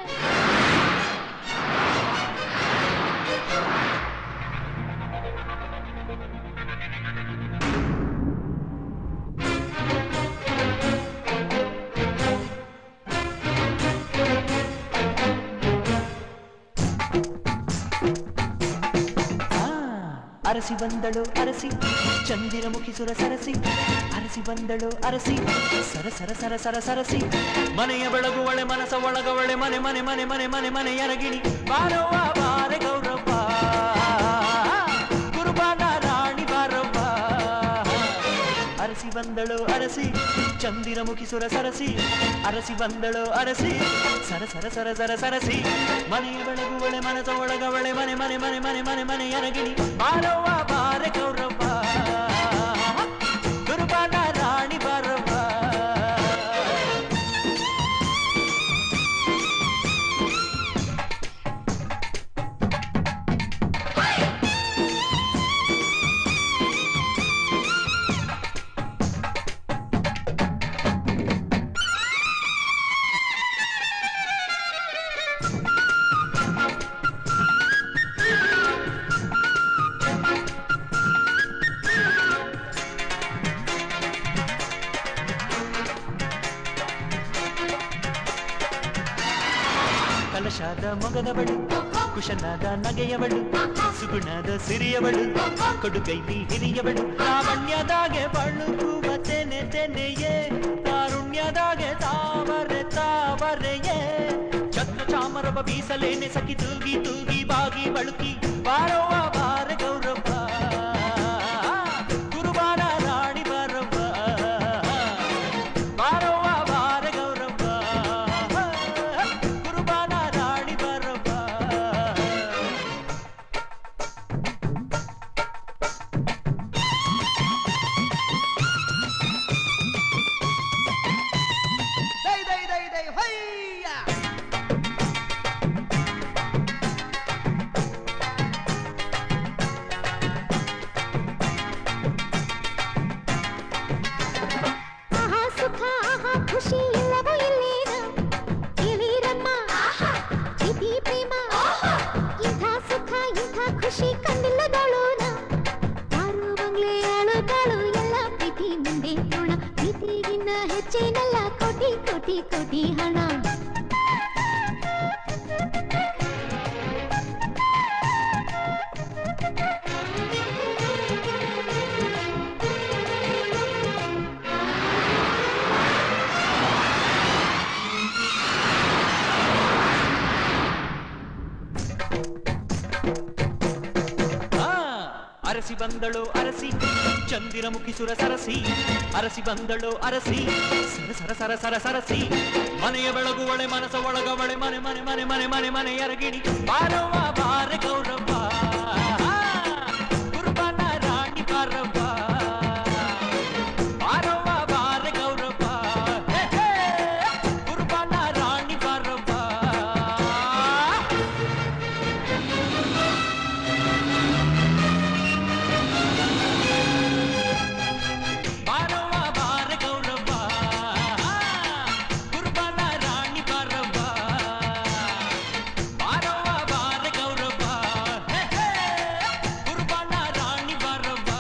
ಅರಸಿ ಬಂದಳು ಅರಸಿ ಚಂದಿರ ಮುಖಿಸುರ ಸರಸಿ ಅರಸಿ ಬಂದಳು ಅರಸಿ ಸರ ಸರ ಸರ ಸರ ಸರಸಿ ಮನೆಯ ಬೆಳಗುವಳೆ ಮನಸ ಒಳಗವಳೆ ಮನೆ ಮನೆ ಮನೆ ಮನೆ ಮನೆ ಮನೆ ಎರಗಿಣಿ ಬಾರವ್ವ ಬಾರೆ ಗೌರವ್ವ ಗುರುಬಾನ ರಾಣಿ ಬಾರವ್ವ ಅರಸಿ ಬಂದಳು ಅರಸಿ ಚಂದಿರ ಮುಖಿಸುರ ಸರಸಿ ಅರಸಿ ಬಂದಳು ಅರಸಿ ಸರ ಸರ ಸರ ಸರ ಸರಸಿ ಮನೆಯ ಬೆಳಗುವಳೆ ಮನಸ ಒಳಗವಳೆ ಮನೆ ಮನೆ ಮನೆ ಮನೆ ಮನೆ ಮನೆ ಎರಗಿಣಿ ಬಾರವ್ವ ಬಾರೆ ಗೌರವ್ವ ಗುರುಬಾನ ರಾಣಿ ಬಾರವ್ವ ಕಲಶಾದ ಮೊಗದವಳು ಕುಶನಾದ ನಗೆಯವಳು ಸುಗುಣದ ಸಿರಿಯವಳು ಕೊಡುಗೈಲಿ ಹಿರಿಯವಳು ಲಾವಣ್ಯದಾಗೆ ಬಳುಕುವ ತೆನೆ ತೆನೆಯೇ ತಾರುಣ್ಯದಾಗೆ ತಾವರೆ ತಾವರೆಯೇ ಛತ್ರ ಚಾಮರವ ಬೀಸಲೇನೆ ಸಖಿ ತೂಗಿ ತೂಗಿ ಬಾಗಿ ಬಳುಕಿ ಬಾರವ್ವ ಬಾರ ಗೌರವ್ವ ಗುರುಬಾರ ರಾಣಿ ಬಾರವ್ವ ಬಾರವ್ವ ಬಾರ ಗೌರವ್ವ ಗುರುಬಾನ ರಾಣಿ ಬಾರವ್ವ ದೈ ದೈ ದೈ ದೈ ಹೊಯ್ಯ ಆಹಾ ಸುಖ ಆಹಾ ಖುಷಿ ಎಲ್ಲವೂ ಇಲ್ಲೇನ ಇಳೀರಮ್ಮ ಪ್ರೀತಿ ಪ್ರೇಮ ಇಂಥ ಸುಖ ಇಂಥ ಖುಷಿ ಕಂಡಿಲ್ಲದೋಳೋನ ಕಾರು ಬಂಗ್ಲೆ ಆಳುಗಳು ಎಲ್ಲ ಪ್ರೀತಿ ಮುಂದೆ ನೋಣ ಪ್ರೀತಿಗಿನ್ನ ಹೆಚ್ಚೇನಲ್ಲ ಕೋಟಿ ಕೋಟಿ ಕೋಟಿ ಹಣ ಆ, ಅರಸಿ ಬಂದಳು ಅರಸಿ ಚಂದಿರ ಮುಖಿಸುರ ಸರಸಿ ಅರಸಿ ಬಂದಳು ಅರಸಿ ಸರ ಸರ ಸರ ಸರ ಸರಸಿ ಮನೆಯ ಬೆಳಗುವಳೆ ಮನಸ ಒಳಗವಳೆ ಮನೆ ಮನೆ ಮನೆ ಮನೆ ಮನೆ ಮನೆ ಎರಗಿಣಿ ಬಾರವ್ವ ಬಾರೆ ಗೌರವ್ವ ಕುರುಬನ ರಾಣಿ ಬಾರವ್ವ ಬಾರವ್ವ ಬಾರೆ ಗೌರವ್ವ ಹೇ, ಹೇ, ಕುರುಬನ ರಾಣಿ ಬಾರವ್ವ ಬಾರವ್ವ ಬಾರೆ ಗೌರವ್ವ ಕುರುಬನ ರಾಣಿ ಬಾರವ್ವ ಬಾರವ್ವ ಬಾರೆ ಗೌರವ್ವ ಹೇ, ಹೇ, ಕುರುಬನ ರಾಣಿ ಬಾರವ್ವ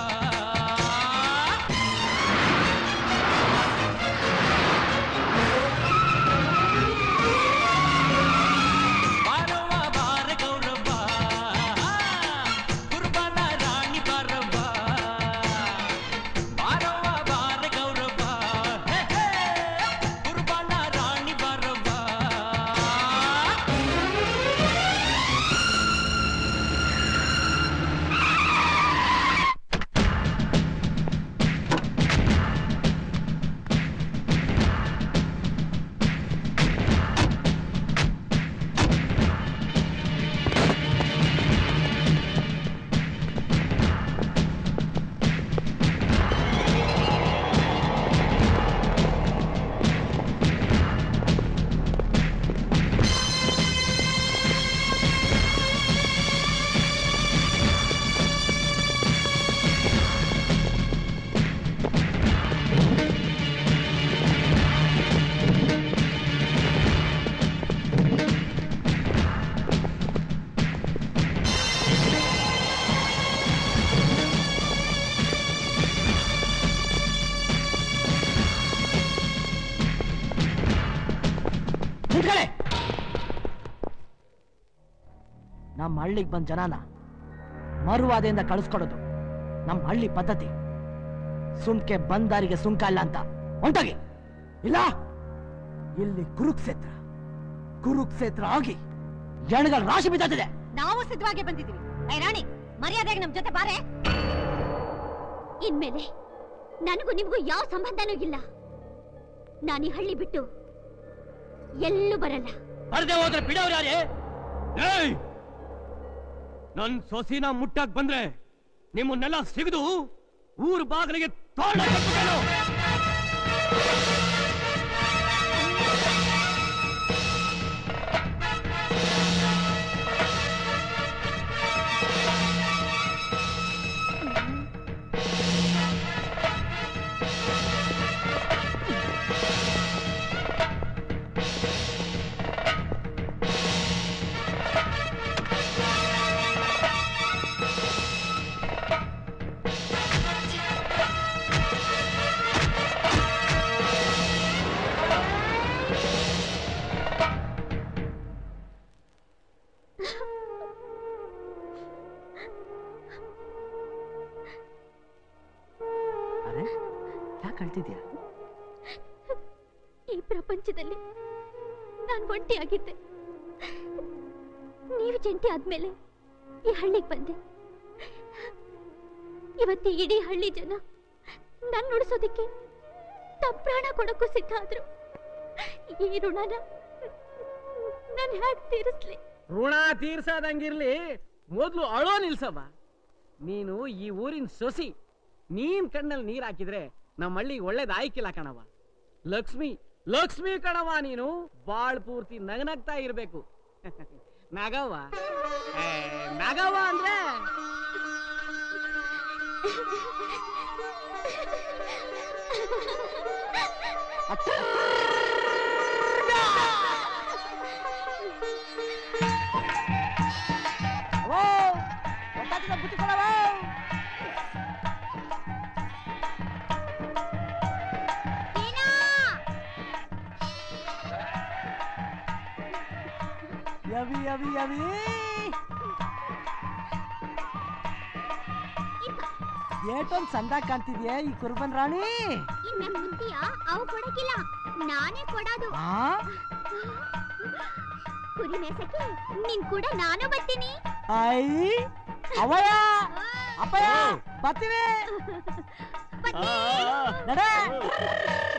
ಬಾರವ್ವ ಬಾರೆ ಗೌರವ್ವ ಕುರುಬನ ರಾಣಿ ಬಾರವ್ವ ಬಾರವ್ವ ಬಾರೆ ಗೌರವ್ವ ಹೇ, ಹೇ, ಕುರುಬನ ರಾಣಿ ಬಾರವ್ವ ನಿಂತ್ಕೊಳ್ಳಿ ನಮ್ಮ ಹಳ್ಳಿಗೆ ಬಂದ ಜನನ ಮರುವಾದೆಯಿಂದ ಕಳಿಸ್ಕೊಡೋದು ನಮ್ಮ ಹಳ್ಳಿ ಪದ್ಧತಿ ಸುಮ್ಕೆ ಬಂದಾರಿಗೆ ಸುಂಕ ಇಲ್ಲ ಅಂತ ಹೊಂಟೋಗಿ ಇಲ್ಲ ಇಲ್ಲಿ ಕುರುಕ್ಷೇತ್ರ ಕುರುಕ್ಷೇತ್ರ ಆಗಿ ಜನಗಳ ರಾಶಿ ಬಿದ್ದಿದೆ ನಾವು ಸಿದ್ಧವಾಗಿ ಬಂದಿದ್ದೀವಿ ಐ ರಾಣಿ ಮರ್ಯಾದೆಗೆ ನಮ್ ಜೊತೆ ಬಾರೆ ಇನ್ಮೇಲೆ ನನಗೂ ನಿಮಗೂ ಯಾವ ಸಂಬಂಧನೂ ಇಲ್ಲ ನಾನು ಈ ಹಳ್ಳಿ ಬಿಟ್ಟು ಎಲ್ಲೂ ಬರಲ್ಲ ಬರ್ದೆ ಹೋದ್ರೆ ಬಿಡೋರು ಯಾರೇ ಏಯ್ ನನ್ ಸೊಸಿನ ಮುಟ್ಟಕ್ ಬಂದ್ರೆ ನಿಮ್ಮನ್ನೆಲ್ಲ ಸಿಗದು ಊರ್ ಬಾಗಿಲಿಗೆ ತೋಳ ಕಟ್ಬಿಟ್ಟೇನು. ಅರೆ ಯಾಕೆ ಅಳ್ತಿದ್ಯಾ ಈ ಪ್ರಪಂಚದಲ್ಲಿ ನಾನು ಒಂಟಿಯಾಗಿದ್ದೆ ನೀವು ಜಂಟಿ ಆದ್ಮೇಲೆ ಈ ಹಳ್ಳಿಗೆ ಬಂದೆ ಇವತ್ತು ಇಡೀ ಹಳ್ಳಿ ಜನ ನನ್ನ ನುಡಿಸೋದಕ್ಕೆ ತಮ್ಮ ಪ್ರಾಣ ಕೊಡಕ್ಕೂ ಸಿದ್ಧ ಆದ್ರು ಈ ಋಣನ ನಾನು ಹ್ಯಾಕ್ ತೀರಿಸ್ಲಿ ಋಣ ತೀರ್ಸದಂಗಿರ್ಲಿ ಮೊದ್ಲು ಅಳೋ ನಿಲ್ಸವ್ವ ನೀನು ಈ ಊರಿನ ಸೊಸಿ ನೀನ್ ಕಣ್ಣಲ್ಲಿ ನೀರ್ ಹಾಕಿದ್ರೆ ನಮ್ಮ ಹಳ್ಳಿಗೆ ಒಳ್ಳೇದ್ ಆಯ್ಕಿಲ್ಲ ಕಣವ ಲಕ್ಷ್ಮಿ ಲಕ್ಷ್ಮಿ ಕಣವ ನೀನು ಬಾಳ್ ಪೂರ್ತಿ ನಗನಗ್ತಾ ಇರ್ಬೇಕು ನಗವ್ವ ಏ, ನಗವ್ವ ಅಂದ್ರೆ ಯವಿ ಯವಿ ಯವಿ ಏಟೊಂದ್ ಸಂದ ಕಾಣ್ತಿದ್ಯೆ ಈ ಕುರ್ಬನ್ ರಾಣಿ ಇನ್ನ ಮುಂದಿಯ ಅವು ಕೊಡಕ್ಕಿಲ್ಲ ನಾನೇ ಕೊಡೋದು ಆ? ಕುರಿ ಮೇಸಕ್ಕೆ ನಿನ್ ಕೂಡ ನಾನು ಬರ್ತೀನಿ ಐ ಅವಯ ಅಪ್ಪಯ್ಯ ಬರ್ತೀವಿ ನಡೆ